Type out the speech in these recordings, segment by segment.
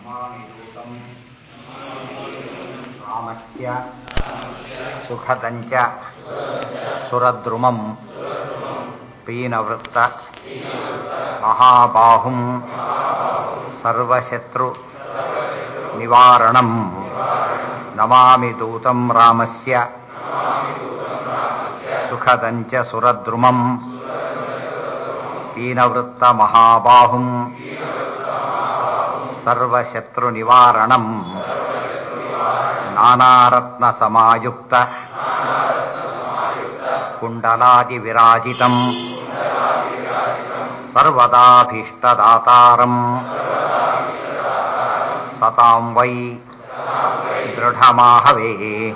नमामिभूतम् रामस्य सुखदञ्च सुरद्रुमम् पीनवृत्त महाबाहुम् सर्वशत्रु निवारणम् नमामि दूतम् रामस्य सुखदञ्च सुरद्रुमम् पीनवृत्तमहाबाहुम् सर्वशत्रुनिवारणम् नानारत्नसमायुक्त कुण्डलादिविराजितम् सर्वदाभीष्टदातारम् सतां वै दृढमाहवे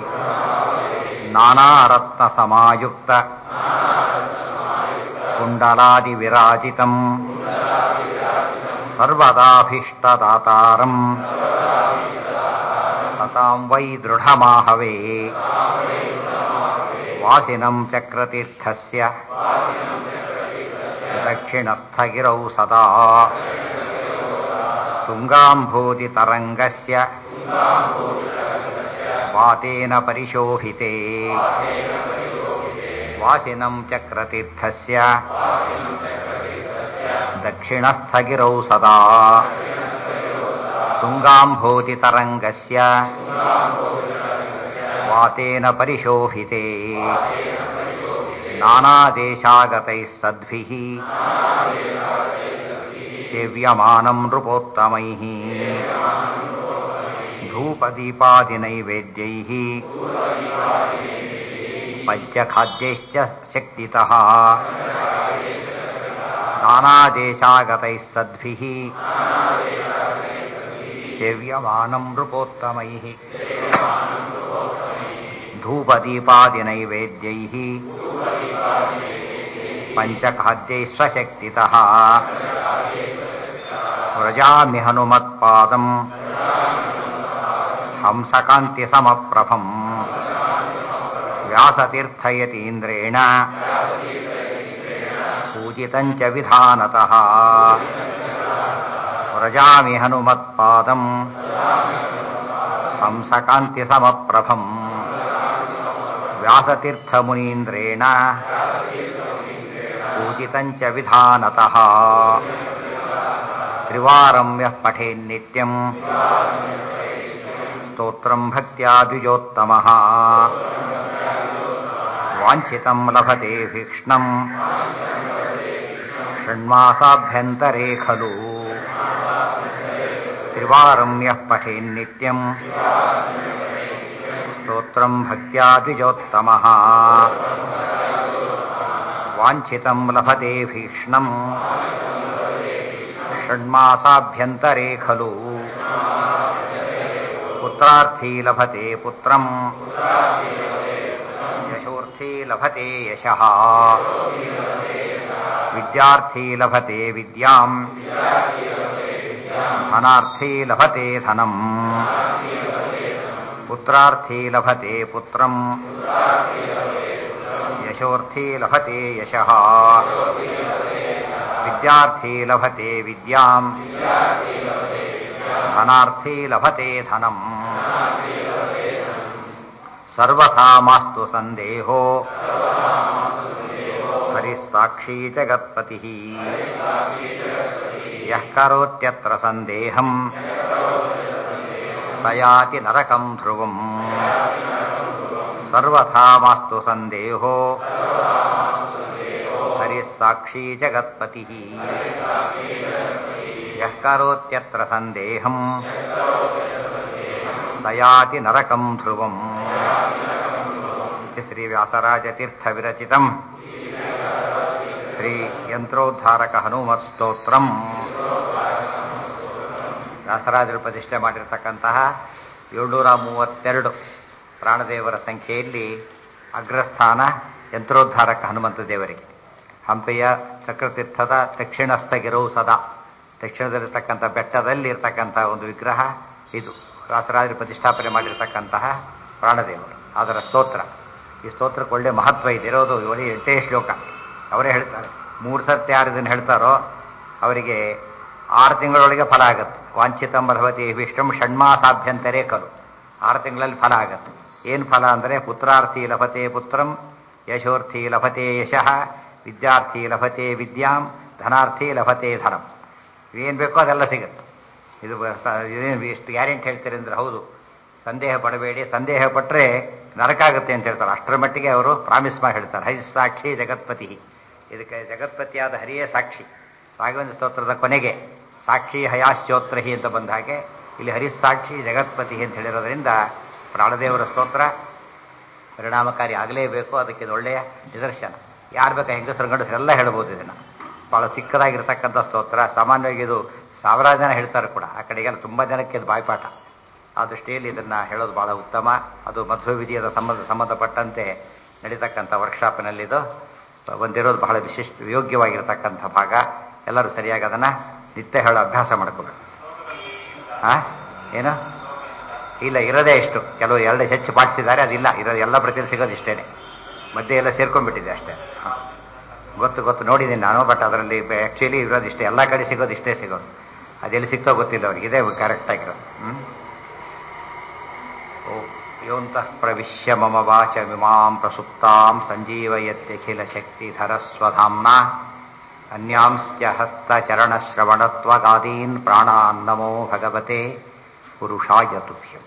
नानारत्नसमायुक्त कुण्डलादिविराजितम् सर्वदाभीष्टदातारम् सतां वै दृढमाहवे वासिनं चक्रतीर्थस्य दक्षिणस्थगिरौ सदा तुङ्गाम्भोदितरङ्गस्य वातेन परिशोभिते वासिनं चक्रतीर्थस्य दक्षिणस्थगिरौ सदा तुङ्गाम्भोदितरङ्गस्य वातेन परिशोभिते नानादेशागतैः सद्भिः सेव्यमानं नृपोत्तमैः धूपदीपादिनैवेद्यैः पञ्चखाद्यैश्च शक्तितः नानादेशागतैः सद्भिः सेव्यमानं नृपोत्तमैः धूपदीपादिनैवेद्यैः पञ्चखाद्यैः स्वशक्तितः व्रजामि हनुमत्पादम् हंसकान्तिसमप्रभम् व्यासतीर्थयतीन्द्रेण पूजितं च विधानतः व्रजामि हनुमत्पादम् हंसकान्तिसमप्रभम् व्यासतीर्थमुनीन्द्रेण पूजितं च विधानतः त्रिवारं यः पठेन्नित्यम् स्तोत्रं भक्त्या द्विजोत्तमः वाञ्छितं लभते भीक्ष्णम् षण्मासाभ्यन्तरे खलु त्रिवारं यः पठेन्नित्यम् स्तोत्रं भक्त्या द्विजोत्तमः वाञ्छितं लभते भीक्ष्णम् षण्मासाभ्यन्तरे खलु पुत्रार्थी लभते पुत्रम् यशोर्थी लभते यशः विद्यार्थी लभते विद्याम् धनार्थी लभते धनम् पुत्रार्थी लभते पुत्रम् यशोर्थी लभते यशः विद्यार्थी लभते विद्याम् धनार्थी लभते धनम् सर्वथा मास्तु सन्देहो हरिः साक्षी जगत्पतिः यः करोत्यत्र सन्देहम् स याति नरकम् ध्रुवम् सर्वथा मास्तु सन्देहो हरिः साक्षी जगत्पतिः यः करोत्यत्र सन्देहम् स याति नरकम् ध्रुवम् श्रीव्यासराजतीर्थविरचितम् ಶ್ರೀಯಂತ್ರೋದ್ಧಾರಕ ಹನುಮತ್ ಸ್ತೋತ್ರಂ ವ್ಯಾಸರಾಜರು ಪ್ರತಿಷ್ಠೆ ಮಾಡಿರ್ತಕ್ಕಂತಹ ಏಳ್ನೂರ ಮೂವತ್ತೆರಡು ಪ್ರಾಣದೇವರ ಸಂಖ್ಯೆಯಲ್ಲಿ ಅಗ್ರಸ್ಥಾನ ಯಂತ್ರೋದ್ಧಾರಕ ಹನುಮಂತ ದೇವರಿಗೆ ಹಂಪೆಯ ಚಕ್ರತೀರ್ಥದ ದಕ್ಷಿಣಸ್ಥಗಿರವು ಸದಾ ದಕ್ಷಿಣದಲ್ಲಿರ್ತಕ್ಕಂಥ ಬೆಟ್ಟದಲ್ಲಿ ಇರ್ತಕ್ಕಂಥ ಒಂದು ವಿಗ್ರಹ ಇದು ವ್ಯಾಸರಾಜರು ಪ್ರತಿಷ್ಠಾಪನೆ ಮಾಡಿರ್ತಕ್ಕಂತಹ ಪ್ರಾಣದೇವರು ಅದರ ಸ್ತೋತ್ರ ಈ ಸ್ತೋತ್ರಕ್ಕೆ ಒಳ್ಳೆ ಮಹತ್ವ ಇದೆ ಇರೋದು ಇವರೇ ಎಂಟೇ ಶ್ಲೋಕ ಅವರೇ ಹೇಳ್ತಾರೆ ಮೂರು ಸರ್ತಿ ಯಾರು ಇದನ್ನು ಹೇಳ್ತಾರೋ ಅವರಿಗೆ ಆರು ತಿಂಗಳೊಳಗೆ ಫಲ ಆಗುತ್ತೆ ವಾಂಛಿತಂ ಭವತಿ ವಿಷ್ಣು ಷಣ್ಮಾಸಾಭ್ಯಂತರೇ ಕಲು ಆರು ತಿಂಗಳಲ್ಲಿ ಫಲ ಆಗತ್ತೆ ಏನು ಫಲ ಅಂದರೆ ಪುತ್ರಾರ್ಥಿ ಲಭತೆ ಪುತ್ರಂ ಯಶೋರ್ಥಿ ಲಭತೆ ಯಶಃ ವಿದ್ಯಾರ್ಥಿ ಲಭತೆ ವಿದ್ಯಾಂ ಧನಾರ್ಥಿ ಲಭತೆ ಧನಂ ಏನು ಬೇಕೋ ಅದೆಲ್ಲ ಸಿಗುತ್ತೆ ಇದು ಇದೇನು ಎಷ್ಟು ಗ್ಯಾರಂಟಿ ಹೇಳ್ತೀರಿ ಅಂದರೆ ಹೌದು ಸಂದೇಹ ಪಡಬೇಡಿ ಸಂದೇಹ ಪಟ್ಟರೆ ನರಕ ಆಗುತ್ತೆ ಅಂತ ಹೇಳ್ತಾರೆ ಅಷ್ಟರ ಮಟ್ಟಿಗೆ ಅವರು ಪ್ರಾಮಿಸ್ ಮಾಡಿ ಹೇಳ್ತಾರೆ ಹೈ ಸಾಕ್ಷಿ ಜಗತ್ಪತಿ ಇದಕ್ಕೆ ಜಗತ್ಪತಿಯಾದ ಹರಿಯೇ ಸಾಕ್ಷಿ ರಾಘವೇಂದ್ರ ಸ್ತೋತ್ರದ ಕೊನೆಗೆ ಸಾಕ್ಷಿ ಹಯಾಶ್ಚೋತ್ರಹಿ ಅಂತ ಬಂದ ಹಾಗೆ ಇಲ್ಲಿ ಹರಿಸಾಕ್ಷಿ ಜಗತ್ಪತಿ ಅಂತ ಹೇಳಿರೋದ್ರಿಂದ ಪ್ರಾಣದೇವರ ಸ್ತೋತ್ರ ಪರಿಣಾಮಕಾರಿ ಆಗಲೇಬೇಕು ಅದಕ್ಕೆ ಇದು ಒಳ್ಳೆಯ ನಿದರ್ಶನ ಯಾರು ಬೇಕಾ ಹೆಂಗಸರು ಗಂಡಸರು ಎಲ್ಲ ಹೇಳ್ಬೋದು ಇದನ್ನು ಭಾಳ ಚಿಕ್ಕದಾಗಿರ್ತಕ್ಕಂಥ ಸ್ತೋತ್ರ ಸಾಮಾನ್ಯವಾಗಿ ಇದು ಸಾವಿರಾರು ಜನ ಹೇಳ್ತಾರೆ ಕೂಡ ಆ ಕಡೆಗೆಲ್ಲ ತುಂಬ ಜನಕ್ಕೆ ಇದು ಬಾಯ್ಪಾಠ ಆ ದೃಷ್ಟಿಯಲ್ಲಿ ಇದನ್ನು ಹೇಳೋದು ಭಾಳ ಉತ್ತಮ ಅದು ಮಧ್ವ ವಿಧಿಯದ ಸಂಬಂಧ ಸಂಬಂಧಪಟ್ಟಂತೆ ನಡೀತಕ್ಕಂಥ ವರ್ಕ್ಶಾಪಿನಲ್ಲಿದು ಬಂದಿರೋದು ಬಹಳ ವಿಶಿಷ್ಟ ಯೋಗ್ಯವಾಗಿರ್ತಕ್ಕಂಥ ಭಾಗ ಎಲ್ಲರೂ ಸರಿಯಾಗಿ ಅದನ್ನು ನಿತ್ಯ ಹೇಳೋ ಅಭ್ಯಾಸ ಮಾಡ್ಕೋಬೇಕು ಹಾಂ ಏನು ಇಲ್ಲ ಇರೋದೇ ಇಷ್ಟು ಕೆಲವು ಎರಡು ಹೆಚ್ಚು ಪಾಠಿಸಿದ್ದಾರೆ ಅದಿಲ್ಲ ಇರೋದು ಎಲ್ಲ ಪ್ರತಿಯಲ್ಲಿ ಸಿಗೋದು ಇಷ್ಟೇನೆ ಮಧ್ಯೆ ಎಲ್ಲ ಸೇರ್ಕೊಂಡ್ಬಿಟ್ಟಿದೆ ಅಷ್ಟೇ ಹಾಂ ಗೊತ್ತು ಗೊತ್ತು ನೋಡಿದ್ದೀನಿ ನಾನು ಬಟ್ ಅದರಲ್ಲಿ ಆ್ಯಕ್ಚುಲಿ ಇರೋದು ಇಷ್ಟೇ ಎಲ್ಲ ಕಡೆ ಸಿಗೋದು ಇಷ್ಟೇ ಸಿಗೋದು ಅದೆಲ್ಲಿ ಸಿಗ್ತೋ ಗೊತ್ತಿಲ್ಲ ಅವ್ರಿಗೆ ಇದೇ ಕರೆಕ್ಟಾಗಿರೋದು ಹ್ಞೂ ಓ ಯೋಂತಃ ಪ್ರವಿಶ್ಯ ಮಮ ವಾಚ ವಿಮಾಂ ಪ್ರಸುಪ್ತಾಂ ಸಂಜೀವಯತ್ಯಖಿಲ ಶಕ್ತಿಧರ ಸ್ವಧಾಮ್ನ ಅನ್ಯಾಂಶ್ಚ ಹಸ್ತಚರಣಶ್ರವಣತ್ವಗಾದೀನ್ ಪ್ರಾಣಾನ್ ನಮೋ ಭಗವತೆ ಪುರುಷಾಯ ತುಭ್ಯಂ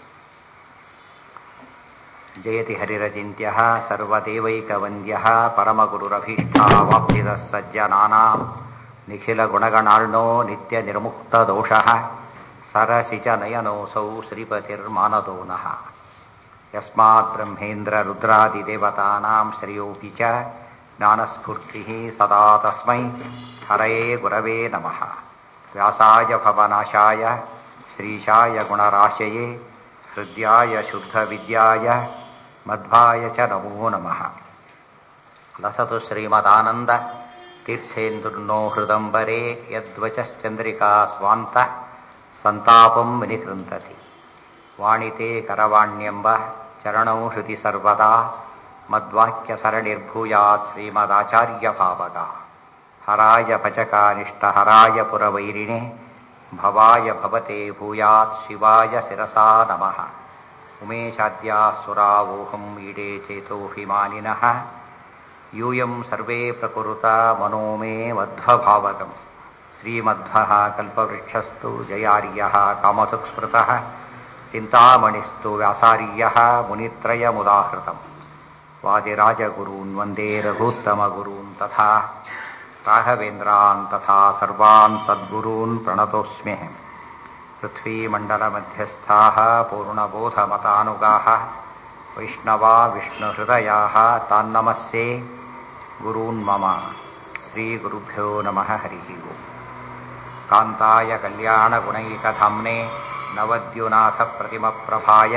ಜಯತಿ ಹರಿರಚಿಂತ್ಯ ಸರ್ವದೇವೈಕವಂದ್ಯ ಪರಮಗುರುರಭೀಷ್ಟಾವಾಪ್ತಿದಃ ಸಜ್ಜನಾನಾಂ ನಿಖಿಲ ಗುಣಗಣಾರ್ಣೋ ನಿತ್ಯ ನಿರ್ಮುಕ್ತ ದೋಷಃ ಸರಸಿಚ ನಯನೋಸೌ ಶ್ರೀಪತಿರ್ಮಾನದೋ ನಃ ಯಸ್ಮಾತ್ ಬ್ರಹ್ಮೇಂದ್ರ ರುದ್ರಾದಿದೇವತಾನಾಂ ಶ್ರೇಯೋಪಿ ಚ ಜ್ಞಾನಸ್ಫೂರ್ತಿಃ ಸದಾ ತಸ್ಮೈ ಹರಯೇ ಗುರವೇ ನಮಃ ವ್ಯಾಸಾಯ ಭವನಾಶಾಯ ಶ್ರೀಶಾಯ ಗುಣರಾಶಯೇ ಹೃದ್ಯಾಯ ಶುದ್ಧವಿದ್ಯಾಯ ಮಧ್ವಾಯ ಚ ನಮೋ ನಮಃ ಲಸತು ಶ್ರೀಮದಾನಂದ ತೀರ್ಥೇಂದುರ್ನೋ ಹೃದಂಬರೇ ಯದ್ವಚಶ್ಚಂದ್ರಿಕಾ ಸ್ವಾಂತ ಸಂತಾಪಂ ವಿನಿಕೃಂತತಿ ವಾಣಿತೆ ಕರವಾಣ್ಯಂಬ ಚರಣೌ ಹೃತಿ ಸರ್ವದಾ ಮದ್ವಾಕ್ಯ ಸರಣಿರ್ಭೂಯಾತ್ ಶ್ರೀಮದಾಚಾರ್ಯ ಭಾವಗ ಹರಾಯ ಭಜಕಾನಿಷ್ಠ ಹರಾಯ ಪುರವೈರಿಣೆ ಭವಾಯ ಭವತೆ ಭೂಯಾತ್ ಶಿವಾಯ ಶಿರಸಾ ನಮಃ ಉಮೇಶಾದ್ಯಾಸುರಾವೋಹಂ ಈಡೇ ಚೇತೋಭಿಮಾನಿನಃ ಯೂಯಂ ಸರ್ವೇ ಪ್ರಕುರುತ ಮನೋ ಮೇ ಮಧ್ವಭಾವಗಂ ಶ್ರೀಮಧ್ವಃ ಕಲ್ಪವೃಕ್ಷಸ್ತು ಜಯಾರ್ಯಃ ಕಾಮಧುಕ್ಸ್ಮೃತಃ ಚಿಂತಾಮಣಿಸ್ತು ವ್ಯಾಸಾರ್ಯಃ ಮುನಿತ್ರಯಮುದಾಹೃತಂ ವಾದಿರಾಜಗುರೂನ್ ವಂದೇ ರಘೂತ್ತಮಗುರೂನ್ ತಥಾ ರಾಘವೇಂದ್ರಾನ್ ತಥಾ ಸರ್ವಾನ್ ಸದ್ಗುರೂನ್ ಪ್ರಣತೋಸ್ಮ್ಯಹಂ ಪೃಥ್ವೀಮण्डलमध्यस्थाः पूर्णबोधमतानुगाः वैष्णवा विष्णुहृदयाः तान्नमस्ये गुरून् मम श्रीगुरुभ्यो नमः हरिः ओम् कान्ताय कल्याणगुणैकधाम्ने नवद्युनाथप्रतिमप्रभाय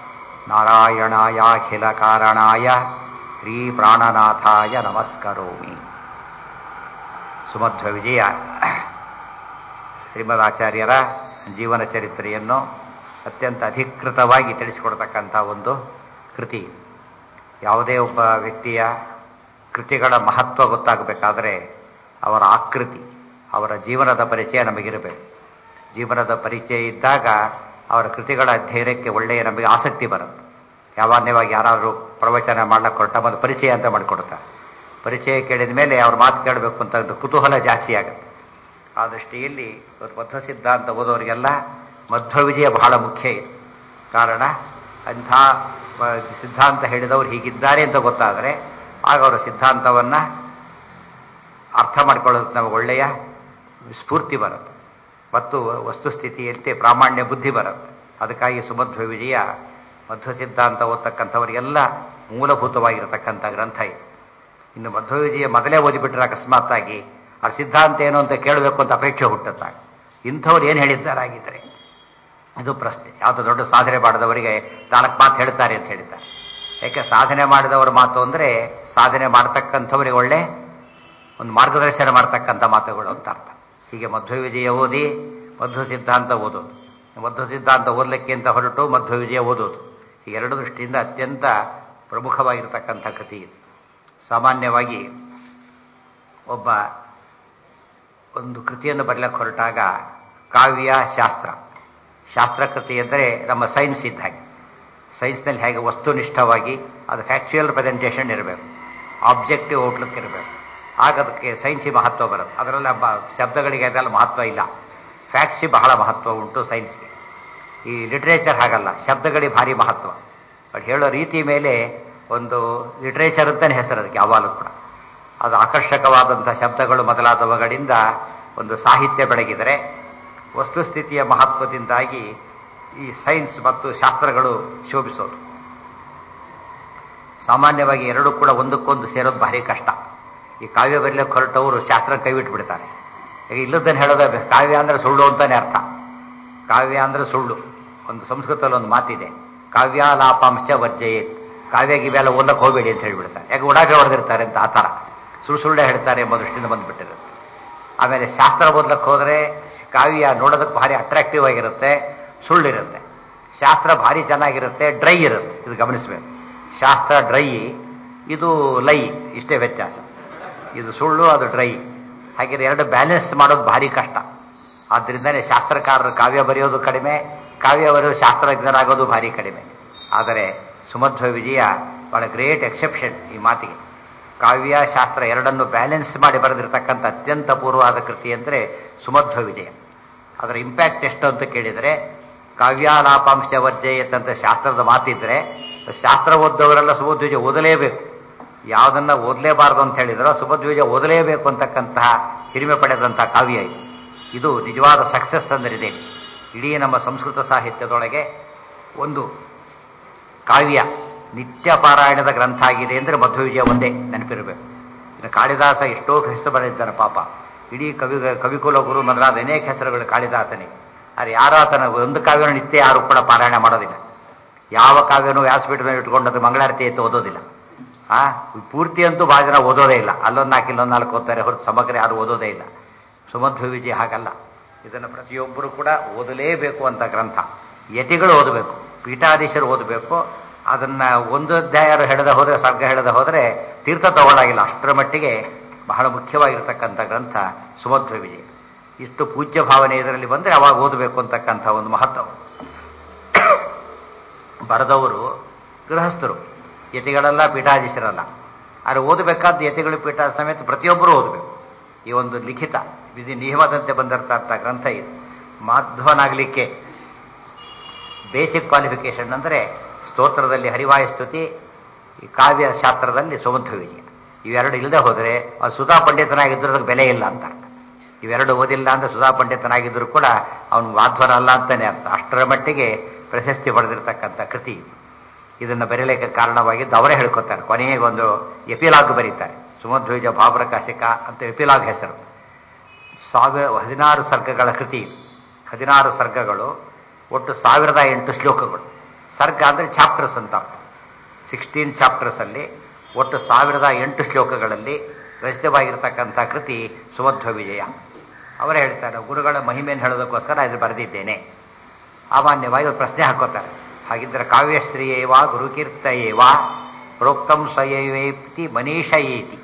नारायणायाखिलकारणाय श्रीप्राणनाथाय नमस्करोमि ಸುಮಧ್ವ ವಿಜಯ ಶ್ರೀಮದಾಚಾರ್ಯರ ಜೀವನ ಚರಿತ್ರೆಯನ್ನು ಅತ್ಯಂತ ಅಧಿಕೃತವಾಗಿ ತಿಳಿಸಿಕೊಡ್ತಕ್ಕಂಥ ಒಂದು ಕೃತಿ ಯಾವುದೇ ಒಬ್ಬ ವ್ಯಕ್ತಿಯ ಕೃತಿಗಳ ಮಹತ್ವ ಗೊತ್ತಾಗಬೇಕಾದ್ರೆ ಅವರ ಆಕೃತಿ ಅವರ ಜೀವನದ ಪರಿಚಯ ನಮಗಿರಬೇಕು ಜೀವನದ ಪರಿಚಯ ಇದ್ದಾಗ ಅವರ ಕೃತಿಗಳ ಅಧ್ಯಯನಕ್ಕೆ ಒಳ್ಳೆಯ ನಮಗೆ ಆಸಕ್ತಿ ಬರುತ್ತೆ ಸಾಮಾನ್ಯವಾಗಿ ಯಾರಾದರೂ ಪ್ರವಚನ ಮಾಡ್ಲಿಕ್ಕೆ ಹೊರಟ ಒಂದು ಪರಿಚಯ ಅಂತ ಮಾಡಿಕೊಡ್ತಾರೆ ಪರಿಚಯ ಕೇಳಿದ ಮೇಲೆ ಅವ್ರ ಮಾತು ಕೇಳಬೇಕು ಅಂತ ಒಂದು ಕುತೂಹಲ ಜಾಸ್ತಿ ಆಗುತ್ತೆ ಆ ದೃಷ್ಟಿಯಲ್ಲಿ ಇವತ್ತು ಮಧ್ವ ಸಿದ್ಧಾಂತ ಓದೋರಿಗೆಲ್ಲ ಮಧ್ವ ವಿಜಯ ಬಹಳ ಮುಖ್ಯ ಇದೆ ಕಾರಣ ಅಂಥ ಸಿದ್ಧಾಂತ ಹೇಳಿದವರು ಹೀಗಿದ್ದಾರೆ ಅಂತ ಗೊತ್ತಾದರೆ ಆಗ ಅವರ ಸಿದ್ಧಾಂತವನ್ನು ಅರ್ಥ ಮಾಡ್ಕೊಳ್ಳೋದಕ್ಕೆ ನಮಗೆ ಒಳ್ಳೆಯ ಸ್ಫೂರ್ತಿ ಬರುತ್ತೆ ಮತ್ತು ವಸ್ತುಸ್ಥಿತಿಯಂತೆ ಪ್ರಾಮಾಣ್ಯ ಬುದ್ಧಿ ಬರುತ್ತೆ ಅದಕ್ಕಾಗಿ ಸುಮಧ್ವ ವಿಜಯ ಮಧ್ವ ಸಿದ್ಧಾಂತ ಓದ್ತಕ್ಕಂಥವರಿಗೆಲ್ಲ ಮೂಲಭೂತವಾಗಿರತಕ್ಕಂಥ ಗ್ರಂಥ ಇದು ಇನ್ನು ಮಧ್ವ ವಿಜಯ ಮೊದಲೇ ಓದಿಬಿಟ್ರೆ ಅಕಸ್ಮಾತ್ತಾಗಿ ಆ ಸಿದ್ಧಾಂತ ಏನು ಅಂತ ಕೇಳಬೇಕು ಅಂತ ಅಪೇಕ್ಷೆ ಹುಟ್ಟುತ್ತಾಗ ಇಂಥವ್ರು ಏನು ಹೇಳಿದ್ದಾರಾಗಿದ್ದರೆ ಇದು ಪ್ರಶ್ನೆ ಯಾವುದೋ ದೊಡ್ಡ ಸಾಧನೆ ಮಾಡಿದವರಿಗೆ ನಾಲ್ಕು ಮಾತು ಹೇಳ್ತಾರೆ ಅಂತ ಹೇಳ್ತಾರೆ ಯಾಕೆ ಸಾಧನೆ ಮಾಡಿದವರ ಮಾತು ಅಂದರೆ ಸಾಧನೆ ಮಾಡ್ತಕ್ಕಂಥವ್ರಿಗೆ ಒಳ್ಳೆ ಒಂದು ಮಾರ್ಗದರ್ಶನ ಮಾಡ್ತಕ್ಕಂಥ ಮಾತುಗಳು ಅಂತ ಅರ್ಥ ಹೀಗೆ ಮಧ್ವ ವಿಜಯ ಓದಿ ಮಧ್ವ ಸಿದ್ಧಾಂತ ಓದೋದು ಮಧ್ವ ಸಿದ್ಧಾಂತ ಓದಲಿಕ್ಕೆ ಅಂತ ಹೊರಟು ಮಧ್ವ ವಿಜಯ ಓದೋದು ಈ ಎರಡು ದೃಷ್ಟಿಯಿಂದ ಅತ್ಯಂತ ಪ್ರಮುಖವಾಗಿರ್ತಕ್ಕಂಥ ಕೃತಿ ಇದು ಸಾಮಾನ್ಯವಾಗಿ ಒಬ್ಬ ಒಂದು ಕೃತಿಯನ್ನು ಬರಲಿಕ್ಕೆ ಹೊರಟಾಗ ಕಾವ್ಯ ಶಾಸ್ತ್ರ ಶಾಸ್ತ್ರಕೃತಿ ಅಂದರೆ ನಮ್ಮ ಸೈನ್ಸ್ ಇದ್ದ ಹಾಗೆ ಸೈನ್ಸ್ನಲ್ಲಿ ಹೇಗೆ ವಸ್ತುನಿಷ್ಠವಾಗಿ ಅದು ಫ್ಯಾಕ್ಚುಯಲ್ ಪ್ರೆಸೆಂಟೇಷನ್ ಇರಬೇಕು ಆಬ್ಜೆಕ್ಟಿವ್ ಔಟ್ಲುಕ್ ಇರಬೇಕು ಆಗ ಅದಕ್ಕೆ ಸೈನ್ಸಿ ಮಹತ್ವ ಬರುತ್ತೆ ಅದರೆಲ್ಲ ಬ ಶಬ್ದಗಳಿಗೆ ಅದೆಲ್ಲ ಮಹತ್ವ ಇಲ್ಲ ಫ್ಯಾಕ್ಟ್ಸಿ ಬಹಳ ಮಹತ್ವ ಉಂಟು ಸೈನ್ಸ್ಗೆ ಈ ಲಿಟ್ರೇಚರ್ ಹಾಗಲ್ಲ ಶಬ್ದಗಳಿಗೆ ಭಾರಿ ಮಹತ್ವ ಬಟ್ ಹೇಳೋ ರೀತಿ ಮೇಲೆ ಒಂದು ಲಿಟ್ರೇಚರ್ ಅಂತಲೇ ಹೆಸರು ಅದಕ್ಕೆ ಯಾವಾಗಲೂ ಕೂಡ ಅದು ಆಕರ್ಷಕವಾದಂಥ ಶಬ್ದಗಳು ಮೊದಲಾದವುಗಳಿಂದ ಒಂದು ಸಾಹಿತ್ಯ ಬೆಳಗಿದರೆ ವಸ್ತುಸ್ಥಿತಿಯ ಮಹತ್ವದಿಂದಾಗಿ ಈ ಸೈನ್ಸ್ ಮತ್ತು ಶಾಸ್ತ್ರಗಳು ಶೋಭಿಸೋದು ಸಾಮಾನ್ಯವಾಗಿ ಎರಡೂ ಕೂಡ ಒಂದಕ್ಕೊಂದು ಸೇರೋದು ಭಾರಿ ಕಷ್ಟ ಈ ಕಾವ್ಯ ಬರಲಿಕ್ಕೆ ಹೊರಟವರು ಶಾಸ್ತ್ರ ಕೈಬಿಟ್ಟು ಬಿಡ್ತಾರೆ ಈಗ ಇಲ್ಲದನ್ನು ಹೇಳೋದ ಕಾವ್ಯ ಅಂದರೆ ಸುಳ್ಳು ಅಂತಾನೆ ಅರ್ಥ ಕಾವ್ಯ ಅಂದರೆ ಸುಳ್ಳು ಒಂದು ಸಂಸ್ಕೃತದಲ್ಲಿ ಒಂದು ಮಾತಿದೆ ಕಾವ್ಯಾಲಾಪಾಂಶ ವರ್ಜಯೇತ್ ಕಾವ್ಯ ಗಿವ್ಯಾಲ ಓದಕ್ಕೆ ಹೋಗಬೇಡಿ ಅಂತ ಹೇಳಿಬಿಡ್ತಾರೆ ಯಾಕೆ ಉಡಾಫೆ ಹೊಡೆದಿರ್ತಾರೆ ಅಂತ ಆ ಥರ ಸುಳ್ಳು ಸುಳ್ಳೆ ಹೇಳ್ತಾರೆ ಎಂಬ ದೃಷ್ಟಿಯಿಂದ ಬಂದ್ಬಿಟ್ಟಿರುತ್ತೆ ಆಮೇಲೆ ಶಾಸ್ತ್ರ ಓದ್ಲಕ್ಕೆ ಹೋದರೆ ಕಾವ್ಯ ನೋಡೋದಕ್ಕೆ ಭಾರಿ ಅಟ್ರಾಕ್ಟಿವ್ ಆಗಿರುತ್ತೆ ಸುಳ್ಳಿರುತ್ತೆ ಶಾಸ್ತ್ರ ಭಾರಿ ಚೆನ್ನಾಗಿರುತ್ತೆ ಡ್ರೈ ಇರುತ್ತೆ ಇದು ಗಮನಿಸಬೇಕು ಶಾಸ್ತ್ರ ಡ್ರೈ ಇದು ಲೈ ಇಷ್ಟೇ ವ್ಯತ್ಯಾಸ ಇದು ಸುಳ್ಳು ಅದು ಡ್ರೈ ಹಾಗೆ ಎರಡು ಬ್ಯಾಲೆನ್ಸ್ ಮಾಡೋದು ಭಾರಿ ಕಷ್ಟ ಆದ್ದರಿಂದನೇ ಶಾಸ್ತ್ರಕಾರರು ಕಾವ್ಯ ಬರೆಯೋದು ಕಡಿಮೆ ಕಾವ್ಯ ಬರೆಯೋದು ಶಾಸ್ತ್ರಜ್ಞರಾಗೋದು ಭಾರಿ ಕಡಿಮೆ ಆದರೆ ಸುಮಧ್ವ ವಿಜಯ ಬಹಳ ಗ್ರೇಟ್ ಎಕ್ಸೆಪ್ಷನ್ ಈ ಮಾತಿಗೆ ಕಾವ್ಯ ಶಾಸ್ತ್ರ ಎರಡನ್ನು ಬ್ಯಾಲೆನ್ಸ್ ಮಾಡಿ ಬರೆದಿರ್ತಕ್ಕಂಥ ಅತ್ಯಂತ ಪೂರ್ವವಾದ ಕೃತಿ ಅಂದರೆ ಸುಮಧ್ವ ವಿಜಯ ಅದರ ಇಂಪ್ಯಾಕ್ಟ್ ಎಷ್ಟು ಅಂತ ಕೇಳಿದರೆ ಕಾವ್ಯಾಲಾಪಾಂಶ ವರ್ಜಯತ್ ಅಂತ ಶಾಸ್ತ್ರದ ಮಾತಿದ್ರೆ ಶಾಸ್ತ್ರ ಓದ್ದವರೆಲ್ಲ ಸುಮಧ್ವಜ ಓದಲೇಬೇಕು ಯಾವುದನ್ನ ಓದಲೇಬಾರದು ಅಂತ ಹೇಳಿದ್ರು ಸುಮಧ್ವಜ ಓದಲೇಬೇಕು ಅಂತಕ್ಕಂತಹ ಹಿರಿಮೆ ಪಡೆದಂತಹ ಕಾವ್ಯ ಇದು ಇದು ನಿಜವಾದ ಸಕ್ಸಸ್ ಅಂದರಿದೆ ಇಡೀ ನಮ್ಮ ಸಂಸ್ಕೃತ ಸಾಹಿತ್ಯದೊಳಗೆ ಒಂದು ಕಾವ್ಯ ನಿತ್ಯ ಪಾರಾಯಣದ ಗ್ರಂಥ ಆಗಿದೆ ಅಂದರೆ ಮಧ್ವವಿಜಯ ಒಂದೇ ನೆನಪಿರಬೇಕು ಇನ್ನು ಕಾಳಿದಾಸ ಎಷ್ಟೋ ಹೆಸರು ಬರೆದಿದ್ದಾನೆ ಪಾಪ ಇಡೀ ಕವಿ ಕವಿಕುಲ ಗುರು ಮೊದಲಾದ ಅನೇಕ ಹೆಸರುಗಳು ಕಾಳಿದಾಸನಿಗೆ ಆದರೆ ಯಾರೋ ಆತನ ಒಂದು ಕಾವ್ಯನ ನಿತ್ಯ ಯಾರು ಕೂಡ ಪಾರಾಯಣ ಮಾಡೋದಿಲ್ಲ ಯಾವ ಕಾವ್ಯನೂ ವ್ಯಾಸಪೀಠನ ಇಟ್ಕೊಂಡು ಅದು ಮಂಗಳಾರತಿ ಎತ್ತು ಓದೋದಿಲ್ಲ ಆ ಪೂರ್ತಿ ಅಂತೂ ಭಾಳ ಜನ ಓದೋದೇ ಇಲ್ಲ ಅಲ್ಲೊಂದು ನಾಲ್ಕು ಇಲ್ಲೊಂದು ನಾಲ್ಕು ಓದ್ತಾರೆ ಹೊರತು ಸಮಗ್ರ ಯಾರು ಓದೋದೇ ಇಲ್ಲ ಸುಮಧ್ವ ವಿಜಯ ಹಾಗಲ್ಲ ಇದನ್ನು ಪ್ರತಿಯೊಬ್ಬರು ಕೂಡ ಓದಲೇಬೇಕು ಅಂತ ಗ್ರಂಥ ಯತಿಗಳು ಓದಬೇಕು ಪೀಠಾಧೀಶರು ಓದಬೇಕು ಅದನ್ನ ಒಂದು ಅಧ್ಯಾಯ ಹೇಳದ ಹೋದರೆ ಸರ್ಗ ಹೇಳದ ಹೋದರೆ ತೀರ್ಥ ತಗೊಳ್ಳಾಗಿಲ್ಲ ಅಷ್ಟರ ಮಟ್ಟಿಗೆ ಬಹಳ ಮುಖ್ಯವಾಗಿರ್ತಕ್ಕಂಥ ಗ್ರಂಥ ಸುಮಧ್ವ ವಿಜಯ ಇಷ್ಟು ಪೂಜ್ಯ ಭಾವನೆ ಇದರಲ್ಲಿ ಬಂದರೆ ಅವಾಗ ಓದಬೇಕು ಅಂತಕ್ಕಂಥ ಒಂದು ಮಹತ್ವ ಬರೆದವರು ಗೃಹಸ್ಥರು ಯತಿಗಳೆಲ್ಲ ಪೀಠಾಧೀಶರಲ್ಲ ಆದರೆ ಓದಬೇಕಾದ ಯತಿಗಳು ಪೀಠ ಸಮೇತ ಪ್ರತಿಯೊಬ್ಬರು ಓದಬೇಕು ಈ ಒಂದು ಲಿಖಿತ ವಿಧಿ ನಿಯಮದಂತೆ ಬಂದಿರ್ತಕ್ಕಂಥ ಗ್ರಂಥ ಇದು ಮಾಧ್ವನಾಗಲಿಕ್ಕೆ ಬೇಸಿಕ್ ಕ್ವಾಲಿಫಿಕೇಶನ್ ಅಂದರೆ ಸ್ತೋತ್ರದಲ್ಲಿ ಹರಿವಾಯ ಸ್ತುತಿ ಈ ಕಾವ್ಯ ಶಾಸ್ತ್ರದಲ್ಲಿ ಸುಮಧ್ವ ವಿಜಯ ಇವೆರಡು ಇಲ್ಲದೆ ಹೋದರೆ ಅದು ಸುಧಾ ಪಂಡಿತನಾಗಿದ್ದರೂ ಅದಕ್ಕೆ ಬೆಲೆ ಇಲ್ಲ ಅಂತ ಅರ್ಥ ಇವೆರಡು ಓದಿಲ್ಲ ಅಂದ್ರೆ ಸುಧಾ ಪಂಡಿತನಾಗಿದ್ದರೂ ಕೂಡ ಅವನು ಮಾಧ್ವನ ಅಲ್ಲ ಅಂತಾನೆ ಅರ್ಥ ಅಷ್ಟರ ಮಟ್ಟಿಗೆ ಪ್ರಶಸ್ತಿ ಪಡೆದಿರತಕ್ಕಂಥ ಕೃತಿ ಇದನ್ನು ಬರೀಲಿಕ್ಕೆ ಕಾರಣವಾಗಿದ್ದು ಅವರೇ ಹೇಳ್ಕೊತಾರೆ ಕೊನೆಗೆ ಒಂದು ಎಪಿಲಾಗ್ ಬರೀತಾರೆ ಸುಮಧ್ವಜ ಭಾವಪ್ರಕಾಶಿಕ ಅಂತ ಎಪಿಲಾಗ್ ಹೆಸರು ಸಾವಿರ ಹದಿನಾರು ಸರ್ಗಗಳ ಕೃತಿ ಇದು ಹದಿನಾರು ಸರ್ಗಗಳು ಒಟ್ಟು ಸಾವಿರದ ಎಂಟು ಶ್ಲೋಕಗಳು ಸರ್ಗ ಅಂದರೆ ಚಾಪ್ಟರ್ಸ್ ಅಂತ ಅರ್ಥ ಸಿಕ್ಸ್ಟೀನ್ ಚಾಪ್ಟರ್ಸ್ ಅಲ್ಲಿ ಒಟ್ಟು ಸಾವಿರದ ಎಂಟು ಶ್ಲೋಕಗಳಲ್ಲಿ ರಚಿತವಾಗಿರ್ತಕ್ಕಂಥ ಕೃತಿ ಸುಮಧ್ವ ವಿಜಯ ಅವರೇ ಹೇಳ್ತಾರೆ ಗುರುಗಳ ಮಹಿಮೆಯನ್ನು ಹೇಳೋದಕ್ಕೋಸ್ಕರ ಇದು ಬರೆದಿದ್ದೇನೆ ಸಾಮಾನ್ಯವಾಗಿ ಒಂದು ಪ್ರಶ್ನೆ ಹಾಕೋತಾರೆ ಹಾಗಿದ್ರೆ ಕಾವ್ಯಶ್ರೀಯೇವ ಗುರುಕೀರ್ತಯೇವ ಪ್ರೋಕ್ತಂ ಸ್ವಯವೇತಿ ಮನೀಷ ಏತಿ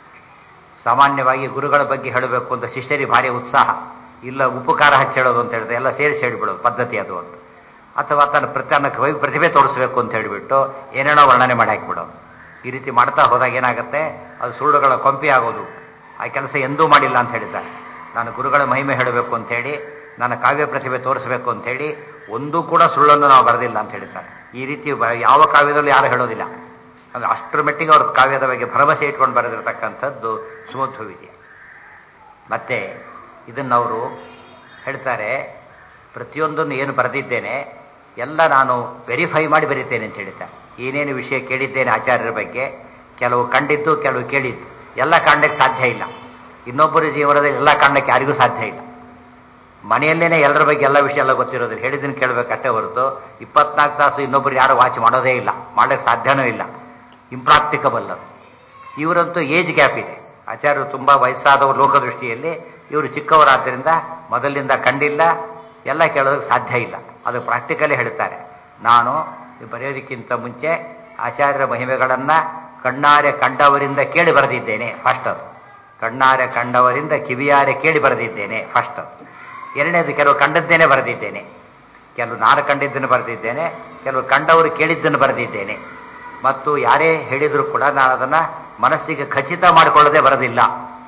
ಸಾಮಾನ್ಯವಾಗಿ ಗುರುಗಳ ಬಗ್ಗೆ ಹೇಳಬೇಕು ಅಂತ ಶಿಷ್ಯರಿಗೆ ಭಾರಿ ಉತ್ಸಾಹ ಇಲ್ಲ ಉಪಕಾರ ಹಚ್ಚಿ ಹೇಳೋದು ಅಂತ ಹೇಳಿದ್ರೆ ಎಲ್ಲ ಸೇರಿಸಿ ಹೇಳಿಬಿಡೋದು ಪದ್ಧತಿ ಅದು ಅಂತ ಅಥವಾ ತನ್ನ ಪ್ರತಿ ಕವಿ ಪ್ರತಿಭೆ ತೋರಿಸಬೇಕು ಅಂತ ಹೇಳಿಬಿಟ್ಟು ಏನೇನೋ ವರ್ಣನೆ ಮಾಡಿ ಹಾಕಿಬಿಡೋದು ಈ ರೀತಿ ಮಾಡ್ತಾ ಹೋದಾಗ ಏನಾಗುತ್ತೆ ಅದು ಸುಳ್ಳುಗಳ ಕೊಂಪಿ ಆಗೋದು ಆ ಕೆಲಸ ಎಂದೂ ಮಾಡಿಲ್ಲ ಅಂತ ಹೇಳಿದ್ದಾರೆ ನಾನು ಗುರುಗಳ ಮಹಿಮೆ ಹೇಳಬೇಕು ಅಂತ ಹೇಳಿ ನನ್ನ ಕಾವ್ಯ ಪ್ರತಿಭೆ ತೋರಿಸಬೇಕು ಅಂತ ಹೇಳಿ ಒಂದೂ ಕೂಡ ಸುಳ್ಳನ್ನು ನಾವು ಬರೆದಿಲ್ಲ ಅಂತ ಹೇಳಿದ್ದಾರೆ ಈ ರೀತಿ ಯಾವ ಕಾವ್ಯದಲ್ಲೂ ಯಾರು ಹೇಳೋದಿಲ್ಲ ಅಂದ್ರೆ ಅಷ್ಟರ ಮಟ್ಟಿಗೆ ಅವ್ರ ಕಾವ್ಯದ ಬಗ್ಗೆ ಭರವಸೆ ಇಟ್ಕೊಂಡು ಬರೆದಿರ್ತಕ್ಕಂಥದ್ದು ಸುಮಧ್ವ ವಿಜಯ ಮತ್ತೆ ಇದನ್ನವರು ಹೇಳ್ತಾರೆ ಪ್ರತಿಯೊಂದನ್ನು ಏನು ಬರೆದಿದ್ದೇನೆ ಎಲ್ಲ ನಾನು ವೆರಿಫೈ ಮಾಡಿ ಬರೀತೇನೆ ಅಂತ ಹೇಳ್ತಾರೆ ಏನೇನು ವಿಷಯ ಕೇಳಿದ್ದೇನೆ ಆಚಾರ್ಯರ ಬಗ್ಗೆ ಕೆಲವು ಕಂಡಿದ್ದು ಕೆಲವು ಕೇಳಿದ್ದು ಎಲ್ಲ ಕಾಣಕ್ಕೆ ಸಾಧ್ಯ ಇಲ್ಲ ಇನ್ನೊಬ್ಬರ ಜೀವನದಲ್ಲಿ ಎಲ್ಲ ಕಾಣಕ್ಕೆ ಯಾರಿಗೂ ಸಾಧ್ಯ ಇಲ್ಲ ಮನೆಯಲ್ಲೇನೆ ಎಲ್ಲರ ಬಗ್ಗೆ ಎಲ್ಲ ವಿಷಯ ಎಲ್ಲ ಗೊತ್ತಿರೋದಿಲ್ಲ ಹೇಳಿದ್ದನ್ನು ಕೇಳಬೇಕಷ್ಟೇ ಹೊರತು ಇಪ್ಪತ್ನಾಲ್ಕು ತಾಸು ಇನ್ನೊಬ್ಬರು ಯಾರು ವಾಚ್ ಮಾಡೋದೇ ಇಲ್ಲ ಮಾಡಕ್ಕೆ ಸಾಧ್ಯನೂ ಇಲ್ಲ ಇಂಪ್ರಾಕ್ಟಿಕಬಲ್ ಅದು ಇವರಂತೂ ಏಜ್ ಗ್ಯಾಪ್ ಇದೆ ಆಚಾರ್ಯರು ತುಂಬ ವಯಸ್ಸಾದವರು ಲೋಕದೃಷ್ಟಿಯಲ್ಲಿ ಇವರು ಚಿಕ್ಕವರಾದ್ದರಿಂದ ಮೊದಲಿನಿಂದ ಕಂಡಿಲ್ಲ ಎಲ್ಲ ಕೇಳೋದಕ್ಕೆ ಸಾಧ್ಯ ಇಲ್ಲ ಅದು ಪ್ರಾಕ್ಟಿಕಲಿ ಹೇಳ್ತಾರೆ ನಾನು ಬರೆಯೋದಕ್ಕಿಂತ ಮುಂಚೆ ಆಚಾರ್ಯರ ಮಹಿಮೆಗಳನ್ನ ಕಣ್ಣಾರೆ ಕಂಡವರಿಂದ ಕೇಳಿ ಬರೆದಿದ್ದೇನೆ ಫಸ್ಟ್ ಅದು ಕಣ್ಣಾರೆ ಕಂಡವರಿಂದ ಕಿವಿಯಾರೆ ಕೇಳಿ ಬರೆದಿದ್ದೇನೆ ಫಸ್ಟ್ ಅದು ಎರಡನೇದು ಕೆಲವು ಕಂಡದ್ದೇನೆ ಬರೆದಿದ್ದೇನೆ ಕೆಲವು ನಾನು ಕಂಡಿದ್ದನ್ನು ಬರೆದಿದ್ದೇನೆ ಕೆಲವು ಕಂಡವರು ಕೇಳಿದ್ದನ್ನು ಬರೆದಿದ್ದೇನೆ ಮತ್ತು ಯಾರೇ ಹೇಳಿದರೂ ಕೂಡ ನಾನು ಅದನ್ನು ಮನಸ್ಸಿಗೆ ಖಚಿತ ಮಾಡಿಕೊಳ್ಳದೆ ಬರೋದಿಲ್ಲ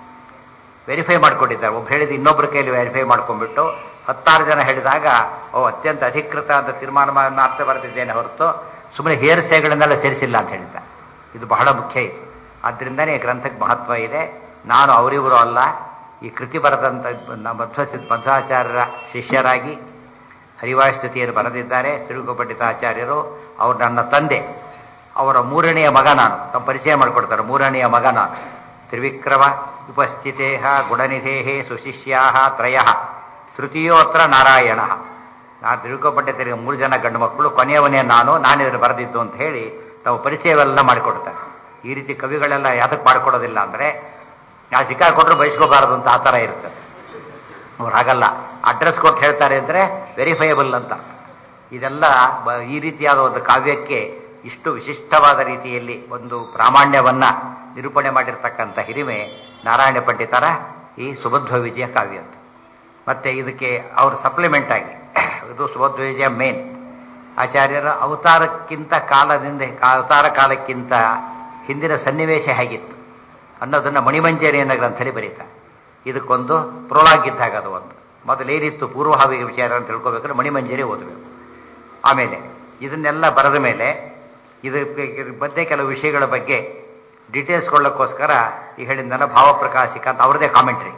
ವೆರಿಫೈ ಮಾಡ್ಕೊಂಡಿದ್ದಾರೆ ಒಬ್ಬ ಹೇಳಿದ ಇನ್ನೊಬ್ಬರ ಕೈಯಲ್ಲಿ ವೆರಿಫೈ ಮಾಡ್ಕೊಂಡ್ಬಿಟ್ಟು ಹತ್ತಾರು ಜನ ಹೇಳಿದಾಗ ಓ ಅತ್ಯಂತ ಅಧಿಕೃತ ಅಂತ ತೀರ್ಮಾನವನ್ನು ಅರ್ಥ ಬರೆದಿದ್ದೇನೆ ಹೊರತು ಸುಮ್ಮನೆ ಹೇರ್ಸೆಗಳನ್ನೆಲ್ಲ ಸೇರಿಸಿಲ್ಲ ಅಂತ ಹೇಳಿದ್ದ ಇದು ಬಹಳ ಮುಖ್ಯ ಇದು ಆದ್ದರಿಂದನೇ ಗ್ರಂಥಕ್ಕೆ ಮಹತ್ವ ಇದೆ ನಾನು ಅವರಿವರು ಅಲ್ಲ ಈ ಕೃತಿ ಬರೆದಂಥ ಮಧ್ವ ಮಧ್ವಾಚಾರ್ಯರ ಶಿಷ್ಯರಾಗಿ ಹರಿವಾಯುಸ್ತುತಿಯನ್ನು ಬರೆದಿದ್ದಾರೆ ತಿರುಗುಪಂಡಿತಾಚಾರ್ಯರು ಅವರು ನನ್ನ ತಂದೆ ಅವರ ಮೂರನೆಯ ಮಗ ನಾನು ತಮ್ಮ ಪರಿಚಯ ಮಾಡಿಕೊಡ್ತಾರೆ ಮೂರನೆಯ ಮಗ ನಾನು ತ್ರಿವಿಕ್ರಮ ಉಪಸ್ಥಿತೇಹ ಗುಣನಿಧೇಹೇ ಸುಶಿಷ್ಯಾ ತ್ರಯ ತೃತೀಯೋತ್ರ ನಾರಾಯಣ ನಾನು ತಿರುಗುಪಂಡಿತರಿಗೆ ಮೂರು ಜನ ಗಂಡು ಮಕ್ಕಳು ಕೊನೆಯವನೇ ನಾನು ನಾನಿದನ್ನು ಬರೆದಿದ್ದು ಅಂತ ಹೇಳಿ ತಾವು ಪರಿಚಯವೆಲ್ಲ ಮಾಡಿಕೊಡ್ತಾರೆ ಈ ರೀತಿ ಕವಿಗಳೆಲ್ಲ ಯಾತಕ್ಕೆ ಮಾಡಿಕೊಡೋದಿಲ್ಲ ಅಂದರೆ ನಾವು ಸಿಕ್ಕಾಕೊಟ್ರು ಬಯಸ್ಕೋಬಾರದು ಅಂತ ಆ ಥರ ಇರ್ತದೆ ಅವ್ರು ಹಾಗಲ್ಲ ಅಡ್ರೆಸ್ ಕೊಟ್ಟು ಹೇಳ್ತಾರೆ ಅಂದರೆ ವೆರಿಫೈಯಬಲ್ ಅಂತ ಇದೆಲ್ಲ ಬ- ಈ ರೀತಿಯಾದ ಒಂದು ಕಾವ್ಯಕ್ಕೆ ಇಷ್ಟು ವಿಶಿಷ್ಟವಾದ ರೀತಿಯಲ್ಲಿ ಒಂದು ಪ್ರಾಮಾಣ್ಯವನ್ನ ನಿರೂಪಣೆ ಮಾಡಿರ್ತಕ್ಕಂಥ ಹಿರಿಮೆ ನಾರಾಯಣ ಪಂಡಿತರ ಈ ಸುಭದ್ವ ವಿಜಯ ಕಾವ್ಯ ಅಂತ ಮತ್ತೆ ಇದಕ್ಕೆ ಅವರು ಸಪ್ಲಿಮೆಂಟ್ ಆಗಿ ಇದು ಸುಭದ್ವ ವಿಜಯ ಮೇನ್ ಆಚಾರ್ಯರ ಅವತಾರಕ್ಕಿಂತ ಕಾಲದಿಂದ ಅವತಾರ ಕಾಲಕ್ಕಿಂತ ಹಿಂದಿನ ಸನ್ನಿವೇಶ ಹೇಗಿತ್ತು ಅನ್ನೋದನ್ನ ಮಣಿಮಂಜರಿ ಅನ್ನೋ ಗ್ರಂಥದಲ್ಲಿ ಬರೀತಾರೆ ಇದಕ್ಕೊಂದು ಪ್ರೋಲಾಗ್ ಇದ್ದಾಗ ಅದು ಒಂದು ಮೊದಲೇನಿತ್ತು ಪೂರ್ವಭಾವಿಕ ವಿಚಾರ ಅಂತ ತಿಳ್ಕೊಬೇಕಾದ್ರೆ ಮಣಿಮಂಜರಿ ಓದಬೇಕು ಆಮೇಲೆ ಇದನ್ನೆಲ್ಲ ಬರೆದ ಮೇಲೆ ಇದಕ್ಕೆ ಇದ್ರ ಬಗ್ಗೆ ಕೆಲವು ವಿಷಯಗಳ ಬಗ್ಗೆ ಡೀಟೇಲ್ಸ್ ಕೊಳ್ಳೋಕ್ಕೋಸ್ಕರ ಈ ಹೇಳಿದ್ನಲ್ಲ ಭಾವಪ್ರಕಾಶಿಕ ಅಂತ ಅವ್ರದೇ ಕಾಮೆಂಟ್ರಿ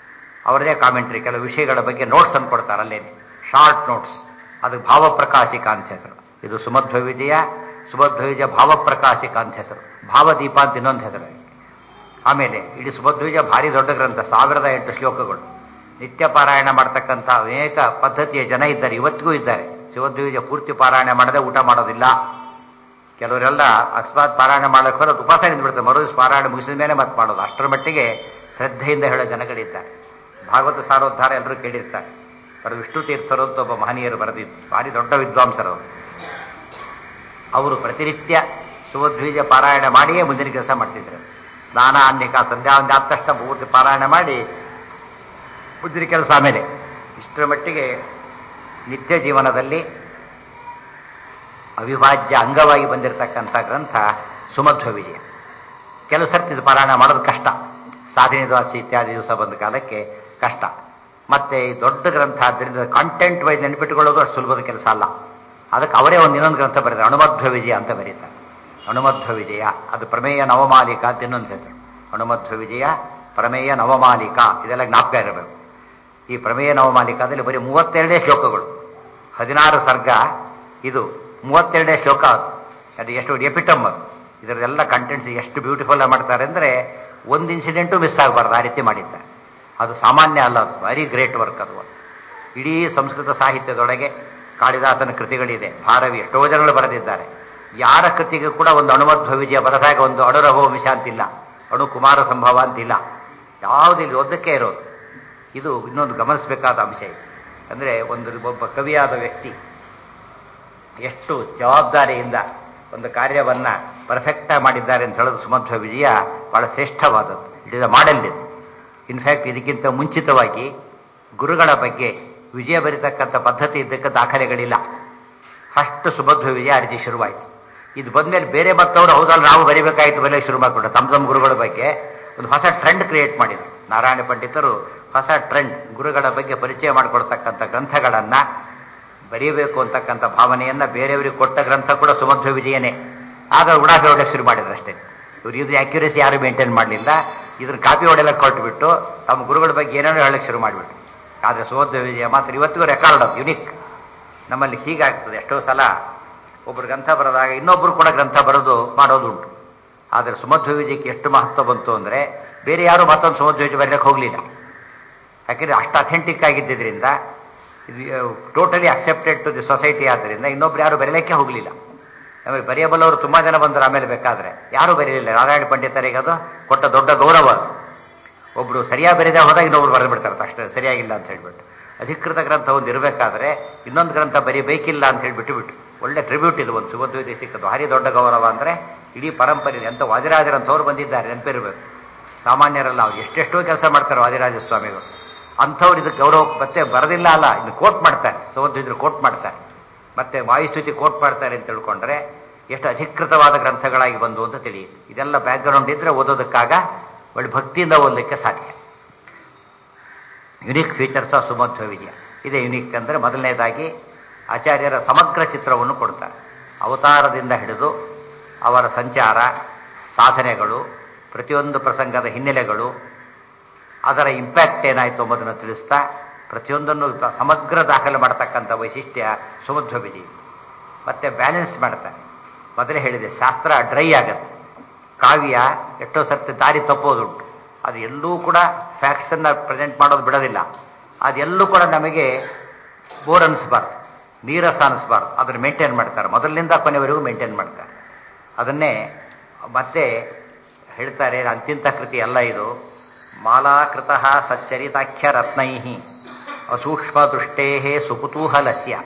ಅವರದೇ ಕಾಮೆಂಟ್ರಿ ಕೆಲವು ವಿಷಯಗಳ ಬಗ್ಗೆ ನೋಟ್ಸ್ ಅನ್ನು ಕೊಡ್ತಾರೆ ಅಲ್ಲೇನೆ ಶಾರ್ಟ್ ನೋಟ್ಸ್ ಅದು ಭಾವಪ್ರಕಾಶಿಕ ಅಂತ ಹೆಸರು ಇದು ಸುಮಧ್ವ ವಿಜಯ ಸುಮಧ್ವ ವಿಜಯ ಭಾವಪ್ರಕಾಶಿಕ ಅಂತ ಹೆಸರು ಭಾವದೀಪ ಅಂತ ಇನ್ನೊಂದು ಹೆಸರು ಅದಕ್ಕೆ. ಆಮೇಲೆ ಇಡೀ ಸುಮಧ್ವಜ ಭಾರಿ ದೊಡ್ಡ ಗ್ರಂಥ ಸಾವಿರದ ಎಂಟು ಶ್ಲೋಕಗಳು ನಿತ್ಯ ಪಾರಾಯಣ ಮಾಡ್ತಕ್ಕಂಥ ಅನೇಕ ಪದ್ಧತಿಯ ಜನ ಇದ್ದಾರೆ ಇವತ್ತಿಗೂ ಇದ್ದಾರೆ ಶಿವದ್ವೀಜ ಪೂರ್ತಿ ಪಾರಾಯಣ ಮಾಡದೆ ಊಟ ಮಾಡೋದಿಲ್ಲ ಕೆಲವರೆಲ್ಲ ಅಕಸ್ಮಾತ್ ಪಾರಾಯಣ ಮಾಡಕ್ಕೆ ಹೊರತು ಉಪವಾಸ ನಿಂತ್ಬಿಡ್ತಾರೆ ಮರು ದಿವಸ ಪಾರಾಯಣ ಮುಗಿಸಿದ ಮೇಲೆ ಮತ್ತೆ ಮಾಡೋದು ಅಷ್ಟರ ಮಟ್ಟಿಗೆ ಶ್ರದ್ಧೆಯಿಂದ ಹೇಳೋ ಜನಗಳಿದ್ದಾರೆ ಭಾಗವತ ಸಾರೋದ್ಧಾರ ಎಲ್ಲರೂ ಕೇಳಿರ್ತಾರೆ ಬರೆದು ವಿಷ್ಣು ತೀರ್ಥರು ಅಂತ ಒಬ್ಬ ಮಹನೀಯರು ಬರೆದಿದ್ದು ಭಾರಿ ದೊಡ್ಡ ವಿದ್ವಾಂಸರು ಅವರು. ಅವರು ಪ್ರತಿನಿತ್ಯ ಸುವದ್ವೀಜ ಪಾರಾಯಣ ಮಾಡಿಯೇ ಮುಂದಿನ ಕೆಲಸ ಮಾಡ್ತಿದ್ರು ಸ್ನಾನ ಅನ್ಯಕ ಸಂಧ್ಯಾ ಒಂದು ಆದ ತಕ್ಷಣ ಪೂರ್ತಿ ಪಾರಾಯಣ ಮಾಡಿ ಮುಂದಿನ ಕೆಲಸ ಆಮೇಲೆ ಇಷ್ಟರ ಮಟ್ಟಿಗೆ ನಿತ್ಯ ಜೀವನದಲ್ಲಿ ಅವಿಭಾಜ್ಯ ಅಂಗವಾಗಿ ಬಂದಿರತಕ್ಕಂಥ ಗ್ರಂಥ ಸುಮಧ್ವ ವಿಜಯ ಕೆಲವು ಸರ್ತಿ ಇದು ಪಾರಾಯಣ ಮಾಡೋದು ಕಷ್ಟ ಸಾಧನೆ ದ್ವಾಸಿ ಇತ್ಯಾದಿ ದಿವಸ ಬಂದ ಕಾಲಕ್ಕೆ ಕಷ್ಟ ಮತ್ತೆ ಈ ದೊಡ್ಡ ಗ್ರಂಥ ಆದ್ದರಿಂದ ಕಾಂಟೆಂಟ್ ವೈಸ್ ನೆನಪಿಟ್ಟುಕೊಳ್ಳೋದು ಅಷ್ಟು ಸುಲಭದ ಕೆಲಸ ಅಲ್ಲ ಅದಕ್ಕೆ ಅವರೇ ಒಂದು ಇನ್ನೊಂದು ಗ್ರಂಥ ಬರೀತಾರೆ ಅಣುಮಧ್ವ ವಿಜಯ ಅಂತ ಬರೀತಾರೆ ಅಣುಮಧ್ವ ವಿಜಯ ಅದು ಪ್ರಮೇಯ ನವಮಾಲಿಕ ಅಂತ ಇನ್ನೊಂದು ಹೆಸರು ಅಣುಮಧ್ವ ವಿಜಯ ಪ್ರಮೇಯ ನವಮಾಲಿಕ ಇದೆಲ್ಲ ಜ್ಞಾಪಕ ಇರಬೇಕು ಈ ಪ್ರಮೇಯ ನವಮಾಲಿಕಾದಲ್ಲಿ ಬರೀ ಮೂವತ್ತೆರಡೇ ಶ್ಲೋಕಗಳು ಹದಿನಾರು ಸರ್ಗ ಇದು ಮೂವತ್ತೆರಡೇ ಶ್ಲೋಕ ಅದು ಅದು ಎಷ್ಟು ಎಪಿಟಮ್ ಅದು ಇದರದೆಲ್ಲ ಕಂಟೆಂಟ್ಸ್ ಎಷ್ಟು ಬ್ಯೂಟಿಫುಲ್ ಆಗಿ ಮಾಡ್ತಾರೆ ಅಂದರೆ ಒಂದು ಇನ್ಸಿಡೆಂಟು ಮಿಸ್ ಆಗಬಾರ್ದು ಆ ರೀತಿ ಮಾಡಿದ್ದಾರೆ ಅದು ಸಾಮಾನ್ಯ ಅಲ್ಲ ಅದು ವೆರಿ ಗ್ರೇಟ್ ವರ್ಕ್ ಅದು ಇಡೀ ಸಂಸ್ಕೃತ ಸಾಹಿತ್ಯದೊಳಗೆ ಕಾಳಿದಾಸನ ಕೃತಿಗಳಿದೆ ಭಾರವಿ ಎಷ್ಟೋ ಜನಗಳು ಬರೆದಿದ್ದಾರೆ ಯಾರ ಕೃತಿಗೂ ಕೂಡ ಒಂದು ಅಣುಮಧ್ವ ವಿಜಯ ಬರೆದಾಗ ಒಂದು ಅಣುರಭವ ಮಿಷ ಅಂತಿಲ್ಲ ಅಣು ಕುಮಾರ ಸಂಭವ ಅಂತಿಲ್ಲ ಯಾವುದಿಲ್ಲ ಓದಕ್ಕೆ ಇರೋದು ಇದು ಇನ್ನೊಂದು ಗಮನಿಸಬೇಕಾದ ಅಂಶ ಇದೆ ಅಂದರೆ ಒಂದು ಒಬ್ಬ ಕವಿಯಾದ ವ್ಯಕ್ತಿ ಎಷ್ಟು ಜವಾಬ್ದಾರಿಯಿಂದ ಒಂದು ಕಾರ್ಯವನ್ನ ಪರ್ಫೆಕ್ಟ್ ಮಾಡಿದ್ದಾರೆ ಅಂತ ಹೇಳೋದು ಸುಮಧ್ವ ವಿಜಯ ಬಹಳ ಶ್ರೇಷ್ಠವಾದದ್ದು ಇಟ್ ಇಸ್ ಅ ಮಾಡೆಲ್ ಇದು ಇನ್ಫ್ಯಾಕ್ಟ್ ಇದಕ್ಕಿಂತ ಮುಂಚಿತವಾಗಿ ಗುರುಗಳ ಬಗ್ಗೆ ವಿಜಯ ಬರೀತಕ್ಕಂಥ ಪದ್ಧತಿ ಇದ್ದಕ್ಕೆ ದಾಖಲೆಗಳಿಲ್ಲ ಫಸ್ಟ್ ಸುಮಧ್ವ ವಿಜಯ ಆ ರೀತಿ ಶುರುವಾಯಿತು ಇದು ಬಂದ್ಮೇಲೆ ಬೇರೆ ಮತ್ತವರು ಹೌದಲ್ಲ ನಾವು ಬರೀಬೇಕಾಯ್ತು ಬೆಲೆ ಶುರು ಮಾಡಿಕೊಂಡ್ರು ತಮ್ಮ ತಮ್ಮ ಗುರುಗಳ ಬಗ್ಗೆ ಒಂದು ಹೊಸ ಟ್ರೆಂಡ್ ಕ್ರಿಯೇಟ್ ಮಾಡಿದರು ನಾರಾಯಣ ಪಂಡಿತರು ಹೊಸ ಟ್ರೆಂಡ್ ಗುರುಗಳ ಬಗ್ಗೆ ಪರಿಚಯ ಮಾಡಿಕೊಡ್ತಕ್ಕಂಥ ಗ್ರಂಥಗಳನ್ನ ಬರೀಬೇಕು ಅಂತಕ್ಕಂಥ ಭಾವನೆಯನ್ನ ಬೇರೆಯವರಿಗೆ ಕೊಟ್ಟ ಗ್ರಂಥ ಕೂಡ ಸುಮಧ್ವ ವಿಜಯನೇ ಆಗ ಉಡಾಫೆ ಹೊಡೆಯಕ್ಕೆ ಶುರು ಮಾಡಿದ್ರು ಅಷ್ಟೇ ಇವ್ರು ಇದು ಅಕ್ಯುರೇಸಿ ಯಾರು ಮೇಂಟೈನ್ ಮಾಡಲಿಲ್ಲ ಇದ್ರ ಕಾಪಿ ಹೊಡೆಯಲ್ಲ ಕೊಟ್ಬಿಟ್ಟು ತಮ್ಮ ಗುರುಗಳ ಬಗ್ಗೆ ಏನೇನೋ ಹೇಳಕ್ಕೆ ಶುರು ಮಾಡಿಬಿಟ್ಟು ಆದರೆ ಸುಮಧ್ವ ವಿಜಯ ಮಾತ್ರ ಇವತ್ತಿಗೂ ರೆಕಾರ್ಡ್ ಅದು ಯುನಿಕ್ ನಮ್ಮಲ್ಲಿ ಹೀಗಾಗ್ತದೆ ಎಷ್ಟೋ ಸಲ ಒಬ್ಬರು ಗ್ರಂಥ ಬರೆದಾಗ ಇನ್ನೊಬ್ಬರು ಕೂಡ ಗ್ರಂಥ ಬರೋದು ಮಾಡೋದು ಉಂಟು ಆದರೆ ಸುಮಧ್ವ ವಿಜಯಕ್ಕೆ ಎಷ್ಟು ಮಹತ್ವ ಬಂತು ಅಂದರೆ ಬೇರೆ ಯಾರು ಮತ್ತೊಂದು ಸುಮಧ್ವ ವಿಜಯ ಬರೀಲಿಕ್ಕೆ ಹೋಗಲಿಲ್ಲ ಯಾಕೆಂದರೆ ಅಷ್ಟು ಅಥೆಂಟಿಕ್ ಆಗಿದ್ದರಿಂದ ಇದು totally accepted to the society ಆದ್ದರಿಂದ ಇನ್ನೊಬ್ರು ಯಾರು ಬರೀಲಿಕ್ಕೆ ಹೋಗಲಿಲ್ಲ ನಮಗೆ ಬರೆಯಬಲ್ಲವರು ತುಂಬಾ ಜನ ಬಂದರು ಆಮೇಲೆ ಬೇಕಾದ್ರೆ ಯಾರೂ ಬರೀಲಿಲ್ಲ ನಾರಾಯಣ ಪಂಡಿತರಿಗೆ ಅದು ಕೊಟ್ಟ ದೊಡ್ಡ ಗೌರವ ಅದು ಒಬ್ರು ಸರಿಯಾಗಿ ಬರೆದೇ ಹೋದಾಗ ಇನ್ನೊಬ್ರು ಬರೆದು ಬಿಡ್ತಾರೆ ಅಷ್ಟೇ ಸರಿಯಾಗಿಲ್ಲ ಅಂತ ಹೇಳ್ಬಿಟ್ಟು ಅಧಿಕೃತ ಗ್ರಂಥ ಒಂದು ಇರಬೇಕಾದ್ರೆ ಇನ್ನೊಂದು ಗ್ರಂಥ ಬರೀಬೇಕಿಲ್ಲ ಅಂತ ಹೇಳ್ಬಿಟ್ಟು ಬಿಟ್ಟು ಒಳ್ಳೆ ಟ್ರಿಬ್ಯೂಟ್ ಇದು ಒಂದು ಸುಮಧ್ವ ಸಿಕ್ಕದು ಭಾರಿ ದೊಡ್ಡ ಗೌರವ ಅಂದರೆ ಇಡೀ ಪರಂಪರೆ ಎಂತ ವಾದಿರಾಜರಂಥವ್ರು ಬಂದಿದ್ದಾರೆ ನೆನಪಿರಬೇಕು ಸಾಮಾನ್ಯರಲ್ಲ ಅವ್ರು ಎಷ್ಟೆಷ್ಟೋ ಕೆಲಸ ಮಾಡ್ತಾರೆ ವಾದಿರಾಜ ಸ್ವಾಮಿಗಳು ಅಂಥವ್ರು ಇದಕ್ಕೆ ಗೌರವ ಮತ್ತೆ ಬರೋದಿಲ್ಲ ಅಲ್ಲ ಇನ್ನು ಕೋಟ್ ಮಾಡ್ತಾರೆ ಸೋದಿದ್ರು ಕೋಟ್ ಮಾಡ್ತಾರೆ ಮತ್ತೆ ವಾಯುಸ್ತುತಿ ಕೋಟ್ ಮಾಡ್ತಾರೆ ಅಂತ ತಿಳ್ಕೊಂಡ್ರೆ ಎಷ್ಟು ಅಧಿಕೃತವಾದ ಗ್ರಂಥಗಳಾಗಿ ಬಂದು ಅಂತ ತಿಳಿಯುತ್ತೆ ಇದೆಲ್ಲ ಬ್ಯಾಕ್ಗ್ರೌಂಡ್ ಇದ್ರೆ ಓದೋದಕ್ಕಾಗ ಒಳ್ಳೆ ಭಕ್ತಿಯಿಂದ ಓದಲಿಕ್ಕೆ ಸಾಧ್ಯ unique features of Sumadhva Vijaya ಇದೆ ಯುನಿಕ್ ಅಂದರೆ ಮೊದಲನೇದಾಗಿ ಆಚಾರ್ಯರ ಸಮಗ್ರ ಚಿತ್ರವನ್ನು ಕೊಡ್ತಾರೆ ಅವತಾರದಿಂದ ಹಿಡಿದು ಅವರ ಸಂಚಾರ ಸಾಧನೆಗಳು ಪ್ರತಿಯೊಂದು ಪ್ರಸಂಗದ ಹಿನ್ನೆಲೆಗಳು ಅದರ ಇಂಪ್ಯಾಕ್ಟ್ ಏನಾಯಿತು ಎಂಬುದನ್ನು ತಿಳಿಸ್ತಾ ಪ್ರತಿಯೊಂದನ್ನು ತ- ಸಮಗ್ರ ದಾಖಲೆ ಮಾಡತಕ್ಕಂಥ ವೈಶಿಷ್ಟ್ಯ ಸುಮಧ್ವ ವಿಜಯ ಮತ್ತೆ ಬ್ಯಾಲೆನ್ಸ್ ಮಾಡ್ತಾರೆ ಮೊದಲೇ ಹೇಳಿದೆ ಶಾಸ್ತ್ರ ಡ್ರೈ ಆಗತ್ತೆ ಕಾವ್ಯ ಎಷ್ಟೋ ಸರ್ತಿ ದಾರಿ ತಪ್ಪೋದುಂಟು ಅದು ಎಲ್ಲೂ ಕೂಡ ಫ್ಯಾಕ್ಟ್ಸನ್ನು ಪ್ರೆಸೆಂಟ್ ಮಾಡೋದು ಬಿಡೋದಿಲ್ಲ ಅದೆಲ್ಲೂ ಕೂಡ ನಮಗೆ ಬೋರ್ ಅನಿಸ್ಬಾರ್ದು ನೀರಸ ಅನಿಸ್ಬಾರ್ದು ಅದನ್ನು ಮೇಂಟೈನ್ ಮಾಡ್ತಾರೆ ಮೊದಲಿನಿಂದ ಕೊನೆವರೆಗೂ ಮೇಂಟೈನ್ ಮಾಡ್ತಾರೆ ಅದನ್ನೇ ಮತ್ತೆ ಹೇಳ್ತಾರೆ ಅಂತಿಂತ ಕೃತಿ ಅಲ್ಲ ಇದು ಮಾಲಾಕೃತ ಸಚ್ಚರಿತಾಖ್ಯ ರತ್ನೈ ಅಸೂಕ್ಷ್ಮ ದೃಷ್ಟೇ ಸುಕುತೂಹಲಸ್ಯ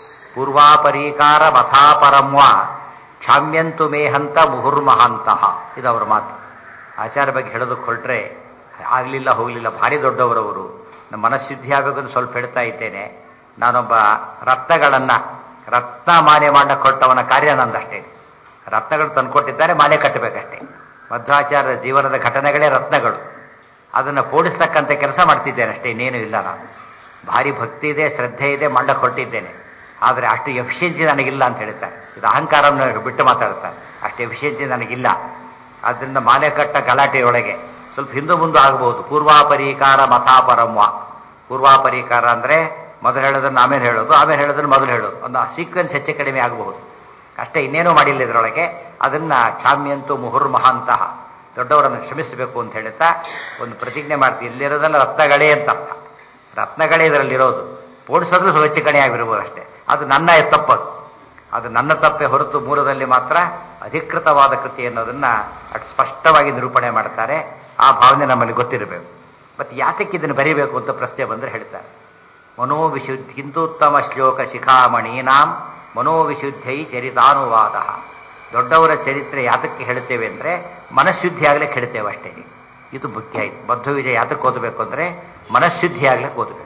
ಪೂರ್ವಾಪರೀಕಾರ ಮಥಾಪರಮ್ವ ಕ್ಷಾಮ್ಯಂತು ಮೇಹಂತ ಮುಹುರ್ಮಹಾಂತಹ ಇದು ಅವರ ಮಾತು ಆಚಾರ ಬಗ್ಗೆ ಹೇಳೋದಕ್ಕೆ ಹೊರಟ್ರೆ ಆಗಲಿಲ್ಲ ಹೋಗಲಿಲ್ಲ ಭಾರಿ ದೊಡ್ಡವರವರು ನಮ್ಮ ಮನಃಶುದ್ಧಿ ಆಗಬೇಕಂತ ಸ್ವಲ್ಪ ಹೇಳ್ತಾ ಇದ್ದೇನೆ ನಾನೊಬ್ಬ ರತ್ನಗಳನ್ನು ರತ್ನ ಮಾಲೆ ಮಾಡಕ್ಕೆ ಕೊಟ್ಟವನ ಕಾರ್ಯ ನಂದಷ್ಟೇ ರತ್ನಗಳು ತಂದುಕೊಟ್ಟಿದ್ದಾರೆ ಮಾಲೆ ಕಟ್ಟಬೇಕಷ್ಟೇ ಮಧ್ವಾಚಾರ್ಯ ಜೀವನದ ಘಟನೆಗಳೇ ರತ್ನಗಳು ಅದನ್ನು ಪೋಡಿಸ್ತಕ್ಕಂಥ ಕೆಲಸ ಮಾಡ್ತಿದ್ದೇನೆ ಅಷ್ಟೇ ಇನ್ನೇನು ಇಲ್ಲ ನಾನು ಭಾರಿ ಭಕ್ತಿ ಇದೆ ಶ್ರದ್ಧೆ ಇದೆ ಮಾಡಕ್ಕೆ ಹೊರಟಿದ್ದೇನೆ ಆದರೆ ಅಷ್ಟು ಎಫಿಷಿಯನ್ಸಿ ನನಗಿಲ್ಲ ಅಂತ ಹೇಳ್ತಾರೆ ಇದು ಅಹಂಕಾರವನ್ನು ಬಿಟ್ಟು ಮಾತಾಡ್ತಾರೆ ಅಷ್ಟು ಎಫಿಷಿಯನ್ಸಿ ನನಗಿಲ್ಲ ಆದ್ದರಿಂದ ಮಾಲೆ ಕಟ್ಟ ಗಲಾಟೆಯೊಳಗೆ ಸ್ವಲ್ಪ ಹಿಂದೆ ಮುಂದೆ ಆಗಬಹುದು ಪೂರ್ವಾಪರೀಕಾರ ಮಥಾಪರಮ್ವ ಪೂರ್ವಾಪರೀಕಾರ ಅಂದರೆ ಮೊದಲು ಹೇಳೋದನ್ನು ಆಮೇಲೆ ಹೇಳೋದು ಆಮೇಲೆ ಹೇಳೋದನ್ನು ಮೊದಲು ಹೇಳೋದು ಒಂದು ಸೀಕ್ವೆನ್ಸ್ ಹೆಚ್ಚು ಕಡಿಮೆ ಆಗಬಹುದು ಅಷ್ಟೇ ಇನ್ನೇನೂ ಮಾಡಿಲ್ಲ ಇದರೊಳಗೆ ಅದನ್ನ ಕ್ಷಾಮ್ಯಂತೂ ಮುಹುರ್ಮಹಾಂತಹ ದೊಡ್ಡವರನ್ನು ಕ್ಷಮಿಸಬೇಕು ಅಂತ ಹೇಳ್ತಾ ಒಂದು ಪ್ರತಿಜ್ಞೆ ಮಾಡ್ತೀವಿ ಇಲ್ಲಿರೋದೆಲ್ಲ ರತ್ನಗಳೇ ಅಂತ ಅರ್ಥ ರತ್ನಗಳೇ ಇದರಲ್ಲಿರೋದು ಪೋಡಿಸೋದ್ರೂ ಸ್ವಚ್ಛ ಕಣೆ ಆಗಿರ್ಬೋದು ಅಷ್ಟೇ ಅದು ನನ್ನ ತಪ್ಪದು ಅದು ನನ್ನ ತಪ್ಪೆ ಹೊರತು ಮೂಲದಲ್ಲಿ ಮಾತ್ರ ಅಧಿಕೃತವಾದ ಕೃತಿ ಅನ್ನೋದನ್ನ ಅಟ್ ಸ್ಪಷ್ಟವಾಗಿ ನಿರೂಪಣೆ ಮಾಡ್ತಾರೆ ಆ ಭಾವನೆ ನಮ್ಮಲ್ಲಿ ಗೊತ್ತಿರಬೇಕು ಮತ್ತೆ ಯಾತಕ್ಕೆ ಇದನ್ನು ಬರೀಬೇಕು ಅಂತ ಪ್ರಶ್ನೆ ಬಂದರೆ ಹೇಳ್ತಾರೆ ಮನೋವಿಶುದ್ಧಿ ಹಿಂದೂತ್ತಮ ಶ್ಲೋಕ ಶಿಖಾಮಣೀನಾಂ ಮನೋವಿಶುದ್ಧೈ ಚರಿತಾನುವಾದ ದೊಡ್ಡವರ ಚರಿತ್ರೆ ಯಾತಕ್ಕೆ ಹೇಳ್ತೇವೆ ಅಂದರೆ ಮನಃಶುದ್ಧಿ ಆಗ್ಲಿಕ್ಕೆ ಹೇಳ್ತೇವೆ ಅಷ್ಟೇ ಇದು ಮುಖ್ಯ ಆಯ್ತು ಮಧ್ವ ವಿಜಯ ಯಾತಕ್ಕೆ ಓದಬೇಕು ಅಂದರೆ ಮನಃಶುದ್ಧಿ ಆಗ್ಲಿಕ್ಕೆ ಓದಬೇಕು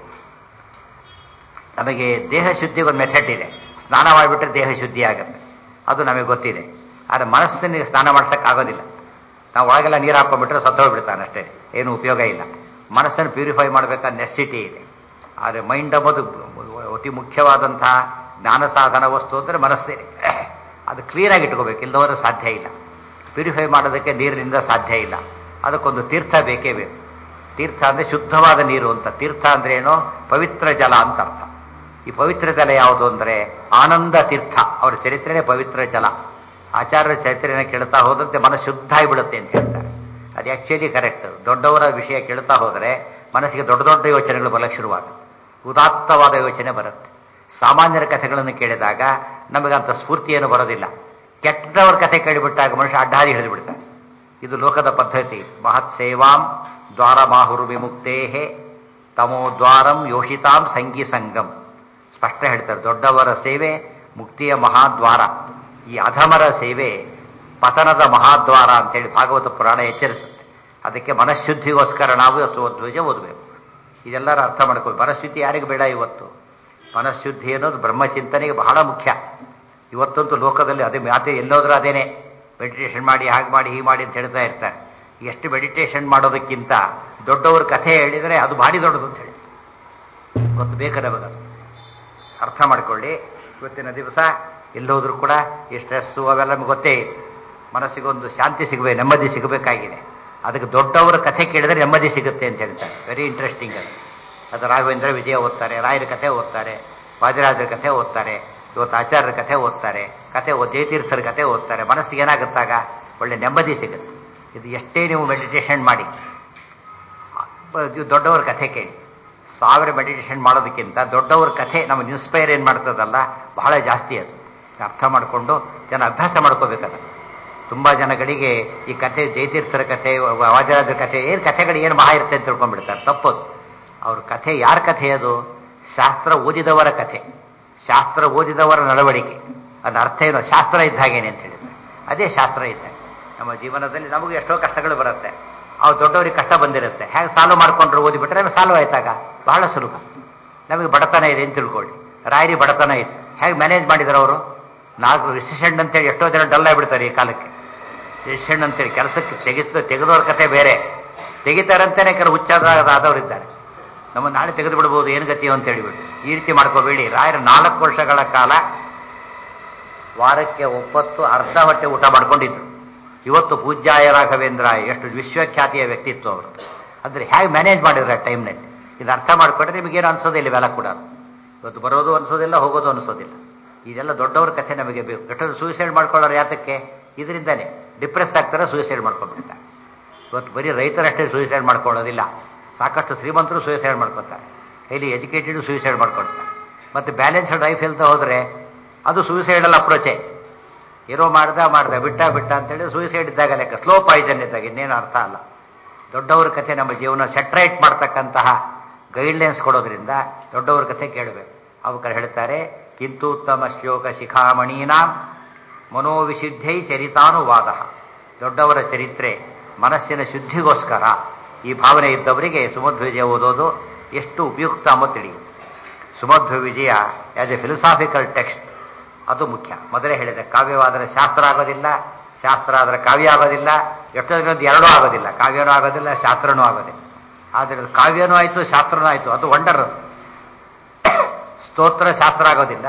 ನಮಗೆ ದೇಹ ಶುದ್ಧಿಗೆ ಒಂದು ಮೆಥಡ್ ಇದೆ ಸ್ನಾನ ಮಾಡಿಬಿಟ್ರೆ ದೇಹ ಶುದ್ಧಿ ಆಗುತ್ತೆ ಅದು ನಮಗೆ ಗೊತ್ತಿದೆ ಆದರೆ ಮನಸ್ಸಿನಿಗೆ ಸ್ನಾನ ಮಾಡ್ಸಕ್ಕೆ ಆಗೋದಿಲ್ಲ ನಾವು ಒಳಗೆಲ್ಲ ನೀರು ಹಾಕೊಂಡ್ಬಿಟ್ರೆ ಸತ್ತೋಗ್ಬಿಡ್ತಾನೆ ಅಷ್ಟೇ ಏನು ಉಪಯೋಗ ಇಲ್ಲ ಮನಸ್ಸನ್ನು ಪ್ಯೂರಿಫೈ ಮಾಡಬೇಕಾದ ನೆಸಿಟಿ ಇದೆ ಆದರೆ ಮೈಂಡ್ ಎಂಬುದು ಅತಿ ಮುಖ್ಯವಾದಂತಹ ಜ್ಞಾನ ಸಾಧನ ವಸ್ತು ಅಂದರೆ ಮನಸ್ಸೇ ಅದು ಕ್ಲೀನಾಗಿ ಇಟ್ಕೋಬೇಕು ಇಲ್ಲದವರು ಸಾಧ್ಯ ಇಲ್ಲ ಪ್ಯೂರಿಫೈ ಮಾಡೋದಕ್ಕೆ ನೀರಿನಿಂದ ಸಾಧ್ಯ ಇಲ್ಲ ಅದಕ್ಕೊಂದು ತೀರ್ಥ ಬೇಕೇ ಬೇಕು ತೀರ್ಥ ಅಂದರೆ ಶುದ್ಧವಾದ ನೀರು ಅಂತ ತೀರ್ಥ ಅಂದ್ರೆ ಏನೋ ಪವಿತ್ರ ಜಲ ಅಂತ ಅರ್ಥ ಈ ಪವಿತ್ರ ಜಲ ಯಾವುದು ಅಂದರೆ ಆನಂದ ತೀರ್ಥ ಅವರ ಚರಿತ್ರೆನೇ ಪವಿತ್ರ ಜಲ ಆಚಾರ್ಯರ ಚರಿತ್ರೆನ ಕೇಳ್ತಾ ಹೋದಂತೆ ಮನಸ್ಸು ಶುದ್ಧ ಆಗಿಬಿಡುತ್ತೆ ಅಂತ ಹೇಳ್ತಾರೆ ಅದು ಆ್ಯಕ್ಚುಲಿ ಕರೆಕ್ಟ್ ದೊಡ್ಡವರ ವಿಷಯ ಕೇಳ್ತಾ ಹೋದರೆ ಮನಸ್ಸಿಗೆ ದೊಡ್ಡ ದೊಡ್ಡ ಯೋಚನೆಗಳು ಬರಕ್ಕೆ ಶುರುವಾಗುತ್ತೆ ಉದಾತ್ತವಾದ ಯೋಚನೆ ಬರುತ್ತೆ ಸಾಮಾನ್ಯರ ಕಥೆಗಳನ್ನು ಕೇಳಿದಾಗ ನಮಗಂತ ಸ್ಫೂರ್ತಿ ಏನು ಬರೋದಿಲ್ಲ ಕೆಟ್ಟವರ ಕಥೆ ಕೇಳಿಬಿಟ್ಟಾಗ ಮನುಷ್ಯ ಅಡ್ಡಾದಿ ಹಿಡಿದು ಬಿಡ್ತಾನೆ ಇದು ಲೋಕದ ಪದ್ಧತಿ ಮಹತ್ ಸೇವಾಂ ದ್ವಾರ ಮಾಹುರು ವಿಮುಕ್ತೇ ತಮೋ ದ್ವಾರಂ ಯೋಷಿತಾಂ ಸಂಗಿ ಸಂಗಂ ಸ್ಪಷ್ಟ ಹೇಳ್ತಾರೆ ದೊಡ್ಡವರ ಸೇವೆ ಮುಕ್ತಿಯ ಮಹಾದ್ವಾರ ಈ ಅಧಮರ ಸೇವೆ ಪತನದ ಮಹಾದ್ವಾರ ಅಂತೇಳಿ ಭಾಗವತ ಪುರಾಣ ಎಚ್ಚರಿಸುತ್ತೆ ಅದಕ್ಕೆ ಮನಃಶುದ್ಧಿಗೋಸ್ಕರ ನಾವು ಧ್ವಜ ಓದಬೇಕು ಇದೆಲ್ಲರ ಅರ್ಥ ಮಾಡ್ಕೊಳ್ಳಿ ಮನಃಶುದ್ಧಿ ಯಾರಿಗೆ ಬೇಡ ಇವತ್ತು ಮನಃಶುದ್ಧಿ ಅನ್ನೋದು ಬ್ರಹ್ಮಚಿಂತನೆಗೆ ಬಹಳ ಮುಖ್ಯ ಇವತ್ತಂತೂ ಲೋಕದಲ್ಲಿ ಅದೇ ಮಾತೆ ಎಲ್ಲೋದ್ರೂ ಅದೇನೆ ಮೆಡಿಟೇಷನ್ ಮಾಡಿ ಹಾಗೆ ಮಾಡಿ ಹೀಗೆ ಮಾಡಿ ಅಂತ ಹೇಳ್ತಾ ಇರ್ತಾರೆ ಎಷ್ಟು ಮೆಡಿಟೇಷನ್ ಮಾಡೋದಕ್ಕಿಂತ ದೊಡ್ಡವ್ರ ಕಥೆ ಹೇಳಿದರೆ ಅದು ಭಾರಿ ದೊಡ್ಡದು ಅಂತ ಹೇಳಿ ಗೊತ್ತು ಬೇಕು ನಮಗದು ಅರ್ಥ ಮಾಡ್ಕೊಳ್ಳಿ ಇವತ್ತಿನ ದಿವಸ ಎಲ್ಲೋದ್ರೂ ಕೂಡ ಈ ಸ್ಟ್ರೆಸ್ಸು ಅವೆಲ್ಲ ನಮ್ಗೆ ಗೊತ್ತೇ ಇದೆ ಮನಸ್ಸಿಗೊಂದು ಶಾಂತಿ ಸಿಗಬೇಕು ನೆಮ್ಮದಿ ಸಿಗಬೇಕಾಗಿದೆ ಅದಕ್ಕೆ ದೊಡ್ಡವರ ಕಥೆ ಕೇಳಿದ್ರೆ ನೆಮ್ಮದಿ ಸಿಗುತ್ತೆ ಅಂತ ಹೇಳ್ತಾರೆ ವೆರಿ ಇಂಟ್ರೆಸ್ಟಿಂಗ್ ಅದು ಅದು ರಾಘವೇಂದ್ರ ವಿಜಯ ಓದ್ತಾರೆ ರಾಯರ ಕಥೆ ಓದ್ತಾರೆ ವಾಜರಾಜರ ಕಥೆ ಓದ್ತಾರೆ ಇವತ್ತು ಆಚಾರ್ಯರ ಕಥೆ ಓದ್ತಾರೆ ಕಥೆ ಜಯತೀರ್ಥರ ಕಥೆ ಓದ್ತಾರೆ ಮನಸ್ಸಿಗೆ ಏನಾಗುತ್ತಾಗ ಒಳ್ಳೆ ನೆಮ್ಮದಿ ಸಿಗುತ್ತೆ ಇದು ಎಷ್ಟೇ ನೀವು ಮೆಡಿಟೇಷನ್ ಮಾಡಿ ದೊಡ್ಡವರ ಕಥೆ ಕೇಳಿ ಸಾವಿರ ಮೆಡಿಟೇಷನ್ ಮಾಡೋದಕ್ಕಿಂತ ದೊಡ್ಡವ್ರ ಕಥೆ ನಮಗೆ ಇನ್ಸ್ಪೈರ್ ಏನು ಮಾಡ್ತದಲ್ಲ ಬಹಳ ಜಾಸ್ತಿ ಅದು ಅರ್ಥ ಮಾಡಿಕೊಂಡು ಜನ ಅಭ್ಯಾಸ ಮಾಡ್ಕೋಬೇಕದ ತುಂಬ ಜನಗಳಿಗೆ ಈ ಕಥೆ ಜಯತೀರ್ಥರ ಕಥೆ ವಾಜರಾಜರ ಕಥೆ ಏನು ಕಥೆಗಳು ಏನು ಮಹಾ ಇರುತ್ತೆ ಅಂತ ತಿಳ್ಕೊಂಡ್ಬಿಡ್ತಾರೆ ತಪ್ಪದು ಅವ್ರ ಕಥೆ ಯಾರ ಕಥೆ ಅದು ಶಾಸ್ತ್ರ ಓದಿದವರ ಕಥೆ ಶಾಸ್ತ್ರ ಓದಿದವರ ನಡವಳಿಕೆ ಅದರ ಅರ್ಥ ಏನು ಶಾಸ್ತ್ರ ಇದ್ದಾಗೇನೆ ಅಂತ ಹೇಳಿದ್ರೆ ಅದೇ ಶಾಸ್ತ್ರ ಇದ್ದಾಗ ನಮ್ಮ ಜೀವನದಲ್ಲಿ ನಮಗೂ ಎಷ್ಟೋ ಕಷ್ಟಗಳು ಬರುತ್ತೆ ಅವ್ರು ದೊಡ್ಡವರಿಗೆ ಕಷ್ಟ ಬಂದಿರುತ್ತೆ ಹೇಗೆ ಸಾಲ್ವ್ ಮಾಡ್ಕೊಂಡ್ರು ಓದಿಬಿಟ್ರೆ ನಮಗೆ ಸಾಲ್ವ್ ಆಯ್ತಾಗ ಬಹಳ ಸುಲಭ ನಮಗೆ ಬಡತನ ಇದೆ ಅಂತ ತಿಳ್ಕೊಳ್ಳಿ ರಾಯರಿ ಬಡತನ ಇತ್ತು ಹೇಗೆ ಮ್ಯಾನೇಜ್ ಮಾಡಿದ್ರು ಅವರು ನಾಲ್ಕು ರಿಸಿಷನ್ ಅಂತೇಳಿ ಎಷ್ಟೋ ಜನ ಡಲ್ ಆಗಿಬಿಡ್ತಾರೆ ಈ ಕಾಲಕ್ಕೆ ರಿಸಿಷನ್ ಅಂತೇಳಿ ಕೆಲಸಕ್ಕೆ ತೆಗೆದು ತೆಗೆದವ್ರ ಕತೆ ಬೇರೆ ತೆಗಿತಾರಂತಾನೆ ಕೆಲವು ಹುಚ್ಚಾದ ಆದವರಿದ್ದಾರೆ ನಮ್ಮ ನಾಳೆ ತೆಗೆದು ಬಿಡ್ಬೋದು ಏನು ಗತಿಯೋ ಅಂತ ಹೇಳಿಬಿಟ್ಟು ಈ ರೀತಿ ಮಾಡ್ಕೋಬೇಡಿ ರಾಯರ ನಾಲ್ಕು ವರ್ಷಗಳ ಕಾಲ ವಾರಕ್ಕೆ ಒಪ್ಪತ್ತು ಅರ್ಧ ಹೊಟ್ಟೆ ಊಟ ಮಾಡ್ಕೊಂಡಿದ್ರು ಇವತ್ತು ಪೂಜ್ಯಾಯ ರಾಘವೇಂದ್ರ ಎಷ್ಟು ವಿಶ್ವಖ್ಯಾತಿಯ ವ್ಯಕ್ತಿತ್ವ ಅವರು ಅಂದ್ರೆ ಹೇಗೆ ಮ್ಯಾನೇಜ್ ಮಾಡಿದ್ರೆ ಆ ಟೈಮ್ನಲ್ಲಿ ಇದು ಅರ್ಥ ಮಾಡ್ಕೊಂಡ್ರೆ ನಿಮಗೇನು ಅನ್ಸೋದಿಲ್ಲ ಇವೆಲ್ಲ ಕೂಡ ಇವತ್ತು ಬರೋದು ಅನ್ಸೋದಿಲ್ಲ ಹೋಗೋದು ಅನ್ಸೋದಿಲ್ಲ ಇದೆಲ್ಲ ದೊಡ್ಡವ್ರ ಕಥೆ ನಮಗೆ ಬೇಕು ಎಷ್ಟೊಂದು ಸೂಸೈಡ್ ಮಾಡ್ಕೊಳ್ಳೋರು ಯಾತಕ್ಕೆ ಇದರಿಂದಾನೆ ಡಿಪ್ರೆಸ್ ಆಗ್ತಾರೆ ಸೂಸೈಡ್ ಮಾಡ್ಕೊಂಡ್ಬಿಡ್ತಾರೆ ಇವತ್ತು ಬರೀ ರೈತರಷ್ಟೇ ಸೂಸೈಡ್ ಮಾಡ್ಕೊಳ್ಳೋದಿಲ್ಲ ಸಾಕಷ್ಟು ಶ್ರೀಮಂತರು ಸೂಸೈಡ್ ಮಾಡ್ಕೊತಾರೆ ಹೈಲಿ ಎಜುಕೇಟೆಡ್ ಸೂಸೈಡ್ ಮಾಡ್ಕೊಳ್ತಾರೆ ಮತ್ತು ಬ್ಯಾಲೆನ್ಸ್ಡ್ ಲೈಫ್ ಹೇಳ್ತಾ ಹೋದರೆ ಅದು ಸೂಸೈಡಲ್ ಅಪ್ರೋಚೇ ಏನೋ ಮಾಡ್ದ ಮಾಡ್ದ ಬಿಟ್ಟ ಬಿಟ್ಟ ಅಂತೇಳಿ ಸೂಸೈಡ್ ಇದ್ದಾಗ ಲೆಕ್ಕ ಸ್ಲೋ ಪಾಯ್ಸನ್ ಇದ್ದಾಗ ಇನ್ನೇನು ಅರ್ಥ ಅಲ್ಲ ದೊಡ್ಡವ್ರ ಕಥೆ ನಮ್ಮ ಜೀವನ ಸೆಟ್ರೈಟ್ ಮಾಡ್ತಕ್ಕಂತಹ ಗೈಡ್ಲೈನ್ಸ್ ಕೊಡೋದ್ರಿಂದ ದೊಡ್ಡವ್ರ ಕಥೆ ಕೇಳಬೇಕು ಅವಕರು ಹೇಳ್ತಾರೆ ಕಿಂತೂತ್ತಮ ಶ್ಲೋಕ ಶಿಖಾಮಣೀನಾಂ ಮನೋವಿಶುದ್ಧೈ ಚರಿತಾನುವಾದ ದೊಡ್ಡವರ ಚರಿತ್ರೆ ಮನಸ್ಸಿನ ಶುದ್ಧಿಗೋಸ್ಕರ ಈ ಭಾವನೆ ಇದ್ದವರಿಗೆ ಸುಮಧ್ವ ವಿಜಯ ಓದೋದು ಎಷ್ಟು ಉಪಯುಕ್ತ ಅಂಬ ತಿಳಿಯುತ್ತೆ Sumadhva Vijaya as a philosophical text ಅದು ಮುಖ್ಯ ಮೊದಲೇ ಹೇಳಿದೆ ಕಾವ್ಯವಾದರೆ ಶಾಸ್ತ್ರ ಆಗೋದಿಲ್ಲ ಶಾಸ್ತ್ರ ಆದರೆ ಕಾವ್ಯ ಆಗೋದಿಲ್ಲ ಎಷ್ಟೋ ದಿನದ್ದು ಎರಡೂ ಆಗೋದಿಲ್ಲ ಕಾವ್ಯನೂ ಆಗೋದಿಲ್ಲ ಶಾಸ್ತ್ರನೂ ಆಗೋದಿಲ್ಲ ಆದರೆ ಕಾವ್ಯನೂ ಆಯಿತು ಶಾಸ್ತ್ರನೂ ಆಯಿತು ಅದು ವಂಡರ್ ಅದು ಸ್ತೋತ್ರ ಶಾಸ್ತ್ರ ಆಗೋದಿಲ್ಲ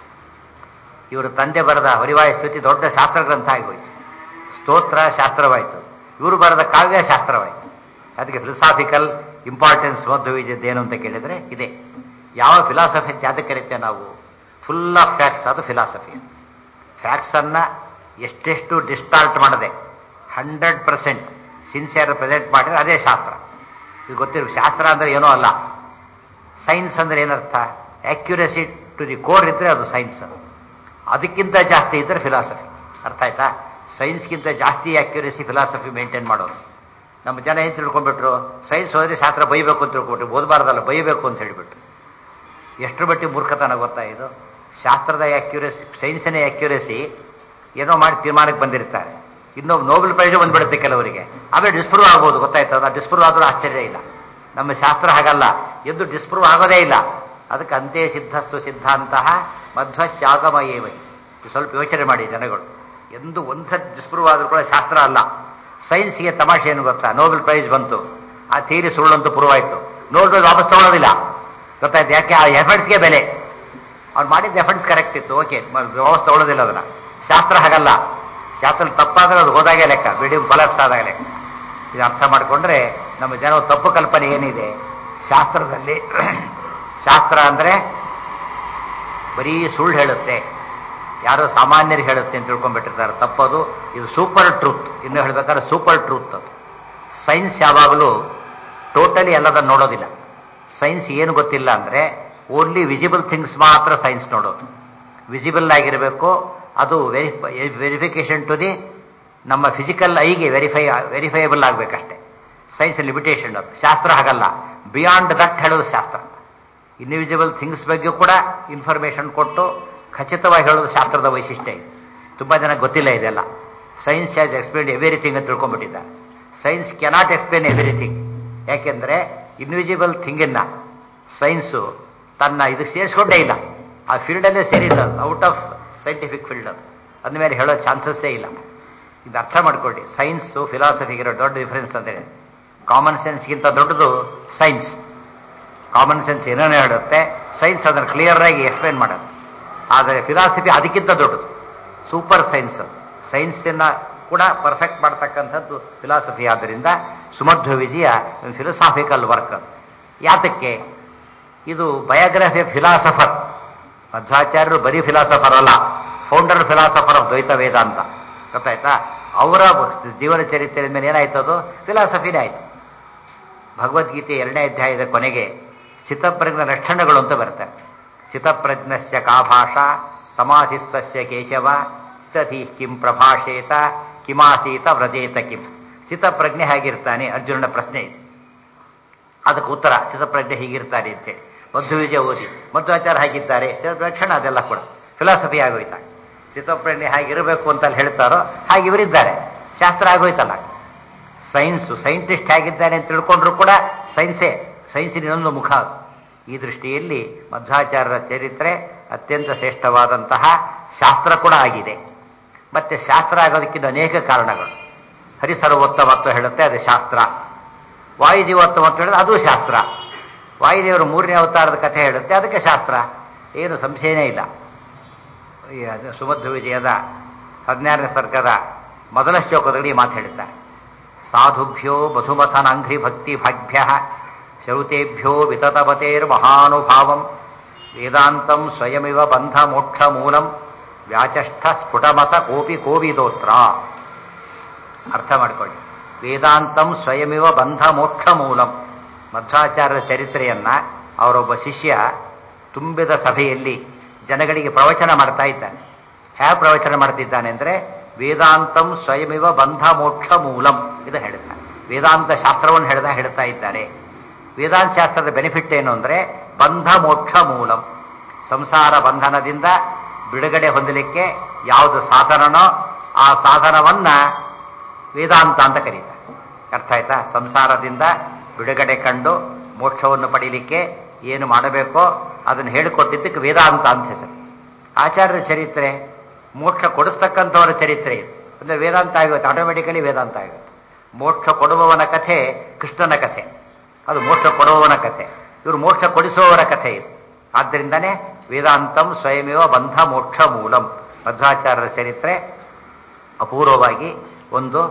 ಇವರು ತಂದೆ ಬರೆದ ಹರಿವಾಯ ಸ್ತುತಿ ದೊಡ್ಡ ಶಾಸ್ತ್ರ ಗ್ರಂಥ ಆಗೋಯ್ತು ಸ್ತೋತ್ರ ಶಾಸ್ತ್ರವಾಯಿತು ಇವರು ಬರೆದ ಕಾವ್ಯ ಶಾಸ್ತ್ರವಾಯಿತು ಅದಕ್ಕೆ ಫಿಲಸಾಫಿಕಲ್ ಇಂಪಾರ್ಟೆನ್ಸ್ ಮಧ್ವ ಏನು ಅಂತ ಕೇಳಿದ್ರೆ ಇದೆ ಯಾವ ಫಿಲಾಸಫಿ ಯಾವ್ದಕ್ಕೆ ಕರೀತೇವೆ ನಾವು ಫುಲ್ ಆಫ್ ಫ್ಯಾಕ್ಟ್ಸ್ ಅದು ಫಿಲಾಸಫಿ ಫ್ಯಾಕ್ಟ್ಸನ್ನು ಎಷ್ಟೆಷ್ಟು ಡಿಸ್ಟಾರ್ಟ್ ಮಾಡದೆ ಹಂಡ್ರೆಡ್ ಪರ್ಸೆಂಟ್ ಸಿನ್ಸಿಯರ್ ಪ್ರೆಸೆಂಟ್ ಮಾಡಿದ್ರೆ ಅದೇ ಶಾಸ್ತ್ರ ಇದು ಗೊತ್ತಿರೋ ಶಾಸ್ತ್ರ ಅಂದರೆ ಏನೂ ಅಲ್ಲ ಸೈನ್ಸ್ ಅಂದ್ರೆ ಏನರ್ಥ ಆಕ್ಯುರಸಿ ಟು ದಿ ಕೋರ್ ಇದ್ರೆ ಅದು ಸೈನ್ಸ್ ಅದು ಅದಕ್ಕಿಂತ ಜಾಸ್ತಿ ಇದ್ರೆ ಫಿಲಾಸಫಿ ಅರ್ಥ ಆಯ್ತಾ ಸೈನ್ಸ್ಗಿಂತ ಜಾಸ್ತಿ ಆಕ್ಯುರಸಿ ಫಿಲಾಸಫಿ ಮೇಂಟೈನ್ ಮಾಡೋದು ನಮ್ಮ ಜನ ಏನು ತಿಳ್ಕೊಂಡ್ಬಿಟ್ರು ಸೈನ್ಸ್ ಹೋದ್ರೆ ಶಾಸ್ತ್ರ ಬೈಬೇಕು ಅಂತ ತಿಳ್ಕೊಂಡ್ಬಿಟ್ರು ಓದಬಾರ್ದಲ್ಲ ಬೈಬೇಕು ಅಂತ ಹೇಳಿಬಿಟ್ರು ಎಷ್ಟು ಮಟ್ಟಿಗೆ ಮೂರ್ಖತನ ಗೊತ್ತಾ ಇದು ಶಾಸ್ತ್ರದ ಆಕ್ಯುರಸಿ ಸೈನ್ಸಿನ ಆಕ್ಯುರಸಿ ಏನೋ ಮಾಡಿ ತೀರ್ಮಾನಕ್ಕೆ ಬಂದಿರ್ತಾರೆ ಇನ್ನೊಬ್ಬ ನೋಬೆಲ್ ಪ್ರೈಸ್ ಬಂದ್ಬಿಡುತ್ತೆ ಕೆಲವರಿಗೆ ಆಮೇಲೆ ಡಿಸ್ಪ್ರೂವ್ ಆಗ್ಬೋದು ಗೊತ್ತಾಯ್ತದ ಡಿಸ್ಪ್ರೂವ್ ಆದರೂ ಆಶ್ಚರ್ಯ ಇಲ್ಲ ನಮ್ಮ ಶಾಸ್ತ್ರ ಹಾಗಲ್ಲ ಎಂದು ಡಿಸ್ಪ್ರೂವ್ ಆಗೋದೇ ಇಲ್ಲ ಅದಕ್ಕೆ ಅಂತೆ ಸಿದ್ಧಸ್ತು ಸಿದ್ಧಾಂತಹ ಮಧ್ವಶ್ಯಾಗಮಯೇವೈ ಸ್ವಲ್ಪ ಯೋಚನೆ ಮಾಡಿ ಜನಗಳು ಎಂದು ಒಂದ್ಸತಿ ಡಿಸ್ಪ್ರೂವ್ ಆದ್ರೂ ಕೂಡ ಶಾಸ್ತ್ರ ಅಲ್ಲ ಸೈನ್ಸ್ಗೆ ತಮಾಷೆ ಏನು ಗೊತ್ತಾ ನೋಬೆಲ್ ಪ್ರೈಸ್ ಬಂತು ಆ ಥಿಯರಿ ಸುಳ್ಳಂತೂ ಪ್ರೂವ್ ಆಯ್ತು ನೋಬೆಲ್ ವಾಪಸ್ ತಗೊಳ್ಳೋದಿಲ್ಲ ಗೊತ್ತಾಯ್ತು ಯಾಕೆ ಆ ಎಫರ್ಟ್ಸ್ಗೆ ಬೆಲೆ ಅವ್ರು ಮಾಡಿದ ಎಫರ್ಟ್ಸ್ ಕರೆಕ್ಟ್ ಇತ್ತು ಓಕೆ ವಾಪಸ್ ತಗೊಳ್ಳೋದಿಲ್ಲ ಅದನ್ನ ಶಾಸ್ತ್ರ ಹಾಗಲ್ಲ ಶಾಸ್ತ್ರ ತಪ್ಪಾದ್ರೆ ಅದು ಹೋದಾಗೆ ಲೆಕ್ಕ ಬಿಲ್ಡಿಂಗ್ ಕೊಲಾಪ್ಸ್ ಆದಾಗ ಲೆಕ್ಕ ಇದು ಅರ್ಥ ಮಾಡಿಕೊಂಡ್ರೆ ನಮ್ಮ ಜನ ತಪ್ಪು ಕಲ್ಪನೆ ಏನಿದೆ ಶಾಸ್ತ್ರದಲ್ಲಿ ಶಾಸ್ತ್ರ ಅಂದ್ರೆ ಬರೀ ಸುಳ್ಳು ಹೇಳುತ್ತೆ ಯಾರೋ ಸಾಮಾನ್ಯರಿಗೆ ಹೇಳುತ್ತೆ ಅಂತ ತಿಳ್ಕೊಂಡ್ಬಿಟ್ಟಿರ್ತಾರೆ ತಪ್ಪದು ಇದು ಸೂಪರ್ ಟ್ರೂತ್ ಇನ್ನು ಹೇಳ್ಬೇಕಾದ್ರೆ ಸೂಪರ್ ಟ್ರೂತ್ ಅದು ಸೈನ್ಸ್ ಯಾವಾಗಲೂ ಟೋಟಲಿ ಎಲ್ಲದನ್ನು ನೋಡೋದಿಲ್ಲ ಸೈನ್ಸ್ ಏನು ಗೊತ್ತಿಲ್ಲ ಅಂದ್ರೆ ಓನ್ಲಿ ವಿಸಿಬಲ್ ಥಿಂಗ್ಸ್ ಮಾತ್ರ ಸೈನ್ಸ್ ನೋಡೋದು ವಿಸಿಬಲ್ ಆಗಿರಬೇಕು ಅದು ವೆರಿಫೈ ವೆರಿಫಿಕೇಶನ್ ಟು ದಿ ನಮ್ಮ ಫಿಸಿಕಲ್ ಐಗೆ ವೆರಿಫೈ ವೆರಿಫೈಯಬಲ್ ಆಗಬೇಕಷ್ಟೇ ಸೈನ್ಸ್ ಲಿಮಿಟೇಷನ್ ಅದು ಶಾಸ್ತ್ರ ಹಾಗಲ್ಲ ಬಿಯಾಂಡ್ ದಟ್ ಹೇಳೋದು ಶಾಸ್ತ್ರ ಇನ್ವಿಸಿಬಲ್ ಥಿಂಗ್ಸ್ ಬಗ್ಗೆ ಕೂಡ ಇನ್ಫಾರ್ಮೇಶನ್ ಕೊಟ್ಟು ಖಚಿತವಾಗಿ ಹೇಳೋದು ಶಾಸ್ತ್ರದ ವೈಶಿಷ್ಟ್ಯ ಇದೆ ತುಂಬ ಜನ ಗೊತ್ತಿಲ್ಲ ಇದೆಲ್ಲ ಸೈನ್ಸ್ ಹ್ಯಾಸ್ ಎಕ್ಸ್ಪ್ಲೇನ್ ಎವ್ರಿಥಿಂಗ್ ಅಂತ ತಿಳ್ಕೊಂಡ್ಬಿಟ್ಟಿದ್ದಾರೆ ಸೈನ್ಸ್ ಕೆನಾಟ್ ಎಕ್ಸ್ಪ್ಲೇನ್ ಎವ್ರಿಥಿಂಗ್ ಯಾಕೆಂದ್ರೆ ಇನ್ವಿಸಿಬಲ್ ಥಿಂಗನ್ನ ಸೈನ್ಸು ತನ್ನ ಇದು ಸೇರಿಸ್ಕೊಂಡೇ ಇಲ್ಲ ಆ ಫೀಲ್ಡಲ್ಲೇ ಸೇರಿಲ್ಲ ಔಟ್ ಆಫ್ ಸೈಂಟಿಫಿಕ್ ಫೀಲ್ಡ್ ಅದು ಅಂದಮೇಲೆ ಹೇಳೋ ಚಾನ್ಸಸ್ಸೇ ಇಲ್ಲ ಇದು ಅರ್ಥ ಮಾಡ್ಕೊಳ್ಳಿ ಸೈನ್ಸು ಫಿಲಾಸಫಿಗಿರೋ ದೊಡ್ಡ ಡಿಫರೆನ್ಸ್ ಅಂತ ಹೇಳಿ ಕಾಮನ್ ಸೆನ್ಸ್ಗಿಂತ ದೊಡ್ಡದು ಸೈನ್ಸ್ ಕಾಮನ್ ಸೆನ್ಸ್ ಏನೇನು ಹೇಳುತ್ತೆ ಸೈನ್ಸ್ ಅದನ್ನು ಕ್ಲಿಯರ್ ಆಗಿ ಎಕ್ಸ್ಪ್ಲೈನ್ ಮಾಡುತ್ತೆ ಆದರೆ ಫಿಲಾಸಫಿ ಅದಕ್ಕಿಂತ ದೊಡ್ಡದು ಸೂಪರ್ ಸೈನ್ಸ್ ಸೈನ್ಸನ್ನ ಕೂಡ ಪರ್ಫೆಕ್ಟ್ ಮಾಡ್ತಕ್ಕಂಥದ್ದು ಫಿಲಾಸಫಿ ಆದ್ದರಿಂದ ಸುಮಧ್ವ ವಿಜಯ ಫಿಲಸಾಫಿಕಲ್ ವರ್ಕ್ ಯಾತಕ್ಕೆ ಇದು ಬಯೋಗ್ರಫಿ ಫಿಲಾಸಫರ್ ಮಧ್ವಾಚಾರ್ಯರು ಬರೀ ಫಿಲಾಸಫರ್ ಅಲ್ಲ founder philosopher of Dvaita Vedanta ಗೊತ್ತಾಯ್ತಾ ಅವರ ಜೀವನ ಚರಿತ್ರೆ ಮೇಲೆ ಏನಾಯ್ತು ಅದು ಫಿಲಾಸಫಿನೇ ಆಯ್ತು ಭಗವದ್ಗೀತೆ ಎರಡನೇ ಅಧ್ಯಾಯದ ಕೊನೆಗೆ ಸ್ಥಿತಪ್ರಜ್ಞ ಲಕ್ಷಣಗಳು ಅಂತ ಬರ್ತಾರೆ ಸ್ಥಿತಪ್ರಜ್ಞಸ್ಯ ಕಾ ಭಾಷಾ ಸಮಾಧಿಸ್ತಸ್ಯ ಕೇಶವ ಸ್ಥಿತಧಿ ಕಿಂ ಪ್ರಭಾಷೇತ ಕಿಮಾಸೀತ ವ್ರಜೇತ ಕಿಂ ಸ್ಥಿತಪ್ರಜ್ಞೆ ಹೇಗಿರ್ತಾನೆ ಅರ್ಜುನನ ಪ್ರಶ್ನೆ ಇದೆ ಅದಕ್ಕೆ ಉತ್ತರ ಸ್ಥಿತಪ್ರಜ್ಞೆ ಹೀಗಿರ್ತಾನೆ ಅಂತೇಳಿ ಮಧ್ವವಿಜಯ ಓದಿ ಮಧ್ವಾಚಾರ ಹಾಗಿದ್ದಾರೆ ಲಕ್ಷಣ ಅದೆಲ್ಲ ಕೂಡ ಫಿಲಾಸಫಿ ಆಗೋಯ್ತಾಗ ಸ್ಥಿತಪ್ರಜ್ಞೆ ಹಾಗಿರಬೇಕು ಅಂತ ಅಲ್ಲಿ ಹೇಳ್ತಾರೋ ಹಾಗೆ ಇವರಿದ್ದಾರೆ ಶಾಸ್ತ್ರ ಆಗೋಯ್ತಲ್ಲ ಸೈನ್ಸು ಸೈಂಟಿಸ್ಟ್ ಹೇಗಿದ್ದಾನೆ ಅಂತ ತಿಳ್ಕೊಂಡ್ರು ಕೂಡ ಸೈನ್ಸೇ ಸೈನ್ಸಿನ ಇನ್ನೊಂದು ಮುಖ ಅದು ಈ ದೃಷ್ಟಿಯಲ್ಲಿ ಮಧ್ವಾಚಾರ್ಯರ ಚರಿತ್ರೆ ಅತ್ಯಂತ ಶ್ರೇಷ್ಠವಾದಂತಹ ಶಾಸ್ತ್ರ ಕೂಡ ಆಗಿದೆ ಮತ್ತೆ ಶಾಸ್ತ್ರ ಆಗೋದಕ್ಕಿಂತ ಅನೇಕ ಕಾರಣಗಳು ಹರಿಸರ್ವೋತ್ತಮತ್ವ ಹೇಳುತ್ತೆ ಅದು ಶಾಸ್ತ್ರ ವಾಯುಜೀವೋತ್ತಮತ್ವ ಹೇಳಿದ್ರೆ ಅದು ಶಾಸ್ತ್ರ ವಾಯುದೇವರು ಮೂರನೇ ಅವತಾರದ ಕಥೆ ಹೇಳುತ್ತೆ ಅದಕ್ಕೆ ಶಾಸ್ತ್ರ ಏನು ಸಂಶಯನೇ ಇಲ್ಲ ಈ ಅದು ಸುಮಧ್ವ ವಿಜಯದ ಹದಿನಾರನೇ ಸರ್ಗದ ಮೊದಲ ಶ್ಲೋಕದಲ್ಲಿ ಈ ಮಾತು ಹೇಳುತ್ತಾರೆ ಸಾಧುಭ್ಯೋ ಮಧುಮಥನಾಂಘ್ರಿ ಭಕ್ತಿ ಭಾಗ್ಯ ಶ್ರೌತೇಭ್ಯೋ ವಿತತಪತೇರ್ ಮಹಾನುಭಾವಂ ವೇದಾಂತಂ ಸ್ವಯಮಿವ ಬಂಧ ಮೋಕ್ಷ ಮೂಲಂ ವ್ಯಾಚಷ್ಠ ಸ್ಫುಟಮತ ಕೋಪಿ ಕೋವಿದೋತ್ರ ಅರ್ಥ ಮಾಡಿಕೊಳ್ಳಿ ವೇದಾಂತಂ ಸ್ವಯಮಿವ ಬಂಧ ಮೋಕ್ಷ ಮೂಲಂ ಮಧ್ವಾಚಾರ್ಯರ ಚರಿತ್ರೆಯನ್ನ ಅವರೊಬ್ಬ ಶಿಷ್ಯ ತುಂಬಿದ ಸಭೆಯಲ್ಲಿ ಜನಗಳಿಗೆ ಪ್ರವಚನ ಮಾಡ್ತಾ ಇದ್ದಾನೆ ಹ್ಯಾ ಪ್ರವಚನ ಮಾಡ್ತಿದ್ದಾನೆ ಅಂದ್ರೆ ವೇದಾಂತಂ ಸ್ವಯಮಿವ ಬಂಧ ಮೋಕ್ಷ ಮೂಲಂ ಇದು ಹೇಳುತ್ತಾನೆ ವೇದಾಂತ ಶಾಸ್ತ್ರವನ್ನು ಹೇಳ್ದ ಹೇಳ್ತಾ ಇದ್ದಾರೆ ವೇದಾಂತ ಶಾಸ್ತ್ರದ ಬೆನಿಫಿಟ್ ಏನು ಅಂದ್ರೆ ಬಂಧ ಮೋಕ್ಷ ಮೂಲಂ ಸಂಸಾರ ಬಂಧನದಿಂದ ಬಿಡುಗಡೆ ಹೊಂದಲಿಕ್ಕೆ ಯಾವುದು ಸಾಧನನೋ ಆ ಸಾಧನವನ್ನ ವೇದಾಂತ ಅಂತ ಕರೀತಾರೆ ಅರ್ಥ ಆಯ್ತಾ ಸಂಸಾರದಿಂದ ಬಿಡುಗಡೆ ಕಂಡು ಮೋಕ್ಷವನ್ನು ಪಡೀಲಿಕ್ಕೆ ಏನು ಮಾಡಬೇಕೋ ಅದನ್ನು ಹೇಳಿಕೊಟ್ಟಿದ್ದಕ್ಕೆ ವೇದಾಂತ ಅಂತ ಹೆಸರು ಆಚಾರ್ಯರ ಚರಿತ್ರೆ ಮೋಕ್ಷ ಕೊಡಿಸ್ತಕ್ಕಂಥವರ ಚರಿತ್ರೆ ಇದು ಅಂದ್ರೆ ವೇದಾಂತ ಆಗುತ್ತೆ ಆಟೋಮೆಟಿಕಲಿ ವೇದಾಂತ ಆಗುತ್ತೆ ಮೋಕ್ಷ ಕೊಡುವವನ ಕಥೆ ಕೃಷ್ಣನ ಕಥೆ ಅದು ಮೋಕ್ಷ ಕೊಡುವವನ ಕಥೆ ಇವರು ಮೋಕ್ಷ ಕೊಡಿಸುವವರ ಕಥೆ ಇದು ಆದ್ದರಿಂದನೇ ವೇದಾಂತಂ ಸ್ವಯಮೇವ ಬಂಧ ಮೋಕ್ಷ ಮೂಲಂ ಮಧ್ವಾಚಾರ್ಯರ ಚರಿತ್ರೆ ಅಪೂರ್ವವಾಗಿ ಒಂದು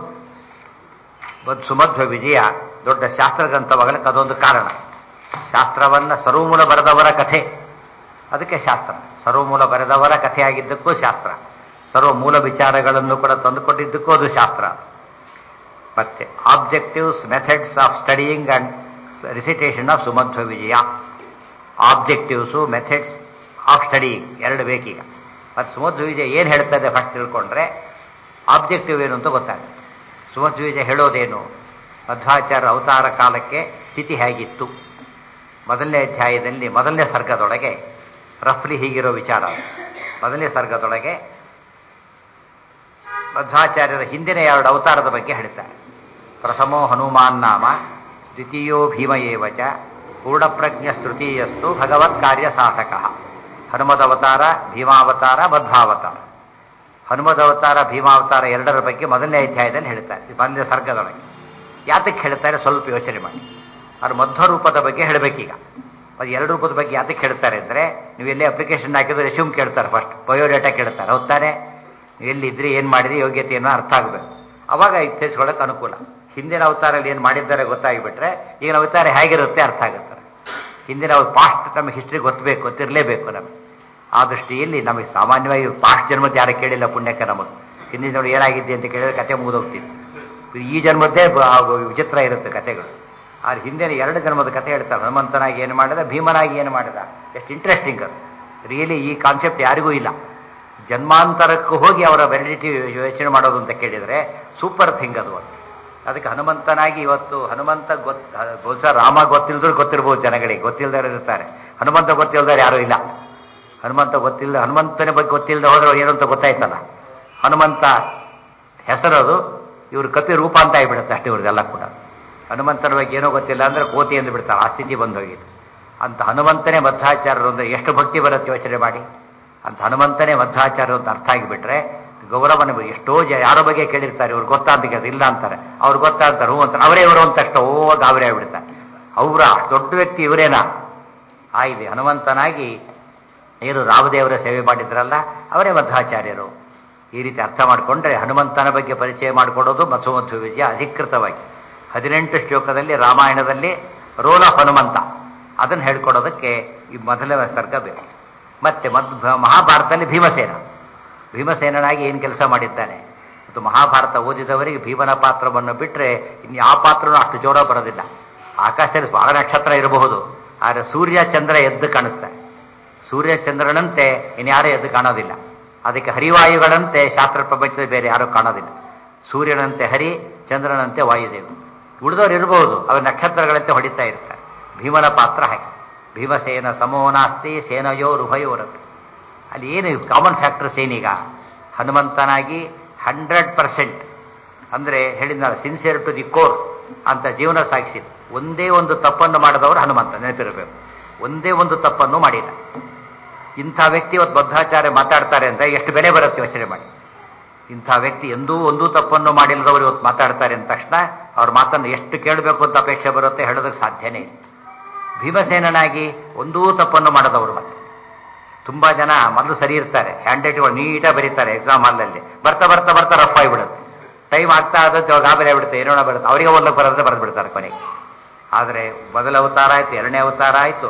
ಸುಮಧ್ವ ವಿಜಯ ದೊಡ್ಡ ಶಾಸ್ತ್ರ ಗ್ರಂಥವಾಗಲಿಕ್ಕೆ ಅದೊಂದು ಕಾರಣ ಶಾಸ್ತ್ರವನ್ನ ಸರ್ವಮೂಲ ಬರೆದವರ ಕಥೆ ಅದಕ್ಕೆ ಶಾಸ್ತ್ರ ಸರ್ವಮೂಲ ಬರೆದವರ ಕಥೆಯಾಗಿದ್ದಕ್ಕೂ ಶಾಸ್ತ್ರ ಸರ್ವ ಮೂಲ ವಿಚಾರಗಳನ್ನು ಕೂಡ ತಂದುಕೊಟ್ಟಿದ್ದಕ್ಕೂ ಅದು ಶಾಸ್ತ್ರ ಮತ್ತೆ objectives methods of studying and recitation of Sumadhva Vijaya objectives methods of studying ಎರಡು ಬೇಕೀಗ ಮತ್ತು ಸುಮಧ್ವ ವಿಜಯ ಏನು ಹೇಳ್ತಾ ಇದೆ ಫಸ್ಟ್ ತಿಳ್ಕೊಂಡ್ರೆ ಆಬ್ಜೆಕ್ಟಿವ್ ಏನು ಅಂತ ಗೊತ್ತಾಗುತ್ತೆ ಸುಮಧ್ವ ವಿಜಯ ಹೇಳೋದೇನು ಮಧ್ವಾಚಾರ್ಯ ಅವತಾರ ಕಾಲಕ್ಕೆ ಸ್ಥಿತಿ ಹೇಗಿತ್ತು ಮೊದಲನೇ ಅಧ್ಯಾಯದಲ್ಲಿ ಮೊದಲನೇ ಸರ್ಗದೊಳಗೆ ರಫ್ಲಿ ಹೀಗಿರೋ ವಿಚಾರ ಮೊದಲನೇ ಸರ್ಗದೊಳಗೆ ಮಧ್ವಾಚಾರ್ಯರ ಹಿಂದಿನ ಎರಡು ಅವತಾರದ ಬಗ್ಗೆ ಹೇಳ್ತಾರೆ ಪ್ರಥಮೋ ಹನುಮಾನ್ ನಾಮ ದ್ವಿತೀಯೋ ಭೀಮಯೇವಚ ಪೂರ್ಣಪ್ರಜ್ಞ ಸ್ತೃತೀಯಸ್ತು ಭಗವತ್ ಕಾರ್ಯ ಸಾಧಕ ಹನುಮದವತಾರ ಭೀಮಾವತಾರ ಮಧ್ವಾವತಾರ ಹನುಮದವತಾರ ಭೀಮಾವತಾರ ಎರಡರ ಬಗ್ಗೆ ಮೊದಲನೇ ಅಧ್ಯಾಯದಲ್ಲಿ ಹೇಳ್ತಾರೆ ಮೊದಲನೇ ಸರ್ಗದೊಳಗೆ ಯಾತಕ್ಕೆ ಹೇಳ್ತಾರೆ ಸ್ವಲ್ಪ ಯೋಚನೆ ಮಾಡಿ ಅವ್ರ ಮಧ್ವ ರೂಪದ ಬಗ್ಗೆ ಹೇಳಬೇಕೀಗ ಅದು ಎರಡು ರೂಪದ ಬಗ್ಗೆ ಯಾತಕ್ಕೆ ಹೇಳ್ತಾರೆ ಅಂದರೆ ನೀವು ಎಲ್ಲಿ ಅಪ್ಲಿಕೇಶನ್ ಹಾಕಿದ್ರೆ ರೆಸ್ಯೂಮ್ ಕೇಳ್ತಾರೆ ಫಸ್ಟ್ ಬಯೋಡೇಟಾ ಕೇಳ್ತಾರೆ ಹೋಗ್ತಾನೆ ಎಲ್ಲಿದ್ರಿ ಏನು ಮಾಡಿದ್ರಿ ಯೋಗ್ಯತೆಯನ್ನು ಅರ್ಥ ಆಗಬೇಕು ಅವಾಗ ತಿಳಿಸ್ಕೊಳ್ಳೋಕೆ ಅನುಕೂಲ ಹಿಂದಿನ ಅವತಾರಲ್ಲಿ ಏನು ಮಾಡಿದ್ದಾರೆ ಗೊತ್ತಾಗಿಬಿಟ್ರೆ ಈಗಿನ ಅವತಾರ ಹೇಗಿರುತ್ತೆ ಅರ್ಥ ಆಗುತ್ತೆ ಹಿಂದಿನ ಪಾಸ್ಟ್ ನಮಗೆ ಹಿಸ್ಟ್ರಿ ಗೊತ್ತಬೇಕು ಗೊತ್ತಿರಲೇಬೇಕು ನಮಗೆ ಆ ದೃಷ್ಟಿಯಲ್ಲಿ ನಮಗೆ ಸಾಮಾನ್ಯವಾಗಿ ಪಾಸ್ಟ್ ಜನ್ಮದ ಯಾರು ಕೇಳಿಲ್ಲ ಪುಣ್ಯಕ್ಕೆ ನಮಗೆ ಹಿಂದಿನ ನೋಡಿ ಏನಾಗಿದ್ದೆ ಅಂತ ಕೇಳಿದ್ರೆ ಕತೆ ಮುಗಿದೋಗ್ತಿತ್ತು ಈ ಜನ್ಮದ್ದೇ ವಿಚಿತ್ರ ಇರುತ್ತೆ ಕತೆಗಳು ಆದ್ರೆ ಹಿಂದಿನ ಎರಡು ಜನ್ಮದ ಕತೆ ಹೇಳ್ತಾರೆ ಹನುಮಂತನಾಗಿ ಏನು ಮಾಡಿದ ಭೀಮನಾಗಿ ಏನು ಮಾಡಿದ ಎಷ್ಟು ಇಂಟ್ರೆಸ್ಟಿಂಗ್ ಅದು ರಿಯಲಿ ಈ ಕಾನ್ಸೆಪ್ಟ್ ಯಾರಿಗೂ ಇಲ್ಲ ಜನ್ಮಾಂತರಕ್ಕೂ ಹೋಗಿ ಅವರ ವೆಲಿಡಿಟಿ ಯೋಚನೆ ಮಾಡೋದು ಅಂತ ಕೇಳಿದರೆ ಸೂಪರ್ ಥಿಂಗ್ ಅದು ಒಂದು ಅದಕ್ಕೆ ಹನುಮಂತನಾಗಿ ಇವತ್ತು ಹನುಮಂತ ಗೊತ್ತ ಬಹುಶಃ ರಾಮ ಗೊತ್ತಿಲ್ಲದ್ರು ಗೊತ್ತಿರ್ಬೋದು ಜನಗಳಿಗೆ ಗೊತ್ತಿಲ್ಲದವರು ಇರ್ತಾರೆ ಹನುಮಂತ ಗೊತ್ತಿಲ್ಲದವ್ರು ಯಾರೂ ಇಲ್ಲ ಹನುಮಂತ ಗೊತ್ತಿಲ್ಲ ಹನುಮಂತನ ಬಗ್ಗೆ ಗೊತ್ತಿಲ್ಲದೆ ಹೋದ್ರೆ ಏನು ಅಂತ ಗೊತ್ತಾಯ್ತಲ್ಲ ಹನುಮಂತ ಹೆಸರದು ಇವ್ರ ಕಪಿ ರೂಪ ಅಂತ ಆಗಿಬಿಡುತ್ತೆ ಅಷ್ಟೇ ಇವ್ರದೆಲ್ಲ ಕೂಡ ಹನುಮಂತನ ಬಗ್ಗೆ ಏನೋ ಗೊತ್ತಿಲ್ಲ ಅಂದ್ರೆ ಕೋತಿ ಎಂದು ಬಿಡ್ತಾರೆ ಆ ಸ್ಥಿತಿ ಬಂದೋಗಿದೆ ಅಂತ ಹನುಮಂತನೇ ಮಧ್ವಾಚಾರ್ಯರು ಅಂದ್ರೆ ಎಷ್ಟು ಭಕ್ತಿ ಬರುತ್ತೆ ಯೋಚನೆ ಮಾಡಿ ಅಂತ ಹನುಮಂತನೇ ಮಧ್ವಾಚಾರ್ಯರು ಅಂತ ಅರ್ಥ ಆಗಿಬಿಟ್ರೆ ಗೌರವನ ಎಷ್ಟೋ ಜ ಯಾರ ಬಗ್ಗೆ ಕೇಳಿರ್ತಾರೆ ಇವ್ರು ಗೊತ್ತಾ ಅಂತ ಕೇಳಿದ್ರೆ ಇಲ್ಲ ಅಂತಾರೆ ಅವ್ರು ಗೊತ್ತಾ ಅಂತಾರೆ ಹೂ ಅಂತಾರೆ ಅವರೇ ಇವರು ಅಂತ ಅಷ್ಟು ಓ ಗಾಬರಿ ಆಗ್ಬಿಡ್ತಾರೆ ಅವರ ದೊಡ್ಡ ವ್ಯಕ್ತಿ ಇವರೇನಾ ಆಗಿದೆ ಹನುಮಂತನಾಗಿ ಏನು ರಾಮದೇವರ ಸೇವೆ ಮಾಡಿದ್ರಲ್ಲ ಅವರೇ ಮಧ್ವಾಚಾರ್ಯರು ಈ ರೀತಿ ಅರ್ಥ ಮಾಡಿಕೊಂಡ್ರೆ ಹನುಮಂತನ ಬಗ್ಗೆ ಪರಿಚಯ ಮಾಡಿಕೊಡೋದು ಮಧುಮಧ್ವ ವಿಜಯ ಅಧಿಕೃತವಾಗಿ ಹದಿನೆಂಟು ಶ್ಲೋಕದಲ್ಲಿ ರಾಮಾಯಣದಲ್ಲಿ ರೋಲ್ ಆಫ್ ಹನುಮಂತ ಅದನ್ನು ಹೇಳ್ಕೊಡೋದಕ್ಕೆ ಈ ಮೊದಲ ಸರ್ಗ ಬೇಕು ಮತ್ತೆ ಮದ್ ಮಹಾಭಾರತದಲ್ಲಿ ಭೀಮಸೇನ ಭೀಮಸೇನಾಗಿ ಏನು ಕೆಲಸ ಮಾಡಿದ್ದಾನೆ ಮತ್ತು ಮಹಾಭಾರತ ಓದಿದವರಿಗೆ ಭೀಮನ ಪಾತ್ರವನ್ನು ಬಿಟ್ಟರೆ ಇನ್ನು ಯಾವ ಪಾತ್ರನೂ ಅಷ್ಟು ಜೋರ ಬರೋದಿಲ್ಲ ಆಕಾಶದಲ್ಲಿ ಬಹಳ ನಕ್ಷತ್ರ ಇರಬಹುದು ಆದರೆ ಸೂರ್ಯ ಚಂದ್ರ ಎದ್ದು ಕಾಣಿಸ್ತಾರೆ ಸೂರ್ಯ ಚಂದ್ರನಂತೆ ಇನ್ಯಾರೂ ಎದ್ದು ಕಾಣೋದಿಲ್ಲ ಅದಕ್ಕೆ ಹರಿವಾಯುಗಳಂತೆ ಶಾಸ್ತ್ರ ಪ್ರಪಂಚದ ಬೇರೆ ಯಾರೂ ಕಾಣೋದಿಲ್ಲ ಸೂರ್ಯನಂತೆ ಹರಿ ಚಂದ್ರನಂತೆ ವಾಯುದೇವರು ಉಳಿದವರು ಇರಬಹುದು ಅವರು ನಕ್ಷತ್ರಗಳಂತೆ ಹೊಡಿತಾ ಇರ್ತಾರೆ ಭೀಮನ ಪಾತ್ರ ಹಾಗೆ ಭೀಮಸೇನ ಸಮೋನಾಸ್ತಿ ಸೇನಯೋರ್ ಉಭಯೋರಪಿ ಅಲ್ಲಿ ಏನು ಕಾಮನ್ ಫ್ಯಾಕ್ಟರ್ಸ್ ಏನೀಗ ಹನುಮಂತನಾಗಿ ಹಂಡ್ರೆಡ್ ಪರ್ಸೆಂಟ್ ಅಂದ್ರೆ ಹೇಳಿದ್ನಲ್ಲ ಸಿನ್ಸಿಯರ್ ಟು ದಿ ಕೋರ್ ಅಂತ ಜೀವನ ಸಾಗಿಸಿದ್ದು ಒಂದೇ ಒಂದು ತಪ್ಪನ್ನು ಮಾಡಿದವರು ಹನುಮಂತ ನೆನಪಿರಬೇಕು ಒಂದೇ ಒಂದು ತಪ್ಪನ್ನು ಮಾಡಿಲ್ಲ ಇಂಥ ವ್ಯಕ್ತಿ ಇವತ್ತು ಬದ್ಧಾಚಾರ್ಯ ಮಾತಾಡ್ತಾರೆ ಅಂತ ಎಷ್ಟು ಬೆಲೆ ಬರುತ್ತೆ ಯೋಚನೆ ಮಾಡಿ ಇಂಥ ವ್ಯಕ್ತಿ ಎಂದೂ ಒಂದೂ ತಪ್ಪನ್ನು ಮಾಡಿಲ್ಲದವರು ಇವತ್ತು ಮಾತಾಡ್ತಾರೆ ಅಂದ ತಕ್ಷಣ ಅವ್ರ ಮಾತನ್ನು ಎಷ್ಟು ಕೇಳಬೇಕು ಅಂತ ಅಪೇಕ್ಷೆ ಬರುತ್ತೆ ಹೇಳೋದಕ್ಕೆ ಸಾಧ್ಯನೇ ಇಲ್ಲ ಭೀಮಸೇನನಾಗಿ ಒಂದೂ ತಪ್ಪನ್ನು ಮಾಡದವರು ಮತ್ತೆ ತುಂಬಾ ಜನ ಮೊದಲು ಸರಿ ಇರ್ತಾರೆ ಹ್ಯಾಂಡ್ ರೈಟಿಂಗ್ ನೀಟಾಗಿ ಬರೀತಾರೆ ಎಕ್ಸಾಮ್ ಹಾಲಲ್ಲಿ ಬರ್ತಾ ಬರ್ತಾ ಬರ್ತಾ ರಫ್ ಆಗಿಬಿಡುತ್ತೆ ಟೈಮ್ ಆಗ್ತಾ ಆದದ್ದು ಗಾಬರಿ ಆಗ್ಬಿಡುತ್ತೆ ಏನೋ ಬರುತ್ತೆ ಅವರಿಗೆ ಓದ್ಲಕ್ಕೆ ಬರೋದ್ರೆ ಬರೆದು ಬಿಡ್ತಾರೆ ಕೊನೆಗೆ ಆದರೆ ಮೊದಲ ಅವತಾರ ಆಯ್ತು ಎರಡನೇ ಅವತಾರ ಆಯ್ತು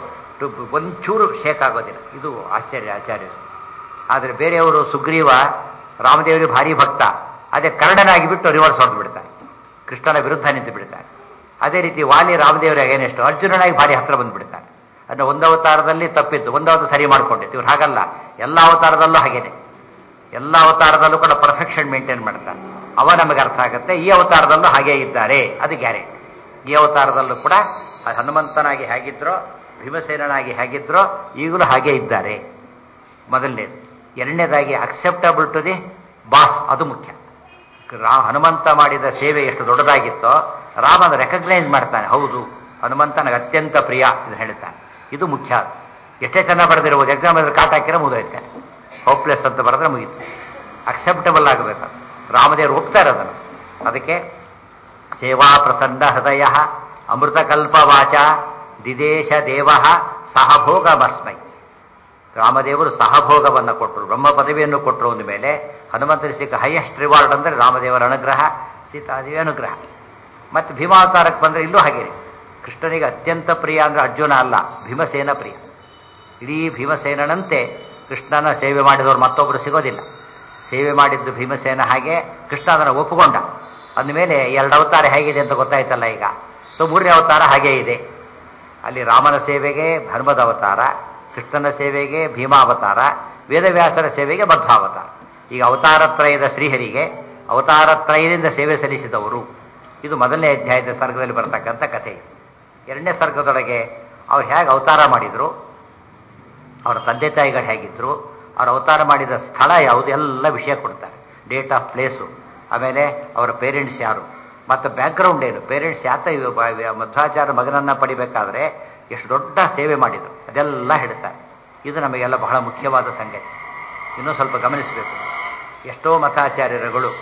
ಒಂಚೂರು ಶೇಕ್ ಆಗೋದಿಲ್ಲ ಇದು ಆಶ್ಚರ್ಯ ಆಚಾರ್ಯರು ಆದರೆ ಬೇರೆಯವರು ಸುಗ್ರೀವ ರಾಮದೇವರಿಗೆ ಭಾರಿ ಭಕ್ತ ಅದೇ ಕರ್ಣನಾಗಿ ಬಿಟ್ಟು ರಿವರ್ಸ್ ಹೊಡೆದು ಬಿಡ್ತಾರೆ ಕೃಷ್ಣನ ವಿರುದ್ಧ ನಿಂತು ಬಿಡ್ತಾರೆ ಅದೇ ರೀತಿ ವಾಲಿ ರಾಮದೇವರಿಗೆ ಏನೆಷ್ಟು ಅರ್ಜುನನಾಗಿ ಭಾರಿ ಹತ್ರ ಬಂದ್ಬಿಡ್ತಾರೆ ಅದನ್ನ ಒಂದು ಅವತಾರದಲ್ಲಿ ತಪ್ಪಿದ್ದು ಒಂದು ಅವತಾರ ಸರಿ ಮಾಡ್ಕೊಂಡಿತ್ತು ಇವ್ರು ಹಾಗಲ್ಲ ಎಲ್ಲ ಅವತಾರದಲ್ಲೂ ಹಾಗೇನೆ ಎಲ್ಲ ಅವತಾರದಲ್ಲೂ ಕೂಡ ಪರ್ಫೆಕ್ಷನ್ ಮೇಂಟೈನ್ ಮಾಡ್ತಾರೆ ಅವ ನಮಗೆ ಅರ್ಥ ಆಗುತ್ತೆ ಈ ಅವತಾರದಲ್ಲೂ ಹಾಗೇ ಇದ್ದಾರೆ ಅದು ಗ್ಯಾರೆ ಈ ಅವತಾರದಲ್ಲೂ ಕೂಡ ಹನುಮಂತನಾಗಿ ಹೇಗಿದ್ರೋ ಭೀಮಸೇನನಾಗಿ ಹೇಗಿದ್ರೋ ಈಗಲೂ ಹಾಗೇ ಇದ್ದಾರೆ ಮೊದಲನೇದು ಎರಡನೇದಾಗಿ ಅಕ್ಸೆಪ್ಟಬಲ್ ಟು ದಿ ಬಾಸ್ ಅದು ಮುಖ್ಯ ರಾ ಹನುಮಂತ ಮಾಡಿದ ಸೇವೆ ಎಷ್ಟು ದೊಡ್ಡದಾಗಿತ್ತೋ ರಾಮನ ರೆಕಗ್ನೈಸ್ ಮಾಡ್ತಾನೆ ಹೌದು ಹನುಮಂತ ನನಗೆ ಅತ್ಯಂತ ಪ್ರಿಯ ಇದು ಹೇಳ್ತಾನೆ ಇದು ಮುಖ್ಯ ಎಷ್ಟೇ ಚೆನ್ನಾಗಿ ಬರೆದಿರ್ಬೋದು ಎಕ್ಸಾಮ್ ಕಾಟ್ ಹಾಕಿರೋ ಮುಗಿದೋಯ್ತಾನೆ ಹೋಪ್ಲೆಸ್ ಅಂತ ಬರೆದ್ರೆ ಮುಗೀತು ಅಕ್ಸೆಪ್ಟಬಲ್ ಆಗಬೇಕು ರಾಮದೇವರು ಒಪ್ತಾರೆ ಅದನ್ನು ಅದಕ್ಕೆ ಸೇವಾ ಪ್ರಸನ್ನ ಹೃದಯ ಅಮೃತಕಲ್ಪ ವಾಚ ದಿದೇಶ ದೇವ ಸಹಭೋಗಮಸ್ಮೈ ರಾಮದೇವರು ಸಹಭೋಗವನ್ನು ಕೊಟ್ಟರು ಬ್ರಹ್ಮ ಪದವಿಯನ್ನು ಕೊಟ್ಟರು ಅಂದ ಮೇಲೆ ಹನುಮಂತರಿಗೆ ಸಿಕ್ಕ ಹೈಯೆಸ್ಟ್ ರಿವಾರ್ಡ್ ಅಂದರೆ ರಾಮದೇವರ ಅನುಗ್ರಹ ಸೀತಾದೇವಿ ಅನುಗ್ರಹ ಮತ್ತು ಭೀಮಾವತಾರಕ್ಕೆ ಬಂದರೆ ಇಲ್ಲೂ ಹಾಗೇನೆ ಕೃಷ್ಣನಿಗೆ ಅತ್ಯಂತ ಪ್ರಿಯ ಅಂದರೆ ಅರ್ಜುನ ಅಲ್ಲ ಭೀಮಸೇನ ಪ್ರಿಯ ಇಡೀ ಭೀಮಸೇನಂತೆ ಕೃಷ್ಣನ ಸೇವೆ ಮಾಡಿದವರು ಮತ್ತೊಬ್ಬರು ಸಿಗೋದಿಲ್ಲ ಸೇವೆ ಮಾಡಿದ್ದು ಭೀಮಸೇನ ಹಾಗೆ ಕೃಷ್ಣ ಅದನ್ನು ಒಪ್ಪುಕೊಂಡ ಅಂದಮೇಲೆ ಎರಡು ಅವತಾರ ಹೇಗಿದೆ ಅಂತ ಗೊತ್ತಾಯ್ತಲ್ಲ ಈಗ ಸೊ ಮೂರನೇ ಅವತಾರ ಹಾಗೇ ಇದೆ ಅಲ್ಲಿ ರಾಮನ ಸೇವೆಗೆ ಧರ್ಮದ ಅವತಾರ ಕೃಷ್ಣನ ಸೇವೆಗೆ ಭೀಮಾವತಾರ ವೇದವ್ಯಾಸರ ಸೇವೆಗೆ ಬದ್ಧಾವತಾರ ಈಗ ಅವತಾರತ್ರಯದ ಶ್ರೀಹರಿಗೆ ಅವತಾರತ್ರಯದಿಂದ ಸೇವೆ ಸಲ್ಲಿಸಿದವರು ಇದು ಮೊದಲನೇ ಅಧ್ಯಾಯದ ಸರ್ಗದಲ್ಲಿ ಬರ್ತಕ್ಕಂಥ ಕಥೆ ಎರಡನೇ ಸರ್ಗದೊಳಗೆ ಅವ್ರು ಹೇಗೆ ಅವತಾರ ಮಾಡಿದ್ರು ಅವರ ತಂದೆ ತಾಯಿಗಳು ಹೇಗಿದ್ರು ಅವ್ರ ಅವತಾರ ಮಾಡಿದ ಸ್ಥಳ ಯಾವುದು ಎಲ್ಲ ವಿಷಯ ಕೊಡ್ತಾರೆ ಡೇಟ್ ಆಫ್ ಪ್ಲೇಸು ಆಮೇಲೆ ಅವರ ಪೇರೆಂಟ್ಸ್ ಯಾರು ಮತ್ತು ಬ್ಯಾಕ್ಗ್ರೌಂಡ್ ಏನು ಪೇರೆಂಟ್ಸ್ ಯಾತ ಮಧ್ವಾಚಾರ ಮಗನನ್ನ ಪಡಿಬೇಕಾದ್ರೆ ಎಷ್ಟು ದೊಡ್ಡ ಸೇವೆ ಮಾಡಿದರು ಅದೆಲ್ಲ ಹೇಳ್ತಾರೆ ಇದು ನಮಗೆಲ್ಲ ಬಹಳ ಮುಖ್ಯವಾದ ಸಂಗತಿ ಇನ್ನೂ ಸ್ವಲ್ಪ ಗಮನಿಸಬೇಕು ಎಷ್ಟೋ ಮತಾಚಾರ್ಯರುಗಳು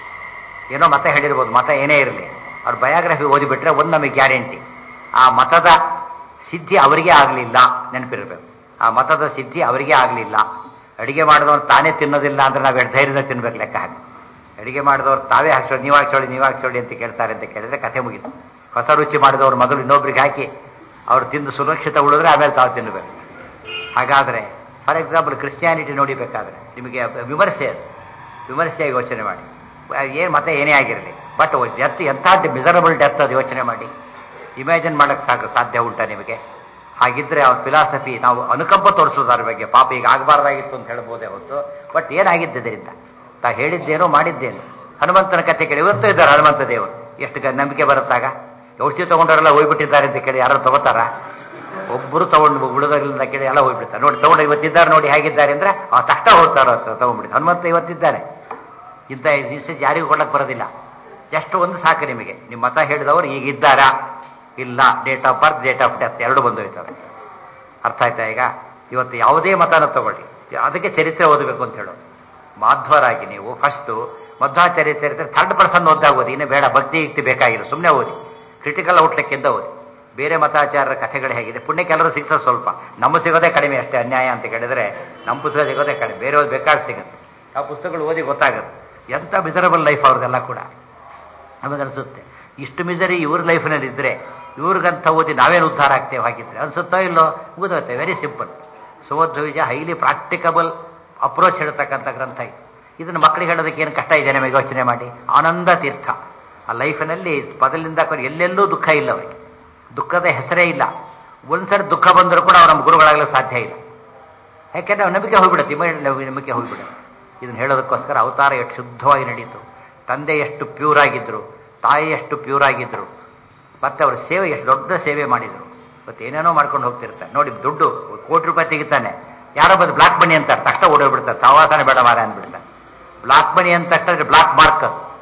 ಏನೋ ಮತ ಹೇಳಿರ್ಬೋದು ಮತ ಏನೇ ಇರಲಿ ಅವ್ರ ಬಯೋಗ್ರಫಿ ಓದಿಬಿಟ್ರೆ ಒಂದು ನಮಗೆ ಗ್ಯಾರಂಟಿ ಆ ಮತದ ಸಿದ್ಧಿ ಅವರಿಗೆ ಆಗಲಿಲ್ಲ ನೆನಪಿರಬೇಕು ಆ ಮತದ ಸಿದ್ಧಿ ಅವರಿಗೆ ಆಗಲಿಲ್ಲ ಅಡಿಗೆ ಮಾಡಿದವನು ತಾನೇ ತಿನ್ನೋದಿಲ್ಲ ಅಂದ್ರೆ ನಾವು ಎರಡು ಧೈರ್ಯದ ತಿನ್ಬೇಕು ಲೆಕ್ಕ ಹಾಕಿ ಅಡಿಗೆ ಮಾಡಿದವ್ರು ತಾವೇ ಹಾಕ್ಸೋಳಿ ನೀವು ಹಾಕ್ಸೋಳಿ ನೀವು ಹಾಕ್ಸೋಳಿ ಅಂತ ಕೇಳ್ತಾರೆ ಅಂತ ಕೇಳಿದ್ರೆ ಕಥೆ ಮುಗಿತು ಹೊಸ ರುಚಿ ಮಾಡಿದವ್ರು ಮೊದಲು ಇನ್ನೊಬ್ರಿಗೆ ಹಾಕಿ ಅವ್ರು ತಿಂದು ಸುರಕ್ಷಿತ ಉಳಿದ್ರೆ ಆಮೇಲೆ ತಾವು ತಿನ್ನಬೇಕು ಹಾಗಾದರೆ ಫಾರ್ ಎಕ್ಸಾಂಪಲ್ ಕ್ರಿಶ್ಚಿಯಾನಿಟಿ ನೋಡಿಬೇಕಾದ್ರೆ ನಿಮಗೆ ವಿಮರ್ಶೆ ಅದು ವಿಮರ್ಶೆಯಾಗಿ ಯೋಚನೆ ಮಾಡಿ ಏನು ಮತ್ತೆ ಏನೇ ಆಗಿರಲಿ ಬಟ್ ಡೆತ್ ಎಂಥ ಮಿಸರಬಲ್ ಡೆತ್ ಅದು ಯೋಚನೆ ಮಾಡಿ ಇಮ್ಯಾಜಿನ್ ಮಾಡಕ್ಕೆ ಸಾಕು ಸಾಧ್ಯ ಉಂಟಾ ನಿಮಗೆ ಹಾಗಿದ್ರೆ ಅವ್ರ ಫಿಲಾಸಫಿ ನಾವು ಅನುಕಂಪ ತೋರಿಸೋದು ಅದ್ರ ಬಗ್ಗೆ ಪಾಪ ಈಗ ಆಗಬಾರ್ದಾಗಿತ್ತು ಅಂತ ಹೇಳ್ಬೋದೇ ಹೊತ್ತು ಬಟ್ ಏನಾಗಿದ್ದು ಇದರಿಂದ ತಾ ಹೇಳಿದ್ದೇನೋ ಮಾಡಿದ್ದೇನು ಹನುಮಂತನ ಕಥೆ ಕೇಳಿ ಇವತ್ತು ಇದ್ದಾರೆ ಹನುಮಂತ ದೇವರು ಎಷ್ಟು ಗ- ನಂಬಿಕೆ ಬರುತ್ತಾಗ ಔಷಧಿ ತಗೊಂಡವರೆಲ್ಲ ಹೋಗ್ಬಿಟ್ಟಿದ್ದಾರೆ ಅಂತ ಕೇಳಿ ಯಾರು ತಗೋತಾರ ಒಬ್ಬರು ತಗೊಂಡು ಉಳಿದವರಿಂದ ಕೇಳಿ ಎಲ್ಲ ಹೋಗ್ಬಿಡ್ತಾರೆ ನೋಡಿ ತಗೊಂಡು ಇವತ್ತಿದ್ದಾರೆ ನೋಡಿ ಹೇಗಿದ್ದಾರೆ ಅಂದ್ರೆ ಆ ತಕ್ಷಣ ಹೋಗ್ತಾರ ತಗೊಂಡ್ಬಿಟ್ಟು ಹನುಮಂತ ಇವತ್ತಿದ್ದಾನೆ ಇಂಥ ಮೆಸೇಜ್ ಯಾರಿಗೂ ಕೊಡಕ್ಕೆ ಬರೋದಿಲ್ಲ ಜಸ್ಟ್ ಒಂದು ಸಾಕು ನಿಮಗೆ ನಿಮ್ಮ ಮತ ಹೇಳಿದವರು ಈಗ ಇದ್ದಾರಾ ಇಲ್ಲ date of birth date of death ಎರಡು ಬಂದೋಯ್ತವೆ ಅರ್ಥ ಆಯ್ತಾ ಈಗ ಇವತ್ತು ಯಾವುದೇ ಮತನ ತಗೊಳ್ಳಿ ಅದಕ್ಕೆ ಚರಿತ್ರೆ ಓದಬೇಕು ಅಂತ ಹೇಳೋದು ಮಾಧ್ವರಾಗಿ ನೀವು ಫಸ್ಟು ಮಧ್ವಾಚಾರ್ಯ ಚರಿತ್ರೆ ಥರ್ಡ್ ಪರ್ಸನ್ ಓದ್ದಾಗ ಓದಿ ಇನ್ನು ಬೇಡ ಭಕ್ತಿ ಯುಕ್ತಿ ಬೇಕಾಗಿಲ್ಲ ಸುಮ್ಮನೆ ಓದಿ ಕ್ರಿಟಿಕಲ್ ಔಟ್ಲೆಕ್ಕಿಂದ ಓದಿ ಬೇರೆ ಮತಾಚಾರರ ಕಥೆಗಳು ಹೇಗಿದೆ ಪುಣ್ಯಕ್ಕೆ ಎಲ್ಲರೂ ಸಿಗ್ತದೆ ಸ್ವಲ್ಪ ನಮ್ಮ ಸಿಗೋದೇ ಕಡಿಮೆ ಅಷ್ಟೇ ಅನ್ಯಾಯ ಅಂತ ಕೇಳಿದ್ರೆ ನಮ್ಮ ಪುಸ್ತಕ ಸಿಗೋದೇ ಕಡಿಮೆ ಬೇರೆಯವ್ರು ಬೇಕಾದ್ರೆ ಸಿಗುತ್ತೆ ಆ ಪುಸ್ತಕಗಳು ಓದಿ ಗೊತ್ತಾಗುತ್ತೆ ಎಂಥ ಮಿಸರಬಲ್ ಲೈಫ್ ಅವ್ರದ್ದೆಲ್ಲ ಕೂಡ ನಮಗನ್ಸುತ್ತೆ ಇಷ್ಟು ಮಿಸರಿ ಇವ್ರ ಲೈಫ್ನಲ್ಲಿ ಇದ್ರೆ ಇವ್ರಿಗಂತ ಓದಿ ನಾವೇನು ಉದ್ಧಾರ ಆಗ್ತೇವೆ ಹಾಗಿದ್ರೆ ಅನ್ಸುತ್ತೋ ಇಲ್ಲೋ ಮುಗಿದೋಗುತ್ತೆ ವೆರಿ ಸಿಂಪಲ್ ಸುಮಧ್ವಜ ಹೈಲಿ ಪ್ರಾಕ್ಟಿಕಬಲ್ ಅಪ್ರೋಚ್ ಹೇಳ್ತಕ್ಕಂಥ ಗ್ರಂಥ ಇದು ಇದನ್ನು ಮಕ್ಕಳಿಗೆ ಹೇಳೋದಕ್ಕೆ ಏನು ಕಷ್ಟ ಇದೆ ನಮಗೆ ಯೋಚನೆ ಮಾಡಿ ಆನಂದ ತೀರ್ಥ ಆ ಲೈಫಿನಲ್ಲಿ ಮೊದಲಿಂದ ಕೊನೆ ಎಲ್ಲೆಲ್ಲೂ ದುಃಖ ಇಲ್ಲ ಅವರಿಗೆ ದುಃಖದ ಹೆಸರೇ ಇಲ್ಲ ಒಂದ್ಸರಿ ದುಃಖ ಬಂದರೂ ಕೂಡ ಅವ್ರ ನಮ್ಮ ಗುರುಗಳಾಗಲು ಸಾಧ್ಯ ಇಲ್ಲ ಯಾಕೆಂದ್ರೆ ಅವ್ರ ನಂಬಿಕೆ ಹೋಗ್ಬಿಡುತ್ತೆ ಇಮಿಡಿಯೇಟ್ ನಂಬಿಕೆ ಹೋಗ್ಬಿಡುತ್ತೆ ಇದನ್ನು ಹೇಳೋದಕ್ಕೋಸ್ಕರ ಅವತಾರ ಎಷ್ಟು ಶುದ್ಧವಾಗಿ ನಡೀತು ತಂದೆ ಎಷ್ಟು ಪ್ಯೂರ್ ಆಗಿದ್ರು ತಾಯಿ ಎಷ್ಟು ಪ್ಯೂರ್ ಆಗಿದ್ರು ಮತ್ತೆ ಅವ್ರ ಸೇವೆ ಎಷ್ಟು ದೊಡ್ಡ ಸೇವೆ ಮಾಡಿದ್ರು ಮತ್ತೆ ಏನೇನೋ ಮಾಡ್ಕೊಂಡು ಹೋಗ್ತಿರ್ತಾರೆ ನೋಡಿ ದುಡ್ಡು ಕೋಟಿ ರೂಪಾಯಿ ತೆಗಿತಾನೆ ಯಾರೋ ಬಂದು ಬ್ಲಾಕ್ ಮನಿ ಅಂತಾರೆ ತಕ್ಷಣ ಓಡೋಗ್ಬಿಡ್ತಾರೆ ಸಹವಾಸನೆ ಬೇಡ ಮಾರ ಅಂದ್ಬಿಡ್ತಾರೆ ಬ್ಲಾಕ್ ಮನಿ ಅಂತ ತಕ್ಷಣ ಬ್ಲಾಕ್ ಮಾರ್ಕ್ ಅದು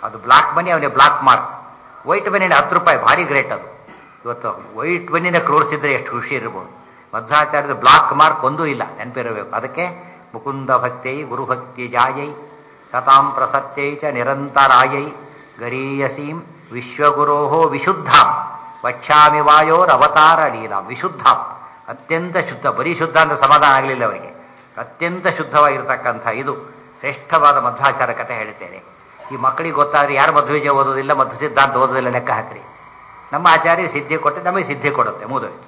ಅದು ಬ್ಲಾಕ್ ಮನಿ ಅವನಿಗೆ ಬ್ಲಾಕ್ ಮಾರ್ಕ್ ವೈಟ್ ಮನಿನ ಹತ್ತು ರೂಪಾಯಿ ಭಾರಿ ಗ್ರೇಟ್ ಅದು ಇವತ್ತು ವೈಟ್ ಮನಿನ ಕ್ರೋರ್ಸಿದ್ರೆ ಎಷ್ಟು ಖುಷಿ ಇರ್ಬೋದು ಮಧ್ವಾಚಾರ್ಯದ ಬ್ಲಾಕ್ ಮಾರ್ಕ್ ಒಂದೂ ಇಲ್ಲ ನೆನಪಿರಬೇಕು ಅದಕ್ಕೆ ಮುಕುಂದ ಭಕ್ತೈ ಗುರುಭಕ್ತಿ ಜಾಯೈ ಸತಾಂ ಪ್ರಸತ್ಯೈ ಚ ನಿರಂತರಾಯೈ ಗರೀಯಸೀಂ ವಿಶ್ವಗುರೋ ವಿಶುದ್ಧ ವಕ್ಷಾಮಿ ವಾಯೋರ್ ಅವತಾರ ಲೀಲಾ ವಿಶುದ್ಧ ಅತ್ಯಂತ ಶುದ್ಧ ಬರೀ ಶುದ್ಧ ಅಂತ ಸಮಾಧಾನ ಆಗಲಿಲ್ಲ ಅವರಿಗೆ ಅತ್ಯಂತ ಶುದ್ಧವಾಗಿರ್ತಕ್ಕಂಥ ಇದು ಶ್ರೇಷ್ಠವಾದ ಮಧ್ವಾಚಾರ ಕಥೆ ಹೇಳ್ತೇನೆ ಈ ಮಕ್ಕಳಿಗೆ ಗೊತ್ತಾದ್ರೆ ಯಾರು ಮಧ್ವಿಜಯ ಓದೋದಿಲ್ಲ ಮಧ್ವ ಸಿದ್ಧಾಂತ ಓದೋದಿಲ್ಲ ಲೆಕ್ಕ ಹಾಕ್ರಿ ನಮ್ಮ ಆಚಾರ್ಯ ಸಿದ್ಧಿ ಕೊಟ್ಟು ನಮಗೆ ಸಿದ್ಧಿ ಕೊಡುತ್ತೆ ಮುಗಿದೋಯ್ತು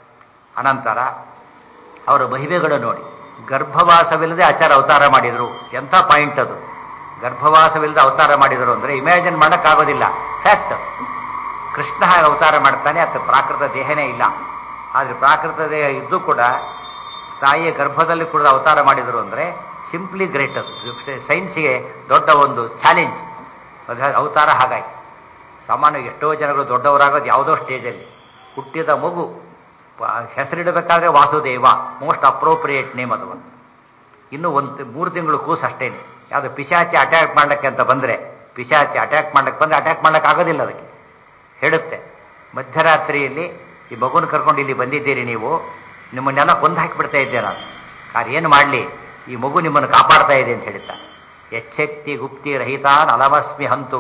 ಅನಂತರ ಅವರ ಮಹಿಮೆಗಳು ನೋಡಿ ಗರ್ಭವಾಸವಿಲ್ಲದೆ ಆಚಾರ ಅವತಾರ ಮಾಡಿದರು ಎಂಥ ಪಾಯಿಂಟ್ ಅದು ಗರ್ಭವಾಸವಿಲ್ಲದೆ ಅವತಾರ ಮಾಡಿದರು ಅಂದರೆ ಇಮ್ಯಾಜಿನ್ ಮಾಡೋಕ್ಕಾಗೋದಿಲ್ಲ ಫ್ಯಾಕ್ಟ್ ಕೃಷ್ಣ ಹಾಗೆ ಅವತಾರ ಮಾಡ್ತಾನೆ ಅದು ಪ್ರಾಕೃತ ದೇಹನೇ ಇಲ್ಲ ಆದರೆ ಪ್ರಾಕೃತ ದೇಹ ಇದ್ದು ಕೂಡ ತಾಯಿಯ ಗರ್ಭದಲ್ಲಿ ಕೂಡ ಅವತಾರ ಮಾಡಿದರು ಅಂದರೆ ಸಿಂಪ್ಲಿ ಗ್ರೇಟ್ ಅದು ಸೈನ್ಸ್ಗೆ ದೊಡ್ಡ ಒಂದು ಚಾಲೆಂಜ್ ಅವತಾರ ಹಾಗಾಯ್ತು ಸಾಮಾನ್ಯ ಎಷ್ಟೋ ಜನಗಳು ದೊಡ್ಡವರಾಗೋದು ಯಾವುದೋ ಸ್ಟೇಜಲ್ಲಿ ಹುಟ್ಟಿದ ಮಗು ಹೆಸರಿಡಬೇಕಾದ್ರೆ ವಾಸುದೇವ ಮೋಸ್ಟ್ ಅಪ್ರೋಪ್ರಿಯೇಟ್ ನೇಮ್ ಅದು ಒಂದು ಇನ್ನು ಒಂದು ಮೂರು ತಿಂಗಳು ಕೂಸು ಅಷ್ಟೇನೆ ಯಾವುದು ಪಿಶಾಚಿ ಅಟ್ಯಾಕ್ ಮಾಡ್ಲಿಕ್ಕೆ ಅಂತ ಬಂದರೆ ಪಿಶಾಚಿ ಅಟ್ಯಾಕ್ ಮಾಡ್ಲಿಕ್ಕೆ ಬಂದರೆ ಅಟ್ಯಾಕ್ ಮಾಡ್ಲಿಕ್ಕೆ ಆಗೋದಿಲ್ಲ ಅದಕ್ಕೆ ಹೇಳುತ್ತೆ ಮಧ್ಯರಾತ್ರಿಯಲ್ಲಿ ಈ ಮಗುನ ಕರ್ಕೊಂಡು ಇಲ್ಲಿ ಬಂದಿದ್ದೀರಿ ನೀವು ನಿಮ್ಮನ್ನೆಲ್ಲ ಕೊಂದು ಹಾಕಿಬಿಡ್ತಾ ಇದ್ದೆ ನಾನು ಆದ್ರೆ ಏನು ಮಾಡಲಿ ಈ ಮಗು ನಿಮ್ಮನ್ನು ಕಾಪಾಡ್ತಾ ಇದೆ ಅಂತ ಹೇಳ್ತಾ ಎಚ್ಚೆಕ್ತಿ ಗುಪ್ತಿ ರಹಿತ ನಲವಸ್ಮಿ ಹಂತು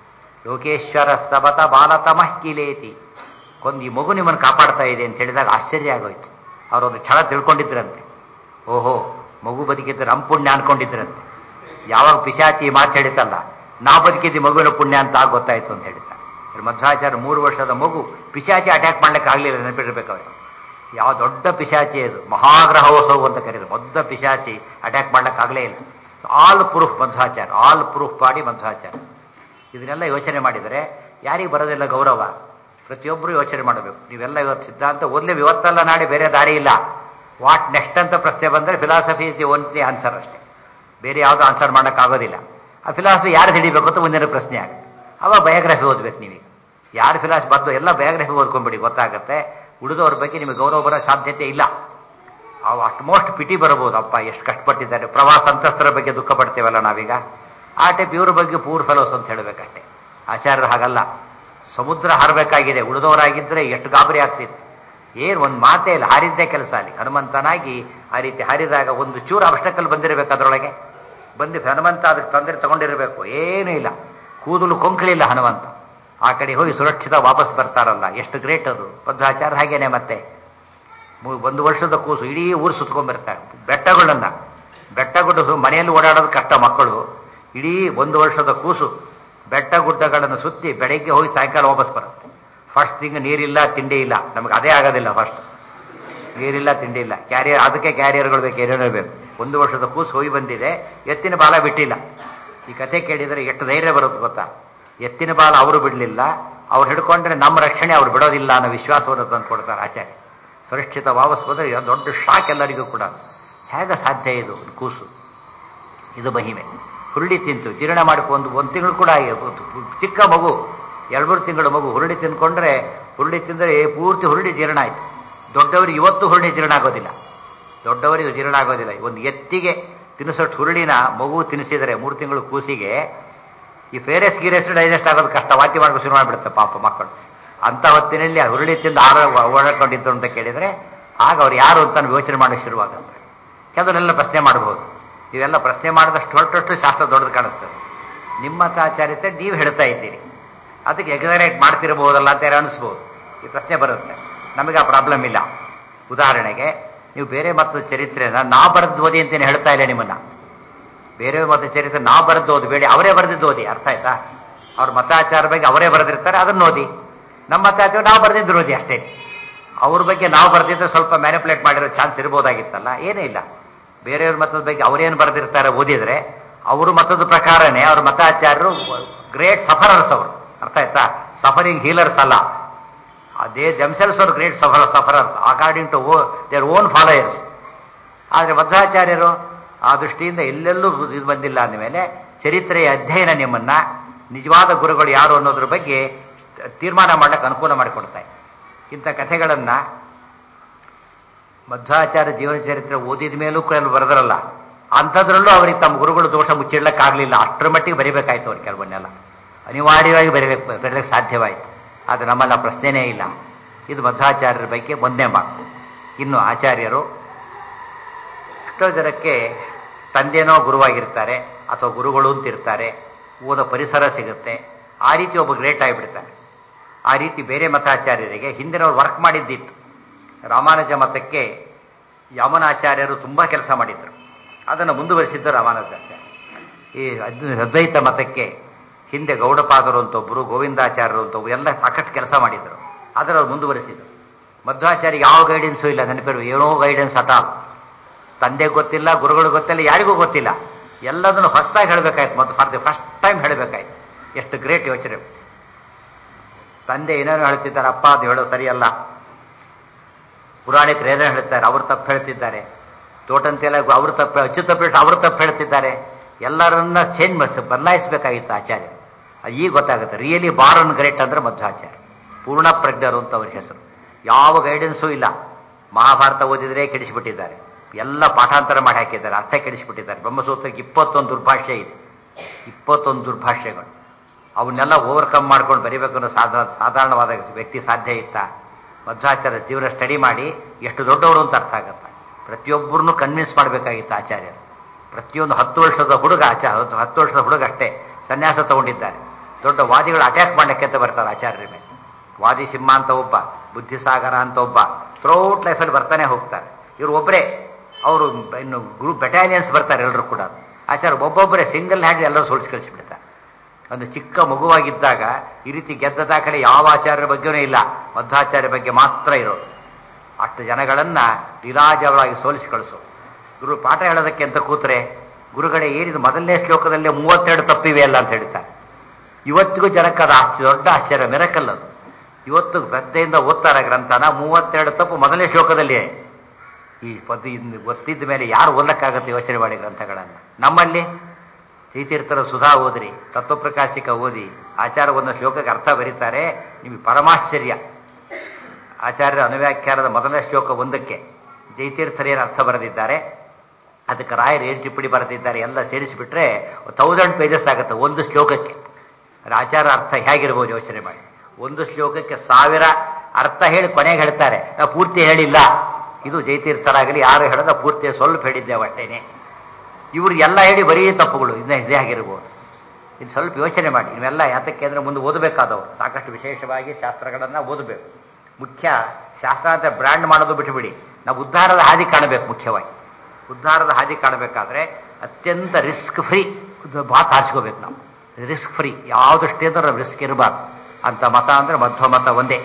ಲೋಕೇಶ್ವರ ಸಬತ ಬಾಲತಮಃ ಕಿಲೇತಿ ಕೊಂದು ಈ ಮಗು ನಿಮ್ಮನ್ನು ಕಾಪಾಡ್ತಾ ಇದೆ ಅಂತ ಹೇಳಿದಾಗ ಆಶ್ಚರ್ಯ ಆಗೋಯ್ತು ಅವರೊಂದು ಕ್ಷಣ ತಿಳ್ಕೊಂಡಿದ್ರಂತೆ ಓಹೋ ಮಗು ಬದುಕಿದ್ರೆ ನಮ್ಮ ಪುಣ್ಯ ಅನ್ಕೊಂಡಿದ್ರಂತೆ ಯಾವಾಗ ಪಿಶಾಚಿ ಮಾತು ಹೇಳಿತಲ್ಲ ನಾ ಬದುಕಿದ್ದಿ ಮಗುವಿನ ಪುಣ್ಯ ಅಂತ ಆಗ ಗೊತ್ತಾಯ್ತು ಅಂತ ಹೇಳಿದ್ದ ಮಧ್ವಾಚಾರ್ಯ ಮೂರು ವರ್ಷದ ಮಗು ಪಿಶಾಚಿ ಅಟ್ಯಾಕ್ ಮಾಡ್ಲಿಕ್ಕೆ ಆಗಲಿಲ್ಲ ನೆನಪಿರ್ಬೇಕು ಅವರು ಯಾವ ದೊಡ್ಡ ಪಿಶಾಚಿ ಅದು ಮಹಾಗ್ರಹೋತ್ಸವ ಅಂತ ಕರೀತಾರೆ ಮೊದ್ದ ಪಿಶಾಚಿ ಅಟ್ಯಾಕ್ ಮಾಡ್ಲಿಕ್ಕೆ ಆಗಲೇ ಇಲ್ಲ all proof Madhvachara all proof ಮಾಡಿ ಮಧ್ವಾಚಾರ ಇದನ್ನೆಲ್ಲ ಯೋಚನೆ ಮಾಡಿದರೆ ಯಾರಿಗೆ ಬರೋದಿಲ್ಲ ಗೌರವ ಪ್ರತಿಯೊಬ್ಬರು ಯೋಚನೆ ಮಾಡಬೇಕು ನೀವೆಲ್ಲ ಇವತ್ತು ಸಿದ್ಧಾಂತ ಓದ್ಲೇ ಇವತ್ತಲ್ಲ ನಾಳೆ ಬೇರೆ ದಾರಿ ಇಲ್ಲ ವಾಟ್ ನೆಕ್ಸ್ಟ್ ಅಂತ ಪ್ರಶ್ನೆ ಬಂದರೆ philosophy is the only answer ಅಷ್ಟೇ ಬೇರೆ ಯಾವುದು ಆನ್ಸರ್ ಮಾಡೋಕ್ಕಾಗೋದಿಲ್ಲ ಆ ಫಿಲಾಸಫಿ ಯಾರು ಹಿಡಿಬೇಕು ಅಂತ ಮುಂದಿನ ಪ್ರಶ್ನೆ ಆಗುತ್ತೆ ಅವಾಗ ಬಯೋಗ್ರಫಿ ಓದ್ಬೇಕು ನೀವೀಗ ಯಾರು ಫಿಲಾಸಫಿ ಬಂದು ಎಲ್ಲ ಬಯೋಗ್ರಫಿ ಓದ್ಕೊಂಡ್ಬಿಡಿ ಗೊತ್ತಾಗುತ್ತೆ ಉಳಿದವ್ರ ಬಗ್ಗೆ ನಿಮಗೆ ಗೌರವ ಬರೋ ಸಾಧ್ಯತೆ ಇಲ್ಲ ಅವು ಅಟ್ಮೋಸ್ಟ್ ಪಿಟಿ ಬರಬಹುದು ಅಪ್ಪ ಎಷ್ಟು ಕಷ್ಟಪಟ್ಟಿದ್ದಾರೆ ಪ್ರವಾಸ ಸಂತ್ರಸ್ತರ ಬಗ್ಗೆ ದುಃಖ ಪಡ್ತೇವಲ್ಲ ನಾವೀಗ ಆ ಟೈಪ್ ಇವ್ರ ಬಗ್ಗೆ ಪೂರ್ ಫೆಲೋಸ್ ಅಂತ ಹೇಳಬೇಕಷ್ಟೇ ಆಚಾರ್ಯರು ಹಾಗಲ್ಲ ಸಮುದ್ರ ಹಾರಬೇಕಾಗಿದೆ ಉಳಿದವರಾಗಿದ್ದರೆ ಎಷ್ಟು ಗಾಬರಿ ಆಗ್ತಿತ್ತು ಏನು ಒಂದು ಮಾತೇ ಇಲ್ಲ ಹಾರಿದ್ದೇ ಕೆಲಸ ಅಲ್ಲಿ ಹನುಮಂತನಾಗಿ ಆ ರೀತಿ ಹಾರಿದಾಗ ಒಂದು ಚೂರು ಅವಶ್ಯಕಲ್ಲಿ ಬಂದಿರಬೇಕು ಅದರೊಳಗೆ ಬಂದು ಹನುಮಂತ ಅದಕ್ಕೆ ತೊಂದರೆ ತಗೊಂಡಿರಬೇಕು ಏನೂ ಇಲ್ಲ ಕೂದಲು ಕೊಂಕಳಿಲ್ಲ ಹನುಮಂತ ಆ ಕಡೆ ಹೋಗಿ ಸುರಕ್ಷಿತ ವಾಪಸ್ ಬರ್ತಾರಲ್ಲ ಎಷ್ಟು ಗ್ರೇಟ್ ಅದು ಮಧ್ವಾಚಾರ ಹಾಗೇನೆ ಮತ್ತೆ ಒಂದು ವರ್ಷದ ಕೂಸು ಇಡೀ ಊರು ಸುತ್ಕೊಂಡ್ಬರ್ತಾರೆ ಬೆಟ್ಟಗಳನ್ನ ಬೆಟ್ಟ ಗುಡ್ಡ ಮನೆಯಲ್ಲಿ ಓಡಾಡೋದು ಕಷ್ಟ ಮಕ್ಕಳು ಇಡೀ ಒಂದು ವರ್ಷದ ಕೂಸು ಬೆಟ್ಟ ಗುಡ್ಡಗಳನ್ನು ಸುತ್ತಿ ಬೆಳಗ್ಗೆ ಹೋಗಿ ಸಾಯಂಕಾಲ ವಾಪಸ್ ಬರುತ್ತೆ ಫಸ್ಟ್ ತಿಂಗ್ ನೀರಿಲ್ಲ ತಿಂಡಿ ಇಲ್ಲ ನಮಗೆ ಅದೇ ಆಗೋದಿಲ್ಲ ಫಸ್ಟ್ ನೀರಿಲ್ಲ ತಿಂಡಿ ಇಲ್ಲ ಕ್ಯಾರಿಯರ್ ಅದಕ್ಕೆ ಕ್ಯಾರಿಯರ್ಗಳು ಬೇಕು ಏನೇನೋ ಬೇಕು ಒಂದು ವರ್ಷದ ಕೂಸು ಹೋಗಿ ಬಂದಿದೆ ಎತ್ತಿನ ಬಾಲ ಬಿಟ್ಟಿಲ್ಲ ಈ ಕತೆ ಕೇಳಿದರೆ ಎಷ್ಟು ಧೈರ್ಯ ಬರುತ್ತೆ ಗೊತ್ತಾ ಎತ್ತಿನ ಬಾಲ ಅವರು ಬಿಡಲಿಲ್ಲ ಅವ್ರು ಹಿಡ್ಕೊಂಡ್ರೆ ನಮ್ಮ ರಕ್ಷಣೆ ಅವ್ರು ಬಿಡೋದಿಲ್ಲ ಅನ್ನೋ ವಿಶ್ವಾಸವನ್ನು ತಂದು ಕೊಡ್ತಾರೆ ಆಚಾರ್ಯ ಸುರಕ್ಷಿತ ವಾಪಸ್ ಬಂದರೆ ದೊಡ್ಡ ಶಾಕ್ ಎಲ್ಲರಿಗೂ ಕೂಡ ಹೇಗೆ ಸಾಧ್ಯ ಇದು ಒಂದು ಕೂಸು ಇದು ಮಹಿಮೆ ಹುರುಳಿ ತಿಂತು ಜೀರ್ಣ ಮಾಡಿಕೊಂಡು ಒಂದು ತಿಂಗಳು ಕೂಡ ಚಿಕ್ಕ ಮಗು ಎರಡು ಮೂರು ತಿಂಗಳು ಮಗು ಹುರುಳಿ ತಿನ್ಕೊಂಡ್ರೆ ಹುರುಳಿ ತಿಂದರೆ ಪೂರ್ತಿ ಹುರುಳಿ ಜೀರ್ಣ ಆಯಿತು ದೊಡ್ಡವರಿಗೆ ಇವತ್ತು ಹುರುಳಿ ಜೀರ್ಣ ಆಗೋದಿಲ್ಲ ದೊಡ್ಡವರಿಗೆ ಜೀರ್ಣ ಆಗೋದಿಲ್ಲ ಒಂದು ಎತ್ತಿಗೆ ತಿನ್ನಿಸೋಷ್ಟು ಹುರುಳಿನ ಮಗು ತಿನ್ನಿಸಿದರೆ ಮೂರು ತಿಂಗಳು ಕೂಸಿಗೆ ಈ ಫೇರೆಸ್ ಗೀರೆಸ್ ಡೈಜೆಸ್ಟ್ ಆಗೋದು ಕಷ್ಟ ವಾತಿ ಮಾಡ್ಕೊಂಡು ಶುರು ಮಾಡಿಬಿಡುತ್ತೆ ಪಾಪ ಮಕ್ಕಳು ಅಂತ ಹೊತ್ತಿನಲ್ಲಿ ಆ ಹುರುಳಿ ತಿಂದು ಆರ ಓಡಾಡ್ಕೊಂಡಿತ್ತು ಅಂತ ಕೇಳಿದರೆ ಆಗ ಅವ್ರು ಯಾರು ಅಂತ ಯೋಚನೆ ಮಾಡೋ ಶುರುವಾಗುತ್ತೆ ಕೆಲವನ್ನೆಲ್ಲ ಪ್ರಶ್ನೆ ಮಾಡಬಹುದು ಇವೆಲ್ಲ ಪ್ರಶ್ನೆ ಮಾಡಿದಷ್ಟು ಹೊರಟಷ್ಟು ಶಾಸ್ತ್ರ ದೊಡ್ಡದು ಕಾಣಿಸ್ತದೆ ನಿಮ್ಮ ಆಚಾರ್ಯತೆ ನೀವು ಹೇಳ್ತಾ ಇದ್ದೀರಿ ಅದಕ್ಕೆ ಎಕ್ಸರೇಟ್ ಮಾಡ್ತಿರಬಹುದಲ್ಲ ಅಂತ ಅನಿಸ್ಬೋದು ಈ ಪ್ರಶ್ನೆ ಬರುತ್ತೆ ನಮಗೆ ಆ ಪ್ರಾಬ್ಲಮ್ ಇಲ್ಲ ಉದಾಹರಣೆಗೆ ನೀವು ಬೇರೆ ಮತದ ಚರಿತ್ರೆನ ನಾ ಬರೆದು ಓದಿ ಅಂತೇನೆ ಹೇಳ್ತಾ ಇಲ್ಲ ನಿಮ್ಮನ್ನ ಬೇರೆ ಮತ ಚರಿತ್ರೆ ನಾ ಬರೆದು ಓದಬೇಡಿ ಅವರೇ ಬರೆದಿದ್ದು ಓದಿ ಅರ್ಥ ಆಯ್ತಾ ಅವ್ರ ಮತಾಚಾರ ಬಗ್ಗೆ ಅವರೇ ಬರೆದಿರ್ತಾರೆ ಅದನ್ನು ಓದಿ ನಮ್ಮ ಮತಾಚಾರ ನಾವು ಬರೆದಿದ್ದು ಓದಿ ಅಷ್ಟೇ ಅವ್ರ ಬಗ್ಗೆ ನಾವು ಬರೆದಿದ್ರೆ ಸ್ವಲ್ಪ ಮ್ಯಾನಿಪುಲೇಟ್ ಮಾಡಿರೋ ಚಾನ್ಸ್ ಇರ್ಬೋದಾಗಿತ್ತಲ್ಲ ಏನೇ ಇಲ್ಲ ಬೇರೆಯವ್ರ ಮತದ ಬಗ್ಗೆ ಅವರೇನು ಬರೆದಿರ್ತಾರೆ ಓದಿದ್ರೆ ಅವರು ಮತದ ಪ್ರಕಾರನೇ ಅವ್ರ ಮತಾಚಾರ್ಯರು ಗ್ರೇಟ್ ಸಫರರ್ಸ್ ಅವರು ಅರ್ಥ ಆಯ್ತಾ ಸಫರಿಂಗ್ ಹೀಲರ್ಸ್ ಅಲ್ಲ ಅದೇ ದೆಮ್ಸೆಲ್ಸ್ ಅವರು great suffer sufferers according to their own followers ಆದರೆ ಮಧ್ವಾಚಾರ್ಯರು ಆ ದೃಷ್ಟಿಯಿಂದ ಎಲ್ಲೆಲ್ಲೂ ಇದು ಬಂದಿಲ್ಲ ಅಂದಮೇಲೆ ಚರಿತ್ರೆಯ ಅಧ್ಯಯನ ನಿಮ್ಮನ್ನ ನಿಜವಾದ ಗುರುಗಳು ಯಾರು ಅನ್ನೋದ್ರ ಬಗ್ಗೆ ತೀರ್ಮಾನ ಮಾಡಕ್ಕೆ ಅನುಕೂಲ ಮಾಡಿಕೊಡ್ತಾರೆ ಇಂಥ ಕಥೆಗಳನ್ನ ಮಧ್ವಾಚಾರ್ಯ ಜೀವನ ಚರಿತ್ರೆ ಓದಿದ ಮೇಲೂ ಕೆಲವು ಬರೆದ್ರಲ್ಲ ಅಂಥದ್ರಲ್ಲೂ ಅವರಿಗೆ ತಮ್ಮ ಗುರುಗಳು ದೋಷ ಮುಚ್ಚಿಡ್ಲಕ್ಕಾಗಲಿಲ್ಲ ಅಷ್ಟರ ಮಟ್ಟಿಗೆ ಬರಿಬೇಕಾಯ್ತು ಅವ್ರು ಕೆಲವನ್ನೆಲ್ಲ ಅನಿವಾರ್ಯವಾಗಿ ಬರೀಬೇಕು ಬರೀಲಿಕ್ಕೆ ಸಾಧ್ಯವಾಯಿತು ಅದು ನಮ್ಮಲ್ಲ ಪ್ರಶ್ನೆನೇ ಇಲ್ಲ ಇದು ಮಧ್ವಾಚಾರ್ಯರ ಬಗ್ಗೆ ಒಂದೇ ಮಾತು ಇನ್ನು ಆಚಾರ್ಯರು ಎಷ್ಟೋ ಜನಕ್ಕೆ ತಂದೆನೋ ಗುರುವಾಗಿರ್ತಾರೆ ಅಥವಾ ಗುರುಗಳು ಅಂತಿರ್ತಾರೆ ಓದೋ ಪರಿಸರ ಸಿಗುತ್ತೆ ಆ ರೀತಿ ಒಬ್ಬ ಗ್ರೇಟ್ ಆಗಿಬಿಡ್ತಾರೆ ಆ ರೀತಿ ಬೇರೆ ಮತಾಚಾರ್ಯರಿಗೆ ಹಿಂದಿನವ್ರು ವರ್ಕ್ ಮಾಡಿದ್ದಿತ್ತು ರಾಮಾನುಜ ಮತಕ್ಕೆ ಯಮನಾಚಾರ್ಯರು ತುಂಬ ಕೆಲಸ ಮಾಡಿದ್ರು ಅದನ್ನು ಮುಂದುವರಿಸಿದ್ದು ರಾಮಾನುಜಾಚಾರ್ಯ ಈ ಅದ್- ಅದ್ವೈತ ಮತಕ್ಕೆ ಹಿಂದೆ ಗೌಡಪಾದರು ಅಂತ ಒಬ್ಬರು ಗೋವಿಂದಾಚಾರ್ಯರು ಅಂತ ಒಬ್ರು ಎಲ್ಲ ಸಾಕಷ್ಟು ಕೆಲಸ ಮಾಡಿದ್ರು ಅದರ ಅವ್ರು ಮುಂದುವರಿಸಿದ್ರು ಮಧ್ವಾಚಾರ್ಯ ಯಾವ ಗೈಡೆನ್ಸು ಇಲ್ಲ ನೆನಪಿರು ಏನೋ ಗೈಡೆನ್ಸ್ ಅಟಾಲ್ ತಂದೆ ಗೊತ್ತಿಲ್ಲ ಗುರುಗಳು ಗೊತ್ತಿಲ್ಲ ಯಾರಿಗೂ ಗೊತ್ತಿಲ್ಲ ಎಲ್ಲದನ್ನು ಫಸ್ಟ್ ಆಗಿ ಹೇಳಬೇಕಾಯ್ತು ಮತ್ತು ಫಾರ್ ದಿ ಫಸ್ಟ್ ಟೈಮ್ ಹೇಳಬೇಕಾಯ್ತು ಎಷ್ಟು ಗ್ರೇಟ್ ಯೋಚನೆ ತಂದೆ ಏನೇನೋ ಹೇಳ್ತಿದ್ದಾರೆ ಅಪ್ಪ ಅದು ಹೇಳೋದು ಸರಿಯಲ್ಲ ಪುರಾಣಿಕರು ಏನೇನು ಹೇಳ್ತಾರೆ ಅವರು ತಪ್ಪು ಹೇಳ್ತಿದ್ದಾರೆ ತೋಟಂತೆಲ್ಲ ಅವರು ತಪ್ಪು ಅಚ್ಚು ತಪ್ಪು ಅವರು ತಪ್ಪು ಹೇಳ್ತಿದ್ದಾರೆ ಎಲ್ಲರನ್ನ ಚೇಂಜ್ ಮಾಡಿಸ್ ಬದಲಾಯಿಸಬೇಕಾಗಿತ್ತು ಆಚಾರ್ಯ ಅದು ಈಗ ಗೊತ್ತಾಗುತ್ತೆ ರಿಯಲಿ ಬಾರನ್ ಗ್ರೇಟ್ ಅಂದ್ರೆ ಮಧ್ವಾಚಾರ್ಯ ಪೂರ್ಣ ಪ್ರಜ್ಞರು ಅಂತ ಅವ್ರ ಹೆಸರು ಯಾವ ಗೈಡೆನ್ಸೂ ಇಲ್ಲ ಮಹಾಭಾರತ ಓದಿದ್ರೆ ಕೆಡಿಸಿಬಿಟ್ಟಿದ್ದಾರೆ ಎಲ್ಲ ಪಾಠಾಂತರ ಮಾಡಿ ಹಾಕಿದ್ದಾರೆ ಅರ್ಥ ಕೆಡಿಸಿಬಿಟ್ಟಿದ್ದಾರೆ ಬ್ರಹ್ಮಸೂತ್ರಕ್ಕೆ ಇಪ್ಪತ್ತೊಂದು ದುರ್ಭಾಷ್ಯ ಇದೆ ಇಪ್ಪತ್ತೊಂದು ದುರ್ಭಾಷ್ಯಗಳು ಅವನ್ನೆಲ್ಲ ಓವರ್ಕಮ್ ಮಾಡ್ಕೊಂಡು ಬರಿಬೇಕು ಅನ್ನೋ ಸಾಧಾ ಸಾಧಾರಣವಾದ ವ್ಯಕ್ತಿ ಸಾಧ್ಯ ಇತ್ತ ಮಧ್ವಾಚಾರ್ಯ ಜೀವನ ಸ್ಟಡಿ ಮಾಡಿ ಎಷ್ಟು ದೊಡ್ಡವರು ಅಂತ ಅರ್ಥ ಆಗುತ್ತೆ ಪ್ರತಿಯೊಬ್ಬರನ್ನು ಕನ್ವಿನ್ಸ್ ಮಾಡಬೇಕಾಗಿತ್ತು ಆಚಾರ್ಯರು ಪ್ರತಿಯೊಂದು ಹತ್ತು ವರ್ಷದ ಹುಡುಗ ಆಚಾರ ಹತ್ತು ವರ್ಷದ ಹುಡುಗ ಅಷ್ಟೇ ಸನ್ಯಾಸ ತಗೊಂಡಿದ್ದಾರೆ ದೊಡ್ಡ ವಾದಿಗಳು ಅಟ್ಯಾಕ್ ಮಾಡಲಿಕ್ಕೆ ಅಂತ ಬರ್ತಾರೆ ಆಚಾರ್ಯರ ಮೇಲೆ ವಾದಿ ಸಿಂಹ ಅಂತ ಒಬ್ಬ ಬುದ್ಧಿಸಾಗರ ಅಂತ ಒಬ್ಬ ಥ್ರೌಟ್ ಲೈಫಲ್ಲಿ ಬರ್ತಾನೆ ಹೋಗ್ತಾರೆ ಇವರು ಒಬ್ಬರೇ ಅವರು ಇನ್ನು ಗ್ರೂಪ್ ಬೆಟಾಲಿಯನ್ಸ್ ಬರ್ತಾರೆ ಎಲ್ಲರೂ ಕೂಡ ಆಚಾರ್ಯ ಒಬ್ಬೊಬ್ಬರೇ ಸಿಂಗಲ್ ಹ್ಯಾಂಡ್ ಎಲ್ಲರೂ ಸೋಲಿಸಿ ಕಳಿಸಿಬಿಡ್ತಾರೆ ಒಂದು ಚಿಕ್ಕ ಮಗುವಾಗಿದ್ದಾಗ ಈ ರೀತಿ ಗೆದ್ದ ದಾಖಲೆ ಯಾವ ಆಚಾರ್ಯರ ಬಗ್ಗೆನೂ ಇಲ್ಲ ಮಧ್ವಾಚಾರ್ಯ ಬಗ್ಗೆ ಮಾತ್ರ ಇರೋದು ಅಷ್ಟು ಜನಗಳನ್ನ ವಿರಾಜವಾಗಿ ಸೋಲಿಸಿ ಕಳಿಸು ಗುರು ಪಾಠ ಹೇಳೋದಕ್ಕೆ ಅಂತ ಕೂತ್ರೆ ಗುರುಗಳೇ ಏನಿದು ಮೊದಲನೇ ಶ್ಲೋಕದಲ್ಲೇ ಮೂವತ್ತೆರಡು ತಪ್ಪಿವೆ ಅಲ್ಲ ಅಂತ ಹೇಳ್ತಾರೆ ಇವತ್ತಿಗೂ ಜನಕ್ಕೆ ಅದು ಆಶ್ಚರ್ಯ ದೊಡ್ಡ ಆಶ್ಚರ್ಯ ಮೆರಕಲ್ ಅದು ಇವತ್ತು ಶ್ರದ್ಧೆಯಿಂದ ಓದ್ತಾರೆ ಗ್ರಂಥನ ಮೂವತ್ತೆರಡು ತಪ್ಪು ಮೊದಲನೇ ಶ್ಲೋಕದಲ್ಲಿಯೇ ಈ ಪದ್ಯ ಇನ್ನು ಗೊತ್ತಿದ್ದ ಮೇಲೆ ಯಾರು ಓದಕ್ಕಾಗತ್ತೆ ಯೋಚನೆ ಮಾಡಿ ಗ್ರಂಥಗಳನ್ನು ನಮ್ಮಲ್ಲಿ ತೀರ್ಥರ ಸುಧಾ ಓದ್ರಿ ತತ್ವಪ್ರಕಾಶಿಕ ಓದಿ ಆಚಾರ ಒಂದು ಶ್ಲೋಕಕ್ಕೆ ಅರ್ಥ ಬರೀತಾರೆ ನಿಮಗೆ ಪರಮಾಶ್ಚರ್ಯ ಆಚಾರ್ಯರ ಅನುವ್ಯಾಖ್ಯಾನದ ಮೊದಲನೇ ಶ್ಲೋಕ ಒಂದಕ್ಕೆ ಜೈತೀರ್ಥರೇನು ಅರ್ಥ ಬರೆದಿದ್ದಾರೆ ಅದಕ್ಕೆ ರಾಯರು ಏನು ಟಿಪ್ಪಣಿ ಬರೆದಿದ್ದಾರೆ ಎಲ್ಲ ಸೇರಿಸಿಬಿಟ್ರೆ ತೌಸಂಡ್ ಪೇಜಸ್ ಆಗುತ್ತೆ ಒಂದು ಶ್ಲೋಕಕ್ಕೆ ಅದ್ರ ಆಚಾರ ಅರ್ಥ ಹೇಗಿರ್ಬೋದು ಯೋಚನೆ ಮಾಡಿ ಒಂದು ಶ್ಲೋಕಕ್ಕೆ ಸಾವಿರ ಅರ್ಥ ಹೇಳಿ ಕೊನೆಗೆ ಹೇಳ್ತಾರೆ ನಾವು ಪೂರ್ತಿ ಹೇಳಿಲ್ಲ ಇದು ಜೈತೀರ್ಥರಾಗಲಿ ಯಾರು ಹೇಳದ ಪೂರ್ತಿ ಸ್ವಲ್ಪ ಹೇಳಿದ್ದೇವೆ ಅಷ್ಟೇನೆ ಇವರು ಎಲ್ಲ ಹೇಳಿ ಬರೀ ತಪ್ಪುಗಳು ಇದೇ ಇದೇ ಆಗಿರ್ಬೋದು ಇದು ಸ್ವಲ್ಪ ಯೋಚನೆ ಮಾಡಿ ನೀವೆಲ್ಲ ಯಾತಕ್ಕೆ ಅಂದ್ರೆ ಮುಂದೆ ಓದಬೇಕಾದವರು ಸಾಕಷ್ಟು ವಿಶೇಷವಾಗಿ ಶಾಸ್ತ್ರಗಳನ್ನು ಓದಬೇಕು ಮುಖ್ಯ ಶಾಸ್ತ್ರ ಅಂತ ಬ್ರ್ಯಾಂಡ್ ಮಾಡೋದು ಬಿಟ್ಟುಬಿಡಿ ನಾವು ಉದ್ಧಾರದ ಹಾದಿ ಕಾಣಬೇಕು ಮುಖ್ಯವಾಗಿ ಉದ್ಧಾರದ ಹಾದಿ ಕಾಣಬೇಕಾದ್ರೆ ಅತ್ಯಂತ ರಿಸ್ಕ್ ಫ್ರೀ ಮಾತು ಆರಿಸ್ಕೋಬೇಕು ನಾವು ರಿಸ್ಕ್ ಫ್ರೀ ಯಾವ ದೃಷ್ಟಿಯಿಂದ ನಾವು ರಿಸ್ಕ್ ಇರಬಾರ್ದು ಅಂತ ಮತ ಅಂದ್ರೆ ಮಧ್ವ ಮತ ಒಂದೇ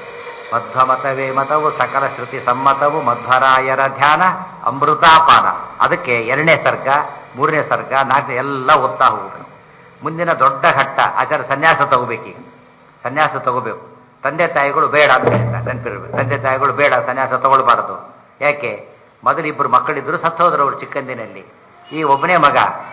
ಮಧ್ವ ಮತವೇ ಮತವು ಸಕಲ ಶ್ರುತಿ ಸಮ್ಮತವು ಮಧ್ವರಾಯರ ಧ್ಯಾನ ಅಮೃತಾಪಾನ ಅದಕ್ಕೆ ಎರಡನೇ ಸರ್ಗ ಮೂರನೇ ಸರ್ಗ ನಾಲ್ಕನೇ ಎಲ್ಲ ಓದ್ತಾ ಹೋಗ್ಬೇಕು ಮುಂದಿನ ದೊಡ್ಡ ಘಟ್ಟ ಆಚಾರ ಸನ್ಯಾಸ ತಗೋಬೇಕೀಗ ಸನ್ಯಾಸ ತಗೋಬೇಕು ತಂದೆ ತಾಯಿಗಳು ಬೇಡ ಅಂತ ಹೇಳ್ತಾರೆ ನೆನಪಿರ್ಬೇಕು ತಂದೆ ತಾಯಿಗಳು ಬೇಡ ಸನ್ಯಾಸ ತಗೊಳ್ಬಾರದು ಯಾಕೆ ಮೊದಲು ಇಬ್ಬರು ಮಕ್ಕಳಿದ್ರು ಸತ್ತೋದ್ರು ಅವರು ಚಿಕ್ಕಂದಿನಲ್ಲಿ ಈ ಒಬ್ಬನೇ ಮಗ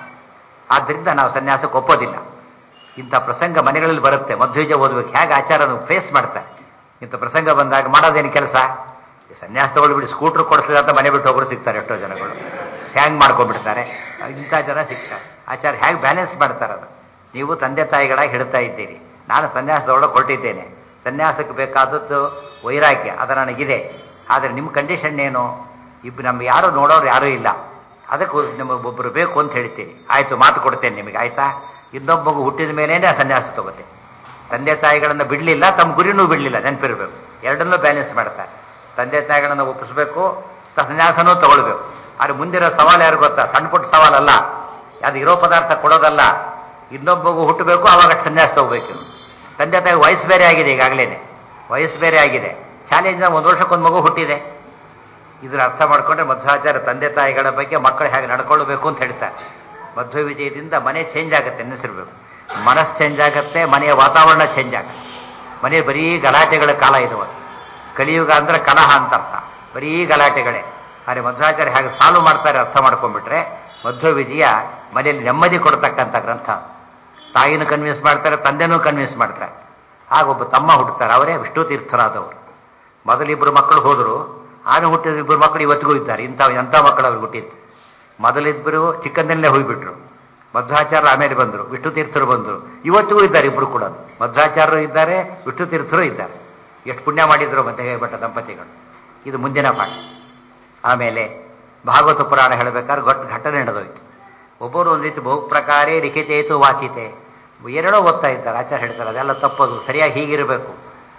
ಆದ್ರಿಂದ ನಾವು ಸನ್ಯಾಸಕ್ಕೆ ಒಪ್ಪೋದಿಲ್ಲ ಇಂಥ ಪ್ರಸಂಗ ಮನೆಗಳಲ್ಲಿ ಬರುತ್ತೆ ಮಧ್ವೀಜ ಓದ್ಬೇಕು ಹೇಗೆ ಆಚಾರ ಫೇಸ್ ಮಾಡ್ತಾರೆ ಇಂಥ ಪ್ರಸಂಗ ಬಂದಾಗ ಮಾಡೋದೇನು ಕೆಲಸ ಈ ಸನ್ಯಾಸ ತಗೊಳ್ಬಿಡಿ ಸ್ಕೂಟ್ರ್ ಕೊಡಿಸ್ಲಿಲ್ಲ ಅಂತ ಮನೆ ಬಿಟ್ಟು ಹೋಗೋರು ಸಿಗ್ತಾರೆ ಎಷ್ಟೋ ಜನಗಳು ಹ್ಯಾಂಗ್ ಮಾಡ್ಕೊಂಡ್ಬಿಡ್ತಾರೆ ಇಂಥ ಜನ ಸಿಗ್ತಾರೆ ಆಚಾರ ಹೇಗೆ ಬ್ಯಾಲೆನ್ಸ್ ಮಾಡ್ತಾರೆ ಅದು ನೀವು ತಂದೆ ತಾಯಿಗಳಾಗಿ ಹಿಡ್ತಾ ಇದ್ದೀರಿ ನಾನು ಸನ್ಯಾಸದೊಳಗೆ ಹೊರಟಿದ್ದೇನೆ ಸನ್ಯಾಸಕ್ಕೆ ಬೇಕಾದದ್ದು ವೈರಾಗ್ಯ ಅದು ನನಗಿದೆ ಆದರೆ ನಿಮ್ಮ ಕಂಡೀಷನ್ ಏನು ಇಬ್ಬರು ನಮ್ಗೆ ಯಾರು ನೋಡೋರು ಯಾರೂ ಇಲ್ಲ ಅದಕ್ಕೆ ನಮಗೊಬ್ಬರು ಬೇಕು ಅಂತ ಹೇಳ್ತೀನಿ ಆಯ್ತು ಮಾತು ಕೊಡ್ತೇನೆ ನಿಮಗೆ ಆಯ್ತಾ ಇನ್ನೊಬ್ಬ ಮಗು ಹುಟ್ಟಿದ ಮೇಲೇನೆ ಸನ್ಯಾಸ ತಗೋತೆ ತಂದೆ ತಾಯಿಗಳನ್ನು ಬಿಡಲಿಲ್ಲ ತಮ್ಮ ಗುರಿನೂ ಬಿಡಲಿಲ್ಲ ನೆನಪಿರಬೇಕು ಎರಡನ್ನೂ ಬ್ಯಾಲೆನ್ಸ್ ಮಾಡ್ತಾರೆ ತಂದೆ ತಾಯಿಗಳನ್ನು ಒಪ್ಪಿಸ್ಬೇಕು ಸನ್ಯಾಸನೂ ತಗೊಳ್ಬೇಕು ಆದ್ರೆ ಮುಂದಿರೋ ಸವಾಲು ಯಾರು ಗೊತ್ತಾ ಸಣ್ಣ ಪುಟ್ಟ ಸವಾಲಲ್ಲ ಅದು ಇರೋ ಪದಾರ್ಥ ಕೊಡೋದಲ್ಲ ಇನ್ನೊಬ್ಬ ಮಗು ಹುಟ್ಟಬೇಕು ಅವಾಗ ಸನ್ಯಾಸ ತಗೋಬೇಕು ತಂದೆ ತಾಯಿ ವಯಸ್ಸು ಬೇರೆ ಆಗಿದೆ ಈಗಾಗಲೇ ವಯಸ್ಸು ಬೇರೆ ಆಗಿದೆ ಚಾಲೆಂಜ್ ಒಂದು ವರ್ಷಕ್ಕೊಂದು ಮಗು ಹುಟ್ಟಿದೆ ಇದರ ಅರ್ಥ ಮಾಡ್ಕೊಂಡ್ರೆ ಮಧ್ವಾಚಾರ್ಯ ತಂದೆ ತಾಯಿಗಳ ಬಗ್ಗೆ ಮಕ್ಕಳು ಹೇಗೆ ನಡ್ಕೊಳ್ಬೇಕು ಅಂತ ಹೇಳ್ತಾರೆ ಮಧ್ವ ವಿಜಯದಿಂದ ಮನೆ ಚೇಂಜ್ ಆಗುತ್ತೆ ಅನ್ನಿಸಿರ್ಬೇಕು ಮನಸ್ಸು ಚೇಂಜ್ ಆಗುತ್ತೆ ಮನೆಯ ವಾತಾವರಣ ಚೇಂಜ್ ಆಗುತ್ತೆ ಮನೆ ಬರೀ ಗಲಾಟೆಗಳ ಕಾಲ ಇದು ಕಲಿಯುಗ ಅಂದ್ರೆ ಕಲಹ ಅಂತ ಅರ್ಥ ಬರೀ ಗಲಾಟೆಗಳೇ ಆದರೆ ಮಧ್ವಾಚಾರ್ಯ ಹೇಗೆ ಸಾಲ್ವ್ ಮಾಡ್ತಾರೆ ಅರ್ಥ ಮಾಡ್ಕೊಂಡ್ಬಿಟ್ರೆ ಮಧ್ವ ವಿಜಯ ಮನೆಯಲ್ಲಿ ನೆಮ್ಮದಿ ಕೊಡ್ತಕ್ಕಂಥ ಗ್ರಂಥ ತಾಯಿನೂ ಕನ್ವಿನ್ಸ್ ಮಾಡ್ತಾರೆ ತಂದೆನೂ ಕನ್ವಿನ್ಸ್ ಮಾಡ್ತಾರೆ ಆಗ ಒಬ್ಬ ತಮ್ಮ ಹುಟ್ಟುತ್ತಾರೆ ಅವರೇ ವಿಷ್ಣು ತೀರ್ಥರಾದವರು ಮೊದಲಿಬ್ಬರು ಮಕ್ಕಳು ಹೋದರು ಆನು ಹುಟ್ಟಿದ ಇಬ್ಬರು ಮಕ್ಕಳು ಇವತ್ತಿಗೂ ಇದ್ದಾರೆ ಇಂಥ ಎಂಥ ಮಕ್ಕಳು ಅವ್ರಿಗೆ ಹುಟ್ಟಿದ್ದು ಮೊದಲಿಬ್ಬರು ಚಿಕ್ಕಂದಲ್ಲೇ ಹೋಗ್ಬಿಟ್ರು ಮಧ್ವಾಚಾರ್ಯರು ಆಮೇಲೆ ಬಂದರು ವಿಷ್ಣು ತೀರ್ಥರು ಬಂದರು ಇವತ್ತಿಗೂ ಇದ್ದಾರೆ ಇಬ್ಬರು ಕೂಡ ಮಧ್ವಾಚಾರ್ಯರು ಇದ್ದಾರೆ ವಿಷ್ಣು ತೀರ್ಥರು ಇದ್ದಾರೆ ಎಷ್ಟು ಪುಣ್ಯ ಮಾಡಿದ್ರು ಮಧ್ಯೆ ಭಟ್ಟ ದಂಪತಿಗಳು ಇದು ಮುಂದಿನ ಪಾಠ ಆಮೇಲೆ ಭಾಗವತ ಪುರಾಣ ಹೇಳಬೇಕಾದ್ರೆ ಗೊಟ್ಟ ಘಟನೆ ನಡೆದೋಯ್ತು ಒಬ್ಬರು ಒಂದು ರೀತಿ ಬಹು ಪ್ರಕಾರೇ ಲಿಖಿತೇತು ವಾಚಿತೆ ಏನೇನೋ ಓದ್ತಾ ಇದ್ದಾರೆ ಆಚಾರ್ಯ ಹೇಳ್ತಾರೆ ಅದೆಲ್ಲ ತಪ್ಪದು ಸರಿಯಾಗಿ ಹೀಗಿರಬೇಕು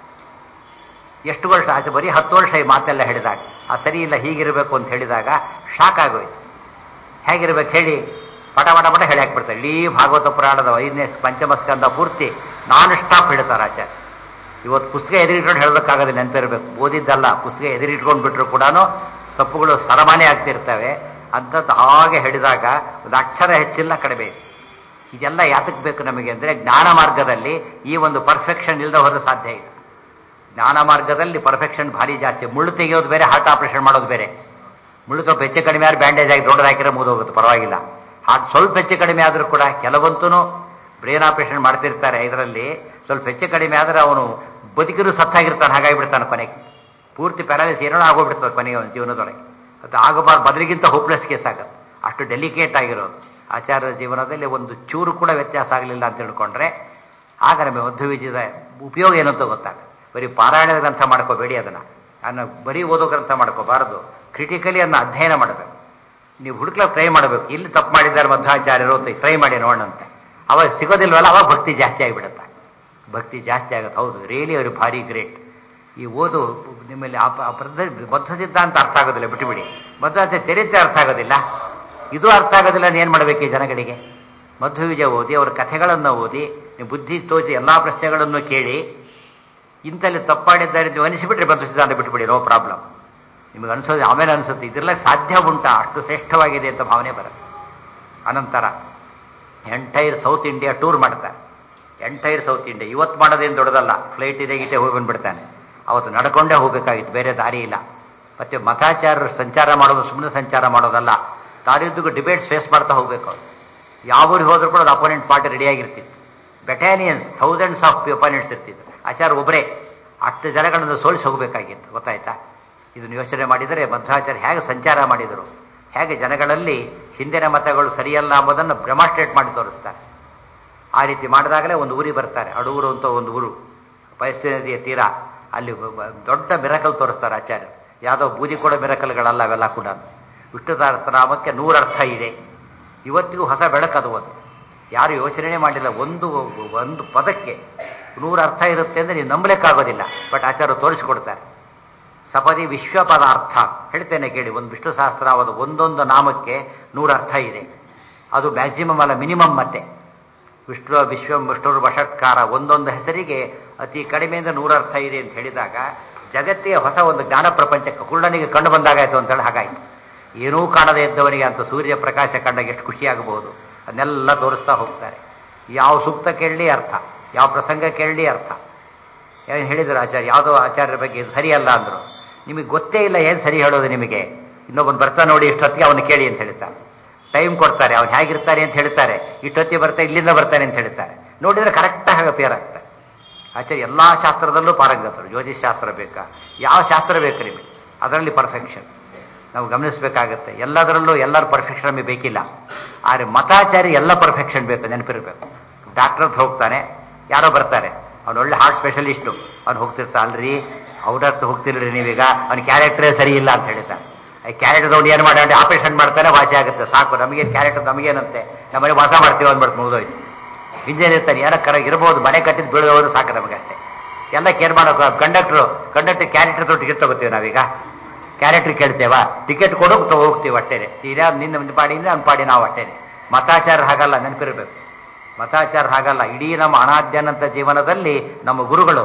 ಎಷ್ಟು ವರ್ಷ ಆಚೆ ಬರೀ ಹತ್ತು ವರ್ಷ ಈ ಮಾತೆಲ್ಲ ಹೇಳಿದಾಗ ಆ ಸರಿ ಇಲ್ಲ ಹೀಗಿರಬೇಕು ಅಂತ ಹೇಳಿದಾಗ ಶಾಕ್ ಆಗೋಯ್ತು ಹೇಗಿರ್ಬೇಕು ಹೇಳಿ ಪಟ ಪಟ ಪಟ ಹೇಳಿ ಹಾಕ್ಬಿಡ್ತಾರೆ ಇಡೀ ಭಾಗವತ ಪುರಾಣದ ಐದನೇ ಪಂಚಮ ಸ್ಕಂದ ಪೂರ್ತಿ ನಾನ್ ಸ್ಟಾಪ್ ಹೇಳ್ತಾರೆ ಆಚಾರ್ಯ ಇವತ್ತು ಪುಸ್ತಕ ಎದುರಿಟ್ಕೊಂಡು ಹೇಳೋದಕ್ಕಾಗದೆ ನೆನಪಿರಬೇಕು ಓದಿದ್ದಲ್ಲ ಪುಸ್ತಕ ಎದುರಿಟ್ಕೊಂಡು ಬಿಟ್ರು ಕೂಡ ಸಪ್ಪುಗಳು ಸರಮಾನೆ ಆಗ್ತಿರ್ತವೆ ಅಂಥದ್ದು ಹಾಗೆ ಹೇಳಿದಾಗ ಒಂದು ಅಕ್ಷರ ಹೆಚ್ಚಿಲ್ಲ ಕಡಿಮೆ ಇದೆ. ಇದೆಲ್ಲ ಯಾತಕ್ಕೆ ಬೇಕು ನಮಗೆ ಅಂದರೆ ಜ್ಞಾನ ಮಾರ್ಗದಲ್ಲಿ ಈ ಒಂದು ಪರ್ಫೆಕ್ಷನ್ ಇಲ್ಲದೆ ಹೋದ್ರೆ ಸಾಧ್ಯ ಇಲ್ಲ ಜ್ಞಾನ ಮಾರ್ಗದಲ್ಲಿ ಪರ್ಫೆಕ್ಷನ್ ಭಾರಿ ಜಾಸ್ತಿ ಮುಳ್ಳು ತೆಗೆಯೋದು ಬೇರೆ ಹಾರ್ಟ್ ಆಪರೇಷನ್ ಮಾಡೋದು ಬೇರೆ ಮುಳ್ಳು ಸ್ವಲ್ಪ ಹೆಚ್ಚು ಕಡಿಮೆ ಆದ್ರೆ ಬ್ಯಾಂಡೇಜ್ ಆಗಿ ದೊಡ್ಡದು ಹಾಕಿದ್ರೆ ಮುಗಿದೋಗುತ್ತೆ ಪರವಾಗಿಲ್ಲ ಹಾರ್ಟ್ ಸ್ವಲ್ಪ ಹೆಚ್ಚು ಕಡಿಮೆ ಆದರೂ ಕೂಡ ಕೆಲವಂತೂ ಬ್ರೇನ್ ಆಪರೇಷನ್ ಮಾಡ್ತಿರ್ತಾರೆ ಇದರಲ್ಲಿ ಸ್ವಲ್ಪ ಹೆಚ್ಚು ಕಡಿಮೆ ಆದರೆ ಅವನು ಬದುಕಿರು ಸತ್ತಾಗಿರ್ತಾನೆ ಹಾಗಾಗಿ ಬಿಡ್ತಾನೆ ಕೊನೆಗೆ ಪೂರ್ತಿ ಪ್ಯಾರಾಲಿಸ್ ಏನೋ ಆಗೋಗ್ಬಿಡ್ತದೆ ಕೊನೆಗೆ ಅವನ ಜೀವನದೊಳಗೆ ಅದು ಆಗಬಾರ್ದು ಬದಲಿಗಿಂತ ಹೋಪ್ಲೆಸ್ ಕೇಸ್ ಆಗುತ್ತೆ ಅಷ್ಟು ಡೆಲಿಕೇಟ್ ಆಗಿರೋದು ಆಚಾರ್ಯರ ಜೀವನದಲ್ಲಿ ಒಂದು ಚೂರು ಕೂಡ ವ್ಯತ್ಯಾಸ ಆಗಲಿಲ್ಲ ಅಂತ ತಿಳ್ಕೊಂಡ್ರೆ ಆಗ ನಮಗೆ ಮಧ್ವ ವಿಜಯದ ಉಪಯೋಗ ಏನು ಅಂತ ಗೊತ್ತಾಗುತ್ತೆ ಬರೀ ಪಾರಾಯಣ ಗ್ರಂಥ ಮಾಡ್ಕೋಬೇಡಿ ಅದನ್ನು ಅದನ್ನು ಬರೀ ಓದೋ ಗ್ರಂಥ ಮಾಡ್ಕೋಬಾರದು ಕ್ರಿಟಿಕಲಿ ಅದನ್ನ ಅಧ್ಯಯನ ಮಾಡಬೇಕು ನೀವು ಹುಡುಕ್ಲಕ್ಕೆ ಟ್ರೈ ಮಾಡಬೇಕು ಇಲ್ಲಿ ತಪ್ಪು ಮಾಡಿದ್ದಾರೆ ಮಧ್ವಾಚಾರ್ಯರು ಅಂತ ಟ್ರೈ ಮಾಡಿ ನೋಡೋಣಂತೆ ಅವಾಗ ಸಿಗೋದಿಲ್ವಲ್ಲ ಅವಾಗ ಭಕ್ತಿ ಜಾಸ್ತಿ ಆಗಿಬಿಡುತ್ತೆ ಭಕ್ತಿ ಜಾಸ್ತಿ ಆಗುತ್ತೆ ಹೌದು ರಿಯಲಿ ಅವರು ಭಾರಿ ಗ್ರೇಟ್ ಈ ಓದು ನಿಮ್ಮಲ್ಲಿ ಆ ಪ- ಆ ಪದ್ಧ- ಬದ್ಧ ಸಿದ್ಧಾಂತ ಅರ್ಥ ಆಗೋದಿಲ್ಲ ಬಿಟ್ಟುಬಿಡಿ ಮಧ್ವಾಚಾರ್ಯ ಚರಿತ್ರೆ ಅರ್ಥ ಆಗೋದಿಲ್ಲ ಇದು ಅರ್ಥ ಆಗೋದಿಲ್ಲ ಏನು ಮಾಡಬೇಕು ಈ ಜನಗಳಿಗೆ ಮಧ್ವ ವಿಜಯ ಓದಿ ಅವರ ಕಥೆಗಳನ್ನು ಓದಿ ನೀವು ಬುದ್ಧಿ ತೋಚಿ ಎಲ್ಲಾ ಪ್ರಶ್ನೆಗಳನ್ನು ಕೇಳಿ ಇಂಥಲ್ಲಿ ತಪ್ಪಾಡಿದ್ದಾರೆ ನೀವು ಅನಿಸಿಬಿಟ್ರೆ ಬದ್ಧ ಸಿದ್ಧಾಂತ ಬಿಟ್ಟುಬಿಡಿ ನೋ ಪ್ರಾಬ್ಲಮ್ ನಿಮಗೆ ಅನಿಸೋದು ಆಮೇಲೆ ಅನಿಸುತ್ತೆ ಇದ್ರಲ್ಲ ಸಾಧ್ಯ ಉಂಟಾ ಅಷ್ಟು ಶ್ರೇಷ್ಠವಾಗಿದೆ ಅಂತ ಭಾವನೆ ಬರುತ್ತೆ ಅನಂತರ ಎಂಟೈರ್ ಸೌತ್ ಇಂಡಿಯಾ ಟೂರ್ ಮಾಡ್ತಾರೆ ಎಂಟೈರ್ ಸೌತ್ ಇಂಡಿಯಾ ಇವತ್ತು ಮಾಡೋದೇನು ದೊಡ್ಡದಲ್ಲ ಫ್ಲೈಟ್ ಇದೆ ಗೀಟೆ ಹೋಗಿ ಬಂದ್ಬಿಡ್ತಾನೆ ಅವತ್ತು ನಡ್ಕೊಂಡೇ ಹೋಗಬೇಕಾಗಿತ್ತು ಬೇರೆ ದಾರಿ ಇಲ್ಲ ಮತ್ತೆ ಮತಾಚಾರರು ಸಂಚಾರ ಮಾಡೋದು ಸುಮ್ಮನೆ ಸಂಚಾರ ಮಾಡೋದಲ್ಲ ದಾರಿಯುದ್ದಕ್ಕೂ ಡಿಬೇಟ್ಸ್ ಫೇಸ್ ಮಾಡ್ತಾ ಹೋಗ್ಬೇಕು ಅವ್ರು ಯಾವ ಊರಿಗೆ ಹೋದ್ರೂ ಕೂಡ ಅದು ಅಪೋನೆಂಟ್ ಪಾರ್ಟಿ ರೆಡಿಯಾಗಿರ್ತಿತ್ತು ಬೆಟಾಲಿಯನ್ಸ್ ಥೌಸಂಡ್ಸ್ ಆಫ್ ಅಪೋನೆಂಟ್ಸ್ ಇರ್ತಿದ್ರು ಆಚಾರ ಒಬ್ಬರೇ ಅಷ್ಟು ಜನಗಳನ್ನು ಸೋಲಿಸಿ ಹೋಗಬೇಕಾಗಿತ್ತು ಗೊತ್ತಾಯ್ತಾ ಇದನ್ನು ಯೋಚನೆ ಮಾಡಿದರೆ ಮಧ್ವಾಚಾರ್ಯ ಹೇಗೆ ಸಂಚಾರ ಮಾಡಿದರು ಹೇಗೆ ಜನಗಳಲ್ಲಿ ಹಿಂದಿನ ಮತಗಳು ಸರಿಯಲ್ಲ ಎಂಬುದನ್ನು ಡೆಮಾನ್ಸ್ಟ್ರೇಟ್ ಮಾಡಿ ತೋರಿಸ್ತಾರೆ ಆ ರೀತಿ ಮಾಡಿದಾಗಲೇ ಒಂದು ಊರಿಗೆ ಬರ್ತಾರೆ ಅಡೂರು ಅಂತ ಒಂದು ಊರು ಪಯಸ್ವಿ ನದಿಯ ತೀರ ಅಲ್ಲಿ ಒಬ್ಬ- ಒಬ್ಬ ದೊಡ್ಡ ಮಿರಕಲ್ ತೋರಿಸ್ತಾರೆ ಆಚಾರ್ಯರು ಯಾವುದೋ ಬೂದಿ ಕೊಡೋ ಮಿರಕಲ್ಗಳಲ್ಲ ಅವೆಲ್ಲ ಕೂಡ ವಿಷ್ಣು ಸಹಸ್ರನಾಮಕ್ಕೆ ನೂರರ್ಥ ಇದೆ ಇವತ್ತಿಗೂ ಹೊಸ ಬೆಳಕದು ಒಂದು ಯಾರು ಯೋಚನೆ ಮಾಡಿಲ್ಲ ಒಂದು ಒಂದು ಪದಕ್ಕೆ ನೂರು ಅರ್ಥ ಇರುತ್ತೆ ಅಂದರೆ ನೀವು ನಂಬಲಿಕ್ಕಾಗೋದಿಲ್ಲ ಬಟ್ ಆಚಾರ್ಯರು ತೋರಿಸಿಕೊಡ್ತಾರೆ ಸಪದಿ ವಿಶ್ವ ಪದಾರ್ಥ ಹೇಳ್ತೇನೆ ಕೇಳಿ ಒಂದು ವಿಷ್ಣು ಸಹಸ್ರನಾಮದ ಒಂದೊಂದು ನಾಮಕ್ಕೆ ನೂರು ಅರ್ಥ ಇದೆ ಅದು ಮ್ಯಾಕ್ಸಿಮಮ್ ಅಲ್ಲ ಮಿನಿಮಮ್ ಮತ್ತೆ ವಿಷ್ಣು ವಿಶ್ವ ವಿಷ್ಣುರು ವಷಟ್ಕಾರ ಒಂದೊಂದು ಹೆಸರಿಗೆ ಅತಿ ಕಡಿಮೆಯಿಂದ ನೂರ ಅರ್ಥ ಇದೆ ಅಂತ ಹೇಳಿದಾಗ ಜಗತ್ತಿಗೆ ಹೊಸ ಒಂದು ಜ್ಞಾನ ಪ್ರಪಂಚಕ್ಕೆ ಕುರುಡನಿಗೆ ಕಂಡು ಬಂದಾಗಾಯ್ತು ಅಂತೇಳಿ ಹಾಗಾಯ್ತು ಏನೂ ಕಾಣದೇ ಇದ್ದವನಿಗೆ ಅಂತ ಸೂರ್ಯ ಪ್ರಕಾಶ ಕಂಡಾಗ ಎಷ್ಟು ಖುಷಿಯಾಗಬಹುದು ಅದನ್ನೆಲ್ಲ ತೋರಿಸ್ತಾ ಹೋಗ್ತಾರೆ ಯಾವ ಸೂಕ್ತ ಕೇಳಲಿ ಅರ್ಥ ಯಾವ ಪ್ರಸಂಗ ಕೇಳಲಿ ಅರ್ಥ ಏನು ಹೇಳಿದ್ರು ಆಚಾರ್ಯ ಯಾವುದೋ ಆಚಾರ್ಯರ ಬಗ್ಗೆ ಇದು ಸರಿಯಲ್ಲ ಅಂದರು ನಿಮಗೆ ಗೊತ್ತೇ ಇಲ್ಲ ಏನು ಸರಿ ಹೇಳೋದು ನಿಮಗೆ ಇನ್ನೊಬ್ಬನು ಬರ್ತಾ ನೋಡಿ ಇಷ್ಟೊತ್ತಿಗೆ ಅವನು ಕೇಳಿ ಅಂತ ಹೇಳ್ತಾರೆ ಟೈಮ್ ಕೊಡ್ತಾರೆ ಅವ್ನು ಹೇಗಿರ್ತಾನೆ ಅಂತ ಹೇಳ್ತಾರೆ ಇಷ್ಟೊತ್ತಿಗೆ ಬರ್ತಾ ಇಲ್ಲಿಂದ ಬರ್ತಾನೆ ಅಂತ ಹೇಳ್ತಾರೆ ನೋಡಿದ್ರೆ ಕರೆಕ್ಟಾಗಿ ಅಪಿಯರ್ ಆಗ್ತಾರೆ ಆಚಾರ್ಯ ಎಲ್ಲ ಶಾಸ್ತ್ರದಲ್ಲೂ ಪಾರಂಗತರು ಜ್ಯೋತಿಷ್ ಶಾಸ್ತ್ರ ಬೇಕಾ ಯಾವ ಶಾಸ್ತ್ರ ಬೇಕು ನಿಮಗೆ ಅದರಲ್ಲಿ ಪರ್ಫೆಕ್ಷನ್ ನಾವು ಗಮನಿಸಬೇಕಾಗತ್ತೆ ಎಲ್ಲದರಲ್ಲೂ ಎಲ್ಲರ ಪರ್ಫೆಕ್ಷನ್ ನಮಗೆ ಬೇಕಿಲ್ಲ ಆದರೆ ಮತಾಚಾರಿ ಎಲ್ಲ ಪರ್ಫೆಕ್ಷನ್ ಬೇಕು ನೆನಪಿರಬೇಕು ಡಾಕ್ಟರ್ ಹತ್ರ ಹೋಗ್ತಾನೆ ಯಾರೋ ಬರ್ತಾರೆ ಅವ್ನು ಒಳ್ಳೆ ಹಾರ್ಟ್ ಸ್ಪೆಷಲಿಸ್ಟು ಅವ್ನು ಹೋಗ್ತಿರ್ತಾ ಅಲ್ರಿ ಅವ್ರ ಹತ್ರ ಹೋಗ್ತಿಲ್ರಿ ನೀವೀಗ ಅವ್ನ ಕ್ಯಾರೆಕ್ಟರೇ ಸರಿ ಇಲ್ಲ ಅಂತ ಹೇಳ್ತಾನೆ ಈ ಕ್ಯಾರೆಕ್ಟರ್ ಅವ್ನು ಏನು ಮಾಡಿ ಆಪರೇಷನ್ ಮಾಡ್ತಾನೆ ವಾಸಿ ಆಗುತ್ತೆ ಸಾಕು ನಮಗೇನು ಕ್ಯಾರೆಕ್ಟರ್ ನಮಗೇನಂತೆ ನಮ್ಮನೆ ವಾಸ ಮಾಡ್ತೀವಿ ಅಂದ್ಬಿಟ್ಟು ಮುಗಿದೋಯ್ತು ಇಂಜಿನಿಯರ್ ಇರ್ತಾನೆ ಯಾರೋ ಕರ ಇರ್ಬೋದು ಮನೆ ಕಟ್ಟಿದ್ದು ಬೀಳೋರು ಸಾಕು ನಮಗಷ್ಟೇ ಎಲ್ಲ ಕೇರ್ ಮಾಡೋಕೆ ಕಂಡಕ್ಟ್ರು ಕಂಡಕ್ಟರ್ ಕ್ಯಾರೆಕ್ಟರ್ ಟಿಕೆಟ್ ತಗೋತೀವಿ ನಾವೀಗ ಕ್ಯಾರೆಕ್ಟರ್ ಕೇಳ್ತೇವಾ ಟಿಕೆಟ್ ಕೊಡು ತಗೋ ಹೋಗ್ತೀವಿ ಅಟ್ಟೇನೆ ಇದ್ಯಾ ನಿನ್ನ ಒಂದು ಪಾಡಿ ನನ್ನ ಪಾಡಿ ನಾವು ಅಟ್ಟೇನೆ ಮತಾಚಾರ ಹಾಗಲ್ಲ ನೆನಪಿರಬೇಕು ಮತಾಚಾರ ಹಾಗಲ್ಲ ಇಡೀ ನಮ್ಮ ಅನಾದ್ಯನಂತ ಜೀವನದಲ್ಲಿ ನಮ್ಮ ಗುರುಗಳು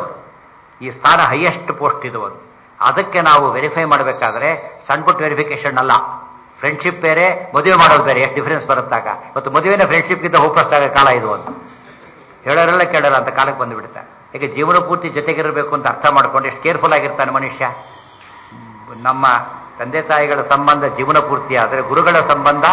ಈ ಸ್ಥಾನ ಹೈಯೆಸ್ಟ್ ಪೋಸ್ಟ್ ಇದು ಅದು ಅದಕ್ಕೆ ನಾವು ವೆರಿಫೈ ಮಾಡಬೇಕಾದ್ರೆ ಸಣ್ಣ ಪುಟ್ಟ ವೆರಿಫಿಕೇಶನ್ ಅಲ್ಲ ಫ್ರೆಂಡ್ಶಿಪ್ ಬೇರೆ ಮದುವೆ ಮಾಡೋದು ಬೇರೆ ಎಷ್ಟು ಡಿಫರೆನ್ಸ್ ಬರುತ್ತಾಗ ಮತ್ತು ಮದುವೆನ ಫ್ರೆಂಡ್ಶಿಪ್ಗಿಂತ ಹೋಪ್ಲೆಸ್ ಆಗ ಕಾಲ ಇದು ಒಂದು ಹೇಳೋರೆಲ್ಲ ಕೇಳೋಲ್ಲ ಅಂತ ಕಾಲಕ್ಕೆ ಬಂದುಬಿಡುತ್ತೆ ಈಗ ಜೀವನ ಪೂರ್ತಿ ಜೊತೆಗಿರಬೇಕು ಅಂತ ಅರ್ಥ ಮಾಡ್ಕೊಂಡು ಎಷ್ಟು ಕೇರ್ಫುಲ್ ಆಗಿರ್ತಾನೆ ಮನುಷ್ಯ ನಮ್ಮ ತಂದೆ ತಾಯಿಗಳ ಸಂಬಂಧ ಜೀವನ ಪೂರ್ತಿ ಆದರೆ ಗುರುಗಳ ಸಂಬಂಧ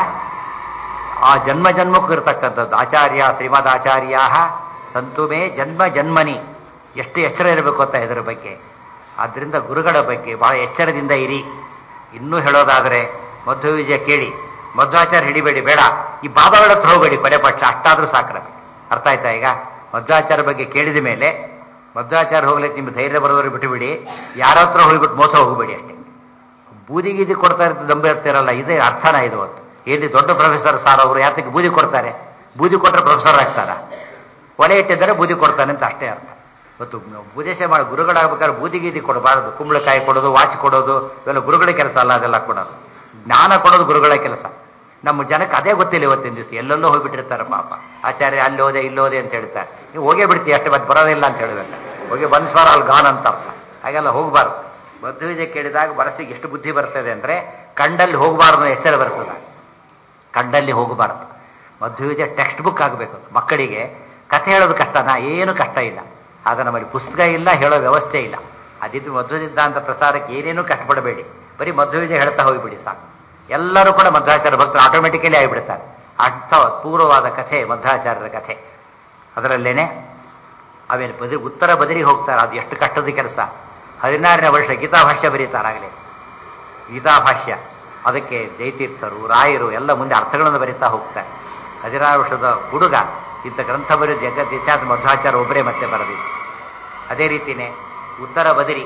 ಆ ಜನ್ಮ ಜನ್ಮಕ್ಕೂ ಇರತಕ್ಕಂಥದ್ದು ಆಚಾರ್ಯ ಶ್ರೀಮದ್ ಆಚಾರ್ಯ ಸಂತುಮೇ ಜನ್ಮ ಜನ್ಮನಿ ಎಷ್ಟು ಎಚ್ಚರ ಇರಬೇಕು ಅಂತ ಇದರ ಬಗ್ಗೆ ಆದ್ದರಿಂದ ಗುರುಗಳ ಬಗ್ಗೆ ಬಹಳ ಎಚ್ಚರದಿಂದ ಇರಿ ಇನ್ನೂ ಹೇಳೋದಾದರೆ ಮಧ್ವ ವಿಜಯ ಕೇಳಿ ಮಧ್ವಾಚಾರ್ಯ ಹಿಡಿಬೇಡಿ ಬೇಡ ಈ ಬಾಬಾಗಳ ಹತ್ರ ಹೋಗಬೇಡಿ ಕೊನೆ ಪಕ್ಷ ಅಷ್ಟಾದ್ರೂ ಸಾಕು ನಮಗೆ ಅರ್ಥ ಆಯ್ತಾ ಈಗ ಮಧ್ವಾಚಾರ ಬಗ್ಗೆ ಕೇಳಿದ ಮೇಲೆ ಮಧ್ವಾಚಾರ ಹೋಗ್ಲಿಕ್ಕೆ ನಿಮ್ಗೆ ಧೈರ್ಯ ಬರೋರು ಬಿಟ್ಟುಬಿಡಿ ಯಾರ ಹತ್ರ ಹೋಗ್ಬಿಟ್ಟು ಮೋಸ ಹೋಗಬೇಡಿ ಅಷ್ಟೇ ಬೂದಿ ಗೀದಿ ಕೊಡ್ತಾ ಇರ್ತ ನಂಬಿ ಇರ್ತೀರಲ್ಲ ಇದೇ ಅರ್ಥನ ಇದು ಅಂತ ಎಲ್ಲಿ ದೊಡ್ಡ ಪ್ರೊಫೆಸರ್ ಸಾರ್ ಅವರು ಯಾತಕ್ಕೆ ಬೂದಿ ಕೊಡ್ತಾರೆ ಬೂದಿ ಕೊಟ್ಟರೆ ಪ್ರೊಫೆಸರ್ ಆಗ್ತಾರ ಒಲೆ ಇಟ್ಟಿದ್ದಾರೆ ಬೂದಿ ಕೊಡ್ತಾನೆ ಅಂತ ಅಷ್ಟೇ ಅರ್ಥ ಇವತ್ತು ಉಪದೇಶ ಮಾಡಿ ಗುರುಗಳಾಗಬೇಕಾದ್ರೆ ಬೂದಿ ಗೀದಿ ಕೊಡಬಾರದು ಕುಂಬಳಕಾಯಿ ಕೊಡೋದು ವಾಚ್ ಕೊಡೋದು ಇವೆಲ್ಲ ಗುರುಗಳ ಕೆಲಸ ಅಲ್ಲ ಅದೆಲ್ಲ ಕೊಡೋದು ಜ್ಞಾನ ಕೊಡೋದು ಗುರುಗಳ ಕೆಲಸ ನಮ್ಮ ಜನಕ್ಕೆ ಅದೇ ಗೊತ್ತಿಲ್ಲ ಇವತ್ತಿನ ದಿವಸ ಎಲ್ಲೆಲ್ಲೋ ಹೋಗ್ಬಿಟ್ಟಿರ್ತಾರೆ ಪಾಪ ಆಚಾರ್ಯ ಅಲ್ಲಿ ಹೋದೆ ಇಲ್ಲಿ ಹೋದೆ ಅಂತ ಹೇಳ್ತಾರೆ ನೀವು ಹೋಗೇ ಬಿಡ್ತೀವಿ ಅಷ್ಟೇ ಮತ್ತೆ ಬರೋದಿಲ್ಲ ಅಂತ ಹೇಳ್ಬೇಕು ಹೋಗಿ ಬಂದ್ ಸ್ವರ ಅಲ್ಲಿ ಗಾನ್ ಅಂತ ಅರ್ಥ ಹಾಗೆಲ್ಲ ಹೋಗಬಾರ್ದು ಮಧ್ವಿಜಯ ಕೇಳಿದಾಗ ಮನಸ್ಸಿಗೆ ಎಷ್ಟು ಬುದ್ಧಿ ಬರ್ತದೆ ಅಂದ್ರೆ ಕಂಡಲ್ಲಿ ಹೋಗಬಾರ್ದು ಎಚ್ಚರ ಬರ್ತದೆ ಕಂಡಲ್ಲಿ ಹೋಗಬಾರದು ಮಧ್ವಿಜಯ ಟೆಕ್ಸ್ಟ್ ಬುಕ್ ಆಗಬೇಕು ಮಕ್ಕಳಿಗೆ ಕಥೆ ಹೇಳೋದು ಕಷ್ಟನಾ ಏನು ಕಷ್ಟ ಇಲ್ಲ ಆದ್ರೆ ನಮ್ಮಲ್ಲಿ ಪುಸ್ತಕ ಇಲ್ಲ ಹೇಳೋ ವ್ಯವಸ್ಥೆ ಇಲ್ಲ ಅದಿದ್ದು ಮಧ್ವ ಸಿದ್ಧಾಂತ ಪ್ರಸಾರಕ್ಕೆ ಏನೇನೂ ಕಷ್ಟಪಡಬೇಡಿ ಬರೀ ಮಧ್ವವಿಜಯ ಹೇಳ್ತಾ ಹೋಗಿಬಿಡಿ ಸಾಕು ಎಲ್ಲರೂ ಕೂಡ ಮಧ್ವಾಚಾರ್ಯ ಭಕ್ತರು ಆಟೋಮೆಟಿಕಲಿ ಆಗಿಬಿಡ್ತಾರೆ ಅರ್ಥ ಪೂರ್ವವಾದ ಕಥೆ ಮಧ್ವಾಚಾರ್ಯರ ಕಥೆ ಅದರಲ್ಲೇನೆ ಆಮೇಲೆ ಬದಿ ಉತ್ತರ ಬದರಿಗೆ ಹೋಗ್ತಾರೆ ಅದು ಎಷ್ಟು ಕಷ್ಟದ ಕೆಲಸ ಹದಿನಾರನೇ ವರ್ಷ ಗೀತಾಭಾಷ್ಯ ಬರೀತಾರಾಗಲೇ ಗೀತಾಭಾಷ್ಯ ಅದಕ್ಕೆ ಜೈತೀರ್ಥರು ರಾಯರು ಎಲ್ಲ ಮುಂದೆ ಅರ್ಥಗಳನ್ನು ಬರೀತಾ ಹೋಗ್ತಾರೆ ಹದಿನಾರು ವರ್ಷದ ಹುಡುಗ ಇಂಥ ಗ್ರಂಥ ಬರೆದು ಜಗತ್ ಇತ್ಯಾಸ ಮಧ್ವಾಚಾರ ಒಬ್ಬರೇ ಮತ್ತೆ ಬರೆದಿತ್ತು ಅದೇ ರೀತಿನೇ ಉತ್ತರ ಬದಿರಿ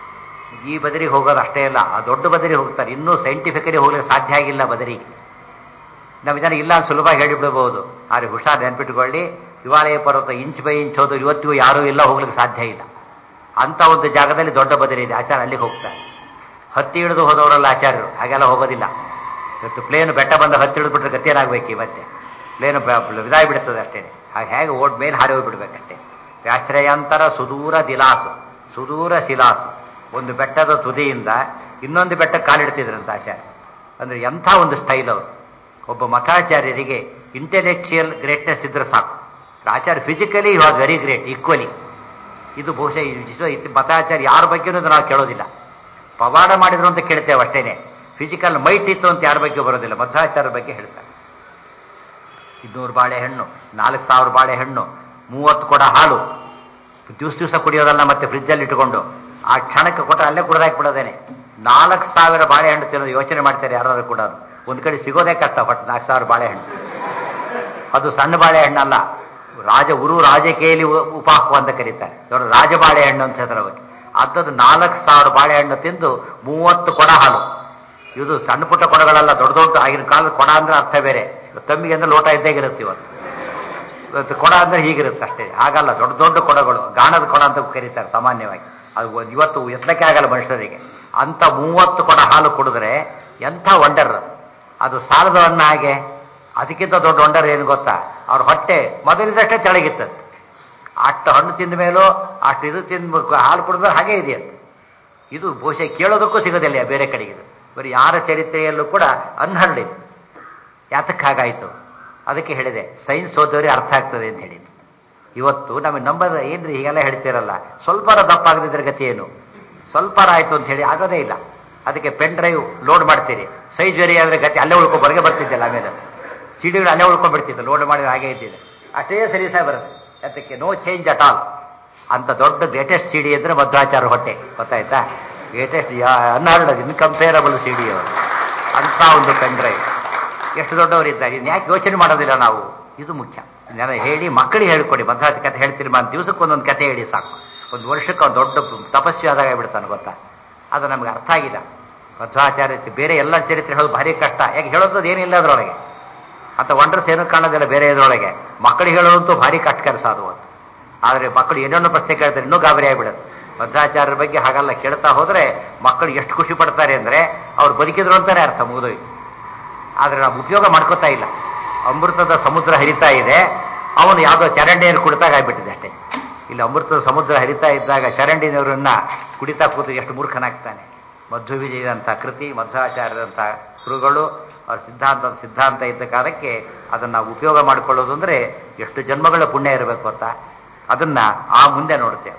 ಈ ಬದರಿಗೆ ಹೋಗೋದು ಅಷ್ಟೇ ಅಲ್ಲ ಆ ದೊಡ್ಡ ಬದರಿ ಹೋಗ್ತಾರೆ ಇನ್ನೂ ಸೈಂಟಿಫಿಕಲಿ ಹೋಗ್ಲಿಕ್ಕೆ ಸಾಧ್ಯ ಆಗಿಲ್ಲ ಬದರಿಗೆ ನಮ್ಮ ಜನ ಇಲ್ಲ ಅಂತ ಸುಲಭ ಹೇಳಿಬಿಡಬಹುದು ಆದರೆ ಹುಷಾರ್ ನೆನ್ಪಿಟ್ಕೊಳ್ಳಿ ಹಿಮಾಲಯ ಪರ್ವತ ಇಂಚ್ ಬೈ ಇಂಚ್ ಹೋದ್ರು ಇವತ್ತಿಗೂ ಯಾರೂ ಇಲ್ಲ ಹೋಗ್ಲಿಕ್ಕೆ ಸಾಧ್ಯ ಇಲ್ಲ ಅಂತ ಒಂದು ಜಾಗದಲ್ಲಿ ದೊಡ್ಡ ಬದರಿ ಇದೆ ಆಚಾರ ಅಲ್ಲಿಗೆ ಹೋಗ್ತಾರೆ ಹತ್ತಿ ಹಿಡಿದು ಹೋದವರಲ್ಲ ಆಚಾರ್ಯರು ಹಾಗೆಲ್ಲ ಹೋಗೋದಿಲ್ಲ ಇವತ್ತು ಪ್ಲೇನ್ ಬೆಟ್ಟ ಬಂದ ಹತ್ತಿ ಹಿಡಿದ್ಬಿಟ್ರೆ ಗತಿಯೇನಾಗಬೇಕು ಇವತ್ತೆ ಪ್ಲೇನ್ ಇದಾಗಿ ಬಿಡ್ತದೆ ಅಷ್ಟೇ ಹಾಗೆ ಹೇಗೆ ಓಡ್ ಮೇಲೆ ಹಾರಿ ಹೋಗ್ಬಿಡ್ಬೇಕಷ್ಟೇ ವ್ಯಾಶ್ರಯಾಂತರ ಸುದೂರ ದಿಲಾಸು ಸುದೂರ ಶಿಲಾಸು ಒಂದು ಬೆಟ್ಟದ ತುದಿಯಿಂದ ಇನ್ನೊಂದು ಬೆಟ್ಟಕ್ಕೆ ಕಾಲಿಡ್ತಿದ್ರಂತ ಆಚಾರ್ಯ ಅಂದ್ರೆ ಎಂಥ ಒಂದು ಸ್ಟೈಲ್ ಅವರು ಒಬ್ಬ ಮಠಾಚಾರ್ಯರಿಗೆ ಇಂಟೆಲೆಕ್ಚುಯಲ್ ಗ್ರೇಟ್ನೆಸ್ ಇದ್ರೆ ಸಾಕು Acharya physically you was very great equally ಇದು ಬಹುಶಃ ಈ ವಿಶ್ವ ಇತ್- ಮತಾಚಾರ್ಯ ಯಾರ ಬಗ್ಗೆನೂ ಇದು ನಾವು ಕೇಳೋದಿಲ್ಲ ಪವಾಡ ಮಾಡಿದ್ರು ಅಂತ ಕೇಳ್ತೇವೆ ಅಷ್ಟೇನೆ ಫಿಸಿಕಲ್ ಮೈಟ್ ಇತ್ತು ಅಂತ ಯಾರ ಬಗ್ಗೆ ಬರೋದಿಲ್ಲ ಮಧ್ವಾಚಾರ್ಯ ಬಗ್ಗೆ ಹೇಳ್ತಾರೆ ಇನ್ನೂರು ಬಾಳೆಹಣ್ಣು ನಾಲ್ಕು ಸಾವಿರ ಬಾಳೆಹಣ್ಣು ಮೂವತ್ತು ಕೊಡ ಹಾಲು ದಿವಸ ದಿವಸ ಕುಡಿಯೋದಲ್ಲ ಮತ್ತೆ ಫ್ರಿಜ್ಜಲ್ಲಿ ಇಟ್ಕೊಂಡು ಆ ಕ್ಷಣಕ್ಕೆ ಕೊಟ್ಟ ಅಲ್ಲೇ ಕುಡ್ದಾಕ್ಬಿಡೋದೇನೆ ನಾಲ್ಕು ಸಾವಿರ ಬಾಳೆಹಣ್ಣು ತಿನ್ನೋದು ಯೋಚನೆ ಮಾಡ್ತಾರೆ ಯಾರು ಕೂಡ ಒಂದ್ ಕಡೆ ಸಿಗೋದೇ ಕಷ್ಟ ಬಟ್ ನಾಲ್ಕು ಸಾವಿರ ಬಾಳೆಹಣ್ಣು ಅದು ಸಣ್ಣ ಬಾಳೆಹಣ್ಣಲ್ಲ ರಾಜ ಉರು ರಾಜಕೀಯಲ್ಲಿ ಉಪಾಹು ಅಂತ ಕರೀತಾರೆ ಇವರು ರಾಜ ಬಾಳೆಹಣ್ಣು ಅಂತ ಹೆಸರು ಅವಕ್ಕೆ ಅಂಥದ್ದು ನಾಲ್ಕು ಸಾವಿರ ಬಾಳೆಹಣ್ಣು ತಿಂದು ಮೂವತ್ತು ಕೊಡ ಹಾಲು ಇದು ಸಣ್ಣ ಪುಟ್ಟ ಕೊಡಗಳೆಲ್ಲ ದೊಡ್ಡ ದೊಡ್ಡ ಆಗಿನ ಕಾಲದ ಕೊಡ ಅಂದ್ರೆ ಅರ್ಥ ಬೇರೆ ತಮ್ಮಿಗೆ ಅಂದ್ರೆ ಲೋಟ ಇದ್ದೇ ಇರುತ್ತೆ ಇವತ್ತು ಇವತ್ತು ಕೊಡ ಅಂದ್ರೆ ಹೀಗಿರುತ್ತೆ ಅಷ್ಟೇ ಹಾಗಲ್ಲ ದೊಡ್ಡ ದೊಡ್ಡ ಕೊಡಗಳು ಗಾಣದ ಕೊಡ ಅಂತ ಕರೀತಾರೆ ಸಾಮಾನ್ಯವಾಗಿ ಅದು ಒಂದ್- ಇವತ್ತು ಎತ್ತಕ್ಕೆ ಆಗಲ್ಲ ಮನುಷ್ಯರಿಗೆ ಅಂತ ಮೂವತ್ತು ಕೊಡ ಹಾಲು ಕುಡಿದ್ರೆ ಎಂಥ ವಂಡರ್ ಅದು ಸಾಲದವನ್ನ ಹಾಗೆ ಅದಕ್ಕಿಂತ ದೊಡ್ಡ ವಂಡರ್ ಏನು ಗೊತ್ತಾ ಅವ್ರ ಹೊಟ್ಟೆ ಮೊದಲಿದಷ್ಟೇ ತೆಳಗಿತ್ತಂತೆ ಅಷ್ಟು ಹಣ್ಣು ತಿಂದ ಮೇಲೂ ಅಷ್ಟು ಇದು ತಿಂದ ಹಾಲು ಕುಡಿದ್ರೆ ಹಾಗೆ ಇದೆಯಂತೆ ಇದು ಬಹುಶಃ ಕೇಳೋದಕ್ಕೂ ಸಿಗೋದಿಲ್ಲ ಬೇರೆ ಕಡೆಗೆ ಇದು ಬರೀ ಯಾರ ಚರಿತ್ರೆಯಲ್ಲೂ ಕೂಡ ಅನ್ಹರ್ಡ್ ಇದು ಯಾತಕ್ಕೆ ಹಾಗಾಯಿತು ಅದಕ್ಕೆ ಹೇಳಿದೆ ಸೈನ್ಸ್ ಓದೋರಿ ಅರ್ಥ ಆಗ್ತದೆ ಅಂತ ಹೇಳಿದ್ದು ಇವತ್ತು ನಮಗೆ ನಂಬರ್ ಏನ್ರಿ ಹೀಗೆಲ್ಲ ಹೇಳ್ತೀರಲ್ಲ ಸ್ವಲ್ಪರ ದಪ್ಪ ಆಗದಿದ್ರೆ ಗತಿ ಏನು ಸ್ವಲ್ಪರ ಆಯ್ತು ಅಂತ ಹೇಳಿ ಆಗೋದೇ ಇಲ್ಲ ಅದಕ್ಕೆ ಪೆನ್ ಡ್ರೈವ್ ಲೋಡ್ ಮಾಡ್ತೀರಿ ಸೈಜ್ ವೆರಿ ಆದ್ರೆ ಗತಿ ಅಲ್ಲೇ ಉಳ್ಕೊಂಡು ಹೊರಗೆ ಬರ್ತಿದ್ದಿಲ್ಲ ಆಮೇಲೆ ಸಿಡಿಗಳು ಅಲ್ಲೇ ಉಳ್ಕೊಂಡ್ಬಿಡ್ತಿದ್ದೆ ಲೋಡ್ ಮಾಡಿದ್ರೆ ಹಾಗೆ ಇದ್ದಿದೆ ಅಷ್ಟೇ ಸರಿ ಸಹ ಬರುತ್ತೆ ಅದಕ್ಕೆ ನೋ ಚೇಂಜ್ ಅಟ್ ಆಲ್ ಅಂತ ದೊಡ್ಡ ಗ್ರೇಟೆಸ್ಟ್ ಸಿಡಿ ಅಂದ್ರೆ ಮಧ್ವಾಚಾರ ಹೊಟ್ಟೆ ಗೊತ್ತಾಯ್ತಾ ಗ್ರೇಟೆಸ್ಟ್ ಅನ್ಹರ್ಡ್ ಇನ್ಕಂಪೇರಬಲ್ ಸಿಡಿ ಅವರು ಅಂತ ಒಂದು ಪೆನ್ ಡ್ರೈವ್ ಎಷ್ಟು ದೊಡ್ಡವರಿದ್ದಾರೆ ಇದನ್ನ ಯಾಕೆ ಯೋಚನೆ ಮಾಡೋದಿಲ್ಲ ನಾವು ಇದು ಮುಖ್ಯ ಜನ ಹೇಳಿ ಮಕ್ಕಳಿಗೆ ಹೇಳ್ಕೊಡಿ ಮಧ್ವಾತಿ ಕಥೆ ಹೇಳ್ತೀರಿ ಮಾ ದಿವಸಕ್ಕೆ ಒಂದೊಂದು ಕಥೆ ಹೇಳಿ ಸಾಕು ಒಂದು ವರ್ಷಕ್ಕೆ ಒಂದು ದೊಡ್ಡ ತಪಸ್ವಿ ಆದಾಗ ಬಿಡ್ತಾನೆ ಗೊತ್ತಾ ಅದು ನಮಗೆ ಅರ್ಥ ಆಗಿಲ್ಲ ಮಧ್ವಾಚಾರ್ಯ ಬೇರೆ ಎಲ್ಲ ಚರಿತ್ರೆ ಹೇಳೋದು ಭಾರಿ ಕಷ್ಟ ಯಾಕೆ ಹೇಳೋದು ಏನಿಲ್ಲ ಅದರೊಳಗೆ ಅಂತ ವಂಡರ್ಸ್ ಏನೂ ಕಾಣೋದಿಲ್ಲ ಬೇರೆ ಇದರೊಳಗೆ ಮಕ್ಕಳಿಗೆ ಹೇಳೋದಂತೂ ಭಾರಿ ಕಷ್ಟ ಕೆಲಸ ಅದು ಅಂತ ಆದರೆ ಮಕ್ಕಳು ಏನೇನೋ ಪ್ರಶ್ನೆ ಕೇಳ್ತಾರೆ ಇನ್ನೂ ಗಾಬರಿ ಆಗ್ಬಿಡುತ್ತೆ ಮಧ್ವಾಚಾರ್ಯರ ಬಗ್ಗೆ ಹಾಗಲ್ಲ ಕೇಳ್ತಾ ಹೋದ್ರೆ ಮಕ್ಕಳು ಎಷ್ಟು ಖುಷಿ ಪಡ್ತಾರೆ ಅಂದ್ರೆ ಅವ್ರು ಬದುಕಿದ್ರು ಅಂತಾನೆ ಅರ್ಥ ಮುಗಿದೋಯ್ತು ಆದ್ರೆ ನಾವು ಉಪಯೋಗ ಮಾಡ್ಕೋತಾ ಇಲ್ಲ ಅಮೃತದ ಸಮುದ್ರ ಹರಿತಾ ಇದೆ ಅವನು ಯಾವುದೋ ಚರಂಡಿ ನೀರು ಕುಡಿತಾಗ ಆಗ್ಬಿಟ್ಟಿದೆ ಅಷ್ಟೇ ಇಲ್ಲಿ ಅಮೃತದ ಸಮುದ್ರ ಹರಿತಾ ಇದ್ದಾಗ ಚರಂಡಿ ನೀರನ್ನ ಕುಡಿತಾ ಕೂತು ಎಷ್ಟು ಮೂರ್ಖನಾಗ್ತಾನೆ ಮಧ್ವ ವಿಜಯದಂಥ ಕೃತಿ ಮಧ್ವಾಚಾರ್ಯರಂಥ ಗುರುಗಳು ಅವ್ರ ಸಿದ್ಧಾಂತ ಸಿದ್ಧಾಂತ ಇದ್ದ ಕಾಲಕ್ಕೆ ಅದನ್ನ ನಾವು ಉಪಯೋಗ ಮಾಡಿಕೊಳ್ಳೋದು ಅಂದ್ರೆ ಎಷ್ಟು ಜನ್ಮಗಳ ಪುಣ್ಯ ಇರಬೇಕು ಅಂತ ಅದನ್ನ ಆ ಮುಂದೆ ನೋಡ್ತೇವೆ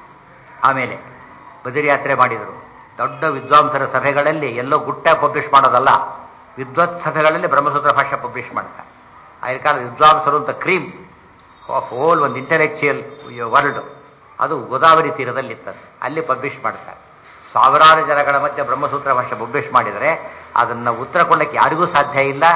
ಆಮೇಲೆ ಬದಿರಿ ಯಾತ್ರೆ ಮಾಡಿದರು ದೊಡ್ಡ ವಿದ್ವಾಂಸರ ಸಭೆಗಳಲ್ಲಿ ಎಲ್ಲೋ ಗುಟ್ಟ ಪಬ್ಲಿಷ್ ಮಾಡೋದಲ್ಲ ವಿದ್ವತ್ ಸಭೆಗಳಲ್ಲಿ ಬ್ರಹ್ಮಸೂತ್ರ ಭಾಷೆ ಪಬ್ಲಿಷ್ ಮಾಡ್ತಾರೆ ಆಗಿನ ಕಾಲ ವಿದ್ವಾಂಸರು ಅಂತ ಕ್ರೀಮ್ ಆಫ್ ಹೋಲ್ ಒಂದು ಇಂಟೆಲೆಕ್ಚುಯಲ್ ವರ್ಲ್ಡ್ ಅದು ಗೋದಾವರಿ ತೀರದಲ್ಲಿರ್ತದೆ ಅಲ್ಲಿ ಪಬ್ಲಿಷ್ ಮಾಡ್ತಾರೆ ಸಾವಿರಾರು ಜನಗಳ ಮಧ್ಯೆ ಬ್ರಹ್ಮಸೂತ್ರ ಭಾಷೆ ಪಬ್ಲಿಷ್ ಮಾಡಿದರೆ ಅದನ್ನು ಉತ್ತರ ಕೊಡಲಿಕ್ಕೆ ಯಾರಿಗೂ ಸಾಧ್ಯ ಇಲ್ಲ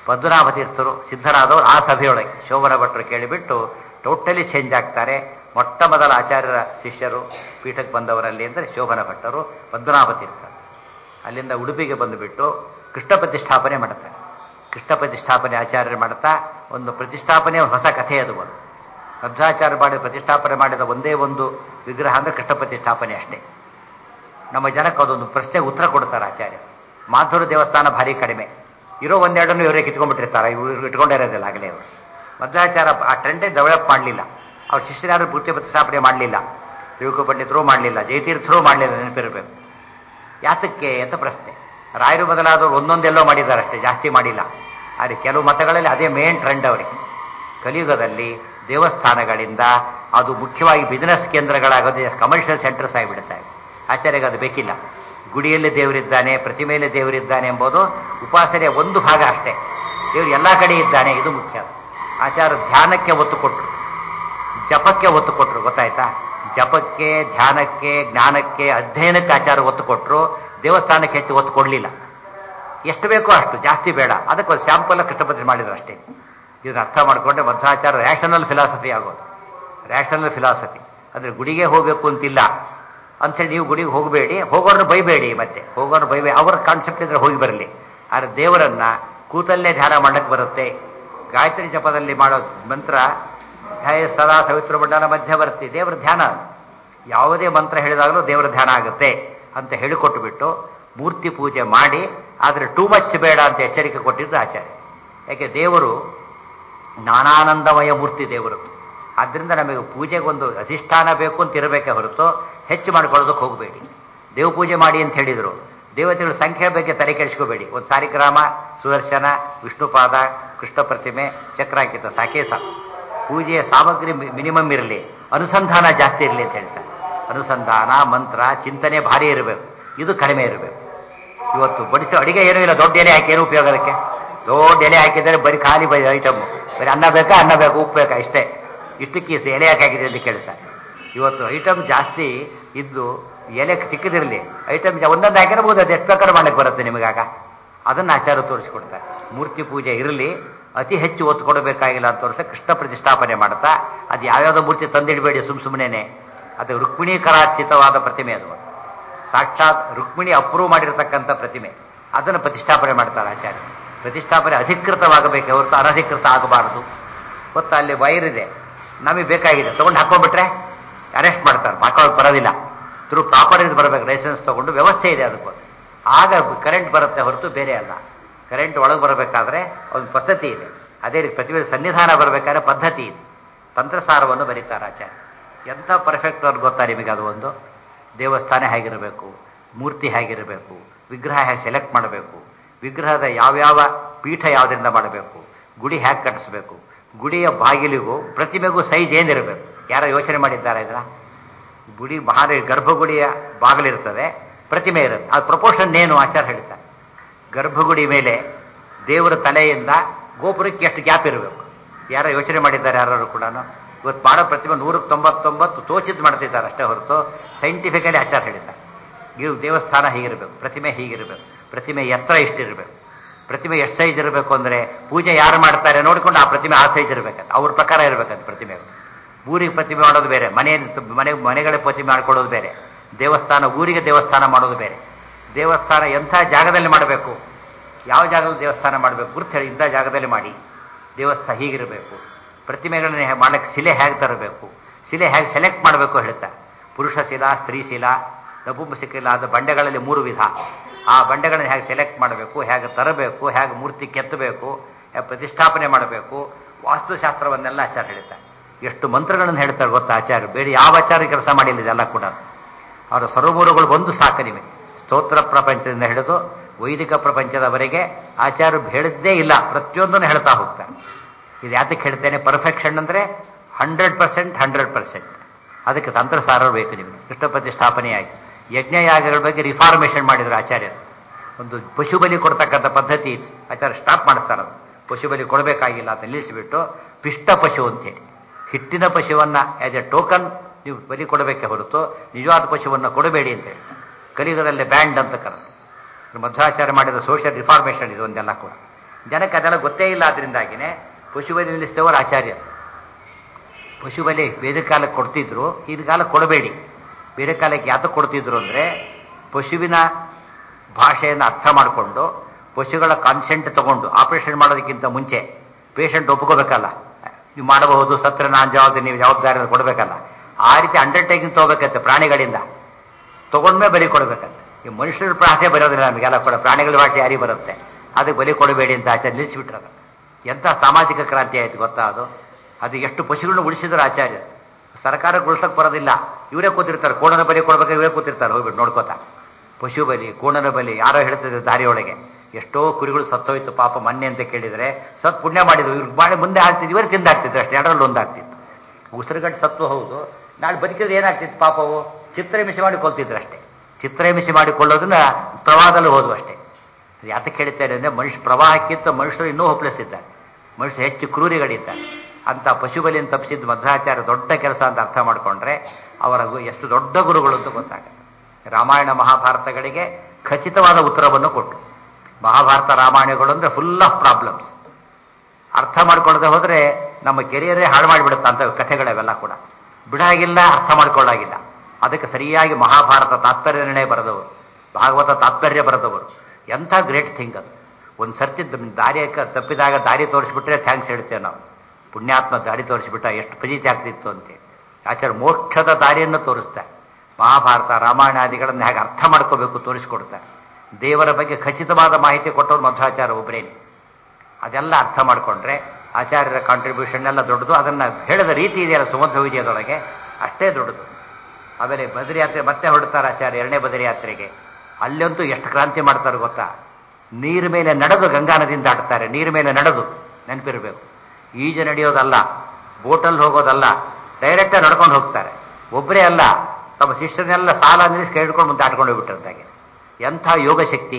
ಪದ್ಮನಾಭ ತೀರ್ಥರು ಸಿದ್ಧರಾದವರು ಆ ಸಭೆಯೊಳಗೆ ಶೋಭನ ಭಟ್ರು ಕೇಳಿಬಿಟ್ಟು ಟೋಟಲಿ ಚೇಂಜ್ ಆಗ್ತಾರೆ ಮೊಟ್ಟ ಮೊದಲ ಆಚಾರ್ಯರ ಶಿಷ್ಯರು ಪೀಠಕ್ಕೆ ಬಂದವರಲ್ಲಿ ಅಂದರೆ ಶೋಭನ ಭಟ್ಟರು ಪದ್ಮನಾಭ ತೀರ್ಥ ಅಲ್ಲಿಂದ ಉಡುಪಿಗೆ ಬಂದುಬಿಟ್ಟು ಕೃಷ್ಣ ಪ್ರತಿಷ್ಠಾಪನೆ ಮಾಡುತ್ತಾರೆ ಕೃಷ್ಣ ಪ್ರತಿಷ್ಠಾಪನೆ ಆಚಾರ್ಯರು ಮಾಡುತ್ತಾ ಒಂದು ಪ್ರತಿಷ್ಠಾಪನೆ ಹೊಸ ಕಥೆ ಅದು ಒಂದು ಮಧ್ವಾಚಾರ್ಯ ಮಾಡಿ ಪ್ರತಿಷ್ಠಾಪನೆ ಮಾಡಿದ ಒಂದೇ ಒಂದು ವಿಗ್ರಹ ಅಂದರೆ ಕೃಷ್ಣ ಪ್ರತಿಷ್ಠಾಪನೆ ಅಷ್ಟೇ ನಮ್ಮ ಜನಕ್ಕೆ ಅದೊಂದು ಪ್ರಶ್ನೆ ಉತ್ತರ ಕೊಡ್ತಾರೆ ಆಚಾರ್ಯ ಮಾಧುರ ದೇವಸ್ಥಾನ ಭಾರಿ ಕಡಿಮೆ ಇರೋ ಒಂದೆರಡನ್ನು ಇವರೇ ಕಿತ್ಕೊಂಡ್ಬಿಟ್ಟಿರ್ತಾರೆ ಇವರು ಇಟ್ಕೊಂಡಿರೋದಿಲ್ಲ ಆಗಲೇ ಅವರು ಮಧ್ವಾಚಾರ ಆ ಟ್ರೆಂಡೇ ಡೆವಲಪ್ ಮಾಡಲಿಲ್ಲ ಅವ್ರ ಶಿಷ್ಯರಾರು ಪೂರ್ತಿ ಪ್ರತಿಷ್ಠಾಪನೆ ಮಾಡಲಿಲ್ಲ ತಿರುಕು ಪಂಡಿತರು ಮಾಡಲಿಲ್ಲ ಜಯತೀರ್ಥರು ಮಾಡಲಿಲ್ಲ ನೆನಪಿರಬೇಕು ಯಾತಕ್ಕೆ ಅಂತ ಪ್ರಶ್ನೆ ರಾಯರು ಬದಲಾದವರು ಒಂದೊಂದೆಲ್ಲೋ ಮಾಡಿದ್ದಾರೆ ಅಷ್ಟೇ ಜಾಸ್ತಿ ಮಾಡಿಲ್ಲ ಆದರೆ ಕೆಲವು ಮತಗಳಲ್ಲಿ ಅದೇ ಮೇನ್ ಟ್ರೆಂಡ್ ಅವರಿಗೆ ಕಲಿಯುಗದಲ್ಲಿ ದೇವಸ್ಥಾನಗಳಿಂದ ಅದು ಮುಖ್ಯವಾಗಿ ಬಿಸಿನೆಸ್ ಕೇಂದ್ರಗಳಾಗೋದು ಕಮರ್ಷಿಯಲ್ ಸೆಂಟರ್ಸ್ ಆಗಿಬಿಡುತ್ತೆ ಆಚಾರ್ಯಗೆ ಅದು ಬೇಕಿಲ್ಲ ಗುಡಿಯಲ್ಲಿ ದೇವರಿದ್ದಾನೆ ಪ್ರತಿಮೆಯಲ್ಲಿ ದೇವರಿದ್ದಾನೆ ಎಂಬುದು ಉಪಾಸನೆಯ ಒಂದು ಭಾಗ ಅಷ್ಟೇ ದೇವರು ಎಲ್ಲ ಕಡೆ ಇದ್ದಾನೆ ಇದು ಮುಖ್ಯ ಆಚಾರ ಧ್ಯಾನಕ್ಕೆ ಒತ್ತು ಕೊಟ್ಟರು ಜಪಕ್ಕೆ ಒತ್ತು ಕೊಟ್ಟರು ಗೊತ್ತಾಯ್ತಾ ಜಪಕ್ಕೆ ಧ್ಯಾನಕ್ಕೆ ಜ್ಞಾನಕ್ಕೆ ಅಧ್ಯಯನಕ್ಕೆ ಆಚಾರ ಒತ್ತು ಕೊಟ್ಟರು ದೇವಸ್ಥಾನಕ್ಕೆ ಹೆಚ್ಚು ಒತ್ತು ಕೊಡಲಿಲ್ಲ ಎಷ್ಟು ಬೇಕೋ ಅಷ್ಟು ಜಾಸ್ತಿ ಬೇಡ ಅದಕ್ಕೆ ಒಂದು ಸ್ಯಾಂಪಲ್ ಕೃಷ್ಣಪತ್ರಿ ಮಾಡಿದ್ರು ಅಷ್ಟೇ ಇದನ್ನ ಅರ್ಥ ಮಾಡಿಕೊಂಡ್ರೆ ಮಧ್ವಾಚಾರ ರ್ಯಾಷನಲ್ ಫಿಲಾಸಫಿ ಆಗೋದು ರ್ಯಾಷನಲ್ ಫಿಲಾಸಫಿ ಅಂದರೆ ಗುಡಿಗೆ ಹೋಗಬೇಕು ಅಂತಿಲ್ಲ ಅಂಥೇಳಿ ನೀವು ಗುಡಿಗೆ ಹೋಗಬೇಡಿ ಹೋಗೋರ್ನ ಬೈಬೇಡಿ ಮತ್ತೆ ಹೋಗೋರ್ನ ಬೈಬೇಡಿ ಅವರ ಕಾನ್ಸೆಪ್ಟ್ ಇದ್ರೆ ಹೋಗಿ ಬರಲಿ ಆದರೆ ದೇವರನ್ನ ಕೂತಲ್ಲೇ ಧ್ಯಾನ ಮಾಡಕ್ಕೆ ಬರುತ್ತೆ ಗಾಯತ್ರಿ ಜಪದಲ್ಲಿ ಮಾಡೋ ಮಂತ್ರ ಧ್ಯಾಯ ಸದಾ ಸವಿತ್ರ ಮಂಡಲ ಮಧ್ಯವರ್ತಿ ದೇವರ ಧ್ಯಾನ ಯಾವುದೇ ಮಂತ್ರ ಹೇಳಿದಾಗಲೂ ದೇವರ ಧ್ಯಾನ ಆಗುತ್ತೆ ಅಂತ ಹೇಳಿಕೊಟ್ಟು ಬಿಟ್ಟು ಮೂರ್ತಿ ಪೂಜೆ ಮಾಡಿ ಆದರೆ ಟೂ ಮಚ್ ಬೇಡ ಅಂತ ಎಚ್ಚರಿಕೆ ಕೊಟ್ಟಿದ್ದು ಆಚಾರ್ಯ ಯಾಕೆ ದೇವರು ನಾನಾನಂದಮಯ ಮೂರ್ತಿ ದೇವರದ್ದು ಆದ್ದರಿಂದ ನಮಗೆ ಪೂಜೆಗೊಂದು ಅಧಿಷ್ಠಾನ ಬೇಕು ಅಂತ ಇರಬೇಕೇ ಹೊರತು ಹೆಚ್ಚು ಮಾಡ್ಕೊಳ್ಳೋದಕ್ಕೆ ಹೋಗಬೇಡಿ ದೇವ ಪೂಜೆ ಮಾಡಿ ಅಂತ ಹೇಳಿದರು ದೇವತೆಗಳ ಸಂಖ್ಯೆ ಬಗ್ಗೆ ತಲೆ ಕೆಡಿಸ್ಕೋಬೇಡಿ ಒಂದು ಸಾರಿಗ್ರಾಮ ಸುದರ್ಶನ ವಿಷ್ಣುಪಾದ ಕೃಷ್ಣ ಪ್ರತಿಮೆ ಚಕ್ರಾಂಕಿತ ಸಾಕೇ ಸಾಕು ಪೂಜೆಯ ಸಾಮಗ್ರಿ ಮಿನಿಮಮ್ ಇರಲಿ ಅನುಸಂಧಾನ ಜಾಸ್ತಿ ಇರಲಿ ಅಂತ ಹೇಳ್ತಾರೆ ಅನುಸಂಧಾನ ಮಂತ್ರ ಚಿಂತನೆ ಭಾರಿ ಇರಬೇಕು ಇದು ಕಡಿಮೆ ಇರಬೇಕು ಇವತ್ತು ಬಡಿಸೋ ಅಡಿಗೆ ಏನೂ ಇಲ್ಲ ದೊಡ್ಡ ಎಲೆ ಹಾಕಿ ಏನು ಉಪಯೋಗ ಅದಕ್ಕೆ ದೊಡ್ಡ ಎಲೆ ಹಾಕಿದರೆ ಬರೀ ಖಾಲಿ ಬೈ ಐಟಮ್ ಬರೀ ಅನ್ನ ಬೇಕಾ ಅನ್ನ ಬೇಕು ಉಪ್ಪು ಬೇಕಾ ಇಷ್ಟೇ ಇಷ್ಟಕ್ಕೆ ಇಷ್ಟು ಎಲೆ ಯಾಕೆ ಹಾಕಿದೆ ಅಂತ ಕೇಳ್ತಾರೆ ಇವತ್ತು ಐಟಮ್ ಜಾಸ್ತಿ ಇದ್ದು ಎಲೆ ಚಿಕ್ಕದಿರಲಿ ಐಟಮ್ ಒಂದೊಂದು ಹಾಕಿರಬಹುದು ಅದು ಎಷ್ಟು ಬೇಕಾದ್ರೂ ಮಾಡಕ್ಕೆ ಬರುತ್ತೆ ನಿಮಗಾಗ ಅದನ್ನು ಆಚಾರ ತೋರಿಸ್ಕೊಡ್ತಾರೆ ಮೂರ್ತಿ ಪೂಜೆ ಇರಲಿ ಅತಿ ಹೆಚ್ಚು ಒತ್ತು ಕೊಡಬೇಕಾಗಿಲ್ಲ ಅಂತ ತೋರಿಸ ಕೃಷ್ಣ ಪ್ರತಿಷ್ಠಾಪನೆ ಮಾಡ್ತಾ ಅದು ಯಾವ್ಯಾವುದೋ ಮೂರ್ತಿ ತಂದಿಡಬೇಡಿ ಸುಮ್ ಸುಮ್ಮನೆ ಅದು ರುಕ್ಮಿಣೀಕರಾಚಿತವಾದ ಪ್ರತಿಮೆ ಅದು ಸಾಕ್ಷಾತ್ ರುಕ್ಮಿಣಿ ಅಪ್ರೂವ್ ಮಾಡಿರತಕ್ಕಂಥ ಪ್ರತಿಮೆ ಅದನ್ನು ಪ್ರತಿಷ್ಠಾಪನೆ ಮಾಡ್ತಾರೆ ಆಚಾರ್ಯ ಪ್ರತಿಷ್ಠಾಪನೆ ಅಧಿಕೃತವಾಗಬೇಕು ಹೊರತು ಅನಧಿಕೃತ ಆಗಬಾರದು ಗೊತ್ತಾ ಅಲ್ಲಿ ವೈರ್ ಇದೆ ನಮಗೆ ಬೇಕಾಗಿದೆ ತಗೊಂಡು ಹಾಕೊಂಡ್ಬಿಟ್ರೆ ಅರೆಸ್ಟ್ ಮಾಡ್ತಾರೆ ಹಾಕೋಕೆ ಬರೋದಿಲ್ಲ ಥ್ರೂ ಪ್ರಾಪರ್ ಇದು ಬರಬೇಕು ಲೈಸೆನ್ಸ್ ತಗೊಂಡು ವ್ಯವಸ್ಥೆ ಇದೆ ಅದಕ್ಕೆ ಆಗ ಕರೆಂಟ್ ಬರುತ್ತೆ ಹೊರತು ಬೇರೆ ಅಲ್ಲ ಕರೆಂಟ್ ಒಳಗೆ ಬರಬೇಕಾದ್ರೆ ಒಂದು ಪದ್ಧತಿ ಇದೆ ಅದೇ ರೀತಿ ಪ್ರತಿಭೆ ಸನ್ನಿಧಾನ ಬರಬೇಕಾದ್ರೆ ಪದ್ಧತಿ ಇದೆ ತಂತ್ರಸಾರವನ್ನು ಬರೀತಾರೆ ಆಚಾರ್ಯ ಎಂಥ ಪರ್ಫೆಕ್ಟ್ ಅವ್ರಿಗೆ ಗೊತ್ತಾ ನಿಮಗೆ ಅದು ಒಂದು ದೇವಸ್ಥಾನ ಹೇಗಿರಬೇಕು ಮೂರ್ತಿ ಹೇಗಿರಬೇಕು ವಿಗ್ರಹ ಹೇಗೆ ಸೆಲೆಕ್ಟ್ ಮಾಡಬೇಕು ವಿಗ್ರಹದ ಯಾವ್ಯಾವ ಪೀಠ ಯಾವುದರಿಂದ ಮಾಡಬೇಕು ಗುಡಿ ಹೇಗೆ ಕಟ್ಟಿಸ್ಬೇಕು ಗುಡಿಯ ಬಾಗಿಲಿಗೂ ಪ್ರತಿಮೆಗೂ ಸೈಜ್ ಏನಿರಬೇಕು ಯಾರೋ ಯೋಚನೆ ಮಾಡಿದ್ದಾರೆ ಇದನ್ನ ಗುಡಿ ಭಾರಿ ಗರ್ಭಗುಡಿಯ ಬಾಗಿಲಿರ್ತದೆ ಪ್ರತಿಮೆ ಇರುತ್ತೆ ಅದು ಪ್ರಪೋರ್ಷನ್ ಏನು ಆಚಾರ ಹೇಳ್ತಾರೆ ಗರ್ಭಗುಡಿ ಮೇಲೆ ದೇವರ ತಲೆಯಿಂದ ಗೋಪುರಕ್ಕೆ ಎಷ್ಟು ಗ್ಯಾಪ್ ಇರಬೇಕು ಯಾರೋ ಯೋಚನೆ ಮಾಡಿದ್ದಾರೆ ಯಾರು ಕೂಡ ಇವತ್ತು ಮಾಡೋ ಪ್ರತಿಮೆ ನೂರಕ್ಕೆ ತೊಂಬತ್ತೊಂಬತ್ತು ತೋಚಿತ್ ಮಾಡ್ತಿದ್ದಾರೆ ಅಷ್ಟೇ ಹೊರತು ಸೈಂಟಿಫಿಕಲಿ ಆಚಾರ ಹೇಳಿದ್ದಾರೆ ಇವು ದೇವಸ್ಥಾನ ಹೀಗಿರಬೇಕು ಪ್ರತಿಮೆ ಹೀಗಿರಬೇಕು ಪ್ರತಿಮೆ ಎತ್ತರ ಇಷ್ಟಿರಬೇಕು ಪ್ರತಿಮೆ ಎಷ್ಟು ಸೈಜ್ ಇರಬೇಕು ಅಂದರೆ ಪೂಜೆ ಯಾರು ಮಾಡ್ತಾರೆ ನೋಡಿಕೊಂಡು ಆ ಪ್ರತಿಮೆ ಆ ಸೈಜ್ ಇರಬೇಕಂತ ಅವ್ರ ಪ್ರಕಾರ ಇರಬೇಕಂತ ಪ್ರತಿಮೆ ಊರಿಗೆ ಪ್ರತಿಮೆ ಮಾಡೋದು ಬೇರೆ ಮನೆ ಮನೆ ಮನೆಗಳ ಪ್ರತಿಮೆ ಮಾಡ್ಕೊಳ್ಳೋದು ಬೇರೆ ದೇವಸ್ಥಾನ ಊರಿಗೆ ದೇವಸ್ಥಾನ ಮಾಡೋದು ಬೇರೆ ದೇವಸ್ಥಾನ ಎಂಥ ಜಾಗದಲ್ಲಿ ಮಾಡಬೇಕು ಯಾವ ಜಾಗದಲ್ಲಿ ದೇವಸ್ಥಾನ ಮಾಡಬೇಕು ಗುರ್ತು ಹೇಳಿ ಇಂಥ ಜಾಗದಲ್ಲಿ ಮಾಡಿ ದೇವಸ್ಥಾನ ಹೀಗಿರಬೇಕು ಪ್ರತಿಮೆಗಳನ್ನ ಮಾಡಕ್ಕೆ ಶಿಲೆ ಹೇಗೆ ತರಬೇಕು ಶಿಲೆ ಹೇಗೆ ಸೆಲೆಕ್ಟ್ ಮಾಡಬೇಕು ಹೇಳ್ತಾರೆ ಪುರುಷ ಶಿಲಾ ಸ್ತ್ರೀ ಶಿಲಾ ನಪುಂಸಕಿಲ ಆದ ಬಂಡೆಗಳಲ್ಲಿ ಮೂರು ವಿಧ ಆ ಬಂಡೆಗಳನ್ನು ಹೇಗೆ ಸೆಲೆಕ್ಟ್ ಮಾಡಬೇಕು ಹೇಗೆ ತರಬೇಕು ಹೇಗೆ ಮೂರ್ತಿ ಕೆತ್ತಬೇಕು ಹೇಗೆ ಪ್ರತಿಷ್ಠಾಪನೆ ಮಾಡಬೇಕು ವಾಸ್ತುಶಾಸ್ತ್ರವನ್ನೆಲ್ಲ ಆಚಾರ ಹೇಳ್ತಾರೆ ಎಷ್ಟು ಮಂತ್ರಗಳನ್ನು ಹೇಳ್ತಾರೆ ಗೊತ್ತಾ ಆಚಾರ್ಯ ಬೇರೆ ಯಾವ ಆಚಾರ್ಯ ಕೆಲಸ ಮಾಡಿಲ್ಲ ಇದೆಲ್ಲ ಕೂಡ ಅವರ ಸರ್ವಮೂಲಗಳು ಒಂದು ಸಾಕು ನಿಮಗೆ ಸ್ತೋತ್ರ ಪ್ರಪಂಚದಿಂದ ಹಿಡಿದು ವೈದಿಕ ಪ್ರಪಂಚದವರೆಗೆ ಆಚಾರ್ಯ ಹೇಳಿದ್ದೇ ಇಲ್ಲ ಪ್ರತಿಯೊಂದನ್ನು ಹೇಳ್ತಾ ಹೋಗ್ತಾರೆ ಇದು ಯಾತಕ್ಕೆ ಹೇಳ್ತೇನೆ ಪರ್ಫೆಕ್ಷನ್ ಅಂದರೆ ಹಂಡ್ರೆಡ್ ಪರ್ಸೆಂಟ್ ಹಂಡ್ರೆಡ್ ಪರ್ಸೆಂಟ್ ಅದಕ್ಕೆ ತಂತ್ರಸಾರ ಬೇಕು ನಿಮಗೆ ಕೃಷ್ಣ ಪ್ರತಿಷ್ಠಾಪನೆಯಾಗಿ ಯಜ್ಞಯಾಗಗಳ ಬಗ್ಗೆ ರಿಫಾರ್ಮೇಷನ್ ಮಾಡಿದ್ರು ಆಚಾರ್ಯರು ಒಂದು ಪಶು ಬಲಿ ಕೊಡ್ತಕ್ಕಂಥ ಪದ್ಧತಿ ಆಚಾರ್ಯ ಸ್ಟಾಪ್ ಮಾಡಿಸ್ತಾರೆ ಅದು ಪಶು ಬಲಿ ಕೊಡಬೇಕಾಗಿಲ್ಲ ಅಂತ ನಿಲ್ಲಿಸಿಬಿಟ್ಟು ಪಿಷ್ಟ ಪಶು ಅಂತೇಳಿ ಹಿಟ್ಟಿನ ಪಶುವನ್ನ ಆಸ್ ಎ ಟೋಕನ್ ನೀವು ಬಲಿ ಕೊಡಬೇಕೆ ಹೊರತು ನಿಜವಾದ ಪಶುವನ್ನು ಕೊಡಬೇಡಿ ಅಂತ ಹೇಳಿ ಕಲಿಯುಗದಲ್ಲಿ ಬ್ಯಾಂಡ್ ಅಂತ ಕರೆದು ಮಧ್ವಾಚಾರ್ಯ ಮಾಡಿದ ಸೋಷಿಯಲ್ ರಿಫಾರ್ಮೇಷನ್ ಇದು ಒಂದೆಲ್ಲ ಕೂಡ ಜನಕ್ಕೆ ಅದೆಲ್ಲ ಗೊತ್ತೇ ಇಲ್ಲ ಅದರಿಂದಾಗಿನೇ ಪಶುಬಲಿ ನಿಲ್ಲಿಸಿದವರು ಆಚಾರ್ಯರು ಪಶುಬಲಿ ವೇದ ಕಾಲಕ್ಕೆ ಕೊಡ್ತಿದ್ರು ಈಗಿನ ಕಾಲಕ್ಕೆ ಕೊಡಬೇಡಿ ಬೇರೆ ಕಾಲಕ್ಕೆ ಯಾತಕ್ಕೆ ಕೊಡ್ತಿದ್ರು ಅಂದರೆ ಪಶುವಿನ ಭಾಷೆಯನ್ನು ಅರ್ಥ ಮಾಡಿಕೊಂಡು ಪಶುಗಳ ಕಾನ್ಸೆಂಟ್ ತಗೊಂಡು ಆಪರೇಷನ್ ಮಾಡೋದಕ್ಕಿಂತ ಮುಂಚೆ ಪೇಷಂಟ್ ಒಪ್ಕೋಬೇಕಲ್ಲ ನೀವು ಮಾಡಬಹುದು ಸತ್ರ ನಾನು ಜವಾಬ್ದಾರಿ ನೀವು ಜವಾಬ್ದಾರಿ ಕೊಡಬೇಕಲ್ಲ ಆ ರೀತಿ ಅಂಡರ್ಟೇಕಿಂಗ್ ತಗೋಬೇಕಂತೆ ಪ್ರಾಣಿಗಳಿಂದ ತಗೊಂಡ್ಮೇಲೆ ಬಲಿ ಕೊಡಬೇಕಂತೆ ಈ ಮನುಷ್ಯರ ಭಾಷೆ ಬರೋದಿಲ್ಲ ನಮಗೆಲ್ಲ ಕೂಡ ಪ್ರಾಣಿಗಳ ಭಾಷೆ ಯಾರಿಗೆ ಬರುತ್ತೆ ಅದಕ್ಕೆ ಬಲಿ ಕೊಡಬೇಡಿ ಅಂತ ಆಚಾರ್ಯ ನಿಲ್ಲಿಸಿಬಿಟ್ರದ ಎಂಥ ಸಾಮಾಜಿಕ ಕ್ರಾಂತಿ ಆಯಿತು ಗೊತ್ತಾ ಅದು ಅದು ಎಷ್ಟು ಪಶುಗಳನ್ನ ಉಳಿಸಿದ್ರು ಆಚಾರ್ಯ ಸರ್ಕಾರಕ್ಕೆ ಉಳಿಸಕ್ಕೆ ಬರೋದಿಲ್ಲ ಇವರೇ ಕೂತಿರ್ತಾರೆ ಕೋಣನ ಬಲಿ ಕೊಡ್ಬೇಕಾದ್ರೆ ಇವರೇ ಕೂತಿರ್ತಾರೆ ಹೋಗ್ಬಿಟ್ಟು ನೋಡ್ಕೋತಾ ಪಶು ಬಲಿ ಕೋಣನ ಬಲಿ ಯಾರೋ ಹೇಳ್ತಿದ್ರು ದಾರಿಯೊಳಗೆ ಎಷ್ಟೋ ಕುರಿಗಳು ಸತ್ತೋಯ್ತು ಪಾಪ ಮೊನ್ನೆ ಅಂತ ಕೇಳಿದರೆ ಸತ್ ಪುಣ್ಯ ಮಾಡಿದ್ರು ಇವ್ರು ಮಾಡಿ ಮುಂದೆ ಆಗ್ತಿದ್ರು ಇವರೇ ತಿಂದಾಗ್ತಿದ್ರು ಅಷ್ಟೇ ಎರಡರಲ್ಲಿ ಒಂದಾಗ್ತಿತ್ತು ಉಸಿರುಗಟ್ಟು ಸತ್ತು ಹೌದು ನಾಳೆ ಬದುಕಿದ್ರೆ ಏನಾಗ್ತಿತ್ತು ಪಾಪವು ಚಿತ್ರಹಿಂಸೆ ಮಾಡಿ ಕೊಲ್ತಿದ್ರು ಅಷ್ಟೇ ಚಿತ್ರಹಿಂಸೆ ಮಾಡಿಕೊಳ್ಳೋದನ್ನ ಪ್ರವಾಹದಲ್ಲಿ ಹೋದ್ವು ಅಷ್ಟೇ ಅದು ಯಾತಕ್ಕೆ ಹೇಳ್ತಾರೆ ಅಂದರೆ ಮನುಷ್ಯ ಪ್ರವಾಹಕ್ಕಿಂತ ಮನುಷ್ಯರು ಇನ್ನೂ ಹೋಪ್ಲೆಸ್ ಇದ್ದಾರೆ ಮನುಷ್ಯ ಹೆಚ್ಚು ಕ್ರೂರಿಗಳಿದ್ದಾರೆ ಅಂತ ಪಶುಬಲಿಯನ್ನು ತಪ್ಪಿಸಿದ್ದು ಮಧ್ವಾಚಾರ್ಯ ದೊಡ್ಡ ಕೆಲಸ ಅಂತ ಅರ್ಥ ಮಾಡಿಕೊಂಡ್ರೆ ಅವರ ಗು- ಎಷ್ಟು ದೊಡ್ಡ ಗುರುಗಳು ಅಂತ ಗೊತ್ತಾಗುತ್ತೆ ರಾಮಾಯಣ ಮಹಾಭಾರತಗಳಿಗೆ ಖಚಿತವಾದ ಉತ್ತರವನ್ನು ಕೊಟ್ಟು ಮಹಾಭಾರತ ರಾಮಾಯಣಗಳು ಅಂದರೆ ಫುಲ್ ಆಫ್ ಪ್ರಾಬ್ಲಮ್ಸ್ ಅರ್ಥ ಮಾಡ್ಕೊಳ್ಳದೆ ಹೋದರೆ ನಮ್ಮ ಕೆರಿಯರೇ ಹಾಳು ಮಾಡಿಬಿಡುತ್ತೆ ಅಂತ ಕಥೆಗಳವೆಲ್ಲ ಕೂಡ ಬಿಡಾಗಿಲ್ಲ ಅರ್ಥ ಮಾಡ್ಕೊಳ್ಳಾಗಿಲ್ಲ ಅದಕ್ಕೆ ಸರಿಯಾಗಿ ಮಹಾಭಾರತ ತಾತ್ಪರ್ಯ ನಿರ್ಣಯ ಬರೆದವರು ಭಾಗವತ ತಾತ್ಪರ್ಯ ಬರೆದವರು ಎಂಥ ಗ್ರೇಟ್ ಥಿಂಗ್ ಅದು ಒಂದು ಸರ್ತಿ ದ- ದಾರಿ ಕ- ತಪ್ಪಿದಾಗ ದಾರಿ ತೋರಿಸ್ಬಿಟ್ರೆ ಥ್ಯಾಂಕ್ಸ್ ಹೇಳ್ತೇವೆ ನಾವು ಪುಣ್ಯಾತ್ಮ ದಾರಿ ತೋರಿಸ್ಬಿಟ್ಟ ಎಷ್ಟು ಫಜೀತಿ ಆಗ್ತಿತ್ತು ಅಂತೇಳಿ ಆಚಾರ್ಯ ಮೋಕ್ಷದ ದಾರಿಯನ್ನು ತೋರಿಸ್ತಾರೆ ಮಹಾಭಾರತ ರಾಮಾಯಣಾದಿಗಳನ್ನು ಹೇಗೆ ಅರ್ಥ ಮಾಡ್ಕೋಬೇಕು ತೋರಿಸ್ಕೊಡ್ತಾರೆ ದೇವರ ಬಗ್ಗೆ ಖಚಿತವಾದ ಮಾಹಿತಿ ಕೊಟ್ಟವ್ರು ಮಧ್ವಾಚಾರ್ಯ ಒಬ್ಬರೇನೆ ಅದೆಲ್ಲ ಅರ್ಥ ಮಾಡಿಕೊಂಡ್ರೆ ಆಚಾರ್ಯರ ಕಾಂಟ್ರಿಬ್ಯೂಷನ್ ಎಲ್ಲ ದೊಡ್ಡದು ಅದನ್ನು ಹೇಳಿದ ರೀತಿ ಇದೆಯಲ್ಲ ಸುಮಧ್ವ ವಿಜಯದೊಳಗೆ ಅಷ್ಟೇ ದೊಡ್ಡದು ಆಮೇಲೆ ಬದರಿ ಯಾತ್ರೆ ಮತ್ತೆ ಹೊರಡ್ತಾರೆ ಆಚಾರ್ಯ ಎರಡನೇ ಬದರಿ ಯಾತ್ರೆಗೆ ಅಲ್ಲಂತೂ ಎಷ್ಟು ಕ್ರಾಂತಿ ಮಾಡ್ತಾರೆ ಗೊತ್ತಾ ನೀರ ಮೇಲೆ ನಡೆದು ಗಂಗಾ ನದಿಯಿಂದ ದಾಟ್ತಾರೆ ನೀರ ಮೇಲೆ ನಡೆದು ನೆನಪಿರಬೇಕು ಈಜು ನಡೆಯೋದಲ್ಲ ಬೋಟಲ್ಲಿ ಹೋಗೋದಲ್ಲ ಡೈರೆಕ್ಟಾಗಿ ನಡ್ಕೊಂಡು ಹೋಗ್ತಾರೆ ಒಬ್ಬರೇ ಅಲ್ಲ ತಮ್ಮ ಶಿಷ್ಯರನ್ನೆಲ್ಲ ಸಾಲ ನಿಲ್ಲಿಸಿ ಕೈ ಹಿಡ್ಕೊಂಡು ಮುಂದೆ ದಾಟ್ಕೊಂಡು ಹೋಗ್ಬಿಟ್ಟಿರ್ತಾಗೆ ಎಂಥ ಯೋಗ ಶಕ್ತಿ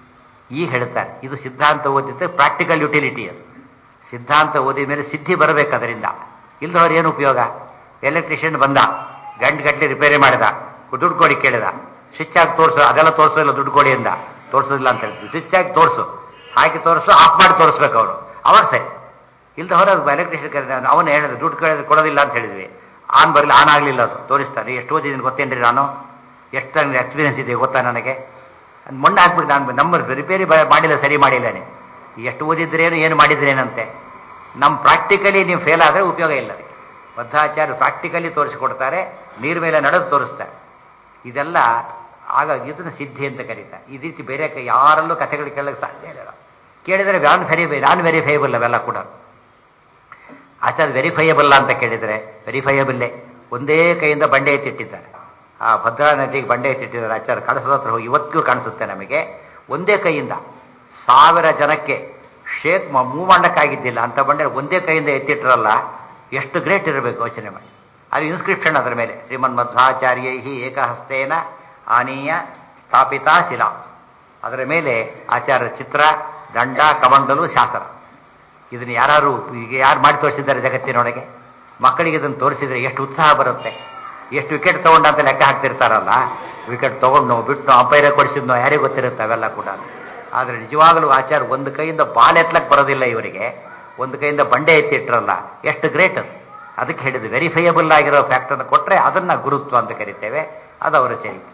ಈಗ ಹೇಳ್ತಾರೆ ಇದು ಸಿದ್ಧಾಂತ ಓದಿದ್ರೆ ಪ್ರಾಕ್ಟಿಕಲ್ ಯುಟಿಲಿಟಿ ಅದು ಸಿದ್ಧಾಂತ ಓದಿದ ಮೇಲೆ ಸಿದ್ಧಿ ಬರಬೇಕು ಅದರಿಂದ ಇಲ್ದವ್ರು ಏನು ಉಪಯೋಗ ಎಲೆಕ್ಟ್ರಿಷಿಯನ್ ಬಂದ ಗಂಟು ಗಟ್ಟಲೆ ರಿಪೇರಿ ಮಾಡಿದ ದುಡ್ಡು ಕೊಡಿ ಕೇಳಿದ ಸ್ವಿಚ್ ಆಗಿ ತೋರಿಸು ಅದೆಲ್ಲ ತೋರಿಸೋದಿಲ್ಲ ದುಡ್ಡು ಕೊಡಿ ಅಂದ ತೋರಿಸೋದಿಲ್ಲ ಅಂತ ಹೇಳಿದ್ವಿ ಸ್ವಿಚ್ ಆಗಿ ತೋರಿಸು ಹಾಕಿ ತೋರಿಸು ಆಫ್ ಮಾಡಿ ತೋರಿಸ್ಬೇಕು ಅವರು ಅವಾಗ ಸರಿ ಇಲ್ದ ಹೊರ ಎಲೆಕ್ಟ್ರಿಷಿಯನ್ ಕರೀದ ಅವನು ಹೇಳಿದ ದುಡ್ಡು ಕಳೆದ ಕೊಡೋದಿಲ್ಲ ಅಂತ ಹೇಳಿದ್ವಿ ಆನ್ ಬರಲಿಲ್ಲ ಆನ್ ಆಗಲಿಲ್ಲ ಅದು ತೋರಿಸ್ತಾರೆ ಎಷ್ಟು ಓದಿದ್ದೀನಿ ಗೊತ್ತೇನ್ರಿ ನಾನು ಎಷ್ಟು ನನಗೆ ಎಕ್ಸ್ಪೀರಿಯನ್ಸ್ ಇದೆ ಗೊತ್ತಾ ನನಗೆ ಅದ್ ಮಣ್ಣು ಹಾಕ್ಬಿಟ್ಟು ನಾನು ನಮ್ಮ ರಿಪೇರಿ ಬ- ಮಾಡಿಲ್ಲ ಸರಿ ಮಾಡಿಲ್ಲಾನೆ ಎಷ್ಟು ಓದಿದ್ರೇನು ಏನು ಮಾಡಿದ್ರೇನಂತೆ ನಮ್ಮ ಪ್ರಾಕ್ಟಿಕಲಿ ನೀವು ಫೇಲ್ ಆದರೆ ಉಪಯೋಗ ಇಲ್ಲ ಅದಕ್ಕೆ ಬದ್ಧಾಚಾರ್ಯ ಪ್ರಾಕ್ಟಿಕಲಿ ತೋರಿಸಿಕೊಡ್ತಾರೆ ನೀರ್ ಮೇಲೆ ನಡೆದು ತೋರಿಸ್ತಾರೆ ಇದೆಲ್ಲ ಆಗ ಇದನ್ನ ಸಿದ್ಧಿ ಅಂತ ಕರೀತಾರೆ ಈ ರೀತಿ ಬೇರೆ ಕ- ಯಾರಲ್ಲೂ ಕಥೆಗಳು ಕೇಳಕ್ಕೆ ಸಾಧ್ಯ ಇಲ್ಲ ಕೇಳಿದರೆ ವ್ಯಾನ್ ವೆರಿ ನಾನ್ ವೆರಿಫೈಯಬಲ್ ಅವೆಲ್ಲ ಕೂಡ ಆಚಾರ್ಯ ವೆರಿಫೈಯಬಲ್ ಅಂತ ಕೇಳಿದರೆ ವೆರಿಫೈಯಬಲ್ಲೇ ಒಂದೇ ಕೈಯಿಂದ ಬಂಡೆ ಎತ್ತಿಟ್ಟಿದ್ದಾರೆ ಆ ಭದ್ರಾ ನದಿಗೆ ಬಂಡೆ ಎತ್ತಿಟ್ಟಿದ್ದಾರೆ ಆಚಾರ್ಯ ಕಳಸದ ಹತ್ರ ಹೋಗಿ ಇವತ್ತಿಗೂ ಕಾಣಿಸುತ್ತೆ ನಮಗೆ ಒಂದೇ ಕೈಯಿಂದ ಸಾವಿರ ಜನಕ್ಕೆ ಶೇಕ್ ಮೂವ್ ಮಾಡಕ್ಕಾಗಿದ್ದಿಲ್ಲ ಅಂತ ಬಂಡೆ ಒಂದೇ ಕೈಯಿಂದ ಎತ್ತಿಟ್ರಲ್ಲ ಎಷ್ಟು ಗ್ರೇಟ್ ಇರಬೇಕು ಯೋಚನೆ ಮಾಡಿ ಅದು ಇನ್ಸ್ಕ್ರಿಪ್ಷನ್ ಅದರ ಮೇಲೆ ಶ್ರೀಮನ್ ಮಧ್ವಾಚಾರ್ಯೈ ಏಕಹಸ್ತೇನ ಆನೀಯ ಸ್ಥಾಪಿತಾ ಶಿಲಾ ಅದರ ಮೇಲೆ ಆಚಾರ್ಯ ಚಿತ್ರ ದಂಡ ಕಮಂಡಲು ಶಾಸನ ಇದನ್ನ ಯಾರು ಈಗ ಯಾರು ಮಾಡಿ ತೋರಿಸಿದ್ದಾರೆ ಜಗತ್ತಿನೊಳಗೆ ಮಕ್ಕಳಿಗೆ ಇದನ್ನು ತೋರಿಸಿದ್ರೆ ಎಷ್ಟು ಉತ್ಸಾಹ ಬರುತ್ತೆ ಎಷ್ಟು ವಿಕೆಟ್ ತಗೊಂಡ ಅಂತ ಲೆಕ್ಕ ಹಾಕ್ತಿರ್ತಾರಲ್ಲ ವಿಕೆಟ್ ತಗೊಂಡು ಬಿಟ್ಟು ಅಂಪೈರ ಕೊಡಿಸಿದ್ನೋ ಯಾರಿಗೆ ಗೊತ್ತಿರುತ್ತೆ ಅವೆಲ್ಲ ಕೂಡ ಆದರೆ ನಿಜವಾಗಲೂ ಆಚಾರ ಒಂದು ಕೈಯಿಂದ ಬಾಲ್ ಎತ್ಲಕ್ಕೆ ಬರೋದಿಲ್ಲ ಇವರಿಗೆ ಒಂದು ಕೈಯಿಂದ ಬಂಡೆ ಎತ್ತಿಟ್ರಲ್ಲ ಎಷ್ಟು ಗ್ರೇಟ್ ಅದು ಅದಕ್ಕೆ ಹೇಳಿದ್ದು ವೆರಿಫೈಯಬಲ್ ಆಗಿರೋ ಫ್ಯಾಕ್ಟರ್ನ ಕೊಟ್ಟರೆ ಅದನ್ನ ಗುರುತ್ವ ಅಂತ ಕರಿತೇವೆ ಅದು ಅವರ ಚರಿತ್ರೆ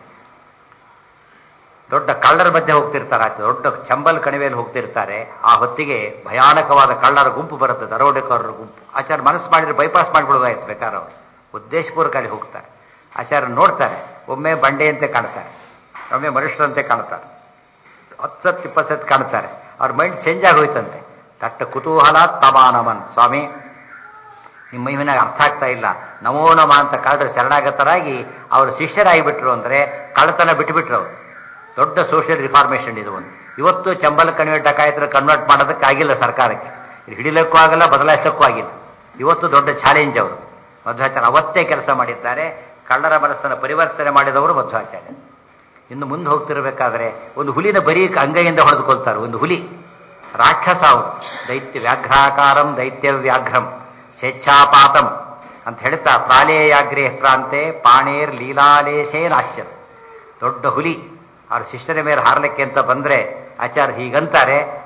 ದೊಡ್ಡ ಕಳ್ಳರ ಮಧ್ಯೆ ಹೋಗ್ತಿರ್ತಾರೆ ಆಚೆ ದೊಡ್ಡ ಚಂಬಲ್ ಕಣಿವೆಯಲ್ಲಿ ಹೋಗ್ತಿರ್ತಾರೆ ಆ ಹೊತ್ತಿಗೆ ಭಯಾನಕವಾದ ಕಳ್ಳರ ಗುಂಪು ಬರುತ್ತೆ ದರೋಡೆಕೋರರ ಗುಂಪು ಆಚಾರ ಮನಸ್ಸು ಮಾಡಿದ್ರೆ ಬೈಪಾಸ್ ಮಾಡಿಬಿಡೋದಾಯ್ತು ಬೇಕಾದ್ರೆ ಅವರು ಉದ್ದೇಶಪೂರ್ವಕ ಅಲ್ಲಿ ಹೋಗ್ತಾರೆ ಆಚಾರ ನೋಡ್ತಾರೆ ಒಮ್ಮೆ ಬಂಡೆಯಂತೆ ಕಾಣ್ತಾರೆ ಒಮ್ಮೆ ಮನುಷ್ಯರಂತೆ ಕಾಣ್ತಾರೆ ಹತ್ತತ್ತು ಇಪ್ಪತ್ತು ಕಾಣ್ತಾರೆ ಅವ್ರ ಮೈಂಡ್ ಚೇಂಜ್ ಆಗೋಯ್ತಂತೆ ದಟ್ಟ ಕುತೂಹಲ ತಮಾನಮನ್ ಸ್ವಾಮಿ ನಿಮ್ಮ ಮಹಿಮೆನಾಗ ಅರ್ಥ ಆಗ್ತಾ ಇಲ್ಲ ನಮೋ ನಮ ಅಂತ ಕಳೆದ್ರೆ ಶರಣಾಗತರಾಗಿ ಅವರು ಶಿಷ್ಯರಾಗಿಬಿಟ್ರು ಅಂದ್ರೆ ಕಳ್ಳತನ ಬಿಟ್ಟುಬಿಟ್ರು ಅವರು ದೊಡ್ಡ ಸೋಷಿಯಲ್ ರಿಫಾರ್ಮೇಶನ್ ಇದು ಒಂದು ಇವತ್ತು ಚಂಬಲ್ ಕನ್ವರ್ಟ್ ಡಕಾಯತರ ಕನ್ವರ್ಟ್ ಮಾಡೋದಕ್ಕೆ ಆಗಿಲ್ಲ ಸರ್ಕಾರಕ್ಕೆ ಇದು ಹಿಡಿಲಕ್ಕೂ ಆಗಲ್ಲ ಬದಲಾಯಿಸಕ್ಕೂ ಆಗಿಲ್ಲ ಇವತ್ತು ದೊಡ್ಡ ಚಾಲೆಂಜ್ ಅವರು ಮಧ್ವಾಚಾರ್ಯ ಅವತ್ತೇ ಕೆಲಸ ಮಾಡಿದ್ದಾರೆ ಕಳ್ಳರ ಮನಸ್ಸನ್ನು ಪರಿವರ್ತನೆ ಮಾಡಿದವರು ಮಧ್ವಾಚಾರ್ಯ ಇನ್ನು ಮುಂದೆ ಹೋಗ್ತಿರ್ಬೇಕಾದ್ರೆ ಒಂದು ಹುಲಿನ ಬರೀ ಅಂಗೈಯಿಂದ ಹೊಡೆದುಕೊಳ್ತಾರೆ ಒಂದು ಹುಲಿ ರಾಕ್ಷಸ ಅವರು ದೈತ್ಯ ವ್ಯಾಘ್ರಾಕಾರಂ ದೈತ್ಯ ವ್ಯಾಘ್ರಂ ಸ್ವೇಚ್ಛಾಪಾತಂ ಅಂತ ಹೇಳ್ತಾ ಪ್ರಾಲೇಯಾಗ್ರೇ ಪ್ರಾಂತೆ ಪಾಣೇರ್ ಲೀಲಾಲೇಶೇ ನಾಶ್ಯ ದೊಡ್ಡ ಹುಲಿ ಅವ್ರ ಶಿಷ್ಯರ ಮೇಲೆ ಹಾರಲಿಕ್ಕೆ ಅಂತ ಬಂದ್ರೆ ಆಚಾರ್ಯ ಹೀಗಂತಾರೆ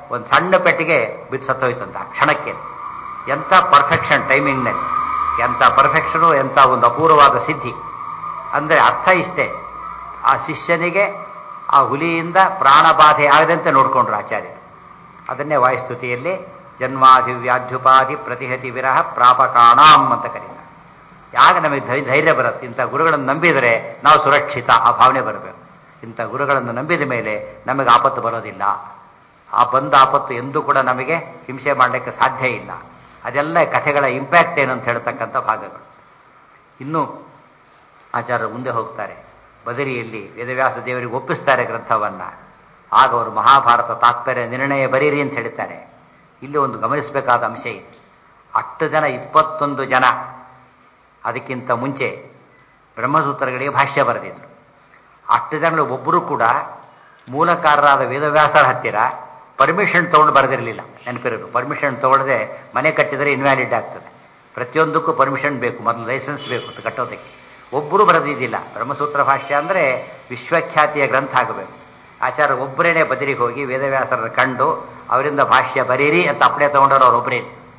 ಒಂದು ಸಣ್ಣ ಪೆಟ್ಟಿಗೆ ಬಿದ್ದು ಸತ್ತೋಯ್ತಂತ ಆ ಕ್ಷಣಕ್ಕೆ ಎಂಥ ಪರ್ಫೆಕ್ಷನ್ ಟೈಮಿಂಗ್ನಲ್ಲಿ ಎಂಥ ಪರ್ಫೆಕ್ಷನು ಎಂಥ ಒಂದು ಅಪೂರ್ವವಾದ ಸಿದ್ಧಿ ಅಂದರೆ ಅರ್ಥ ಇಷ್ಟೇ ಆ ಶಿಷ್ಯನಿಗೆ ಆ ಹುಲಿಯಿಂದ ಪ್ರಾಣಬಾಧೆ ಆಗದಂತೆ ನೋಡಿಕೊಂಡ್ರು ಆಚಾರ್ಯರು ಅದನ್ನೇ ವಾಯುಸ್ತುತಿಯಲ್ಲಿ ಜನ್ಮಾಧಿವ್ಯಾಧ್ಯುಪಾಧಿ ಪ್ರತಿಹತಿ ವಿರಹ ಪ್ರಾಪಕಾಣಾಂ ಅಂತ ಕರೀತಾರೆ ಯಾಗ ನಮಗೆ ಧೈ- ಧೈರ್ಯ ಬರುತ್ತೆ ಇಂಥ ಗುರುಗಳನ್ನು ನಂಬಿದರೆ ನಾವು ಸುರಕ್ಷಿತ ಆ ಭಾವನೆ ಬರಬೇಕು ಇಂಥ ಗುರುಗಳನ್ನು ನಂಬಿದ ಮೇಲೆ ನಮಗೆ ಆಪತ್ತು ಬರೋದಿಲ್ಲ ಆ ಬಂದ ಆಪತ್ತು ಎಂದೂ ಕೂಡ ನಮಗೆ ಹಿಂಸೆ ಮಾಡಲಿಕ್ಕೆ ಸಾಧ್ಯ ಇಲ್ಲ ಅದೆಲ್ಲ ಕಥೆಗಳ ಇಂಪ್ಯಾಕ್ಟ್ ಏನು ಅಂತ ಹೇಳ್ತಕ್ಕಂಥ ಭಾಗಗಳು ಇನ್ನು ಆಚಾರ್ಯರು ಮುಂದೆ ಹೋಗ್ತಾರೆ ಬದರಿಯಲ್ಲಿ ವೇದವ್ಯಾಸ ದೇವರಿಗೆ ಒಪ್ಪಿಸ್ತಾರೆ ಗ್ರಂಥವನ್ನ ಆಗ ಅವರು ಮಹಾಭಾರತ ತಾತ್ಪರ್ಯ ನಿರ್ಣಯ ಬರೀರಿ ಅಂತ ಹೇಳ್ತಾರೆ ಇಲ್ಲಿ ಒಂದು ಗಮನಿಸಬೇಕಾದ ಅಂಶ ಇದೆ ಅಷ್ಟು ಜನ ಇಪ್ಪತ್ತೊಂದು ಜನ ಅದಕ್ಕಿಂತ ಮುಂಚೆ ಬ್ರಹ್ಮಸೂತ್ರಗಳಿಗೆ ಭಾಷ್ಯ ಬರೆದಿದ್ರು ಅಷ್ಟು ಜನಗಳು ಒಬ್ಬರು ಕೂಡ ಮೂಲಕಾರರಾದ ವೇದವ್ಯಾಸರ ಹತ್ತಿರ ಪರ್ಮಿಷನ್ ತಗೊಂಡು ಬರೆದಿರಲಿಲ್ಲ ನೆನಪಿರೋದು ಪರ್ಮಿಷನ್ ತಗೊಳ್ಳದೆ ಮನೆ ಕಟ್ಟಿದರೆ ಇನ್ವ್ಯಾಲಿಡ್ ಆಗ್ತದೆ ಪ್ರತಿಯೊಂದಕ್ಕೂ ಪರ್ಮಿಷನ್ ಬೇಕು ಮೊದಲು ಲೈಸೆನ್ಸ್ ಬೇಕು ಅಂತ ಕಟ್ಟೋದಕ್ಕೆ ಒಬ್ಬರು ಬರೆದಿದ್ದಿಲ್ಲ ಬ್ರಹ್ಮಸೂತ್ರ ಭಾಷ್ಯ ಅಂದರೆ ವಿಶ್ವಖ್ಯಾತಿಯ ಗ್ರಂಥ ಆಗಬೇಕು ಆಚಾರ್ಯ ಒಬ್ಬರೇನೆ ಬದರಿಗೆ ಹೋಗಿ ವೇದವ್ಯಾಸರ ಕಂಡು ಅವರಿಂದ ಭಾಷ್ಯ ಬರೀರಿ ಅಂತ ಅಪ್ಪಣೆ ತಗೊಂಡವರು ಅವರೊಬ್ಬರೇ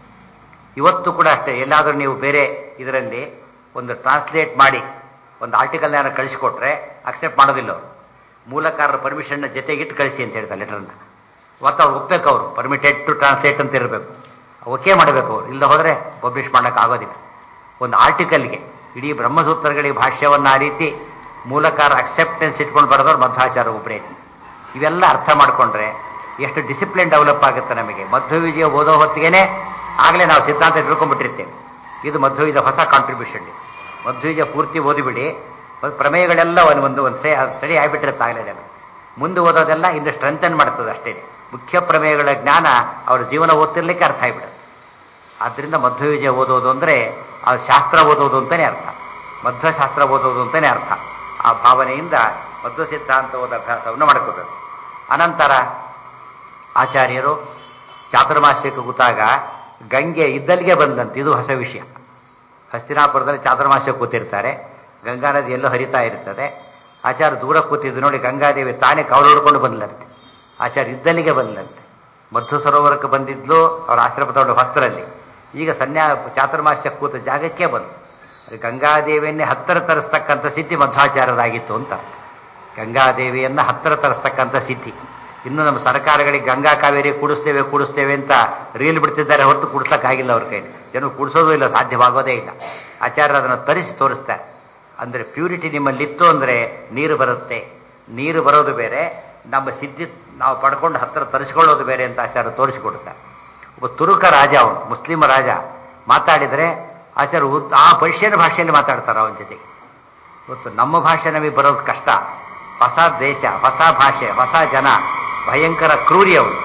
ಇವತ್ತು ಕೂಡ ಅಷ್ಟೇ ಎಲ್ಲಾದರೂ ನೀವು ಬೇರೆ ಇದರಲ್ಲಿ ಒಂದು ಟ್ರಾನ್ಸ್ಲೇಟ್ ಮಾಡಿ ಒಂದು ಆರ್ಟಿಕಲ್ ಯಾರು ಕಳಿಸಿಕೊಟ್ರೆ ಅಕ್ಸೆಪ್ಟ್ ಮಾಡೋದಿಲ್ಲ ಅವರು ಮೂಲಕಾರರ ಪರ್ಮಿಷನ್ನ ಜೊತೆಗಿಟ್ಟು ಕಳಿಸಿ ಅಂತ ಹೇಳ್ತಾರೆ ಲೆಟರ್ನ ಮತ್ತು ಅವ್ರು ಒಪ್ಬೇಕು ಅವರು ಪರ್ಮಿಟೆಡ್ ಟು ಟ್ರಾನ್ಸ್ಲೇಟ್ ಅಂತ ಇರಬೇಕು ಓಕೆ ಮಾಡಬೇಕು ಅವ್ರು ಇಲ್ಲ ಹೋದರೆ ಪಬ್ಲಿಷ್ ಮಾಡೋಕೆ ಆಗೋದಿಲ್ಲ ಒಂದು ಆರ್ಟಿಕಲ್ಗೆ ಇಡೀ ಬ್ರಹ್ಮಸೂತ್ರಗಳಿಗೆ ಭಾಷ್ಯವನ್ನು ಆ ರೀತಿ ಮೂಲಕಾರ ಅಕ್ಸೆಪ್ಟೆನ್ಸ್ ಇಟ್ಕೊಂಡು ಬರೆದವ್ರು ಮಧ್ವಾಚಾರ ಒಬ್ಬರೇ ಇವೆಲ್ಲ ಅರ್ಥ ಮಾಡಿಕೊಂಡ್ರೆ ಎಷ್ಟು ಡಿಸಿಪ್ಲಿನ್ ಡೆವಲಪ್ ಆಗುತ್ತೆ ನಮಗೆ ಮಧ್ವ ವಿಜಯ ಓದೋ ಹೊತ್ತಿಗೆನೆ ಆಗಲೇ ನಾವು ಸಿದ್ಧಾಂತ ತಿಳ್ಕೊಂಡ್ಬಿಟ್ಟಿರ್ತೇವೆ ಇದು ಮಧ್ವವಿಜಯ ಹೊಸ ಕಾಂಟ್ರಿಬ್ಯೂಷನ್ ಮಧ್ವವಿಜಯ ಪೂರ್ತಿ ಓದಿಬಿಡಿ ಒಂದು ಪ್ರಮೇಯಗಳೆಲ್ಲ ಒಂದು ಒಂದು ಒಂದು ಸರಿ ಆಗಿಬಿಟ್ಟಿರುತ್ತೆ ಆಗಲೇ ನಮಗೆ ಮುಂದೆ ಓದೋದೆಲ್ಲ ಇನ್ನು ಸ್ಟ್ರೆಂಥನ್ ಮಾಡ್ತದೆ ಅಷ್ಟೇ ಮುಖ್ಯ ಪ್ರಮೇಯಗಳ ಜ್ಞಾನ ಅವರ ಜೀವನ ಓದ್ತಿರ್ಲಿಕ್ಕೆ ಅರ್ಥ ಆಗಿಬಿಡುತ್ತೆ ಆದ್ದರಿಂದ ಮಧ್ವವಿಜಯ ಓದೋದು ಅಂದರೆ ಆ ಶಾಸ್ತ್ರ ಓದೋದು ಅಂತಲೇ ಅರ್ಥ ಮಧ್ವಶಾಸ್ತ್ರ ಓದೋದು ಅಂತಲೇ ಅರ್ಥ ಆ ಭಾವನೆಯಿಂದ ಮಧ್ವ ಸಿದ್ಧಾಂತ ಓದ ಅಭ್ಯಾಸವನ್ನು ಮಾಡ್ಕೋಬೇಕು ಅನಂತರ ಆಚಾರ್ಯರು ಚಾತುರ್ಮಾಸ್ಯಕ್ಕೆ ಕೂತಾಗ ಗಂಗೆ ಇದ್ದಲ್ಲಿಗೆ ಬಂದಂತೆ ಇದು ಹೊಸ ವಿಷಯ ಹಸ್ತಿನಾಪುರದಲ್ಲಿ ಚಾತುರ್ಮಾಸ್ಯ ಕೂತಿರ್ತಾರೆ ಗಂಗಾ ನದಿ ಎಲ್ಲೋ ಹರಿತಾ ಇರ್ತದೆ ಆಚಾರ್ಯ ದೂರ ಕೂತಿದ್ದು ನೋಡಿ ಗಂಗಾದೇವಿ ತಾನೇ ಕವಲು ಹೊಡ್ಕೊಂಡು ಬಂದ್ಲಂತೆ ಆಚಾರ್ಯ ಇದ್ದಲ್ಲಿಗೆ ಬಂದ್ಲಂತೆ ಮಧ್ವ ಸರೋವರಕ್ಕೆ ಬಂದಿದ್ಲು ಅವರ ಆಶ್ರಮ ತಗೊಂಡು ಹೊಸ್ತರಲ್ಲಿ ಈಗ ಸನ್ಯಾ ಚಾತುರ್ಮಾಸ್ಯ ಕೂತ ಜಾಗಕ್ಕೆ ಬಂದು ಗಂಗಾದೇವಿಯನ್ನೇ ಹತ್ತಿರ ತರಿಸ್ತಕ್ಕಂಥ ಸಿದ್ಧಿ ಮಧ್ವಾಚಾರ್ಯರಾಗಿತ್ತು ಅಂತ ಗಂಗಾದೇವಿಯನ್ನ ಹತ್ತಿರ ತರಿಸ್ತಕ್ಕಂಥ ಸಿದ್ಧಿ ಇನ್ನು ನಮ್ಮ ಸರ್ಕಾರಗಳಿಗೆ ಗಂಗಾ ಕಾವೇರಿ ಕೂಡಿಸ್ತೇವೆ ಕೂಡಿಸ್ತೇವೆ ಅಂತ ರೀಲ್ ಬಿಡ್ತಿದ್ದಾರೆ ಹೊರತು ಕೂಡಿಸ್ಲಕ್ಕಾಗಿಲ್ಲ ಅವ್ರ ಕೈಲಿ ಜನ ಕೂಡಿಸೋದು ಇಲ್ಲ ಸಾಧ್ಯವಾಗೋದೇ ಇಲ್ಲ ಆಚಾರ್ಯರು ಅದನ್ನು ತರಿಸಿ ತೋರಿಸ್ತಾರೆ ಅಂದರೆ ಪ್ಯೂರಿಟಿ ನಿಮ್ಮಲ್ಲಿತ್ತು ಅಂದರೆ ನೀರು ಬರುತ್ತೆ ನೀರು ಬರೋದು ಬೇರೆ ನಮ್ಮ ಸಿದ್ಧಿ ನಾವು ಪಡ್ಕೊಂಡು ಹತ್ತಿರ ತರಿಸ್ಕೊಳ್ಳೋದು ಬೇರೆ ಅಂತ ಆಚಾರ್ಯ ತೋರಿಸಿಕೊಡ್ತಾರೆ ಒಬ್ಬ ತುರುಕ ರಾಜ ಅವನು ಮುಸ್ಲಿಮ ರಾಜ ಮಾತಾಡಿದರೆ ಆಚಾರ್ಯ ಉದ್- ಆ ಪರ್ಷಿಯನ್ ಭಾಷೆಯಲ್ಲಿ ಮಾತಾಡ್ತಾರೆ ಅವನ ಜೊತೆಗೆ ಇವತ್ತು ನಮ್ಮ ಭಾಷೆ ನಮಗೆ ಬರೋದು ಕಷ್ಟ ಹೊಸ ದೇಶ ಹೊಸ ಭಾಷೆ ಹೊಸ ಜನ ಭಯಂಕರ ಕ್ರೂರಿ ಅವನು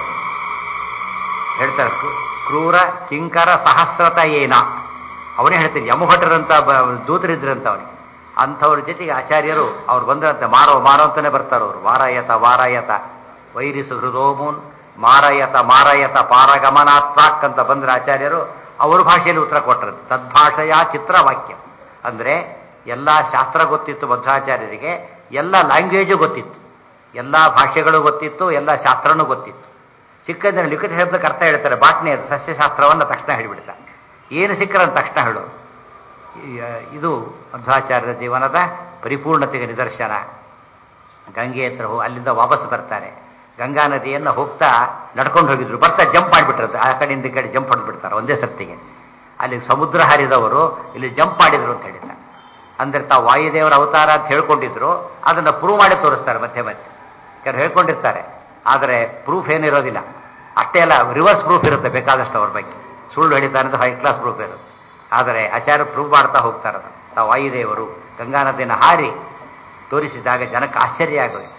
ಹೇಳ್ತಾರೆ ಕ್ರೂ- ಕ್ರೂರ ಕಿಂಕರ ಸಹಸ್ರತ ಏನ ಅವನೇ ಹೇಳ್ತೀನಿ ಯಮಭಟ್ರಂತ ಬ- ದೂತರಿದ್ರಂತ ಅವನಿಗೆ ಅಂಥವ್ರ ಜೊತೆಗೆ ಆಚಾರ್ಯರು ಅವ್ರು ಬಂದ್ರಂತೆ ಮಾರೋ ಮಾರೋ ಅಂತಾನೆ ಬರ್ತಾರೆ ಅವರು ವಾರಾಯತ ವಾರಾಯತ ವೈರಿಸು ಹೃದೋಮೂನ್ ಮಾರಾಯತ ಮಾರಾಯತ ಪಾರಗಮನಾತ್ವಾಕ್ ಅಂತ ಬಂದ್ರೆ ಆಚಾರ್ಯರು ಅವ್ರ ಭಾಷೆಯಲ್ಲಿ ಉತ್ತರ ಕೊಟ್ಟರಂತೆ ತದ್ಭಾಷೆಯ ಚಿತ್ರವಾಕ್ಯ ಅಂದ್ರೆ ಎಲ್ಲ ಶಾಸ್ತ್ರ ಗೊತ್ತಿತ್ತು ಮಧ್ವಾಚಾರ್ಯರಿಗೆ ಎಲ್ಲ ಲ್ಯಾಂಗ್ವೇಜು ಗೊತ್ತಿತ್ತು ಎಲ್ಲ ಭಾಷೆಗಳು ಗೊತ್ತಿತ್ತು ಎಲ್ಲ ಶಾಸ್ತ್ರನೂ ಗೊತ್ತಿತ್ತು ಸಿಕ್ಕಂದ್ರೆ ಲಿಖಿತ ಶಬ್ದಕ್ಕೆ ಅರ್ಥ ಹೇಳ್ತಾರೆ ಬಾಟ್ನಿ ಅದು ಸಸ್ಯಶಾಸ್ತ್ರವನ್ನು ತಕ್ಷಣ ಹೇಳಿಬಿಡ್ತಾರೆ ಏನು ಸಿಕ್ಕರ ತಕ್ಷಣ ಹೇಳೋದು ಈ- ಇದು ಮಧ್ವಾಚಾರ್ಯರ ಜೀವನದ ಪರಿಪೂರ್ಣತೆಗೆ ನಿದರ್ಶನ ಗಂಗೆ ಹತ್ರ ಹೋ ಅಲ್ಲಿಂದ ವಾಪಸ್ ಬರ್ತಾರೆ ಗಂಗಾ ನದಿಯನ್ನು ಹೋಗ್ತಾ ನಡ್ಕೊಂಡು ಹೋಗಿದ್ರು ಬರ್ತಾ ಜಂಪ್ ಮಾಡಿಬಿಟ್ರಂತೆ ಆ ಕಡೆಯಿಂದ ಈ ಕಡೆ ಜಂಪ್ ಹೊಡೆದ್ಬಿಡ್ತಾರೆ ಒಂದೇ ಸರ್ತಿಗೆ ಅಲ್ಲಿ ಸಮುದ್ರ ಹಾರಿದವರು ಇಲ್ಲಿ ಜಂಪ್ ಮಾಡಿದ್ರು ಅಂತ ಹೇಳಿದ್ದಾರೆ ಅಂದ್ರೆ ತಾವು ವಾಯುದೇವರ ಅವತಾರ ಅಂತ ಹೇಳ್ಕೊಂಡಿದ್ರು ಅದನ್ನ ಪ್ರೂವ್ ಮಾಡಿ ತೋರಿಸ್ತಾರೆ ಮತ್ತೆ ಮತ್ತೆ ಯಾರು ಹೇಳ್ಕೊಂಡಿರ್ತಾರೆ ಆದರೆ ಪ್ರೂಫ್ ಏನಿರೋದಿಲ್ಲ ಅಷ್ಟೇ ಅಲ್ಲ ರಿವರ್ಸ್ ಪ್ರೂಫ್ ಇರುತ್ತೆ ಬೇಕಾದಷ್ಟು ಅವ್ರ ಬಗ್ಗೆ ಸುಳ್ಳು ಹೇಳಿದ್ದಾರೆ ಅಂತ ಹೈ ಕ್ಲಾಸ್ ಪ್ರೂಫ್ ಇರುತ್ತೆ ಆದರೆ ಆಚಾರ್ಯ ಪ್ರೂವ್ ಮಾಡ್ತಾ ಹೋಗ್ತಾರೆ ಅದನ್ನು ತಾವು ವಾಯುದೇವರು ಗಂಗಾ ನದಿಯನ್ನು ಹಾರಿ ತೋರಿಸಿದಾಗ ಜನಕ್ಕೆ ಆಶ್ಚರ್ಯ ಆಗೋಯ್ತು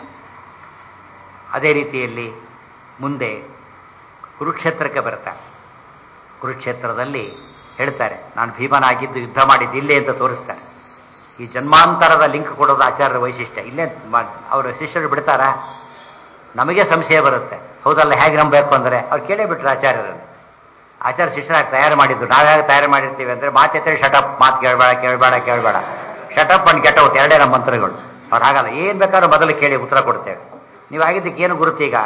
ಅದೇ ರೀತಿಯಲ್ಲಿ ಮುಂದೆ ಕುರುಕ್ಷೇತ್ರಕ್ಕೆ ಬರ್ತಾರೆ ಕುರುಕ್ಷೇತ್ರದಲ್ಲಿ ಹೇಳ್ತಾರೆ ನಾನು ಭೀಮನಾಗಿದ್ದು ಯುದ್ಧ ಮಾಡಿದ್ದು ಇಲ್ಲೇ ಅಂತ ತೋರಿಸ್ತಾರೆ ಈ ಜನ್ಮಾಂತರದ ಲಿಂಕ್ ಕೊಡೋದು ಆಚಾರ್ಯರ ವೈಶಿಷ್ಟ್ಯ ಇಲ್ಲೇ ಮಾ- ಅವರ ಶಿಷ್ಯರು ಬಿಡ್ತಾರಾ ನಮಗೆ ಸಂಶಯ ಬರುತ್ತೆ ಹೌದಲ್ಲ ಹೇಗೆ ನಂಬಬೇಕು ಅಂದರೆ ಅವ್ರು ಕೇಳೇ ಬಿಟ್ರು ಆಚಾರ್ಯರನ್ನು ಆಚಾರ್ಯ ಶಿಷ್ಯರಾಗಿ ತಯಾರು ಮಾಡಿದ್ದು ನಾವು ಹೇಗೆ ತಯಾರು ಮಾಡಿರ್ತೀವಿ ಅಂದರೆ ಮಾತೆತ್ತರೆ ಶಟಪ್ ಮಾತು ಕೇಳಬೇಡ ಕೇಳಬೇಡ ಕೇಳಬೇಡ ಶಟಪ್ ಅಂಡ್ ಗೆಟ್ ಔಟ್ ಎರಡೇ ನಮ್ಮ ಮಂತ್ರಗಳು ಅವ್ರು ಹಾಗಲ್ಲ ಏನು ಬೇಕಾದ್ರೂ ಮೊದಲು ಕೇಳಿ ಉತ್ತರ ಕೊಡ್ತೇವೆ ನೀವು ಆಗಿದ್ದಕ್ಕೆ ಏನು ಗುರುತು ಈಗ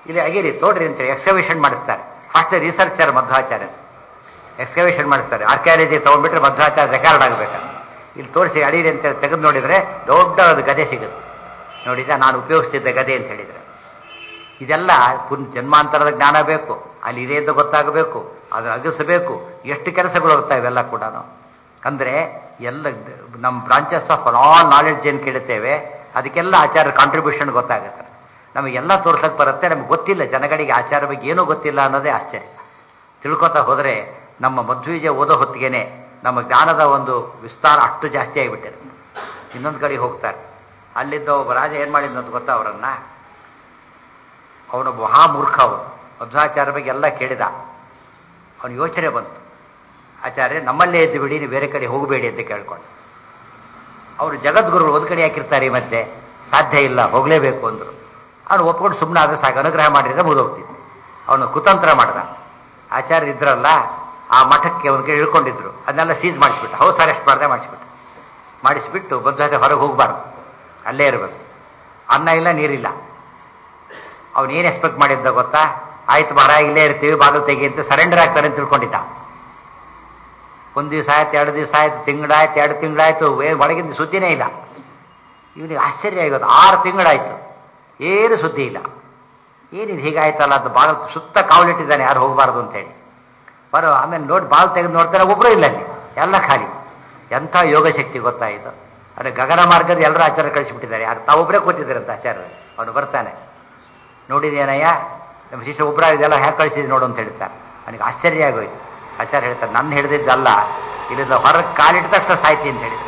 ಇಲ್ಲಿ ಅಗಿರಿ ತೋಡ್ರಿ ಅಂತೇಳಿ ಎಕ್ಸ್ಕವೇಷನ್ ಮಾಡಿಸ್ತಾರೆ ಫಸ್ಟ್ ರಿಸರ್ಚರ್ ಮಧ್ವಾಚಾರ್ಯ ಎಕ್ಸ್ಕವೇಷನ್ ಮಾಡಿಸ್ತಾರೆ ಆರ್ಕಿಯಾಲಜಿ ತಗೊಂಡ್ಬಿಟ್ರೆ ಮಧ್ವಾಚಾರ್ಯ ರೆಕಾರ್ಡ್ ಆಗಬೇಕು ಇಲ್ಲಿ ತೋರಿಸಿ ಅಡೀರಿ ಅಂತೇಳಿ ತೆಗೆದು ನೋಡಿದರೆ ದೊಡ್ಡ ಒಂದು ಗದೆ ಸಿಗುತ್ತೆ ನೋಡಿದ ನಾನು ಉಪಯೋಗಿಸ್ತಿದ್ದ ಗದೆ ಅಂತ ಹೇಳಿದರೆ ಇದೆಲ್ಲ ಪುನ್ ಜನ್ಮಾಂತರದ ಜ್ಞಾನ ಬೇಕು ಅಲ್ಲಿ ಇದೆ ಅಂತ ಗೊತ್ತಾಗಬೇಕು ಅದನ್ನು ಅಗಿಸಬೇಕು ಎಷ್ಟು ಕೆಲಸಗಳು ಹೋಗ್ತಾ ಇವೆಲ್ಲ ಕೂಡ ಅಂದರೆ ಎಲ್ಲ ನಮ್ಮ ಬ್ರಾಂಚಸ್ ಆಫ್ ಆಲ್ ನಾಲೆಡ್ಜ್ ಏನು ಕೇಳುತ್ತೇವೆ ಅದಕ್ಕೆಲ್ಲ ಆಚಾರ ಕಾಂಟ್ರಿಬ್ಯೂಷನ್ ಗೊತ್ತಾಗುತ್ತೆ ನಮಗೆಲ್ಲ ತೋರ್ಸಕ್ಕೆ ಬರುತ್ತೆ ನಮ್ಗೆ ಗೊತ್ತಿಲ್ಲ ಜನಗಳಿಗೆ ಆಚಾರ ಬಗ್ಗೆ ಏನೂ ಗೊತ್ತಿಲ್ಲ ಅನ್ನೋದೇ ಆಶ್ಚರ್ಯ ತಿಳ್ಕೊತಾ ಹೋದರೆ ನಮ್ಮ ಮಧ್ವೀಜ ಓದೋ ಹೊತ್ತಿಗೆನೆ ನಮ್ಮ ಜ್ಞಾನದ ಒಂದು ವಿಸ್ತಾರ ಅಷ್ಟು ಜಾಸ್ತಿ ಆಗಿಬಿಟ್ಟಿರುತ್ತೆ ಇನ್ನೊಂದು ಕಡೆ ಹೋಗ್ತಾರೆ ಅಲ್ಲಿದ್ದ ಒಬ್ಬ ರಾಜ ಏನು ಮಾಡಿದ್ನು ಅಂತ ಗೊತ್ತಾ ಅವರನ್ನ ಅವನು ಮಹಾಮೂರ್ಖ ಅವನು ಮಧ್ವಾಚಾರ್ಯ ಬಗ್ಗೆ ಎಲ್ಲ ಕೇಳಿದ ಅವನು ಯೋಚನೆ ಬಂತು ಆಚಾರ್ಯ ನಮ್ಮಲ್ಲೇ ಇದ್ದು ಬಿಡಿ ನೀವು ಬೇರೆ ಕಡೆ ಹೋಗಬೇಡಿ ಅಂತ ಕೇಳ್ಕೊಂಡು ಅವರು ಜಗದ್ಗುರುಗಳು ಒಂದು ಕಡೆ ಹಾಕಿರ್ತಾರೆ ಈ ಮಧ್ಯೆ ಸಾಧ್ಯ ಇಲ್ಲ ಹೋಗಲೇಬೇಕು ಅಂದರು ಅವನು ಒಪ್ಕೊಂಡು ಸುಮ್ಮನೆ ಆದರೆ ಸಾಕು ಅನುಗ್ರಹ ಮಾಡಿದ್ರೆ ಮುಗಿದೋಗ್ತಿತ್ತು ಅವನು ಕುತಂತ್ರ ಮಾಡ್ದ ಆಚಾರ್ಯ ಇದ್ರಲ್ಲ ಆ ಮಠಕ್ಕೆ ಅವನಿಗೆ ಇಳ್ಕೊಂಡಿದ್ರು ಅದನ್ನೆಲ್ಲ ಸೀಜ್ ಮಾಡಿಸ್ಬಿಟ್ಟು ಹೌಸ್ ಅರೆಸ್ಟ್ ಮಾಡದೆ ಮಾಡಿಸ್ಬಿಟ್ಟು ಮಾಡಿಸ್ಬಿಟ್ಟು ಬದ್ಧತೆ ಹೊರಗೆ ಹೋಗಬಾರ್ದು ಅಲ್ಲೇ ಇರಬೇಕು ಅನ್ನ ಇಲ್ಲ ನೀರಿಲ್ಲ ಅವನು ಏನು ಎಕ್ಸ್ಪೆಕ್ಟ್ ಮಾಡಿದ್ದ ಗೊತ್ತಾ ಆಯ್ತು ಮರ ಇಲ್ಲೇ ಇರ್ತೀವಿ ಬಾಗಿಲು ತೆಗಿ ಅಂತ ಸರೆಂಡರ್ ಆಗ್ತಾರೆ ಅಂತ ತಿಳ್ಕೊಂಡಿದ್ದ ಒಂದು ದಿವಸ ಆಯ್ತು ಎರಡು ದಿವಸ ಆಯ್ತು ತಿಂಗಳಾಯ್ತು ಎರಡು ತಿಂಗಳಾಯ್ತು ಒಳಗಿಂದ ಸುದ್ದಿನೇ ಇಲ್ಲ ಇವನಿಗೆ ಆಶ್ಚರ್ಯ ಆಗೋದು ಆರು ತಿಂಗಳಾಯ್ತು ಏನು ಸುದ್ದಿ ಇಲ್ಲ ಏನಿದು ಹೀಗಾಯ್ತಲ್ಲ ಅಂತ ಬಾಗಿಲು ಸುತ್ತ ಕಾವಲಿಟ್ಟಿದ್ದಾನೆ ಯಾರು ಹೋಗಬಾರ್ದು ಅಂತೇಳಿ ಬರೋ ಆಮೇಲೆ ನೋಡಿ ಬಾಗಿಲು ತೆಗೆದು ನೋಡ್ತಾರೆ ಒಬ್ಬರು ಇಲ್ಲ ಅಲ್ಲಿ ಎಲ್ಲ ಖಾಲಿ ಎಂಥ ಯೋಗ ಶಕ್ತಿ ಗೊತ್ತಾಯಿತು ಅಂದರೆ ಗಗನ ಮಾರ್ಗದ ಎಲ್ಲರೂ ಆಚಾರ ಕಳಿಸಿಬಿಟ್ಟಿದ್ದಾರೆ ಯಾರು ತಾವೊಬ್ಬರೇ ಕೂತಿದ್ದಾರಂತ ಆಚಾರ್ಯರು ಅವನು ಬರ್ತಾನೆ ನೋಡಿದೇನಯ್ಯ ನಮ್ಮ ಶಿಷ್ಯ ಒಬ್ಬರ ಇದೆಲ್ಲ ಹ್ಯಾಕ್ ಕಳಿಸಿದ್ ನೋಡು ಅಂತ ಹೇಳ್ತಾರೆ ನನಗೆ ಆಶ್ಚರ್ಯ ಆಗೋಯ್ತು ಆಚಾರ್ಯ ಹೇಳ್ತಾರೆ ನನ್ನ ಹಿಡಿದಿದ್ದಲ್ಲ ಇಲ್ಲಿಂದ ಹೊರಗೆ ಕಾಲಿಟ್ಟ ತಕ್ಷಣ ಸಾಯ್ತಿ ಅಂತ ಹೇಳಿದ್ರು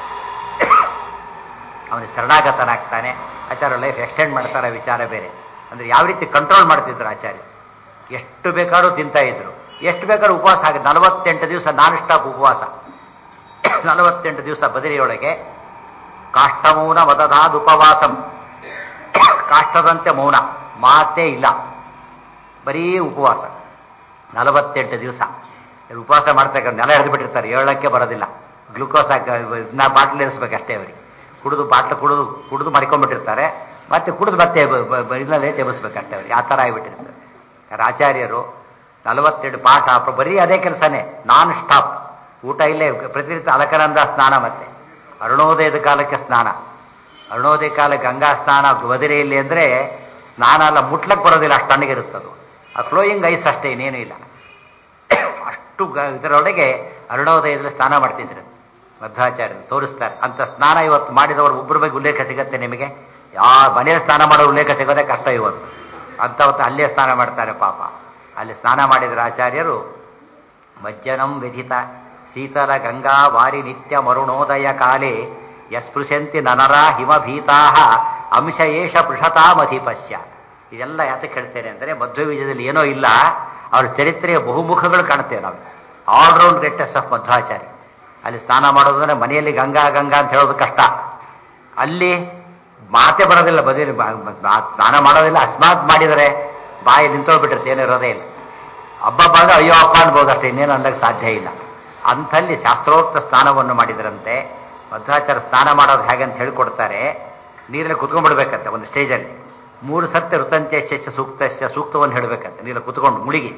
ಅವನು ಶರಣಾಗತನಾಗ್ತಾನೆ ಆಚಾರ್ಯ ಲೈಫ್ ಎಕ್ಸ್ಟೆಂಡ್ ಮಾಡ್ತಾರೆ ವಿಚಾರ ಬೇರೆ ಅಂದ್ರೆ ಯಾವ ರೀತಿ ಕಂಟ್ರೋಲ್ ಮಾಡ್ತಿದ್ರು ಆಚಾರ್ಯ ಎಷ್ಟು ಬೇಕಾದ್ರೂ ತಿಂತಾ ಇದ್ರು ಎಷ್ಟು ಬೇಕಾದ್ರೂ ಉಪವಾಸ ಆಗ ನಲವತ್ತೆಂಟು ದಿವಸ ನಾನ್ ಸ್ಟಾಪ್ ಉಪವಾಸ ನಲವತ್ತೆಂಟು ದಿವಸ ಬದರಿಯೊಳಗೆ ಕಾಷ್ಟಮೌನ ಮದದಾದ ಉಪವಾಸಂ ಕಾಷ್ಟದಂತೆ ಮೌನ ಮಾತೇ ಇಲ್ಲ ಬರೀ ಉಪವಾಸ ನಲವತ್ತೆಂಟು ದಿವಸ ಉಪವಾಸ ಮಾಡ್ತಾ ನೆಲ ಎಳೆದು ಬಿಟ್ಟಿರ್ತಾರೆ ಏಳಕ್ಕೆ ಬರೋದಿಲ್ಲ ಗ್ಲುಕೋಸ್ ಹಾಕಿ ನಾ ಬಾಟ್ಲ್ ಇರಿಸ್ಬೇಕಷ್ಟೇ ಅವರಿಗೆ ಕುಡಿದು ಬಾಟ್ಲು ಕುಡಿದು ಕುಡಿದು ಮಡ್ಕೊಂಡ್ಬಿಟ್ಟಿರ್ತಾರೆ ಮತ್ತೆ ಕುಡಿದು ಮತ್ತೆ ಇಲ್ಲದೆ ತೆಬಸ್ಬೇಕಷ್ಟೇ ಅವ್ರಿಗೆ ಆ ಥರ ಆಗಿಬಿಟ್ಟಿರ್ತಾರೆ ಯಾರು ಆಚಾರ್ಯರು ನಲವತ್ತೆರಡು ಪಾಠ ಬರೀ ಅದೇ ಕೆಲಸನೇ ನಾನ್ ಸ್ಟಾಪ್ ಊಟ ಇಲ್ಲೇ ಪ್ರತಿನಿತ್ಯ ಅಲಕನಂದ ಸ್ನಾನ ಮತ್ತೆ ಅರುಣೋದಯದ ಕಾಲಕ್ಕೆ ಸ್ನಾನ ಅರುಣೋದಯ ಕಾಲ ಗಂಗಾ ಸ್ನಾನ ಬದಿರೆಯಲ್ಲಿ ಅಂದರೆ ಸ್ನಾನ ಎಲ್ಲ ಮುಟ್ಲಕ್ಕೆ ಬರೋದಿಲ್ಲ ಅಷ್ಟು ತಣ್ಣಗಿರುತ್ತದು ಆ ಫ್ಲೋಯಿಂಗ್ ಐಸ್ ಅಷ್ಟೇ ಇನ್ನೇನು ಇಲ್ಲ ಅಷ್ಟು ಇದರೊಳಗೆ ಅರುಣೋದಯದಲ್ಲಿ ಸ್ನಾನ ಮಾಡ್ತಿದ್ರು ಮಧ್ವಾಚಾರ್ಯರು ತೋರಿಸ್ತಾರೆ ಅಂತ ಸ್ನಾನ ಇವತ್ತು ಮಾಡಿದವರು ಒಬ್ಬರ ಬಗ್ಗೆ ಉಲ್ಲೇಖ ಸಿಗತ್ತೆ ನಿಮಗೆ ಯಾವ ಮನೆಯಲ್ಲಿ ಸ್ನಾನ ಮಾಡೋ ಉಲ್ಲೇಖ ಸಿಗೋದೇ ಕಷ್ಟ ಇವತ್ತು ಅಂಥವತ್ತು ಅಲ್ಲೇ ಸ್ನಾನ ಮಾಡ್ತಾರೆ ಪಾಪ ಅಲ್ಲಿ ಸ್ನಾನ ಮಾಡಿದ್ರ ಆಚಾರ್ಯರು ಮಜ್ಜನಂ ವಿಧಿತ ಶೀತಲ ಗಂಗಾ ವಾರಿ ನಿತ್ಯ ಮರುಣೋದಯ ಕಾಲೇ ಯಸ್ಪೃಶಂತಿ ನನರ ಹಿಮಭೀತಾ ಅಂಶ ಏಷ ಪೃಷತಾಮಧಿಪಶ್ಯ ಇದೆಲ್ಲ ಯಾತಕ್ಕೆ ಹೇಳ್ತೇನೆ ಅಂದರೆ ಮಧ್ವ ಬೀಜದಲ್ಲಿ ಏನೋ ಇಲ್ಲ ಅವ್ರ ಚರಿತ್ರೆಯ ಬಹುಮುಖಗಳು ಕಾಣುತ್ತೇವೆ ನಾವು ಆಲ್ರೌಂಡ್ ಗ್ರೇಟೆಸ್ಟ್ ಆಫ್ ಮಧ್ವಾಚಾರ್ಯ ಅಲ್ಲಿ ಸ್ನಾನ ಮಾಡೋದಂದ್ರೆ ಮನೆಯಲ್ಲಿ ಗಂಗಾ ಗಂಗಾ ಅಂತ ಹೇಳೋದು ಕಷ್ಟ ಅಲ್ಲಿ ಮಾತೆ ಬರೋದಿಲ್ಲ ಬದಿಯಲ್ಲಿ ಸ್ನಾನ ಮಾಡೋದಿಲ್ಲ ಅಸ್ಮಾತ್ ಮಾಡಿದರೆ ಬಾಯಿ ನಿಂತೋಗ್ಬಿಟ್ಟಿರುತ್ತೆ ಏನೂ ಇರೋದೇ ಇಲ್ಲ ಹಬ್ಬ ಬಂದ್ರೆ ಅಯ್ಯೋ ಅಪ್ಪ ಅನ್ಬೋದು ಅಷ್ಟೇ ಇನ್ನೇನು ಅನ್ನಕ್ಕೆ ಸಾಧ್ಯ ಇಲ್ಲ ಅಂಥಲ್ಲಿ ಶಾಸ್ತ್ರೋಕ್ತ ಸ್ನಾನವನ್ನು ಮಾಡಿದರಂತೆ ಮಧ್ವಾಚಾರ ಸ್ನಾನ ಮಾಡೋದು ಹೇಗೆ ಅಂತ ಹೇಳಿಕೊಡ್ತಾರೆ ನೀರಲ್ಲಿ ಕುತ್ಕೊಂಡ್ಬಿಡ್ಬೇಕಂತೆ ಒಂದು ಸ್ಟೇಜಲ್ಲಿ ಮೂರು ಸರ್ತಿ ಋತಂತ್ಯಶ್ಚ ಸೂಕ್ತ ಸೂಕ್ತವನ್ನು ಹೇಳಬೇಕಂತೆ ನೀರಲ್ಲಿ ಕುತ್ಕೊಂಡು ಮುಳುಗಿ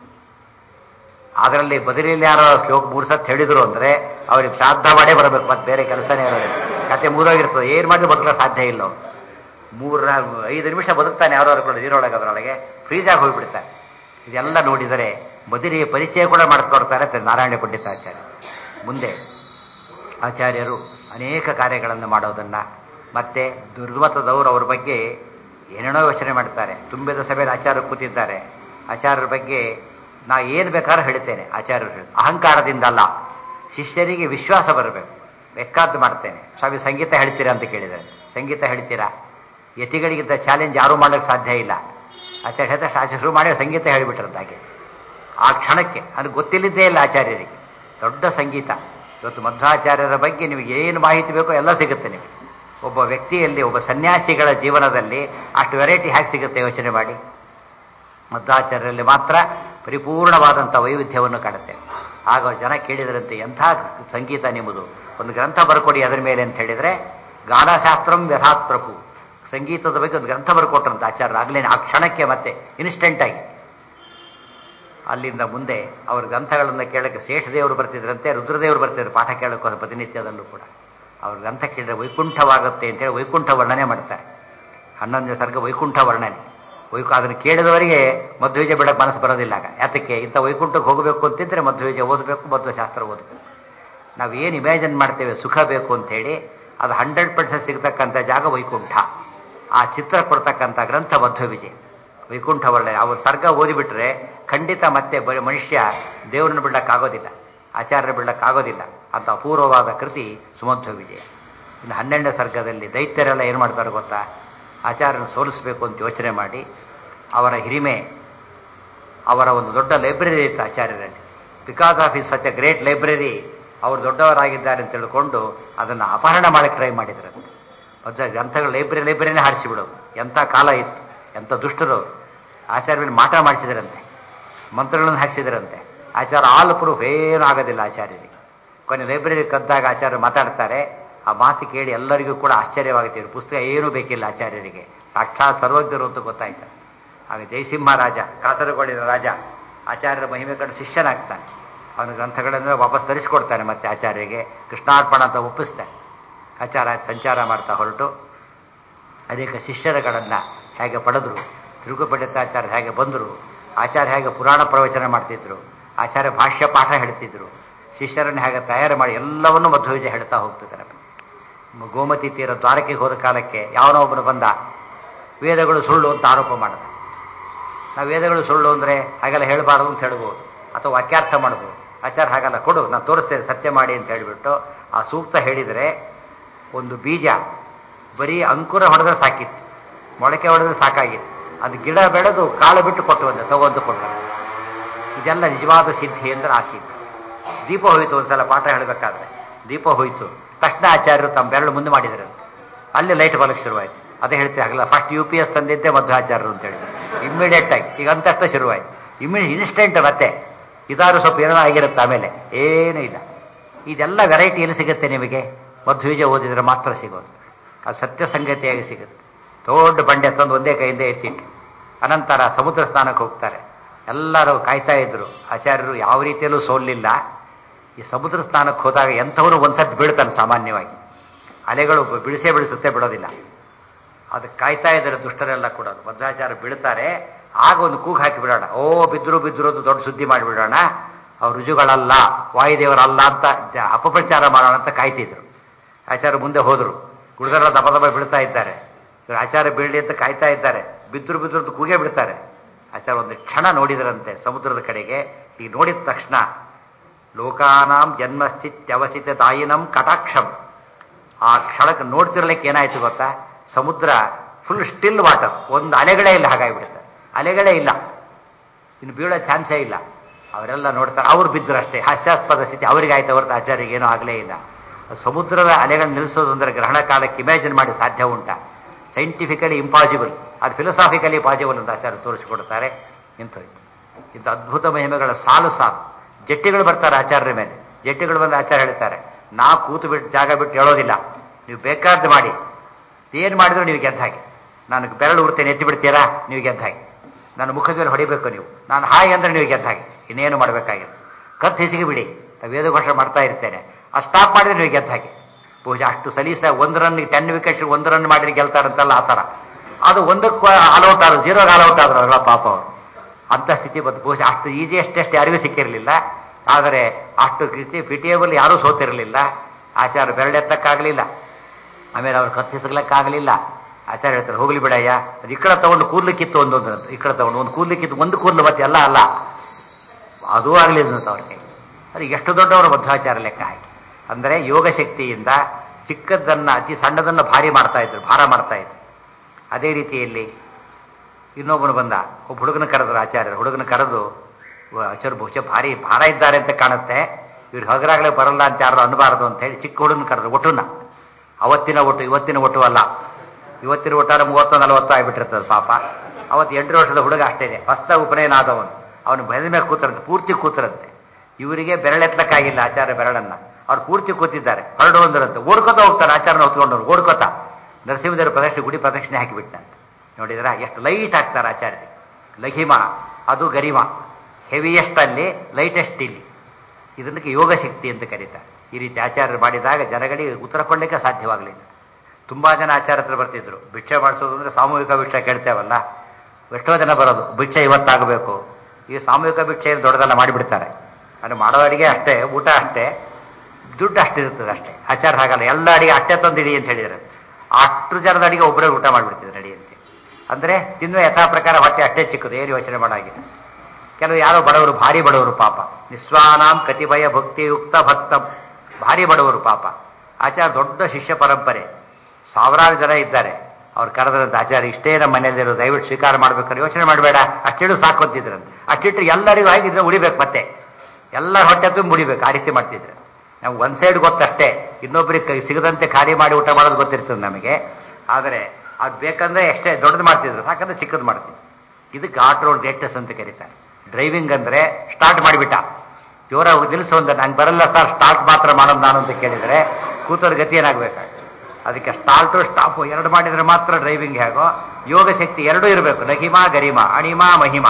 ಅದರಲ್ಲಿ ಬದರಿಯಲ್ಲಿ ಯಾರೋ ಶ್ಲೋಕ ಮೂರು ಸತ್ ಹೇಳಿದ್ರು ಅಂದ್ರೆ ಅವ್ರಿಗೆ ಶ್ರಾದ್ದ ಮಾಡೇ ಬರಬೇಕು ಮತ್ತೆ ಬೇರೆ ಕೆಲಸನೇ ಇರೋದಿಲ್ಲ ಕತೆ ಮೂರೋಗಿರ್ತದೆ ಏನು ಮಾಡಿದ್ರೆ ಬದುಕಲು ಸಾಧ್ಯ ಇಲ್ಲ ಅವ್ರು ಮೂರ ಐದು ನಿಮಿಷ ಬದುಕ್ತಾನೆ ಯಾರೋ ಕೂಡ ನೀರೊಳಗೆ ಅದರೊಳಗೆ ಫ್ರೀಜಾಗಿ ಹೋಗ್ಬಿಡ್ತಾರೆ ಇದೆಲ್ಲ ನೋಡಿದರೆ ಬದಿರಿಯ ಪರಿಚಯ ಕೂಡ ಮಾಡಿಸ್ಕೊಡ್ತಾರೆ ನಾರಾಯಣ ಪಂಡಿತಾಚಾರ್ಯ ಮುಂದೆ ಆಚಾರ್ಯರು ಅನೇಕ ಕಾರ್ಯಗಳನ್ನು ಮಾಡೋದನ್ನ ಮತ್ತೆ ದುರ್ಮತದವರು ಅವ್ರ ಬಗ್ಗೆ ಏನೇನೋ ಯೋಚನೆ ಮಾಡ್ತಾರೆ ತುಂಬಿದ ಸಭೆಯಲ್ಲಿ ಆಚಾರ್ಯ ಕೂತಿದ್ದಾರೆ ಆಚಾರ್ಯರ ಬಗ್ಗೆ ನಾ ಏನು ಬೇಕಾದ್ರೂ ಹೇಳ್ತೇನೆ ಆಚಾರ್ಯರು ಹೇಳಿ ಅಹಂಕಾರದಿಂದ ಅಲ್ಲ ಶಿಷ್ಯರಿಗೆ ವಿಶ್ವಾಸ ಬರಬೇಕು ಬೇಕಾದ್ದು ಮಾಡ್ತೇನೆ ಸ್ವಾಮಿ ಸಂಗೀತ ಹೇಳ್ತೀರಾ ಅಂತ ಕೇಳಿದರೆ ಸಂಗೀತ ಹೇಳ್ತೀರಾ ಯತಿಗಳಿಗಿಂತ ಚಾಲೆಂಜ್ ಯಾರೂ ಮಾಡೋಕ್ಕೆ ಸಾಧ್ಯ ಇಲ್ಲ ಆಚಾರ್ಯ ಹೇಳ್ತಾ ಆಚಾರ್ಯ ಶುರು ಮಾಡಿ ಸಂಗೀತ ಹೇಳಿಬಿಟ್ರಂತ ಹಾಗೆ ಆ ಕ್ಷಣಕ್ಕೆ ಅದು ಗೊತ್ತಿಲ್ಲದ್ದೇ ಇಲ್ಲ ಆಚಾರ್ಯರಿಗೆ ದೊಡ್ಡ ಸಂಗೀತ ಇವತ್ತು ಮಧ್ವಾಚಾರ್ಯರ ಬಗ್ಗೆ ನಿಮಗೆ ಏನು ಮಾಹಿತಿ ಬೇಕೋ ಎಲ್ಲ ಸಿಗುತ್ತೆ ನಿಮಗೆ ಒಬ್ಬ ವ್ಯಕ್ತಿಯಲ್ಲಿ ಒಬ್ಬ ಸನ್ಯಾಸಿಗಳ ಜೀವನದಲ್ಲಿ ಅಷ್ಟು ವೆರೈಟಿ ಹೇಗೆ ಸಿಗುತ್ತೆ ಯೋಚನೆ ಮಾಡಿ ಮಧ್ವಾಚಾರ್ಯರಲ್ಲಿ ಮಾತ್ರ ಪರಿಪೂರ್ಣವಾದಂಥ ವೈವಿಧ್ಯವನ್ನು ಕಾಣುತ್ತೆ ಆಗ ಜನ ಕೇಳಿದರಂತೆ ಎಂಥ ಸಂಗೀತ ನಿಮ್ಮದು ಒಂದು ಗ್ರಂಥ ಬರ್ಕೊಡಿ ಅದರ ಮೇಲೆ ಅಂತ ಹೇಳಿದರೆ ಗಾನಶಾಸ್ತ್ರಂ ಯಥಾತ್ ಪ್ರಭು ಸಂಗೀತದ ಬಗ್ಗೆ ಒಂದು ಗ್ರಂಥ ಬರ್ಕೊಟ್ರಂತ ಆಚಾರ್ಯರು ಆಗಲೇ ಆ ಕ್ಷಣಕ್ಕೆ ಮತ್ತೆ ಇನ್ಸ್ಟೆಂಟ್ ಆಗಿ ಅಲ್ಲಿಂದ ಮುಂದೆ ಅವ್ರ ಗ್ರಂಥಗಳನ್ನು ಕೇಳಕ್ಕೆ ಶೇಷದೇವರು ಬರ್ತಿದ್ರಂತೆ ರುದ್ರದೇವರು ಬರ್ತಿದ್ರು ಪಾಠ ಕೇಳಕ್ಕೆ ಪ್ರತಿನಿತ್ಯದಲ್ಲೂ ಕೂಡ ಅವ್ರ ಗ್ರಂಥ ಕೇಳಿದ್ರೆ ವೈಕುಂಠವಾಗುತ್ತೆ ಅಂತೇಳಿ ವೈಕುಂಠ ವರ್ಣನೆ ಮಾಡ್ತಾರೆ ಹನ್ನೊಂದನೇ ಸರ್ಗ ವೈಕುಂಠ ವರ್ಣನೆ ವೈಕು ಅದನ್ನು ಕೇಳಿದವರಿಗೆ ಮಧ್ವೀಜ ಬಿಡಕ್ಕೆ ಮನಸ್ಸು ಬರೋದಿಲ್ಲ ಆಗ ಯಾತಕ್ಕೆ ಇಂಥ ವೈಕುಂಠಕ್ಕೆ ಹೋಗಬೇಕು ಅಂತಿದ್ರೆ ಮಧ್ವೀಜ ಓದಬೇಕು ಮಧ್ವ ಶಾಸ್ತ್ರ ಓದಬೇಕು ನಾವು ಏನು ಇಮ್ಯಾಜಿನ್ ಮಾಡ್ತೇವೆ ಸುಖ ಬೇಕು ಅಂತೇಳಿ ಅದು ಹಂಡ್ರೆಡ್ ಪರ್ಸೆಂಟ್ ಸಿಗ್ತಕ್ಕಂಥ ಜಾಗ ವೈಕುಂಠ ಆ ಚಿತ್ರ ಕೊಡ್ತಕ್ಕಂಥ ಗ್ರಂಥ ಮಧ್ವ ವಿಜಯ ವೈಕುಂಠ ವರ್ಣನೆ ಅವ್ರ ಸರ್ಗ ಓದಿಬಿಟ್ರೆ ಖಂಡಿತ ಮತ್ತೆ ಬರೀ ಮನುಷ್ಯ ದೇವರನ್ನು ಬಿಡಕ್ಕಾಗೋದಿಲ್ಲ ಆಚಾರ್ಯ ಬಿಡಕ್ಕಾಗೋದಿಲ್ಲ ಅಂತ ಅಪೂರ್ವವಾದ ಕೃತಿ ಸುಮಧ್ವ ವಿಜಯ ಇನ್ನು ಹನ್ನೆರಡನೇ ಸರ್ಗದಲ್ಲಿ ದೈತ್ಯರೆಲ್ಲ ಏನು ಮಾಡ್ತಾರೆ ಗೊತ್ತಾ ಆಚಾರ್ಯನ ಸೋಲಿಸಬೇಕು ಅಂತ ಯೋಚನೆ ಮಾಡಿ ಅವರ ಹಿರಿಮೆ ಅವರ ಒಂದು ದೊಡ್ಡ ಲೈಬ್ರರಿ ಇತ್ತು ಆಚಾರ್ಯರಲ್ಲಿ because of is such a great library ಅವರು ದೊಡ್ಡವರಾಗಿದ್ದಾರೆ ಅಂತ ತಿಳ್ಕೊಂಡು ಅದನ್ನು ಅಪಹರಣ ಮಾಡಕ್ಕೆ ಟ್ರೈ ಮಾಡಿದ್ರು ಮಧ್ವ ಗ್ರಂಥಗಳು ಲೈಬ್ರರಿ ಲೈಬ್ರರಿನೇ ಹಾರಿಸಿಬಿಡೋದು ಎಂಥ ಕಾಲ ಇತ್ತು ಎಂಥ ದುಷ್ಟರು ಆಚಾರ್ಯ ಮಾಟ ಮಾಡಿಸಿದ್ರಂತೆ ಮಂತ್ರಗಳನ್ನು ಹಾಕಿಸಿದ್ರಂತೆ ಆಚಾರ ಆಲ್ ಪ್ರೂಫ್ ಏನೂ ಆಗೋದಿಲ್ಲ ಆಚಾರ್ಯರಿಗೆ ಕೊನೆ ಲೈಬ್ರರಿ ಕದ್ದಾಗ ಆಚಾರ್ಯ ಮಾತಾಡ್ತಾರೆ ಆ ಮಾತು ಕೇಳಿ ಎಲ್ಲರಿಗೂ ಕೂಡ ಆಶ್ಚರ್ಯವಾಗುತ್ತೆ ಇವ್ರ ಪುಸ್ತಕ ಏನೂ ಬೇಕಿಲ್ಲ ಆಚಾರ್ಯರಿಗೆ ಸಾಕ್ಷಾತ್ ಸರ್ವಜ್ಞರು ಅಂತ ಗೊತ್ತಾಯ್ತು ಆಗ ಜಯಸಿಂಹ ರಾಜ ಕಾಸರಗೋಡಿನ ರಾಜ ಆಚಾರ್ಯರ ಮಹಿಮೆ ಕಂಡು ಶಿಷ್ಯನಾಗ್ತಾನೆ ಅವನ ಗ್ರಂಥಗಳನ್ನ ವಾಪಸ್ ತರಿಸ್ಕೊಡ್ತಾನೆ ಮತ್ತೆ ಆಚಾರ್ಯರಿಗೆ ಕೃಷ್ಣಾರ್ಪಣ ಅಂತ ಒಪ್ಪಿಸ್ತಾನೆ ಆಚಾರ ಸಂಚಾರ ಮಾಡ್ತಾ ಹೊರಟು ಅನೇಕ ಶಿಷ್ಯರುಗಳನ್ನು ಹೇಗೆ ಪಡೆದರು ತಿರುಗುಪಂಡಿತಾಚಾರ್ಯ ಹೇಗೆ ಬಂದರು ಆಚಾರ್ಯ ಹೇಗೆ ಪುರಾಣ ಪ್ರವಚನ ಮಾಡ್ತಿದ್ರು ಆಚಾರ್ಯ ಭಾಷ್ಯ ಪಾಠ ಹೇಳ್ತಿದ್ರು ಶಿಷ್ಯರನ್ನು ಹೇಗೆ ತಯಾರು ಮಾಡಿ ಎಲ್ಲವನ್ನೂ ಮಧ್ವವಿಜಯ ಹೇಳ್ತಾ ಹೋಗ್ತಿದ್ದಾರೆ ಗೋಮತಿ ತೀರ ದ್ವಾರಕೆಗೆ ಹೋದ ಕಾಲಕ್ಕೆ ಯಾವನೋ ಒಬ್ಬನು ಬಂದ ವೇದಗಳು ಸುಳ್ಳು ಅಂತ ಆರೋಪ ಮಾಡಿದ ನಾವು ವೇದಗಳು ಸುಳ್ಳು ಅಂದರೆ ಹಾಗೆಲ್ಲ ಹೇಳಬಾರ್ದು ಅಂತ ಹೇಳ್ಬೋದು ಅಥವಾ ವಾಕ್ಯಾರ್ಥ ಮಾಡ್ಬೋದು ಆಚಾರ ಹಾಗಲ್ಲ ಕೊಡು ನಾನು ತೋರಿಸ್ತೇನೆ ಸತ್ಯ ಮಾಡಿ ಅಂತ ಹೇಳಿಬಿಟ್ಟು ಆ ಸೂಕ್ತ ಹೇಳಿದರೆ ಒಂದು ಬೀಜ ಬರೀ ಅಂಕುರ ಹೊಡೆದ್ರೆ ಸಾಕಿತ್ತು ಮೊಳಕೆ ಹೊಡೆದ್ರೆ ಸಾಕಾಗಿತ್ತು ಅದು ಗಿಡ ಬೆಳೆದು ಕಾಳು ಬಿಟ್ಟು ಕೊಟ್ಟು ಬಂದೆ ತಗೊಂಡು ಕೊಟ್ಟ ಇದೆಲ್ಲ ನಿಜವಾದ ಸಿದ್ಧಿ ಅಂದ್ರೆ ಆ ಸಿದ್ಧಿ ದೀಪ ಹೋಯಿತು ಒಂದ್ಸಲ ಪಾಠ ಹೇಳಬೇಕಾದ್ರೆ ದೀಪ ಹೋಯಿತು ತಕ್ಷಣ ಆಚಾರ್ಯರು ತಮ್ಮ ಬೆರಳು ಮುಂದೆ ಮಾಡಿದ್ರಂತೆ ಅಲ್ಲಿ ಲೈಟ್ ಬಲಕ್ಕೆ ಶುರುವಾಯಿತು ಅದೇ ಹೇಳ್ತೀವಿ ಆಗಲ್ಲ ಫಸ್ಟ್ ಯು ಪಿ ಎಸ್ ತಂದಿದ್ದೆ ಮಧ್ವಾಚಾರ್ಯರು ಅಂತ ಹೇಳಿದ್ರು ಇಮ್ಮಿಡಿಯೇಟ್ ಆಗಿ ಈಗ ಅಂತಷ್ಟ ಶುರುವಾಯಿತು ಇಮ್ಮಿಡಿಯೇಟ್ ಇನ್ಸ್ಟೆಂಟ್ ಮತ್ತೆ ಇದಾರು ಸ್ವಲ್ಪ ಏನೋ ಆಗಿರುತ್ತೆ ಆಮೇಲೆ ಏನೂ ಇಲ್ಲ ಇದೆಲ್ಲ ವೆರೈಟಿ ಎಲ್ಲಿ ಸಿಗುತ್ತೆ ನಿಮಗೆ ಮಧ್ವೀಜ ಓದಿದ್ರೆ ಮಾತ್ರ ಸಿಗೋದು ಅದು ಸತ್ಯ ಸಂಗತಿಯಾಗಿ ಸಿಗುತ್ತೆ ದೊಡ್ಡ ಬಂಡೆ ತಂದು ಒಂದೇ ಕೈಯಿಂದ ಎತ್ತಿಟ್ಟು ಅನಂತರ ಸಮುದ್ರ ಸ್ನಾನಕ್ಕೆ ಹೋಗ್ತಾರೆ ಎಲ್ಲರೂ ಕಾಯ್ತಾ ಇದ್ರು ಆಚಾರ್ಯರು ಯಾವ ರೀತಿಯಲ್ಲೂ ಸೋಲಿಲ್ಲ ಈ ಸಮುದ್ರ ಸ್ನಾನಕ್ಕೆ ಹೋದಾಗ ಎಂಥವರು ಒಂದ್ಸತಿ ಬೀಳ್ತಾನೆ ಸಾಮಾನ್ಯವಾಗಿ ಅಲೆಗಳು ಬಿಡಿಸೇ ಬಿಡಿಸುತ್ತೆ ಬಿಡೋದಿಲ್ಲ ಅದಕ್ಕೆ ಕಾಯ್ತಾ ಇದ್ದಾರೆ ದುಷ್ಟರೆಲ್ಲ ಕೂಡ ಮಧ್ವಾಚಾರ್ಯ ಬೀಳ್ತಾರೆ ಆಗ ಒಂದು ಕೂಗು ಹಾಕಿ ಬಿಡೋಣ ಓ ಬಿದ್ರು ಬಿದ್ರು ಅಂತ ದೊಡ್ಡ ಸುದ್ದಿ ಮಾಡಿಬಿಡೋಣ ಅವ್ರು ರುಜುಗಳಲ್ಲ ವಾಯುದೇವರಲ್ಲ ಅಂತ ಅಪಪ್ರಚಾರ ಮಾಡೋಣ ಅಂತ ಕಾಯ್ತಿದ್ರು ಆಚಾರ್ಯ ಮುಂದೆ ಹೋದ್ರು ಗುಡಿದರ ದಪ ದಪ ಬೀಳ್ತಾ ಇದ್ದಾರೆ ಇವ್ರು ಆಚಾರ್ಯ ಬೀಳಲಿ ಅಂತ ಕಾಯ್ತಾ ಇದ್ದಾರೆ ಬಿದ್ರು ಬಿದ್ರು ಅಂತ ಕೂಗೇ ಬಿಡ್ತಾರೆ ಆಚಾರ್ಯ ಒಂದು ಕ್ಷಣ ನೋಡಿದ್ರಂತೆ ಸಮುದ್ರದ ಕಡೆಗೆ ಈಗ ನೋಡಿದ ತಕ್ಷಣ ಲೋಕಾನಾಂ ಜನ್ಮಸ್ಥಿತ್ಯವಸಿತ ದಾಯಿನಂ ಕಟಾಕ್ಷಂ ಆ ಕ್ಷಣಕ್ಕೆ ನೋಡ್ತಿರ್ಲಿಕ್ಕೆ ಏನಾಯ್ತು ಗೊತ್ತಾ ಸಮುದ್ರ ಫುಲ್ ಸ್ಟಿಲ್ ವಾಟರ್ ಒಂದು ಅಲೆಗಳೇ ಇಲ್ಲ ಹಾಗಾಗಿಬಿಡುತ್ತೆ ಅಲೆಗಳೇ ಇಲ್ಲ ಇನ್ನು ಬೀಳೋ ಚಾನ್ಸೇ ಇಲ್ಲ ಅವರೆಲ್ಲ ನೋಡ್ತಾರೆ ಅವ್ರು ಬಿದ್ದರು ಅಷ್ಟೇ ಹಾಸ್ಯಾಸ್ಪದ ಸ್ಥಿತಿ ಅವರಿಗೆ ಆಯ್ತು ಹೊರತು ಆಚಾರ್ಯಗೆ ಏನೂ ಆಗಲೇ ಇಲ್ಲ ಸಮುದ್ರದ ಅಲೆಗಳನ್ನ ನಿಲ್ಲಿಸೋದು ಅಂದರೆ ಗ್ರಹಣ ಕಾಲಕ್ಕೆ ಇಮ್ಯಾಜಿನ್ ಮಾಡಿ ಸಾಧ್ಯ ಉಂಟ ಸೈಂಟಿಫಿಕಲಿ ಇಂಪಾಸಿಬಲ್ ಅದು ಫಿಲಸಾಫಿಕಲಿ ಪಾಸಿಬಲ್ ಅಂತ ಆಚಾರ್ಯ ತೋರಿಸಿಕೊಡ್ತಾರೆ ನಿಂತೋಯ್ತು ಇಂಥ ಅದ್ಭುತ ಮಹಿಮೆಗಳ ಸಾಲು ಸಾಲು ಜಟ್ಟಿಗಳು ಬರ್ತಾರೆ ಆಚಾರ್ಯರ ಮೇಲೆ ಜಟ್ಟಿಗಳು ಬಂದು ಆಚಾರ್ಯ ಹೇಳ್ತಾರೆ ನಾ ಕೂತು ಬಿಟ್ಟು ಜಾಗ ಬಿಟ್ಟು ಹೇಳೋದಿಲ್ಲ ನೀವು ಬೇಕಾದ್ದು ಮಾಡಿ ಏನು ಮಾಡಿದ್ರು ನೀವು ಗೆದ್ದ ಹಾಗೆ ನಾನು ಬೆರಳು ಉಡ್ತೇನೆ ಎತ್ತಿ ಬಿಡ್ತೀರಾ ನೀವು ಗೆದ್ದ ಹಾಗೆ ನನ್ನ ಮುಖದ ಮೇಲೆ ಹೊಡಿಬೇಕು ನೀವು ನಾನು ಹಾಯ್ ಅಂದ್ರೆ ನೀವು ಗೆದ್ದ ಹಾಗೆ ಇನ್ನೇನು ಮಾಡಬೇಕಾಗಿದೆ ಕತ್ತು ಹಿಸಿಗೆ ಬಿಡಿ ವೇದಘೋಷ ಮಾಡ್ತಾ ಇರ್ತೇನೆ ಆ ಸ್ಟಾಪ್ ಮಾಡಿದ್ರೆ ನೀವು ಗೆದ್ದ ಹಾಗೆ ಬಹುಶಃ ಅಷ್ಟು ಸಲೀಸ ಒಂದು ರನ್ ಟೆನ್ ವಿಕೆಟ್ಸ್ ಒಂದು ರನ್ ಮಾಡಿದ್ರೆ ಗೆಲ್ತಾರಂತಲ್ಲ ಆ ಥರ ಅದು ಒಂದಕ್ಕೆ ಆಲ್ಔಟ್ ಆದ್ರು ಜೀರೋಗೆ ಆಲ್ಔಟ್ ಆದ್ರು ಅಲ್ಲ ಪಾಪ ಅವರು ಅಂಥ ಸ್ಥಿತಿ ಬಂತು ಬಹುಶಃ ಅಷ್ಟು ಈಜಿಯೆಸ್ಟ್ ಟೆಸ್ಟ್ ಯಾರಿಗೂ ಸಿಕ್ಕಿರಲಿಲ್ಲ ಆದರೆ ಅಷ್ಟು ಕೃತಿ ಪಿಟಿಯಬಲ್ ಯಾರೂ ಸೋತಿರಲಿಲ್ಲ ಆಚಾರ ಬೆರಳೆತ್ತಕ್ಕಾಗಲಿಲ್ಲ ಆಮೇಲೆ ಅವ್ರು ಕತ್ತಿಸಲಿಕ್ಕಾಗಲಿಲ್ಲ ಆಚಾರ್ಯ ಹೇಳ್ತಾರೆ ಹೋಗ್ಲಿ ಬಿಡಯ್ಯ ಅದು ಈ ಕಡೆ ತಗೊಂಡು ಕೂದ್ಲಿಕ್ಕಿತ್ತು ಒಂದೊಂದು ಈ ಕಡೆ ತಗೊಂಡು ಒಂದು ಕೂದ್ಲಿಕ್ಕಿತ್ತು ಒಂದು ಕೂದಲು ಮತ್ತೆ ಎಲ್ಲ ಅಲ್ಲ ಅದೂ ಆಗಲಿಲ್ಲ ಅಂತ ಅವ್ರಿಗೆ ಅದು ಎಷ್ಟು ದೊಡ್ಡವರ ಮಧ್ವಾಚಾರ ಲೆಕ್ಕ ಹಾಕಿ ಅಂದರೆ ಯೋಗ ಶಕ್ತಿಯಿಂದ ಚಿಕ್ಕದನ್ನು ಅತಿ ಸಣ್ಣದನ್ನು ಭಾರಿ ಮಾಡ್ತಾ ಇದ್ರು ಭಾರ ಮಾಡ್ತಾ ಇದ್ರು ಅದೇ ರೀತಿಯಲ್ಲಿ ಇನ್ನೊಬ್ಬನು ಬಂದ ಒಬ್ಬ ಹುಡುಗನ ಕರೆದ್ರು ಆಚಾರ್ಯರು ಹುಡುಗನ ಕರೆದು ಆಚಾರ್ಯ ಬಹುಶಃ ಭಾರಿ ಭಾರ ಇದ್ದಾರೆ ಅಂತ ಕಾಣುತ್ತೆ ಇವ್ರು ಹಗರಾಗಲೇ ಬರಲ್ಲ ಅಂತ ಯಾರು ಅನ್ನಬಾರದು ಅಂತ ಹೇಳಿ ಚಿಕ್ಕ ಹುಡುಗನ ಕರೆದ್ರು ಒಟ್ಟುನ ಅವತ್ತಿನ ಒಟ್ಟು ಇವತ್ತಿನ ಒಟ್ಟು ಅಲ್ಲ ಇವತ್ತಿನ ಒಟ್ಟಾರೆ ಮೂವತ್ತು ನಲವತ್ತು ಆಗಿಬಿಟ್ಟಿರ್ತದೆ ಪಾಪ ಅವತ್ತು ಎಂಟು ವರ್ಷದ ಹುಡುಗ ಅಷ್ಟೇ ಹೊಸ್ತಾಗ ಉಪನಯನ ಆದವನು ಅವನು ಬೆಳೆದ ಮೇಲೆ ಕೂತರಂತೆ ಪೂರ್ತಿ ಕೂತರಂತೆ ಇವರಿಗೆ ಬೆರಳೆತ್ತಕ್ಕಾಗಿಲ್ಲ ಆಚಾರ್ಯ ಬೆರಳನ್ನ ಅವ್ರು ಪೂರ್ತಿ ಕೂತಿದ್ದಾರೆ ಹೊರಡು ಒಂದರಂತೆ ಓಡ್ಕೋತಾ ಹೋಗ್ತಾರೆ ಆಚಾರನ ಹೊತ್ಕೊಂಡವ್ರು ಓಡ್ಕೋತಾ ನರಸಿಂಹದೇವರ ಪ್ರದಕ್ಷಿಣೆ ಗುಡಿ ಪ್ರದಕ್ಷಿಣೆ ಹಾಕಿಬಿಟ್ಟಂತೆ ನೋಡಿದ್ರ ಎಷ್ಟು ಲೈಟ್ ಹಾಕ್ತಾರೆ ಆಚಾರ್ಯ ಲಘಿಮ ಅದು ಗರಿಮ ಹೆವಿಯೆಸ್ಟ್ ಅಲ್ಲಿ ಲೈಟೆಸ್ಟ್ ಇಲ್ಲಿ ಇದಕ್ಕೆ ಯೋಗ ಶಕ್ತಿ ಅಂತ ಕರೀತಾರೆ ಈ ರೀತಿ ಆಚಾರ್ಯರು ಮಾಡಿದಾಗ ಜನಗಳಿಗೆ ಉತ್ತರ ಕೊಡಲಿಕ್ಕೆ ಸಾಧ್ಯವಾಗಲಿಲ್ಲ ತುಂಬಾ ಜನ ಆಚಾರ ಹತ್ರ ಬರ್ತಿದ್ರು ಭಿಕ್ಷೆ ಮಾಡಿಸೋದು ಅಂದ್ರೆ ಸಾಮೂಹಿಕ ಭಿಕ್ಷೆ ಕೇಳ್ತೇವಲ್ಲ ಎಷ್ಟೋ ಜನ ಬರೋದು ಭಿಕ್ಷೆ ಇವತ್ತಾಗಬೇಕು ಈ ಸಾಮೂಹಿಕ ಭಿಕ್ಷೆ ದೊಡ್ಡದೆಲ್ಲ ಮಾಡಿಬಿಡ್ತಾರೆ ಅದು ಮಾಡೋ ಅಡಿಗೆ ಅಷ್ಟೇ ಊಟ ಅಷ್ಟೇ ದುಡ್ಡು ಅಷ್ಟಿರ್ತದೆ ಅಷ್ಟೇ ಆಚಾರ ಹಾಗಲ್ಲ ಎಲ್ಲ ಅಡಿಗೆ ಅಷ್ಟೇ ತಂದಿಡಿ ಅಂತ ಹೇಳಿದ್ರೆ ಅಷ್ಟು ಜನದ ಅಡಿಗೆ ಒಬ್ಬರೇ ಊಟ ಮಾಡಿಬಿಡ್ತಿದ್ರು ನಡಿಯಂತೆ ಅಂದ್ರೆ ತಿನ್ನುವ ಯಥಾ ಪ್ರಕಾರ ಹೊಟ್ಟೆ ಅಷ್ಟೇ ಚಿಕ್ಕದು ಏನು ಯೋಚನೆ ಮಾಡಾಗಿಲ್ಲ ಕೆಲವು ಯಾರೋ ಬಡವರು ಭಾರಿ ಬಡವರು ಪಾಪ ನಿಸ್ವಾನಾಂ ಕತಿಭಯ ಭಕ್ತಿಯುಕ್ತ ಭಕ್ತಂ ಭಾರಿ ಬಡವರು ಪಾಪ ಆಚಾರ ದೊಡ್ಡ ಶಿಷ್ಯ ಪರಂಪರೆ ಸಾವಿರಾರು ಜನ ಇದ್ದಾರೆ ಅವ್ರು ಕರೆದ್ರಂತ ಆಚಾರ್ಯ ಇಷ್ಟೇ ನಮ್ಮ ಮನೆಯಲ್ಲಿರೋ ದಯವಿಟ್ಟು ಸ್ವೀಕಾರ ಮಾಡ್ಬೇಕಾದ್ರೆ ಯೋಚನೆ ಮಾಡಬೇಡ ಅಷ್ಟಿಡು ಸಾಕು ಅಂತಿದ್ರಂತೆ ಅಷ್ಟಿಟ್ಟು ಎಲ್ಲರಿಗೂ ಆಗಿದ್ರೆ ಉಳಿಬೇಕು ಮತ್ತೆ ಎಲ್ಲರ ಹೊಟ್ಟೆ ತುಂಬ ಮುಡಿಬೇಕು ಆ ರೀತಿ ಮಾಡ್ತಿದ್ರು ನಮ್ಗೆ ಒಂದ್ ಸೈಡ್ ಗೊತ್ತಷ್ಟೇ ಇನ್ನೊಬ್ರಿಗೆ ಸಿಗದಂತೆ ಖಾಲಿ ಮಾಡಿ ಊಟ ಮಾಡೋದು ಗೊತ್ತಿರ್ತದೆ ನಮಗೆ ಆದರೆ ಅದು ಬೇಕಂದ್ರೆ ಎಷ್ಟೇ ದೊಡ್ಡದು ಮಾಡ್ತಿದ್ರು ಸಾಕಂದ್ರೆ ಚಿಕ್ಕದು ಮಾಡ್ತಿದ್ರು ಇದಕ್ಕೆ ಆಟ್ ರೋಡ್ ಗ್ರೇಟೆಸ್ ಅಂತ ಕರೀತಾರೆ ಡ್ರೈವಿಂಗ್ ಅಂದ್ರೆ ಸ್ಟಾರ್ಟ್ ಮಾಡಿಬಿಟ್ಟ ಜೋರಾಗಿ ನಿಲ್ಲಿಸು ಅಂದ್ರೆ ನಂಗೆ ಬರಲ್ಲ ಸರ್ ಸ್ಟಾರ್ಟ್ ಮಾತ್ರ ಮಾಡೋದು ನಾನು ಅಂತ ಕೇಳಿದ್ರೆ ಕೂತೋರ್ ಗತಿ ಏನಾಗಬೇಕಾಗ ಅದಕ್ಕೆ ಸ್ಟಾರ್ಟು ಸ್ಟಾಪು ಎರಡು ಮಾಡಿದ್ರೆ ಮಾತ್ರ ಡ್ರೈವಿಂಗ್ ಹೇಗೋ ಯೋಗ ಶಕ್ತಿ ಎರಡೂ ಇರಬೇಕು ಲಘಿಮಾ ಗರಿಮಾ ಅಣಿಮಾ ಮಹಿಮಾ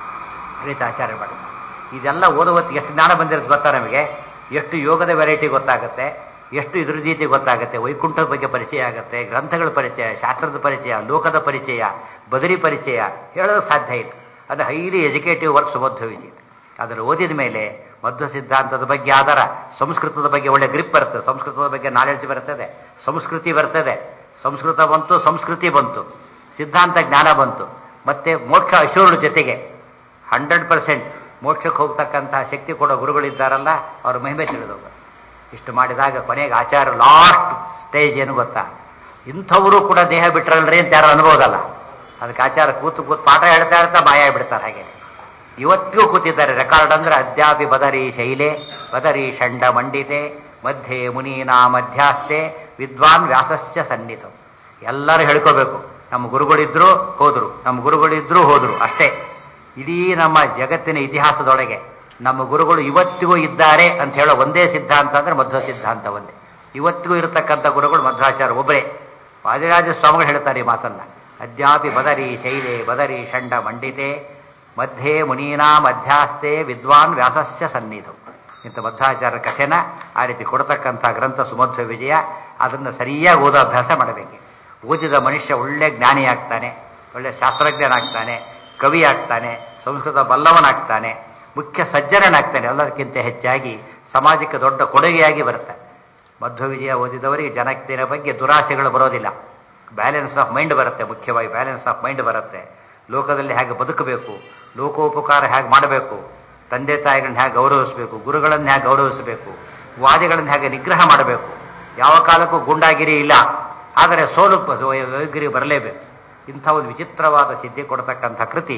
ರೀತಿ ಆಚಾರ್ಯ ಮಾಡಿ ಇದೆಲ್ಲ ಓದುವತ್ತಿಗೆ ಎಷ್ಟು ಜ್ಞಾನ ಬಂದಿರೋದು ಗೊತ್ತಾ ನಮಗೆ ಎಷ್ಟು ಯೋಗದ ವೆರೈಟಿ ಗೊತ್ತಾಗುತ್ತೆ ಎಷ್ಟು ಇದ್ರ ರೀತಿ ಗೊತ್ತಾಗುತ್ತೆ ವೈಕುಂಠದ ಬಗ್ಗೆ ಪರಿಚಯ ಆಗುತ್ತೆ ಗ್ರಂಥಗಳ ಪರಿಚಯ ಶಾಸ್ತ್ರದ ಪರಿಚಯ ಲೋಕದ ಪರಿಚಯ ಬದರಿ ಪರಿಚಯ ಹೇಳೋದು ಸಾಧ್ಯ ಇಲ್ಲ ಅದು highly educative works Madhva Vijaya ಅದನ್ನು ಓದಿದ ಮೇಲೆ ಮಧ್ವ ಸಿದ್ಧಾಂತದ ಬಗ್ಗೆ ಆಧಾರ ಸಂಸ್ಕೃತದ ಬಗ್ಗೆ ಒಳ್ಳೆ ಗ್ರಿಪ್ ಬರ್ತದೆ ಸಂಸ್ಕೃತದ ಬಗ್ಗೆ ನಾಲೆಡ್ಜ್ ಬರ್ತದೆ ಸಂಸ್ಕೃತಿ ಬರ್ತದೆ ಸಂಸ್ಕೃತ ಬಂತು ಸಂಸ್ಕೃತಿ ಬಂತು ಸಿದ್ಧಾಂತ ಜ್ಞಾನ ಬಂತು ಮತ್ತೆ ಮೋಕ್ಷ ಅಶೂರ್ಣ ಜೊತೆಗೆ ಹಂಡ್ರೆಡ್ ಪರ್ಸೆಂಟ್ ಮೋಕ್ಷಕ್ಕೆ ಹೋಗ್ತಕ್ಕಂತಹ ಶಕ್ತಿ ಕೊಡೋ ಗುರುಗಳಿದ್ದಾರಲ್ಲ ಅವ್ರ ಮಹಿಮೆ ತಿಳಿದವರು ಇಷ್ಟು ಮಾಡಿದಾಗ ಕೊನೆಗೆ ಆಚಾರ ಲಾಸ್ಟ್ ಸ್ಟೇಜ್ ಏನು ಗೊತ್ತಾ ಇಂಥವರು ಕೂಡ ದೇಹ ಬಿಟ್ಟರಲ್ರಿ ಅಂತ ಯಾರು ಅನ್ಬೋದಲ್ಲ ಅದಕ್ಕೆ ಆಚಾರ ಕೂತು ಕೂತು ಪಾಠ ಹೇಳ್ತಾ ಹೇಳ್ತಾ ಮಾಯ ಬಿಡ್ತಾರೆ ಹಾಗೆ ಇವತ್ತಿಗೂ ಕೂತಿದ್ದಾರೆ ರೆಕಾರ್ಡ್ ಅಂದ್ರೆ ಅದ್ಯಾಪಿ ಬದರಿ ಶೈಲೆ ಬದರಿ ಷಂಡ ಮಂಡಿತೆ ಮಧ್ಯೆ ಮುನೀನಾ ಮಧ್ಯಾಸ್ತೆ ವಿದ್ವಾನ್ ವ್ಯಾಸಸ್ಯ ಸನ್ನಿಧ ಎಲ್ಲರೂ ಹೇಳ್ಕೋಬೇಕು ನಮ್ಮ ಗುರುಗಳಿದ್ರು ಹೋದ್ರು ನಮ್ಮ ಗುರುಗಳಿದ್ರು ಹೋದ್ರು ಅಷ್ಟೇ ಇಡೀ ನಮ್ಮ ಜಗತ್ತಿನ ಇತಿಹಾಸದೊಳಗೆ ನಮ್ಮ ಗುರುಗಳು ಇವತ್ತಿಗೂ ಇದ್ದಾರೆ ಅಂತ ಹೇಳೋ ಒಂದೇ ಸಿದ್ಧಾಂತ ಅಂದ್ರೆ ಮಧ್ವ ಸಿದ್ಧಾಂತ ಒಂದೇ ಇವತ್ತಿಗೂ ಇರತಕ್ಕಂಥ ಗುರುಗಳು ಮಧ್ವಾಚಾರ ಒಬ್ಬರೇ ವಾದಿರಾಜ ಸ್ವಾಮಿಗಳು ಹೇಳ್ತಾರೆ ಈ ಮಾತನ್ನ ಅದ್ಯಾಪಿ ಬದರಿ ಶೈಲೆ ಬದರಿ ಷಂಡ ಮಂಡಿತೆ ಮಧ್ಯೆ ಮುನೀನಾ ಮಧ್ಯಾಸ್ತೆ ವಿದ್ವಾನ್ ವ್ಯಾಸಸ್ಯ ಸನ್ನಿಧವು ಇಂಥ ಮಧ್ವಾಚಾರ್ಯ ಕಥೆನ ಆ ರೀತಿ ಕೊಡತಕ್ಕಂಥ ಗ್ರಂಥ ಸುಮಧ್ವ ವಿಜಯ ಅದನ್ನು ಸರಿಯಾಗಿ ಓದೋ ಅಭ್ಯಾಸ ಮಾಡಬೇಕು ಓದಿದ ಮನುಷ್ಯ ಒಳ್ಳೆ ಜ್ಞಾನಿ ಆಗ್ತಾನೆ ಒಳ್ಳೆ ಶಾಸ್ತ್ರಜ್ಞನಾಗ್ತಾನೆ ಕವಿ ಆಗ್ತಾನೆ ಸಂಸ್ಕೃತ ಬಲ್ಲವನಾಗ್ತಾನೆ ಮುಖ್ಯ ಸಜ್ಜನನಾಗ್ತಾನೆ ಎಲ್ಲದಕ್ಕಿಂತ ಹೆಚ್ಚಾಗಿ ಸಮಾಜಕ್ಕೆ ದೊಡ್ಡ ಕೊಡುಗೆಯಾಗಿ ಬರುತ್ತೆ ಮಧ್ವ ವಿಜಯ ಓದಿದವರಿಗೆ ಜನಕ್ತಿನ ಬಗ್ಗೆ ದುರಾಸೆಗಳು ಬರೋದಿಲ್ಲ ಬ್ಯಾಲೆನ್ಸ್ ಆಫ್ ಮೈಂಡ್ ಬರುತ್ತೆ ಮುಖ್ಯವಾಗಿ ಬ್ಯಾಲೆನ್ಸ್ ಆಫ್ ಮೈಂಡ್ ಬರುತ್ತೆ ಲೋಕದಲ್ಲಿ ಹೇಗೆ ಬದುಕಬೇಕು ಲೋಕೋಪಕಾರ ಹೇಗೆ ಮಾಡಬೇಕು ತಂದೆ ತಾಯಿಗಳನ್ನ ಹೇಗೆ ಗೌರವಿಸಬೇಕು ಗುರುಗಳನ್ನು ಹೇಗೆ ಗೌರವಿಸಬೇಕು ವಾದಿಗಳನ್ನು ಹೇಗೆ ನಿಗ್ರಹ ಮಾಡಬೇಕು ಯಾವ ಕಾಲಕ್ಕೂ ಗುಂಡಾಗಿರಿ ಇಲ್ಲ ಆದರೆ ಸೋಲು ವೈಗಿರಿ ಬರಲೇಬೇಕು ಇಂಥ ಒಂದು ವಿಚಿತ್ರವಾದ ಸಿದ್ಧಿ ಕೊಡತಕ್ಕಂಥ ಕೃತಿ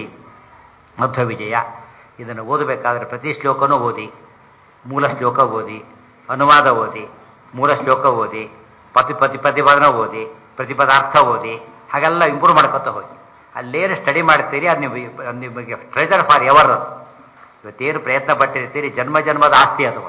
ಮಧ್ವ ವಿಜಯ ಇದನ್ನು ಓದಬೇಕಾದ್ರೆ ಪ್ರತಿ ಶ್ಲೋಕನೂ ಓದಿ ಮೂಲ ಶ್ಲೋಕ ಓದಿ ಅನುವಾದ ಓದಿ ಮೂಲ ಶ್ಲೋಕ ಓದಿ ಪ್ರತಿ ಪ್ರತಿ ಪ್ರತಿಪಾದನ ಓದಿ ಪ್ರತಿಪದಾರ್ಥ ಓದಿ ಹಾಗೆಲ್ಲ ಇಂಪ್ರೂವ್ ಮಾಡ್ಕೊತ ಹೋಗಿ ಅಲ್ಲೇನು ಸ್ಟಡಿ ಮಾಡ್ತೀರಿ ಅದು ನೀವು ಅದು ನಿಮಗೆ ಟ್ರೆಜರ್ ಫಾರ್ ಎವರ್ ಅದು ಇವತ್ತೇನು ಪ್ರಯತ್ನ ಪಟ್ಟಿರ್ತೀರಿ ಜನ್ಮ ಜನ್ಮದ ಆಸ್ತಿ ಅದು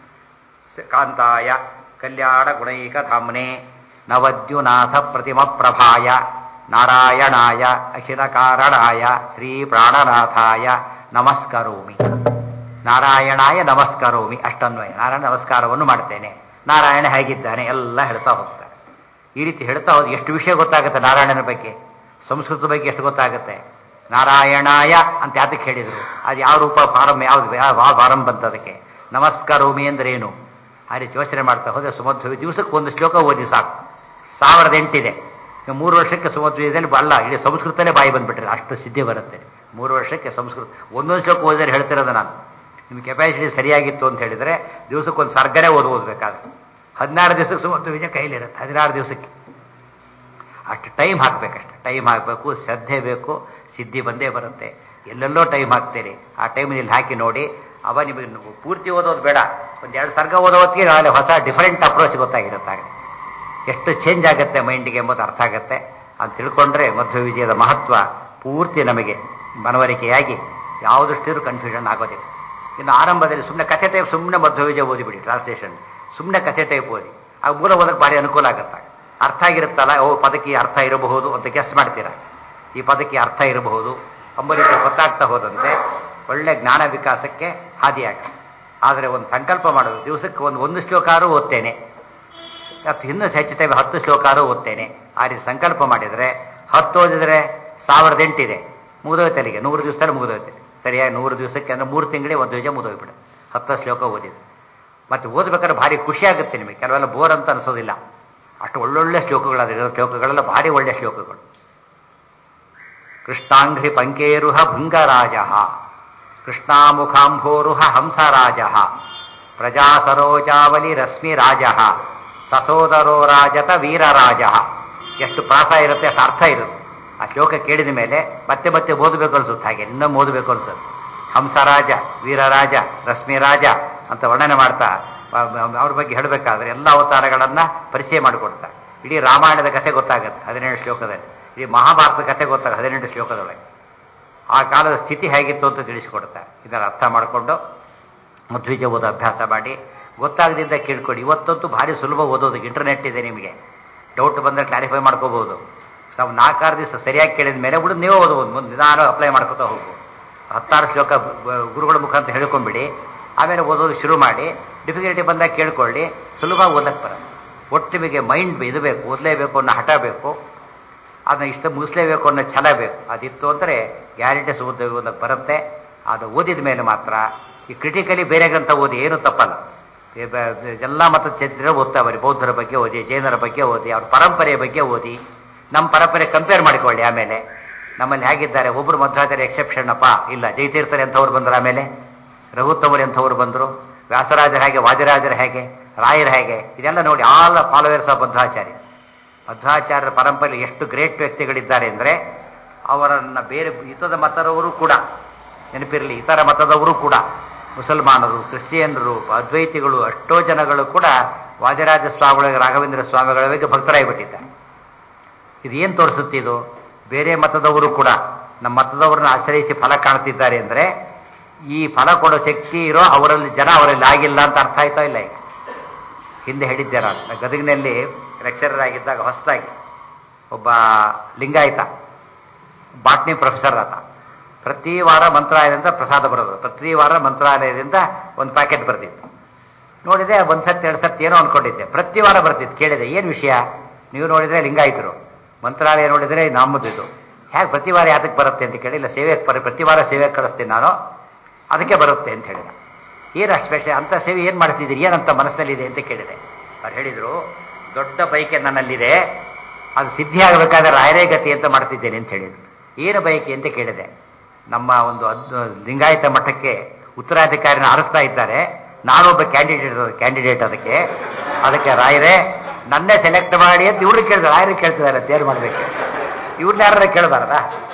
ಕಾಂತಾಯ ಕಲ್ಯಾಣ ಗುಣೈಕ ಧಾಮ್ನೆ ನವದ್ಯುನಾಥ ಪ್ರತಿಮ ಪ್ರಭಾಯ ನಾರಾಯಣಾಯ ಅಖಿಲ ಕಾರಣಾಯ ಶ್ರೀ ಪ್ರಾಣನಾಥಾಯ ನಮಸ್ಕರೋಮಿ ನಾರಾಯಣಾಯ ನಮಸ್ಕರೋಮಿ ಅಷ್ಟನ್ವಯ ನಾರಾಯಣ ನಮಸ್ಕಾರವನ್ನು ಮಾಡ್ತೇನೆ ನಾರಾಯಣ ಹೇಗಿದ್ದಾನೆ ಎಲ್ಲ ಹೇಳ್ತಾ ಹೋಗ್ತಾರೆ ಈ ರೀತಿ ಹೇಳ್ತಾ ಹೋದ್ ಎಷ್ಟು ವಿಷಯ ಗೊತ್ತಾಗುತ್ತೆ ನಾರಾಯಣನ ಬಗ್ಗೆ ಸಂಸ್ಕೃತ ಬಗ್ಗೆ ಎಷ್ಟು ಗೊತ್ತಾಗುತ್ತೆ ನಾರಾಯಣಾಯ ಅಂತ ಯಾತಕ್ಕೆ ಹೇಳಿದರು ಅದು ಯಾವ ರೂಪ ಫಾರಂ ಯಾವ್ದು ಯಾವ ಫಾರಂ ಬಂತ ಅದಕ್ಕೆ ನಮಸ್ಕಾರೋಮಿ ಅಂದ್ರೆ ಏನು ಆ ರೀತಿ ಯೋಚನೆ ಮಾಡ್ತಾ ಹೋದ್ರೆ ಸುಮಧ್ವಿ ದಿವಸಕ್ಕೆ ಒಂದು ಶ್ಲೋಕ ಓದಿ ಸಾಕು ಸಾವಿರದ ಎಂಟಿದೆ ಮೂರು ವರ್ಷಕ್ಕೆ ಸುಮಧ್ವಿದಲ್ಲಿ ಅಲ್ಲ ಇಡೀ ಸಂಸ್ಕೃತಲ್ಲೇ ಬಾಯಿ ಬಂದ್ಬಿಟ್ರೆ ಅಷ್ಟು ಸಿದ್ಧಿ ಬರುತ್ತೆ ಮೂರು ವರ್ಷಕ್ಕೆ ಸಂಸ್ಕೃತ ಒಂದೊಂದು ಶ್ಲೋಕ ಓದಿದ್ರೆ ಹೇಳ್ತಿರೋದು ನಾನು ನಿಮ್ಮ ಕೆಪಾಸಿಟಿ ಸರಿಯಾಗಿತ್ತು ಅಂತ ಹೇಳಿದ್ರೆ ದಿವಸಕ್ಕೊಂದು ಸರ್ಗನೇ ಓದ್ ಓದ್ಬೇಕಾದ್ರೆ ಹದಿನಾರು ದಿವಸಕ್ಕೆ ಸುಮಧ್ವ ವಿಜಯ ಕೈಲಿರುತ್ತೆ ಹದಿನಾರು ದಿವಸಕ್ಕೆ ಅಷ್ಟು ಟೈಮ್ ಹಾಕ್ಬೇಕಷ್ಟೆ ಟೈಮ್ ಹಾಕಬೇಕು ಶ್ರದ್ಧೆ ಬೇಕು ಸಿದ್ಧಿ ಬಂದೇ ಬರುತ್ತೆ ಎಲ್ಲೆಲ್ಲೋ ಟೈಮ್ ಹಾಕ್ತೀರಿ ಆ ಟೈಮಲ್ಲಿ ಹಾಕಿ ನೋಡಿ ಅವ ನಿಮಗೆ ಪೂರ್ತಿ ಓದೋದು ಬೇಡ ಒಂದೆರಡು ಸರ್ಗ ಓದೋ ಹೊತ್ತಿಗೆ ಅಲ್ಲಿ ಹೊಸ ಡಿಫರೆಂಟ್ ಅಪ್ರೋಚ್ ಗೊತ್ತಾಗಿರುತ್ತೆ ಆಗ ಎಷ್ಟು ಚೇಂಜ್ ಆಗುತ್ತೆ ಮೈಂಡಿಗೆ ಎಂಬುದು ಅರ್ಥ ಆಗುತ್ತೆ ಅಂತ ತಿಳ್ಕೊಂಡ್ರೆ ಮಧ್ವ ವಿಜಯದ ಮಹತ್ವ ಪೂರ್ತಿ ನಮಗೆ ಮನವರಿಕೆಯಾಗಿ ಯಾವುದಷ್ಟಿರು ಕನ್ಫ್ಯೂಷನ್ ಆಗೋದಿಲ್ಲ ಇನ್ನು ಆರಂಭದಲ್ಲಿ ಸುಮ್ಮನೆ ಕಥೆ ಟೈಪ್ ಸುಮ್ಮನೆ ಮಧ್ವ ವಿಜಯ ಓದಿಬಿಡಿ ಟ್ರಾನ್ಸ್ಲೇಷನ್ ಸುಮ್ಮನೆ ಕಥೆ ಟೈಪ್ ಓದಿ ಆಗ ಮೂಲ ಓದಕ್ಕೆ ಭಾರಿ ಅನುಕೂಲ ಆಗುತ್ತೆ ಅರ್ಥ ಆಗಿರುತ್ತಲ್ಲ ಓ ಪದಕ್ಕೆ ಈ ಅರ್ಥ ಇರಬಹುದು ಅಂತ ಗೆಸ್ ಮಾಡ್ತೀರಾ ಈ ಪದಕ್ಕೆ ಈ ಅರ್ಥ ಇರಬಹುದು ಅಂಬ ರೀತಿ ಗೊತ್ತಾಗ್ತಾ ಹೋದಂತೆ ಒಳ್ಳೆ ಜ್ಞಾನ ವಿಕಾಸಕ್ಕೆ ಹಾದಿಯಾಗುತ್ತೆ ಆದರೆ ಒಂದು ಸಂಕಲ್ಪ ಮಾಡೋದು ದಿವಸಕ್ಕೆ ಒಂದು ಒಂದು ಶ್ಲೋಕಾರು ಓದ್ತೇನೆ ಅಥವಾ ಇನ್ನೂ ಹೆಚ್ಚು ಟೈಮ್ ಹತ್ತು ಶ್ಲೋಕಾರು ಓದ್ತೇನೆ ಆ ರೀತಿ ಸಂಕಲ್ಪ ಮಾಡಿದರೆ ಹತ್ತು ಓದಿದ್ರೆ ಸಾವಿರದ ಎಂಟಿದೆ ಮುಗಿದೋಯ್ತಲ್ಲಿಗೆ ನೂರು ದಿವಸದಲ್ಲಿ ಮುಗಿದೋಯ್ತು ಸರಿಯಾಗಿ ನೂರು ದಿವಸಕ್ಕೆ ಅಂದ್ರೆ ಮೂರು ತಿಂಗಳಿಗೆ ಒಂದು ದಿವಸ ಮುಗಿದೋಗ್ಬಿಡು ಹತ್ತು ಶ್ಲೋಕ ಓದಿದೆ ಮತ್ತೆ ಓದ್ಬೇಕಾದ್ರೆ ಭಾರಿ ಖುಷಿ ಆಗುತ್ತೆ ನಿಮಗೆ ಕೆಲವೆಲ್ಲ ಬೋರ್ ಅಂತ ಅನಿಸೋದಿಲ್ಲ ಅಷ್ಟು ಒಳ್ಳೊಳ್ಳೆ ಶ್ಲೋಕಗಳಾದ್ರೆ ಶ್ಲೋಕಗಳೆಲ್ಲ ಭಾರಿ ಒಳ್ಳೆ ಶ್ಲೋಕಗಳು ಕೃಷ್ಣಾಂಘ್ರಿ ಪಂಕೇರುಹ ಭೃಂಗರಾಜ ಕೃಷ್ಣಾಮುಖಾಂಭೋರುಹ ಹಂಸರಾಜ ಪ್ರಜಾ ಸರೋಜಾವಲಿ ರಶ್ಮಿ ರಾಜ ಸಸೋದರೋ ರಾಜತ ವೀರರಾಜ ಎಷ್ಟು ಪ್ರಾಸ ಇರುತ್ತೆ ಅಷ್ಟು ಅರ್ಥ ಇರುತ್ತೆ ಆ ಶ್ಲೋಕ ಕೇಳಿದ ಮೇಲೆ ಮತ್ತೆ ಮತ್ತೆ ಓದಬೇಕು ಅನ್ಸುತ್ತೆ ಹಾಗೆ ಇನ್ನೊಮ್ಮೆ ಓದಬೇಕು ಅನ್ಸುತ್ತೆ ಹಂಸರಾಜ ವೀರರಾಜ ರಶ್ಮಿ ರಾಜ ಅಂತ ವರ್ಣನೆ ಮಾಡ್ತಾ ಅವ್ರ ಬಗ್ಗೆ ಹೇಳಬೇಕಾದ್ರೆ ಎಲ್ಲ ಅವತಾರಗಳನ್ನ ಪರಿಚಯ ಮಾಡಿಕೊಡ್ತಾರೆ ಇಡೀ ರಾಮಾಯಣದ ಕಥೆ ಗೊತ್ತಾಗುತ್ತೆ ಹದಿನೆಂಟು ಶ್ಲೋಕದಲ್ಲಿ ಇಡೀ ಮಹಾಭಾರತದ ಕಥೆ ಗೊತ್ತಾಗುತ್ತೆ ಹದಿನೆಂಟು ಶ್ಲೋಕದೊಳಗೆ ಆ ಕಾಲದ ಸ್ಥಿತಿ ಹೇಗಿತ್ತು ಅಂತ ತಿಳಿಸಿಕೊಡ್ತಾರೆ ಇದನ್ನು ಅರ್ಥ ಮಾಡಿಕೊಂಡು ಮಧ್ವಿಜ ಓದೋ ಅಭ್ಯಾಸ ಮಾಡಿ ಗೊತ್ತಾಗದಿಂದ ಕೇಳ್ಕೊಡಿ ಇವತ್ತಂತೂ ಭಾರಿ ಸುಲಭ ಓದೋದಕ್ಕೆ ಇಂಟರ್ನೆಟ್ ಇದೆ ನಿಮಗೆ ಡೌಟ್ ಬಂದರೆ ಕ್ಲಾರಿಫೈ ಮಾಡ್ಕೋಬಹುದು ನಾವು ನಾಲ್ಕಾರು ದಿವಸ ಸರಿಯಾಗಿ ಕೇಳಿದ ಮೇಲೆ ಬಿಡು ನೀವೇ ಓದಬಹುದು ಮುಂದೆ ನಿಧಾನ ಅಪ್ಲೈ ಮಾಡ್ಕೋತಾ ಹೋಗ್ಬೋದು ಹತ್ತಾರು ಶ್ಲೋಕ ಗುರುಗಳ ಮುಖಾಂತರ ಹೇಳ್ಕೊಂಬಿಡಿ ಆಮೇಲೆ ಓದೋದು ಶುರು ಮಾಡಿ ಡಿಫಿಕಲ್ಟಿ ಬಂದಾಗ ಕೇಳ್ಕೊಳ್ಳಿ ಸುಲಭ ಓದಕ್ಕೆ ಬರ ಒಟ್ಟು ನಿಮಗೆ ಮೈಂಡ್ ಇದು ಬೇಕು ಓದಲೇಬೇಕು ಅನ್ನೋ ಹಠ ಬೇಕು ಅದನ್ನ ಇಷ್ಟ ಮುಗಿಸ್ಲೇಬೇಕು ಅನ್ನೋ ಛಲ ಬೇಕು ಅದಿತ್ತು ಅಂದರೆ ಗ್ಯಾರಂಟೀಸ್ ಓದ ಓದಕ್ಕೆ ಬರುತ್ತೆ ಅದು ಓದಿದ ಮೇಲೆ ಮಾತ್ರ ಈ ಕ್ರಿಟಿಕಲಿ ಬೇರೆ ಗ್ರಂಥ ಓದಿ ಏನು ತಪ್ಪಲ್ಲ ಎಲ್ಲ ಮತ ಚರಿತ್ರೆ ಓದ್ತಾ ಬರಿ ಬೌದ್ಧರ ಬಗ್ಗೆ ಓದಿ ಜೈನರ ಬಗ್ಗೆ ಓದಿ ಅವ್ರ ಪರಂಪರೆಯ ಬಗ್ಗೆ ಓದಿ ನಮ್ಮ ಪರಂಪರೆ ಕಂಪೇರ್ ಮಾಡಿಕೊಳ್ಳಿ ಆಮೇಲೆ ನಮ್ಮಲ್ಲಿ ಹೇಗಿದ್ದಾರೆ ಒಬ್ಬರು ಮಧ್ವಾಚಾರ್ಯ ಎಕ್ಸೆಪ್ಷನ್ ಅಪ್ಪ ಇಲ್ಲ ಜೈತೀರ್ಥರು ಎಂಥವ್ರು ಬಂದರು ಆಮೇಲೆ ರಘುತ್ತಮರು ಎಂಥವ್ರು ಬಂದರು ವ್ಯಾಸರಾಜರ ಹೇಗೆ ವಾದಿರಾಜರ ಹೇಗೆ ರಾಯರ ಹೇಗೆ ಇದೆಲ್ಲ ನೋಡಿ ಆಲ್ ಫಾಲೋವರ್ಸ್ ಆಫ್ ಮಧ್ವಾಚಾರ್ಯ ಮಧ್ವಾಚಾರ್ಯರ ಪರಂಪರೆ ಎಷ್ಟು ಗ್ರೇಟ್ ವ್ಯಕ್ತಿಗಳಿದ್ದಾರೆ ಅಂದರೆ ಅವರನ್ನ ಬೇರೆ ಇತದ ಮತದವರು ಕೂಡ ನೆನಪಿರಲಿ ಇತರ ಮತದವರು ಕೂಡ ಮುಸಲ್ಮಾನರು ಕ್ರಿಶ್ಚಿಯನ್ನರು ಅದ್ವೈತಿಗಳು ಅಷ್ಟೋ ಜನಗಳು ಕೂಡ ವಾದಿರಾಜ ಸ್ವಾಮಿಗಳಿಗೆ ರಾಘವೇಂದ್ರ ಸ್ವಾಮಿಗಳ ಬಗ್ಗೆ ಭಕ್ತರಾಗಿಬಿಟ್ಟಿದ್ದಾರೆ ಇದು ಏನು ತೋರಿಸುತ್ತೆ ಇದು ಬೇರೆ ಮತದವರು ಕೂಡ ನಮ್ಮ ಮತದವರನ್ನ ಆಶ್ರಯಿಸಿ ಫಲ ಕಾಣ್ತಿದ್ದಾರೆ ಅಂದರೆ ಈ ಫಲ ಕೊಡೋ ಶಕ್ತಿ ಇರೋ ಅವರಲ್ಲಿ ಜನ ಅವರಲ್ಲಿ ಆಗಿಲ್ಲ ಅಂತ ಅರ್ಥ ಆಯ್ತಾ ಇಲ್ಲ ಈಗ ಹಿಂದೆ ಹೇಳಿದ್ದೆ ನಾನು ಗದಗಿನಲ್ಲಿ ಲೆಕ್ಚರರ್ ಆಗಿದ್ದಾಗ ಹೊಸದಾಗಿ ಒಬ್ಬ ಲಿಂಗಾಯತ ಬಾಟ್ನಿ ಪ್ರೊಫೆಸರ್ ಆತ ಪ್ರತಿ ವಾರ ಮಂತ್ರಾಲಯದಿಂದ ಪ್ರಸಾದ ಬರೋದು ಪ್ರತಿ ವಾರ ಮಂತ್ರಾಲಯದಿಂದ ಒಂದು ಪ್ಯಾಕೆಟ್ ಬರ್ತಿತ್ತು ನೋಡಿದೆ ಒಂದು ಸತಿ ಎರಡು ಸತಿ ಏನೋ ಅನ್ಕೊಂಡಿದ್ದೆ ಪ್ರತಿ ವಾರ ಬರ್ತಿತ್ತು ಕೇಳಿದೆ ಏನು ವಿಷಯ ನೀವು ನೋಡಿದ್ರೆ ಲಿಂಗಾಯತರು ಮಂತ್ರಾಲಯ ನೋಡಿದ್ರೆ ನಮ್ಮದು ಇದು ಹೇಗೆ ಪ್ರತಿ ವಾರ ಯಾತಕ್ಕೆ ಬರುತ್ತೆ ಅಂತ ಕೇಳಿ ಇಲ್ಲ ಸೇವೆ ಪ್ರತಿ ವಾರ ಸೇವೆ ಕಳಿಸ್ತೀನಿ ನಾನು ಅದಕ್ಕೆ ಬರುತ್ತೆ ಅಂತ ಹೇಳಿದ ಏನು ಸ್ಪೆಷಲ್ ಅಂತ ಸೇವೆ ಏನು ಮಾಡ್ತಿದ್ದೀರಿ ಏನಂತ ಮನಸ್ಸಿನಲ್ಲಿದೆ ಅಂತ ಕೇಳಿದೆ ಅವ್ರು ಹೇಳಿದರು ದೊಡ್ಡ ಬೈಕೆ ನನ್ನಲ್ಲಿದೆ ಅದು ಸಿದ್ಧಿ ಆಗಬೇಕಾದ್ರೆ ರಾಯರೇ ಗತಿ ಅಂತ ಮಾಡ್ತಿದ್ದೇನೆ ಅಂತ ಹೇಳಿದ್ರು ಏನು ಬಯಕೆ ಅಂತ ಕೇಳಿದೆ ನಮ್ಮ ಒಂದು ಅದ್ ಲಿಂಗಾಯತ ಮಠಕ್ಕೆ ಉತ್ತರಾಧಿಕಾರಿನ ಆರಿಸ್ತಾ ಇದ್ದಾರೆ ನಾನೊಬ್ಬ ಕ್ಯಾಂಡಿಡೇಟ್ ಕ್ಯಾಂಡಿಡೇಟ್ ಅದಕ್ಕೆ ಅದಕ್ಕೆ ರಾಯರೇ ನನ್ನೇ ಸೆಲೆಕ್ಟ್ ಮಾಡಿ ಅಂತ ಇವ್ರು ಕೇಳಿದ್ರೆ ರಾಯರು ಕೇಳ್ತಿದ್ದಾರೆ ತೇರು ಮಾಡಬೇಕು ಇವ್ರನ್ನ ಯಾರ ಕೇಳಬಾರ್ದ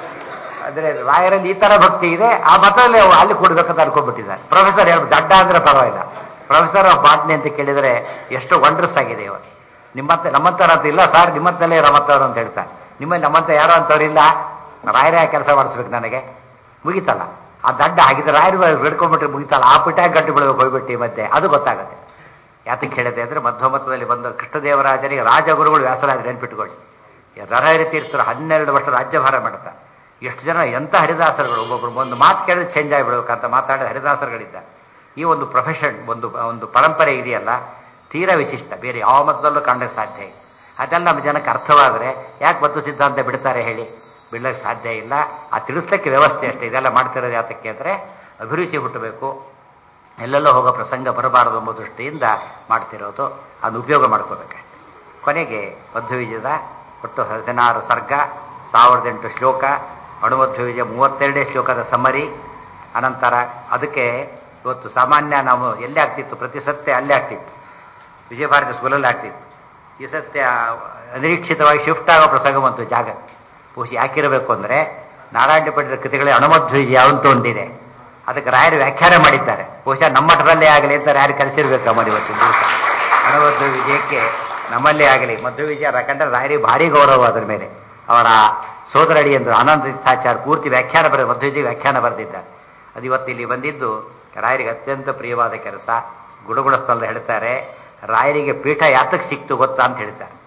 ಅಂದ್ರೆ ರಾಯರಲ್ಲಿ ಈ ತರ ಭಕ್ತಿ ಇದೆ ಆ ಮತದಲ್ಲಿ ಅಲ್ಲಿ ಕೊಡ್ಬೇಕಂತ ಅನ್ಕೊಂಡ್ಬಿಟ್ಟಿದ್ದಾರೆ ಪ್ರೊಫೆಸರ್ ಹೇಳ್ಬೋದು ದಡ್ಡ ಅಂದ್ರೆ ಪರವಾಗಿಲ್ಲ ಪ್ರೊಫೆಸರ್ ಆಫ್ ಬಾಟ್ನಿ ಅಂತ ಕೇಳಿದರೆ ಎಷ್ಟು ವಂಡರ್ಸ್ ಆಗಿದೆ ಇವತ್ತು ನಿಮ್ಮಂತ ನಮ್ಮಂತರ ಅಂತ ಇಲ್ಲ ಸರ್ ನಿಮ್ಮಂತಲೇ ನಮ್ಮಂತವ್ರು ಅಂತ ಹೇಳ್ತಾರೆ ನಿಮ್ಮಲ್ಲಿ ನಮ್ಮಂತ ಯಾರೋ ಅಂತವ್ರು ಇಲ್ಲ ರಾಯರೇ ಕೆಲಸ ಮಾಡಿಸ್ಬೇಕು ನನಗೆ ಮುಗಿತಲ್ಲ ಆ ದಡ್ಡ ಹಾಗಿದ್ರೆ ರಾಯರು ಬೇಡ್ಕೊಂಡ್ಬಿಟ್ರೆ ಮುಗಿತಲ್ಲ ಆ ಪಿಟ್ಟಾಗಿ ಗಂಟು ಬಿಡಬೇಕು ಹೋಗ್ಬಿಟ್ಟು ಮತ್ತೆ ಅದು ಗೊತ್ತಾಗುತ್ತೆ ಯಾತಕ್ಕೆ ಹೇಳಿದೆ ಅಂದ್ರೆ ಮಧ್ವಮತದಲ್ಲಿ ಬಂದ ಕೃಷ್ಣದೇವರಾಜರಿಗೆ ರಾಜಗುರುಗಳು ವ್ಯಾಸರಾಜರು ನೆನ್ಪಿಟ್ಕೊಳ್ಳಿ ನರಹರಿ ತೀರ್ಥರು ಹನ್ನೆರಡು ವರ್ಷ ರಾಜ್ಯಭಾರ ಮಾಡ್ತಾರೆ ಎಷ್ಟು ಜನ ಎಂಥ ಹರಿದಾಸರುಗಳು ಒಬ್ಬೊಬ್ರು ಒಂದು ಮಾತು ಕೇಳಿದ್ರೆ ಚೇಂಜ್ ಆಗಿಬಿಡ್ಬೇಕಂತ ಮಾತಾಡಿದ ಹರಿದಾಸರುಗಳಿದ್ದಾರೆ ಈ ಒಂದು ಪ್ರೊಫೆಷನ್ ಒಂದು ಒಂದು ಪರಂಪರೆ ಇದೆಯಲ್ಲ ತೀರಾ ವಿಶಿಷ್ಟ ಬೇರೆ ಯಾವ ಮತದಲ್ಲೂ ಕಾಣಕ್ಕೆ ಸಾಧ್ಯ ಇಲ್ಲ ಅದೆಲ್ಲ ನಮ್ಮ ಜನಕ್ಕೆ ಅರ್ಥವಾದರೆ ಯಾಕೆ ಬತ್ತು ಸಿದ್ಧಾಂತ ಬಿಡ್ತಾರೆ ಹೇಳಿ ಬಿಡ್ಲಿಕ್ಕೆ ಸಾಧ್ಯ ಇಲ್ಲ ಆ ತಿಳಿಸ್ಲಿಕ್ಕೆ ವ್ಯವಸ್ಥೆ ಅಷ್ಟೇ ಇದೆಲ್ಲ ಮಾಡ್ತಿರೋದು ಯಾತಕ್ಕೆ ಅಂದರೆ ಅಭಿರುಚಿ ಹುಟ್ಟಬೇಕು ಎಲ್ಲೆಲ್ಲೋ ಹೋಗೋ ಪ್ರಸಂಗ ಬರಬಾರದು ಎಂಬ ದೃಷ್ಟಿಯಿಂದ ಮಾಡ್ತಿರೋದು ಅದನ್ನು ಉಪಯೋಗ ಮಾಡ್ಕೋಬೇಕಷ್ಟೆ ಕೊನೆಗೆ ಮಧ್ವವಿಜಯದ ಒಟ್ಟು ಹದಿನಾರು ಸರ್ಗ ಸಾವಿರದ ಎಂಟು ಶ್ಲೋಕ ಅಣುಮಧ್ವವಿಜಯ ಮೂವತ್ತೆರಡೇ ಶ್ಲೋಕದ ಸಮರಿ ಅನಂತರ ಅದಕ್ಕೆ ಇವತ್ತು ಸಾಮಾನ್ಯ ನಾವು ಎಲ್ಲಿ ಆಗ್ತಿತ್ತು ಪ್ರತಿ ಸತ್ಯ ಅಲ್ಲೇ ಆಗ್ತಿತ್ತು ವಿಜಯ ಭಾರತಿ ಸ್ಕೂಲಲ್ಲಿ ಆಗ್ತಿತ್ತು ಈ ಸತ್ಯ ಅನಿರೀಕ್ಷಿತವಾಗಿ ಶಿಫ್ಟ್ ಆಗೋ ಪ್ರಸಂಗ ಬಂತು ಜಾಗ ಬಹುಶಃ ಯಾಕಿರಬೇಕು ಅಂದರೆ ನಾರಾಯಣ ಪಂಡಿತರ ಕೃತಿಗಳೇ ಅಣುಮಧ್ವವಿಜಯ ಅಂತ ಒಂದಿದೆ ಅದಕ್ಕೆ ರಾಯರು ವ್ಯಾಖ್ಯಾನ ಮಾಡಿದ್ದಾರೆ ಬಹುಶಃ ನಮ್ಮ ಮಠದಲ್ಲೇ ಆಗಲಿ ಅಂತ ರಾಯರು ಕಲಿಸಿರ್ಬೇಕು ಅಮ್ಮ ಇವತ್ತಿನ ದಿವಸ ಅಣುಮಧ್ವ ವಿಜಯಕ್ಕೆ ನಮ್ಮಲ್ಲೇ ಆಗಲಿ ಮಧ್ವ ವಿಜಯ ಕಂಡ್ರೆ ರಾಯರಿಗೆ ಭಾರಿ ಗೌರವ ಅದರ ಮೇಲೆ ಅವರ ಸೋದರಡಿ ಎಂದು ಆನಂದ ತೀರ್ಥಾಚಾರ್ಯ ಪೂರ್ತಿ ವ್ಯಾಖ್ಯಾನ ಬರೆದ ಮಧ್ವ ವಿಜಯ ವ್ಯಾಖ್ಯಾನ ಬರೆದಿದ್ದಾರೆ ಅದು ಇವತ್ತು ಇಲ್ಲಿ ಬಂದಿದ್ದು ರಾಯರಿಗೆ ಅತ್ಯಂತ ಪ್ರಿಯವಾದ ಕೆಲಸ ಗುಡುಗುಡ ಸ್ಥಳದಲ್ಲಿ ಹೇಳ್ತಾರೆ ರಾಯರಿಗೆ ಪೀಠ ಯಾತಕ್ಕೆ ಸಿಕ್ತು ಗೊತ್ತಾ ಅಂತ ಹೇಳ್ತಾರೆ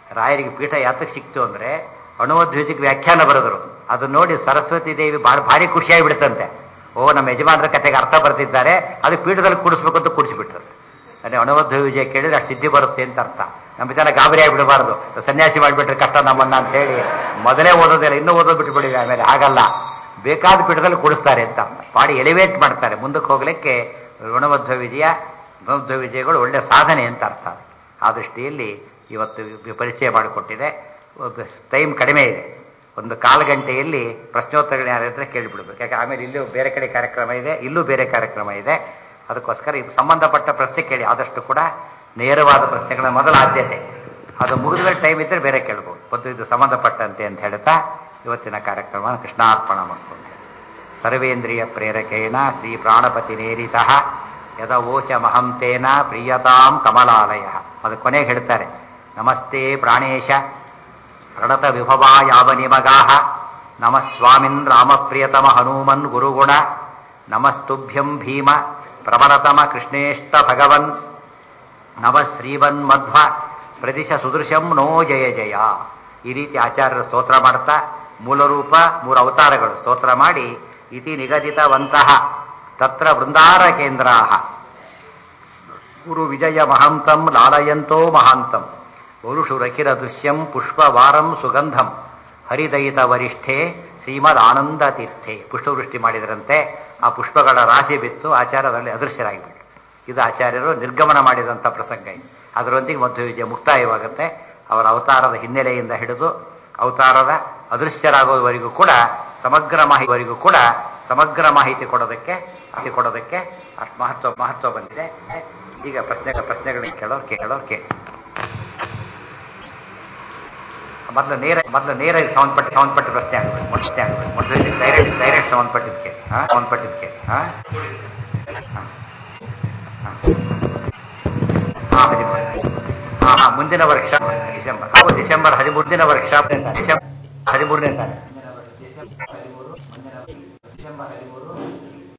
ರಾಯರಿಗೆ ಪೀಠ ಯಾತಕ್ಕೆ ಸಿಕ್ತು ಅಂದ್ರೆ ಅಣುವಧ್ವಜಕ್ಕೆ ವ್ಯಾಖ್ಯಾನ ಬರೆದರು ಅದನ್ನ ನೋಡಿ ಸರಸ್ವತಿ ದೇವಿ ಭಾಳ ಭಾರಿ ಖುಷಿಯಾಗಿ ಬಿಡುತ್ತಂತೆ ಓ ನಮ್ಮ ಯಜಮಾನರ ಕತೆಗೆ ಅರ್ಥ ಬರ್ತಿದ್ದಾರೆ ಅದು ಪೀಠದಲ್ಲಿ ಕೂಡಿಸ್ಬೇಕು ಅಂತ ಕೂಡಿಸ್ಬಿಟ್ರು ಅದೇ ಅಣುವಧ್ವ ವಿಜಯ ಕೇಳಿದ್ರೆ ಅಷ್ಟು ಸಿದ್ಧಿ ಬರುತ್ತೆ ಅಂತ ಅರ್ಥ ನಮ್ಮ ಜನ ಗಾಬರಿ ಆಗಿಬಿಡಬಾರ್ದು ಸನ್ಯಾಸಿ ಮಾಡಿಬಿಟ್ರೆ ಕಷ್ಟ ನಮ್ಮನ್ನ ಅಂತ ಹೇಳಿ ಮೊದಲೇ ಓದೋದಿಲ್ಲ ಇನ್ನೂ ಓದೋದು ಬಿಟ್ಬಿಡಿವೆ ಆಮೇಲೆ ಆಗಲ್ಲ ಬೇಕಾದ ಪೀಠದಲ್ಲಿ ಕೂಡಿಸ್ತಾರೆ ಅಂತ ಬಾಡಿ ಎಲಿವೇಟ್ ಮಾಡ್ತಾರೆ ಮುಂದಕ್ಕೆ ಹೋಗ್ಲಿಕ್ಕೆ ಋಣವಧ್ವ ವಿಜಯ ಋಣವಧ್ವ ವಿಜಯಗಳು ಒಳ್ಳೆ ಸಾಧನೆ ಅಂತ ಅರ್ಥ ಆ ದೃಷ್ಟಿಯಲ್ಲಿ ಇವತ್ತು ಪರಿಚಯ ಮಾಡಿಕೊಟ್ಟಿದೆ ಟೈಮ್ ಕಡಿಮೆ ಇದೆ ಒಂದು ಕಾಲು ಗಂಟೆಯಲ್ಲಿ ಪ್ರಶ್ನೋತ್ತರಗಳು ಯಾರಿದ್ರೆ ಕೇಳಿಬಿಡ್ಬೇಕು ಯಾಕೆ ಆಮೇಲೆ ಇಲ್ಲೂ ಬೇರೆ ಕಡೆ ಕಾರ್ಯಕ್ರಮ ಇದೆ ಇಲ್ಲೂ ಬೇರೆ ಕಾರ್ಯಕ್ರಮ ಇದೆ ಅದಕ್ಕೋಸ್ಕರ ಇದು ಸಂಬಂಧಪಟ್ಟ ಪ್ರಶ್ನೆ ಕೇಳಿ ಆದಷ್ಟು ಕೂಡ ನೇರವಾದ ಪ್ರಶ್ನೆಗಳ ಮೊದಲ ಆದ್ಯತೆ ಅದು ಮುಗಿದ ಮೇಲೆ ಟೈಮ್ ಇದ್ದರೆ ಬೇರೆ ಕೇಳ್ಬೋದು ಮತ್ತು ಇದು ಸಂಬಂಧಪಟ್ಟಂತೆ ಅಂತ ಹೇಳ್ತಾ ಇವತ್ತಿನ ಕಾರ್ಯಕ್ರಮ ಕೃಷ್ಣಾರ್ಪಣ ಮಸ್ತು ಅಂತ ಹೇಳಿ ಸರ್ವೇಂದ್ರಿಯ ಪ್ರೇರಕೇಣ ಶ್ರೀ ಪ್ರಾಣಪತಿ ನೇರಿತ ಯದವೋಚ ಮಹಂತೇನ ಪ್ರಿಯತಾಂ ಕಮಲಾಲಯ ಅದು ಕೊನೆಗೆ ಹೇಳ್ತಾರೆ ನಮಸ್ತೆ ಪ್ರಾಣೇಶ ಪ್ರಣತ ವಿಭವಾ ಯಾವ ನಿಮಗಾಹ ನಮ ಸ್ವಾಮಿನ್ ರಾಮಪ್ರಿಯತಮ ಹನುಮನ್ ಗುರುಗುಣ ನಮಸ್ತುಭ್ಯಂ ಭೀಮ ಪ್ರಬಲತಮ ಕೃಷ್ಣೇಷ್ಟ ಭಗವನ್ ನವ ಶ್ರೀವನ್ ಮಧ್ವ ಪ್ರದಿಶ ಸುದೃಶಂ ನೋ ಜಯ ಜಯ ಈ ರೀತಿ ಆಚಾರ್ಯರು ಸ್ತೋತ್ರ ಮಾಡ್ತಾ ಮೂಲರೂಪ ಮೂರು ಅವತಾರಗಳು ಸ್ತೋತ್ರ ಮಾಡಿ ಇತಿ ನಿಗದಿತವಂತಹ ತತ್ರ ವೃಂದಾರ ಕೇಂದ್ರಾಹ ಗುರು ವಿಜಯ ಮಹಂತಂ ಲಾಲಯಂತೋ ಮಹಾಂತಂ ವರುಷುರಖಿರ ದೃಶ್ಯಂ ಪುಷ್ಪವಾರಂ ಸುಗಂಧಂ ಹರಿದಯಿತ ವರಿಷ್ಠೆ ಶ್ರೀಮದ್ ಆನಂದ ತೀರ್ಥೆ ಪುಷ್ಪವೃಷ್ಟಿ ಮಾಡಿದರಂತೆ ಆ ಪುಷ್ಪಗಳ ರಾಶಿ ಬಿತ್ತು ಆಚಾರ್ಯರಲ್ಲಿ ಅದೃಶ್ಯರಾಗಿಬಿಟ್ಟು ಇದು ಆಚಾರ್ಯರು ನಿರ್ಗಮನ ಮಾಡಿದಂಥ ಪ್ರಸಂಗ ಇದು ಅದರೊಂದಿಗೆ ಮಧ್ವ ವಿಜಯ ಮುಕ್ತಾಯವಾಗುತ್ತೆ ಅವರ ಅವತಾರದ ಹಿನ್ನೆಲೆಯಿಂದ ಹಿಡಿದು ಅವತಾರದ ಅದೃಶ್ಯರಾಗುವವರೆಗೂ ಕೂಡ ಸಮಗ್ರ ಮಾಹಿತಿವರೆಗೂ ಕೂಡ ಸಮಗ್ರ ಮಾಹಿತಿ ಕೊಡೋದಕ್ಕೆ ಮಾಹಿತಿ ಕೊಡೋದಕ್ಕೆ ಅಷ್ಟು ಮಹತ್ವ ಮಹತ್ವ ಬಂದಿದೆ ಈಗ ಪ್ರಶ್ನೆ ಪ್ರಶ್ನೆಗಳಿಗೆ ಕೇಳೋರು ಕೇಳೋರು ಕೇಳಿ ಮೊದಲು ನೇರ ಮೊದಲು ನೇರ ಸಂಬಂಧಪಟ್ಟ ಸಂಬಂಧಪಟ್ಟ ಪ್ರಶ್ನೆ ಆಗಬೇಕು ಪ್ರಶ್ನೆ ಆಗಬೇಕು ಮೊದಲು ಡೈರೆಕ್ಟ್ ಡೈರೆಕ್ಟ್ ಸಂಬಂಧಪಟ್ಟಿದ್ದಕ್ಕೆ ಹಾ ಸಂಬಂಧಪಟ್ಟಿದ್ದಕ್ಕೆ ಹಾ ಹಾ ಹದಿಮೂರು ಹಾ ಹಾ ಮುಂದಿನ ವರ್ಕ್ಶಾಪ್ ಡಿಸೆಂಬರ್ ಹಾಗೂ ಡಿಸೆಂಬರ್ ಹದಿಮೂರನೇ ವರ್ಕ್ಶಾಪ್ ಡಿಸೆಂಬರ್ ಹದಿಮೂರನೇ ತಾರೀಕು ಡಿಸೆಂಬರ್ ಹದಿಮೂರು